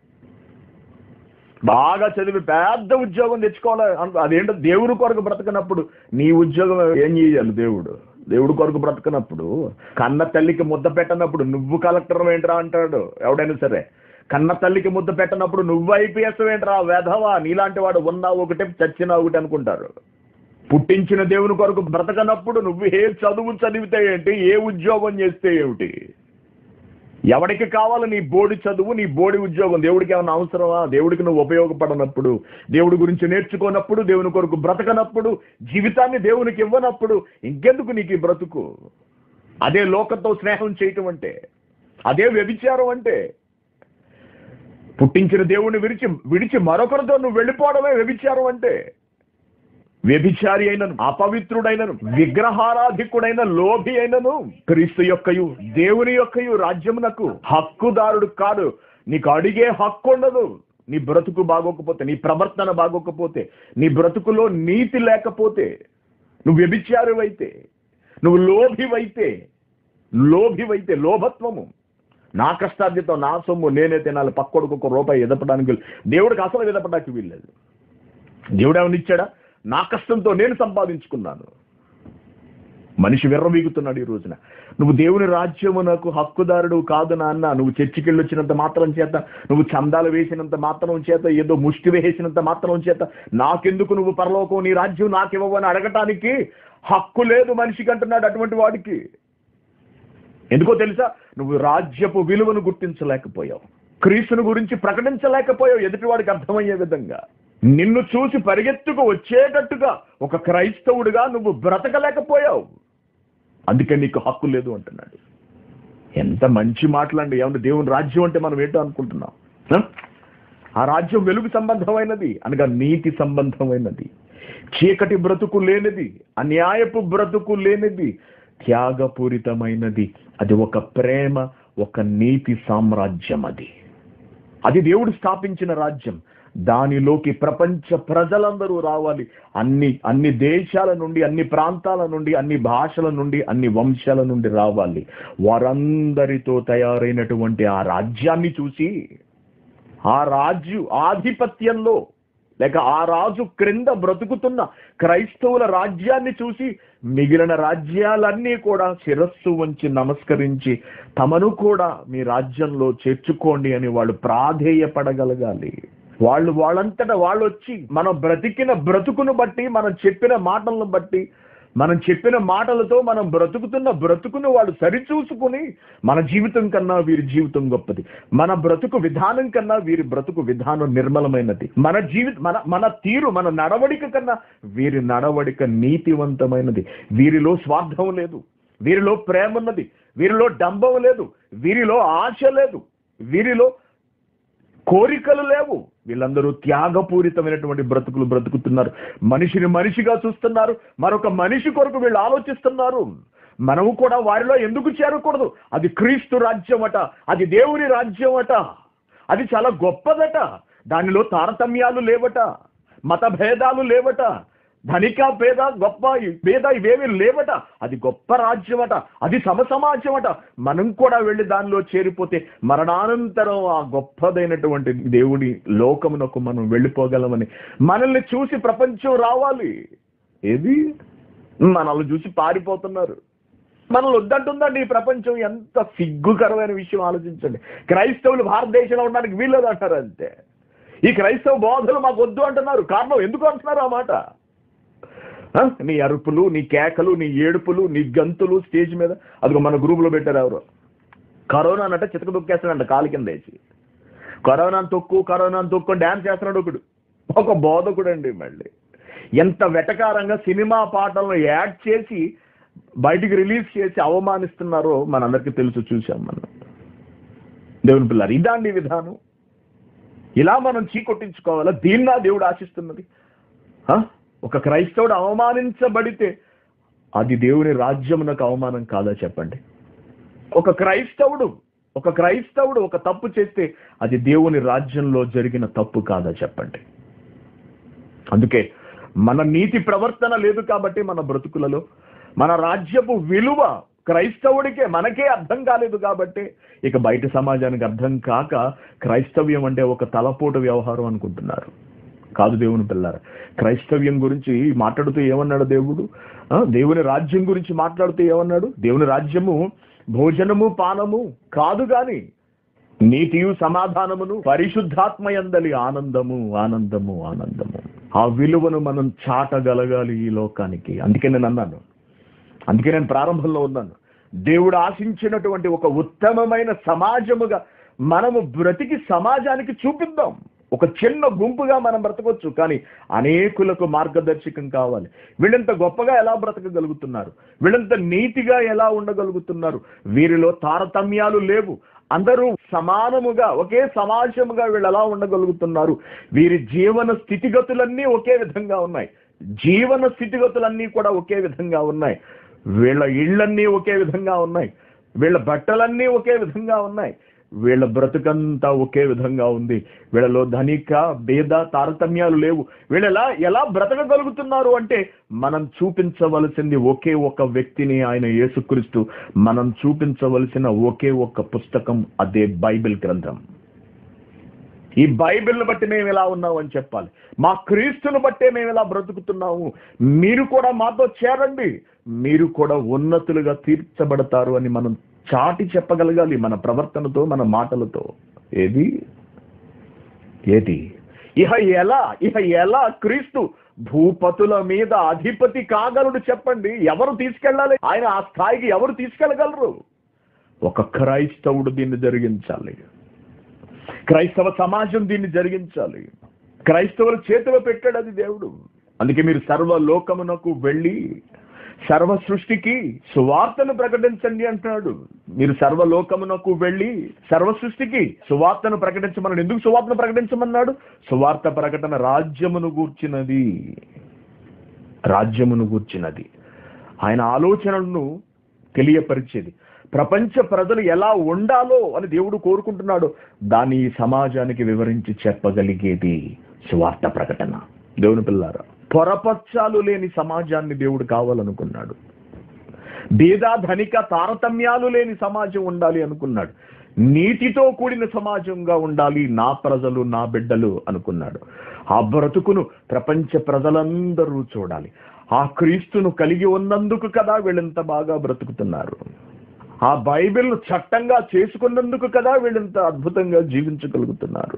బాగా చదివి పెద్ద ఉద్యోగం తెచ్చుకోవాలి అను- అదేంటో దేవుడి కొరకు బ్రతకనప్పుడు నీ ఉద్యోగం ఏం చేయాలి దేవుడు దేవుడి కొరకు బ్రతకనప్పుడు కన్న తల్లికి ముద్ద పెట్టనప్పుడు నువ్వు కలెక్టర్ ఏంట్రా అంటాడు ఎవడైనా సరే కన్న తల్లికి ముద్ద పెట్టనప్పుడు నువ్వు ఐపీఎస్ ఏంట్రా వెధవా నీలాంటి వాడు ఉన్నా ఒకటే చచ్చినా ఒకటి అనుకుంటారు పుట్టించిన దేవుని కొరకు బ్రతకనప్పుడు నువ్వు ఏ చదువు చదివితే ఏంటి ఏ ఉద్యోగం చేస్తే ఏమిటి ఎవడికి కావాలి నీ బోడి చదువు నీ బోడి ఉద్యోగం దేవుడికి ఏమైనా అవసరమా దేవుడికి నువ్వు ఉపయోగపడనప్పుడు దేవుడి గురించి నేర్చుకోనప్పుడు దేవుని కొరకు బ్రతకనప్పుడు జీవితాన్ని దేవునికి ఇవ్వనప్పుడు ఇంకెందుకు నీకు ఈ బ్రతుకు అదే లోకంతో స్నేహం చేయటం అంటే అదే వ్యభిచారం అంటే పుట్టించిన దేవుణ్ణి విడిచి విడిచి మరొకరితో నువ్వు వెళ్ళిపోవడమే వ్యభిచారం అంటే వ్యభిచారి అయినను అపవిత్రుడైనను విగ్రహారాధికుడైన లోభి అయినను క్రీస్తు యొక్కయు దేవుని యొక్కయు రాజ్యమునకు హక్కుదారుడు కాడు నీకు అడిగే హక్కు ఉండదు నీ బ్రతుకు బాగోకపోతే నీ ప్రవర్తన బాగోకపోతే నీ బ్రతుకులో నీతి లేకపోతే నువ్వు వ్యభిచారువైతే నువ్వు లోభివైతే లోభివైతే లోభత్వము నా కష్టార్జితం నా సొమ్ము నేనే తినాలి పక్కోడికి ఒక రూపాయి ఎదపడానికి వీలు- దేవుడికి అసలు ఎదపడానికి వీల్లేదు దేవుడు ఏమైనా ఇచ్చాడా నా కష్టంతో నేను సంపాదించుకున్నాను మనిషి విర్రవీగుతున్నాడు ఈ రోజున నువ్వు దేవుని రాజ్యమునకు హక్కుదారుడు కాదు నాన్న నువ్వు చర్చికెళ్ళి వచ్చినంత మాత్రం చేత నువ్వు చందాలు వేసినంత మాత్రం చేత ఏదో ముష్టి వేసినంత మాత్రం చేత నాకెందుకు నువ్వు పరలోకం నీ రాజ్యం నాకివ్వవు అని అడగటానికి హక్కు లేదు మనిషికి అంటున్నాడు అటువంటి వాడికి ఎందుకో తెలుసా నువ్వు రాజ్యపు విలువను గుర్తించలేకపోయావు క్రీస్తుని గురించి ప్రకటించలేకపోయావు ఎదుటివాడికి అర్థమయ్యే విధంగా నిన్ను చూసి పరిగెత్తుకు వచ్చేటట్టుగా ఒక క్రైస్తవుడిగా నువ్వు బ్రతకలేకపోయావు అందుకే నీకు హక్కు లేదు అంటున్నాడు ఎంత మంచి మాటలండి ఏమంటే దేవుని రాజ్యం అంటే మనం ఏంటో అనుకుంటున్నాం హ? ఆ రాజ్యం వెలుగు సంబంధమైనది అనగా నీతి సంబంధమైనది చీకటి బ్రతుకు లేనిది అన్యాయపు బ్రతుకు లేనిది త్యాగపూరితమైనది అది ఒక ప్రేమ ఒక నీతి సామ్రాజ్యం అది అది దేవుడు స్థాపించిన రాజ్యం దానిలోకి ప్రపంచ ప్రజలందరూ రావాలి అన్ని అన్ని దేశాల నుండి అన్ని ప్రాంతాల నుండి అన్ని భాషల నుండి అన్ని వంశాల నుండి రావాలి వారందరితో తయారైనటువంటి ఆ రాజ్యాన్ని చూసి ఆ రాజు ఆధిపత్యంలో లేక ఆ రాజు క్రింద బ్రతుకుతున్న క్రైస్తవుల రాజ్యాన్ని చూసి మిగిలిన రాజ్యాలన్నీ కూడా శిరస్సు వంచి నమస్కరించి తమను కూడా మీ రాజ్యంలో చేర్చుకోండి అని వాళ్ళు ప్రాధేయపడగలగాలి వాళ్ళు వాళ్ళంతటా వాళ్ళు వచ్చి మనం బ్రతికిన బ్రతుకును బట్టి మనం చెప్పిన మాటలను బట్టి మనం చెప్పిన మాటలతో మనం బ్రతుకుతున్న బ్రతుకును వాళ్ళు సరిచూసుకుని మన జీవితం కన్నా వీరి జీవితం గొప్పది మన బ్రతుకు విధానం కన్నా వీరి బ్రతుకు విధానం నిర్మలమైనది మన జీవిత మన మన తీరు మన నడవడిక కన్నా వీరి నడవడిక నీతివంతమైనది వీరిలో స్వార్థం లేదు వీరిలో ప్రేమ ఉన్నది వీరిలో డంబం లేదు వీరిలో ఆశ లేదు వీరిలో కోరికలు లేవు వీళ్ళందరూ త్యాగపూరితమైనటువంటి బ్రతుకులు బ్రతుకుతున్నారు మనిషిని మనిషిగా చూస్తున్నారు మరొక మనిషి కొరకు వీళ్ళు ఆలోచిస్తున్నారు మనము కూడా వారిలో ఎందుకు చేరకూడదు అది క్రీస్తు రాజ్యం అట అది దేవుని రాజ్యం అట అది చాలా గొప్పదట దానిలో తారతమ్యాలు లేవట మత భేదాలు లేవట ధనిక పేద గొప్ప పేద ఇవేమి లేవట అది గొప్ప రాజ్యమట అది సమసమాజమట మనం కూడా వెళ్ళి దానిలో చేరిపోతే మరణానంతరం ఆ గొప్పదైనటువంటి దేవుడి లోకమునకు మనం వెళ్ళిపోగలమని మనల్ని చూసి ప్రపంచం రావాలి ఏది మనల్ని చూసి పారిపోతున్నారు మనల్ని వద్దంటుందండి ఈ ప్రపంచం ఎంత సిగ్గుకరమైన విషయం ఆలోచించండి క్రైస్తవులు భారతదేశంలో ఉండడానికి వీల్లేదు అంటారు అంతే ఈ క్రైస్తవ బోధలు మాకు వద్దు అంటున్నారు కారణం ఎందుకు అంటున్నారు ఆ మాట ఆ? నీ అరుపులు నీ కేకలు నీ ఏడుపులు నీ గంతులు స్టేజ్ మీద అదిగో మన గ్రూపులో పెట్టారు ఎవరు కరోనా అంటే చితక దొక్కేస్తాడంట కాలు కింద వేసి కరోనా తొక్కు కరోనా తొక్కు డ్యాన్స్ చేస్తున్నాడు ఒకడు ఒక బోధకుడు అండి మళ్ళీ ఎంత వెటకారంగా సినిమా పాటలను యాడ్ చేసి బయటికి రిలీజ్ చేసి అవమానిస్తున్నారో మనందరికీ తెలుసు చూసాం మనం దేవుని పిల్లలు ఇదాండి విధానం ఇలా మనం చీకొట్టించుకోవాలా దీన్నా దేవుడు ఆశిస్తున్నది ఆ? ఒక క్రైస్తవుడు అవమానించబడితే అది దేవుని రాజ్యమునకు అవమానం కాదా చెప్పండి ఒక క్రైస్తవుడు ఒక క్రైస్తవుడు ఒక తప్పు చేస్తే అది దేవుని రాజ్యంలో జరిగిన తప్పు కాదా చెప్పండి అందుకే మన నీతి ప్రవర్తన లేదు కాబట్టి మన బ్రతుకులలో మన రాజ్యపు విలువ క్రైస్తవుడికే మనకే అర్థం కాలేదు కాబట్టి ఇక బయట సమాజానికి అర్థం కాక క్రైస్తవ్యం అంటే ఒక తలపోటు వ్యవహారం అనుకుంటున్నారు కాదు దేవుని పిల్లారు క్రైస్తవ్యం గురించి మాట్లాడుతూ ఏమన్నాడు దేవుడు ఆ, దేవుని రాజ్యం గురించి మాట్లాడుతూ ఏమన్నాడు దేవుని రాజ్యము భోజనము పానము కాదు గాని నీతియు సమాధానమును పరిశుద్ధాత్మయందలి ఆనందము ఆనందము ఆనందము ఆ విలువను మనం చాటగలగాలి ఈ లోకానికి అందుకే నేను అన్నాను అందుకే నేను ప్రారంభంలో ఉన్నాను దేవుడు ఆశించినటువంటి ఒక ఉత్తమమైన సమాజముగా మనము బ్రతికి సమాజానికి చూపిద్దాం ఒక చిన్న గుంపుగా మనం బ్రతకొచ్చు కానీ అనేకులకు మార్గదర్శకం కావాలి వీళ్ళంత గొప్పగా ఎలా బ్రతకగలుగుతున్నారు వీళ్ళంత నీతిగా ఎలా ఉండగలుగుతున్నారు వీరిలో తారతమ్యాలు లేవు అందరూ సమానముగా ఒకే సమాజముగా వీళ్ళు ఎలా ఉండగలుగుతున్నారు వీరి జీవన స్థితిగతులన్నీ ఒకే విధంగా ఉన్నాయి జీవన స్థితిగతులన్నీ కూడా ఒకే విధంగా ఉన్నాయి వీళ్ళ ఇళ్ళన్నీ ఒకే విధంగా ఉన్నాయి వీళ్ళ బట్టలన్నీ ఒకే విధంగా ఉన్నాయి వీళ్ళ బ్రతుకంతా ఒకే విధంగా ఉంది వీళ్ళలో ధనిక భేద తారతమ్యాలు లేవు వీళ్ళు ఎలా ఎలా బ్రతకగలుగుతున్నారు అంటే మనం చూపించవలసింది ఒకే ఒక వ్యక్తిని ఆయన యేసుక్రీస్తు మనం చూపించవలసిన ఒకే ఒక పుస్తకం అదే బైబిల్ గ్రంథం ఈ బైబిల్ని బట్టి మేము ఎలా ఉన్నాం అని చెప్పాలి మా క్రీస్తుని బట్టే మేము ఎలా బ్రతుకుతున్నాము మీరు కూడా మాతో చేరండి మీరు కూడా ఉన్నతులుగా తీర్చబడతారు అని మనం చాటి చెప్పగలగాలి మన ప్రవర్తనతో మన మాటలతో ఏది ఏది ఇహ ఎలా ఇహ ఎలా క్రీస్తు భూపతుల మీద అధిపతి కాగలడు చెప్పండి ఎవరు తీసుకెళ్ళాలి ఆయన ఆ స్థాయికి ఎవరు తీసుకెళ్ళగలరు ఒక క్రైస్తవుడు దీన్ని జరిగించాలి క్రైస్తవ సమాజం దీన్ని జరిగించాలి క్రైస్తవుల చేతిలో పెట్టాడు అది దేవుడు అందుకే మీరు సర్వ లోకమునకు వెళ్ళి సర్వ సృష్టికి సువార్తను ప్రకటించండి అంటున్నాడు మీరు సర్వలోకమునకు వెళ్ళి సర్వ సృష్టికి సువార్తను ప్రకటించమన్నాడు ఎందుకు సువార్తను ప్రకటించమన్నాడు సువార్త ప్రకటన రాజ్యమును గూర్చినది రాజ్యమును గూర్చినది ఆయన ఆలోచనలను తెలియపరిచేది ప్రపంచ ప్రజలు ఎలా ఉండాలో అని దేవుడు కోరుకుంటున్నాడు దాన్ని ఈ సమాజానికి వివరించి చెప్పగలిగేది సువార్త ప్రకటన దేవుని పిల్లారా పొరపచ్చాలు లేని సమాజాన్ని దేవుడు కావాలనుకున్నాడు బీద ధనిక తారతమ్యాలు లేని సమాజం ఉండాలి అనుకున్నాడు నీతితో కూడిన సమాజంగా ఉండాలి నా ప్రజలు నా బిడ్డలు అనుకున్నాడు ఆ బ్రతుకును ప్రపంచ ప్రజలందరూ చూడాలి ఆ క్రీస్తును కలిగి ఉన్నందుకు కదా వీళ్ళంత బాగా బ్రతుకుతున్నారు ఆ బైబిల్ను చట్టంగా చేసుకున్నందుకు కదా వీళ్ళంత అద్భుతంగా జీవించగలుగుతున్నారు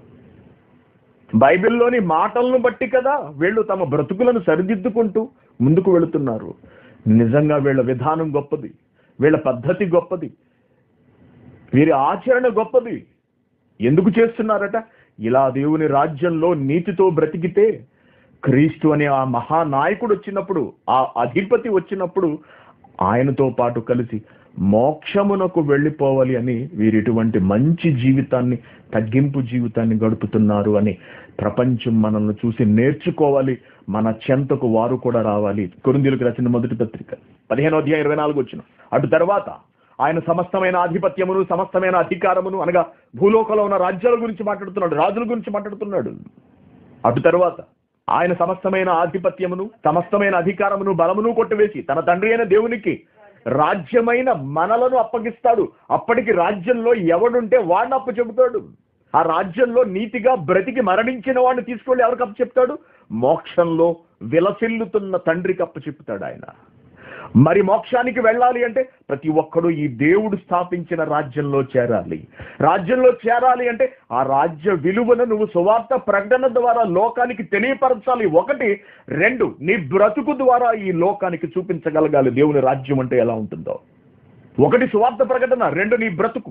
బైబిల్లోని మాటలను బట్టి కదా వీళ్ళు తమ బ్రతుకులను సరిదిద్దుకుంటూ ముందుకు వెళుతున్నారు నిజంగా వీళ్ళ విధానం గొప్పది వీళ్ళ పద్ధతి గొప్పది వీరి ఆచరణ గొప్పది ఎందుకు చేస్తున్నారట ఇలా దేవుని రాజ్యంలో నీతితో బ్రతికితే క్రీస్తు అనే ఆ మహానాయకుడు వచ్చినప్పుడు ఆ అధిపతి వచ్చినప్పుడు ఆయనతో పాటు కలిసి మోక్షమునకు వెళ్ళిపోవాలి అని వీరు ఇటువంటి మంచి జీవితాన్ని తగ్గింపు జీవితాన్ని గడుపుతున్నారు అని ప్రపంచం మనల్ని చూసి నేర్చుకోవాలి మన చెంతకు వారు కూడా రావాలి కొరిందీలకు రాసిన మొదటి పత్రిక పదిహేనో అధ్యాయం ఇరవై నాలుగు వచ్చిన అటు తర్వాత ఆయన సమస్తమైన ఆధిపత్యమును సమస్తమైన అధికారమును అనగా భూలోకంలో ఉన్న రాజ్యాల గురించి మాట్లాడుతున్నాడు రాజుల గురించి మాట్లాడుతున్నాడు అటు తర్వాత ఆయన సమస్తమైన ఆధిపత్యమును సమస్తమైన అధికారమును బలమును కొట్టివేసి తన తండ్రి అయిన దేవునికి రాజ్యమైన మనలను అప్పగిస్తాడు అప్పటికి రాజ్యంలో ఎవడుంటే వాడిని అప్పు చెబుతాడు ఆ రాజ్యంలో నీతిగా బ్రతికి మరణించిన వాడిని తీసుకెళ్ళి ఎవరికి అప్పు చెప్తాడు మోక్షంలో విలసిల్లుతున్న తండ్రికి అప్పు చెప్తాడు ఆయన మరి మోక్షానికి వెళ్ళాలి అంటే ప్రతి ఒక్కడు ఈ దేవుడు స్థాపించిన రాజ్యంలో చేరాలి రాజ్యంలో చేరాలి అంటే ఆ రాజ్య విలువను నువ్వు సువార్త ప్రకటన ద్వారా లోకానికి తెలియపరచాలి ఒకటి రెండు నీ బ్రతుకు ద్వారా ఈ లోకానికి చూపించగలగాలి దేవుని రాజ్యం అంటే ఎలా ఉంటుందో ఒకటి సువార్త ప్రకటన రెండు నీ బ్రతుకు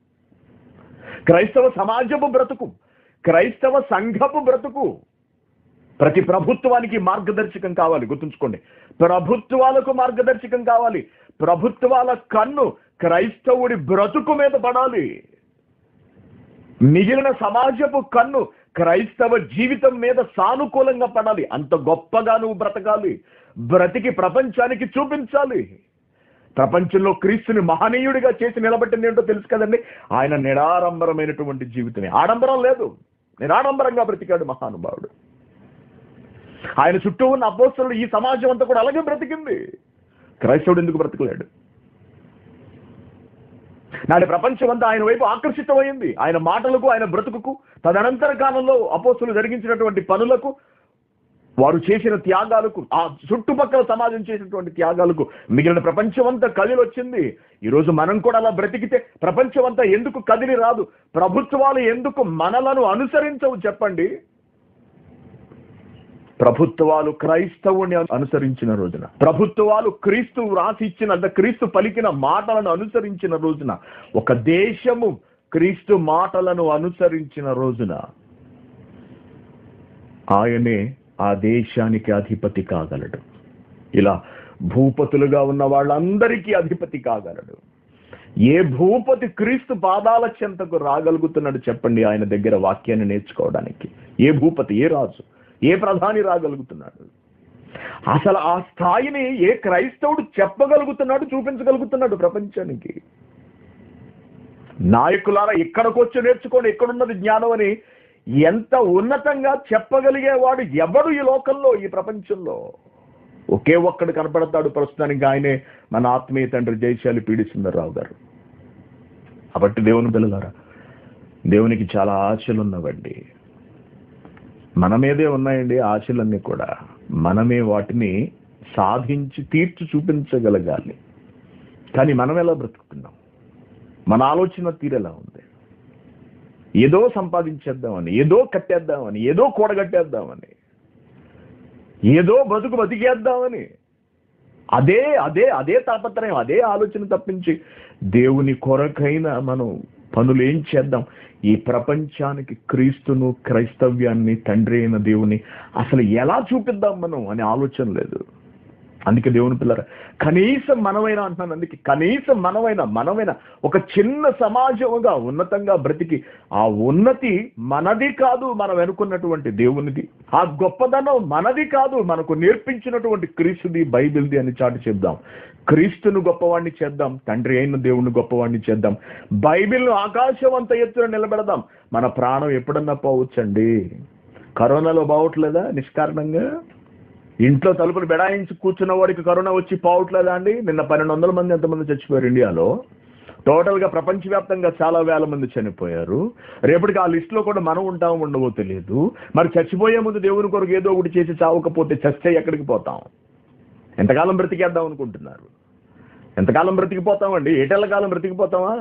క్రైస్తవ సమాజపు బ్రతుకు క్రైస్తవ సంఘపు బ్రతుకు ప్రతి ప్రభుత్వానికి మార్గదర్శకం కావాలి గుర్తుంచుకోండి ప్రభుత్వాలకు మార్గదర్శకం కావాలి ప్రభుత్వాల కన్ను క్రైస్తవుడి బ్రతుకు మీద పడాలి మిగిలిన సమాజపు కన్ను క్రైస్తవ జీవితం మీద సానుకూలంగా పడాలి అంత గొప్పగా నువ్వు బ్రతకాలి బ్రతికి ప్రపంచానికి చూపించాలి ప్రపంచంలో క్రీస్తుని మహనీయుడిగా చేసి నిలబెట్టింది ఏంటో తెలుసు కదండి ఆయన నిరాడంబరమైనటువంటి జీవితమే ఆడంబరం లేదు నిరాడంబరంగా బ్రతికాడు మహానుభావుడు ఆయన చుట్టూ ఉన్న అపోస్తులు ఈ సమాజం అంతా కూడా అలాగే బ్రతికింది క్రైస్తవుడు ఎందుకు బ్రతకలేడు నాటి ప్రపంచం అంతా ఆయన వైపు ఆకర్షితమైంది ఆయన మాటలకు ఆయన బ్రతుకుకు తదనంతర కాలంలో అపోస్తులు జరిగించినటువంటి పనులకు వారు చేసిన త్యాగాలకు ఆ చుట్టుపక్కల సమాజం చేసినటువంటి త్యాగాలకు మిగిలిన ప్రపంచం అంతా కదిలి వచ్చింది ఈరోజు మనం కూడా అలా బ్రతికితే ప్రపంచం అంతా ఎందుకు కదిలి రాదు ప్రభుత్వాలు ఎందుకు మనలను అనుసరించవు చెప్పండి ప్రభుత్వాలు క్రైస్తవుని అనుసరించిన రోజున ప్రభుత్వాలు క్రీస్తు రాసి ఇచ్చిన అంటే క్రీస్తు పలికిన మాటలను అనుసరించిన రోజున ఒక దేశము క్రీస్తు మాటలను అనుసరించిన రోజున ఆయనే ఆ దేశానికి అధిపతి కాగలడు ఇలా భూపతులుగా ఉన్న వాళ్ళందరికీ అధిపతి కాగలడు ఏ భూపతి క్రీస్తు పాదాల చెంతకు రాగలుగుతున్నాడు చెప్పండి ఆయన దగ్గర వాక్యాన్ని నేర్చుకోవడానికి ఏ భూపతి ఏ రాజు ఏ ప్రధాని రాగలుగుతున్నాడు అసలు ఆ స్థాయిని ఏ క్రైస్తవుడు చెప్పగలుగుతున్నాడు చూపించగలుగుతున్నాడు ప్రపంచానికి నాయకులారా ఇక్కడికి వచ్చి నేర్చుకోండి ఎక్కడున్నది జ్ఞానం అని ఎంత ఉన్నతంగా చెప్పగలిగేవాడు ఎవడు ఈ లోకంలో ఈ ప్రపంచంలో ఒకే ఒక్కడు కనపడతాడు ప్రస్తుతానికి ఆయనే మన ఆత్మీయ తండ్రి జయశాలి పీడి సుందరరావు గారు కాబట్టి దేవుని పిల్లలారా దేవునికి చాలా ఆశలు ఉన్నవండి మన మీదే ఉన్నాయండి ఆశలన్నీ కూడా మనమే వాటిని సాధించి తీర్చి చూపించగలగాలి కానీ మనం ఎలా బ్రతుకుతున్నాం మన ఆలోచన తీరెలా ఉంది ఏదో సంపాదించేద్దామని ఏదో కట్టేద్దామని ఏదో కూడగట్టేద్దామని ఏదో బతుకు బతికేద్దామని అదే అదే అదే తాపత్రయం అదే ఆలోచన తప్పించి దేవుని కొరకైన మనం పనులు ఏం చేద్దాం ఈ ప్రపంచానికి క్రీస్తును క్రైస్తవ్యాన్ని తండ్రి అయిన దేవుని అసలు ఎలా చూపిద్దాం మనం అనే ఆలోచన లేదు అందుకే దేవుని పిల్లర కనీసం మనమైనా అంటున్నాను అందుకే కనీసం మనమైనా మనమైనా ఒక చిన్న సమాజముగా ఉన్నతంగా బ్రతికి ఆ ఉన్నతి మనది కాదు మనం అనుకున్నటువంటి దేవునిది ఆ గొప్పదనం మనది కాదు మనకు నేర్పించినటువంటి క్రీస్తుది బైబిల్ది అని చాటి చెప్దాం క్రీస్తును గొప్పవాణ్ణి చేద్దాం తండ్రి అయిన దేవుని గొప్పవాణ్ణి చేద్దాం బైబిల్ను ఆకాశం అంత ఎత్తున నిలబెడదాం మన ప్రాణం ఎప్పుడన్నా పోవచ్చండి కరోనాలో బావట్లేదా నిష్కారణంగా ఇంట్లో తలుపులు బెడాయించి కూర్చున్న వాడికి కరోనా వచ్చి పోవట్లేదా అండి నిన్న పన్నెండు వందల మంది ఎంతమంది చచ్చిపోయారు ఇండియాలో టోటల్ గా ప్రపంచవ్యాప్తంగా చాలా వేల మంది చనిపోయారు రేపటికి ఆ లిస్ట్ లో కూడా మనం ఉంటాం ఉండవో తెలియదు మరి చచ్చిపోయే ముందు దేవుని కొరకు ఏదో ఒకటి చేసి చావకపోతే చస్తే ఎక్కడికి పోతాం ఎంతకాలం బ్రతికేద్దాం అనుకుంటున్నారు ఎంతకాలం బ్రతికిపోతామండి ఏటేళ్ల కాలం బ్రతికిపోతామా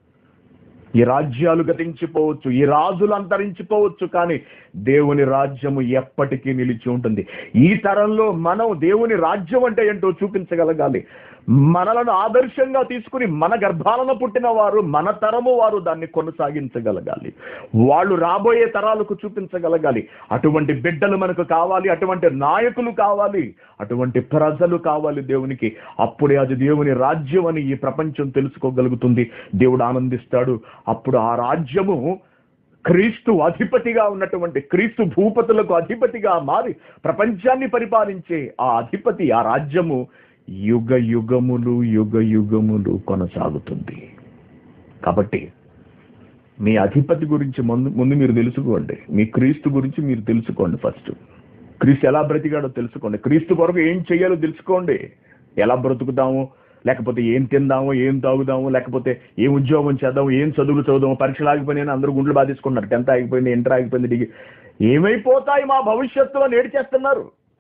ఈ రాజ్యాలు గతించిపోవచ్చు ఈ రాజులు అంతరించిపోవచ్చు కానీ దేవుని రాజ్యము ఎప్పటికీ నిలిచి ఉంటుంది ఈ తరంలో మనం దేవుని రాజ్యం అంటే ఏంటో చూపించగలగాలి మనలను ఆదర్శంగా తీసుకుని మన గర్భాలను పుట్టిన వారు మన తరము వారు దాన్ని కొనసాగించగలగాలి వాళ్ళు రాబోయే తరాలకు చూపించగలగాలి అటువంటి బిడ్డలు మనకు కావాలి అటువంటి నాయకులు కావాలి అటువంటి ప్రజలు కావాలి దేవునికి అప్పుడే అది దేవుని రాజ్యం అని ఈ ప్రపంచం తెలుసుకోగలుగుతుంది దేవుడు ఆనందిస్తాడు అప్పుడు ఆ రాజ్యము క్రీస్తు అధిపతిగా ఉన్నటువంటి క్రీస్తు భూపతులకు అధిపతిగా మారి ప్రపంచాన్ని పరిపాలించే ఆ అధిపతి ఆ రాజ్యము యుగ యుగములు యుగ యుగములు కొనసాగుతుంది కాబట్టి మీ అధిపతి గురించి ముందు ముందు మీరు తెలుసుకోండి మీ క్రీస్తు గురించి మీరు తెలుసుకోండి ఫస్ట్ క్రీస్తు ఎలా బ్రతికాడో తెలుసుకోండి క్రీస్తు కొరకు ఏం చేయాలో తెలుసుకోండి ఎలా బ్రతుకుతాము లేకపోతే ఏం తిందాము ఏం తాగుదాము లేకపోతే ఏం ఉద్యోగం చేద్దాము ఏం చదువులు చదువుదాము పరీక్షలు ఆగిపోయినాయి అందరూ గుండ్లు బాధేసుకున్నారు టెన్త్ ఆగిపోయింది ఇంటర్ ఆగిపోయింది డిగ్రీ ఏమైపోతాయి మా భవిష్యత్తులో నేడు చేస్తున్నారు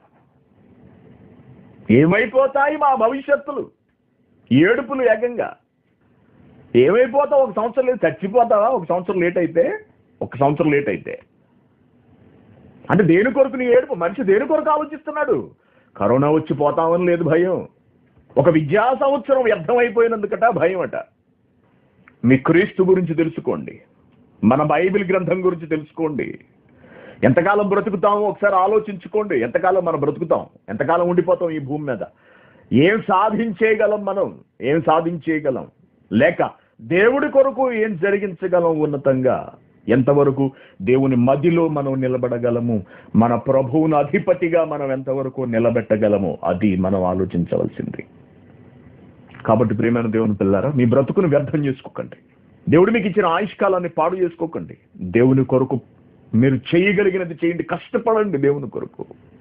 ఏమైపోతాయి మా భవిష్యత్తులు ఏడుపులు ఏకంగా ఏమైపోతావు ఒక సంవత్సరం లేదు చచ్చిపోతావా ఒక సంవత్సరం లేట్ అయితే ఒక సంవత్సరం లేట్ అయితే అంటే దేని కొరకు నీ ఏడుపు మనిషి దేని కొరకు ఆలోచిస్తున్నాడు కరోనా వచ్చి పోతామని లేదు భయం ఒక విద్యా సంవత్సరం వ్యర్థమైపోయినందుకట భయం అట మీ క్రీస్తు గురించి తెలుసుకోండి మన బైబిల్ గ్రంథం గురించి తెలుసుకోండి ఎంతకాలం బ్రతుకుతామో ఒకసారి ఆలోచించుకోండి ఎంతకాలం మనం బ్రతుకుతాం ఎంతకాలం ఉండిపోతాం ఈ భూమి మీద ఏం సాధించేయగలం మనం ఏం సాధించేయగలం లేక దేవుడి కొరకు ఏం జరిగించగలం ఉన్నతంగా ఎంతవరకు దేవుని మదిలో మనం నిలబడగలము మన ప్రభువును అధిపతిగా మనం ఎంతవరకు నిలబెట్టగలము అది మనం ఆలోచించవలసింది కాబట్టి ప్రియమైన దేవుని పిల్లారా మీ బ్రతుకును వ్యర్థం చేసుకోకండి దేవుడు మీకు ఇచ్చిన ఆయుష్కాలాన్ని పాడు చేసుకోకండి దేవుని కొరకు మీరు చేయగలిగినది చేయండి కష్టపడండి దేవుని కొరకు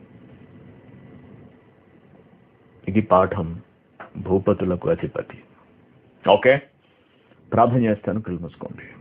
ఇది పాఠం భూపతులకు అధిపతి ఓకే ప్రార్థన చేస్తాను కళ్ళు మూసుకోండి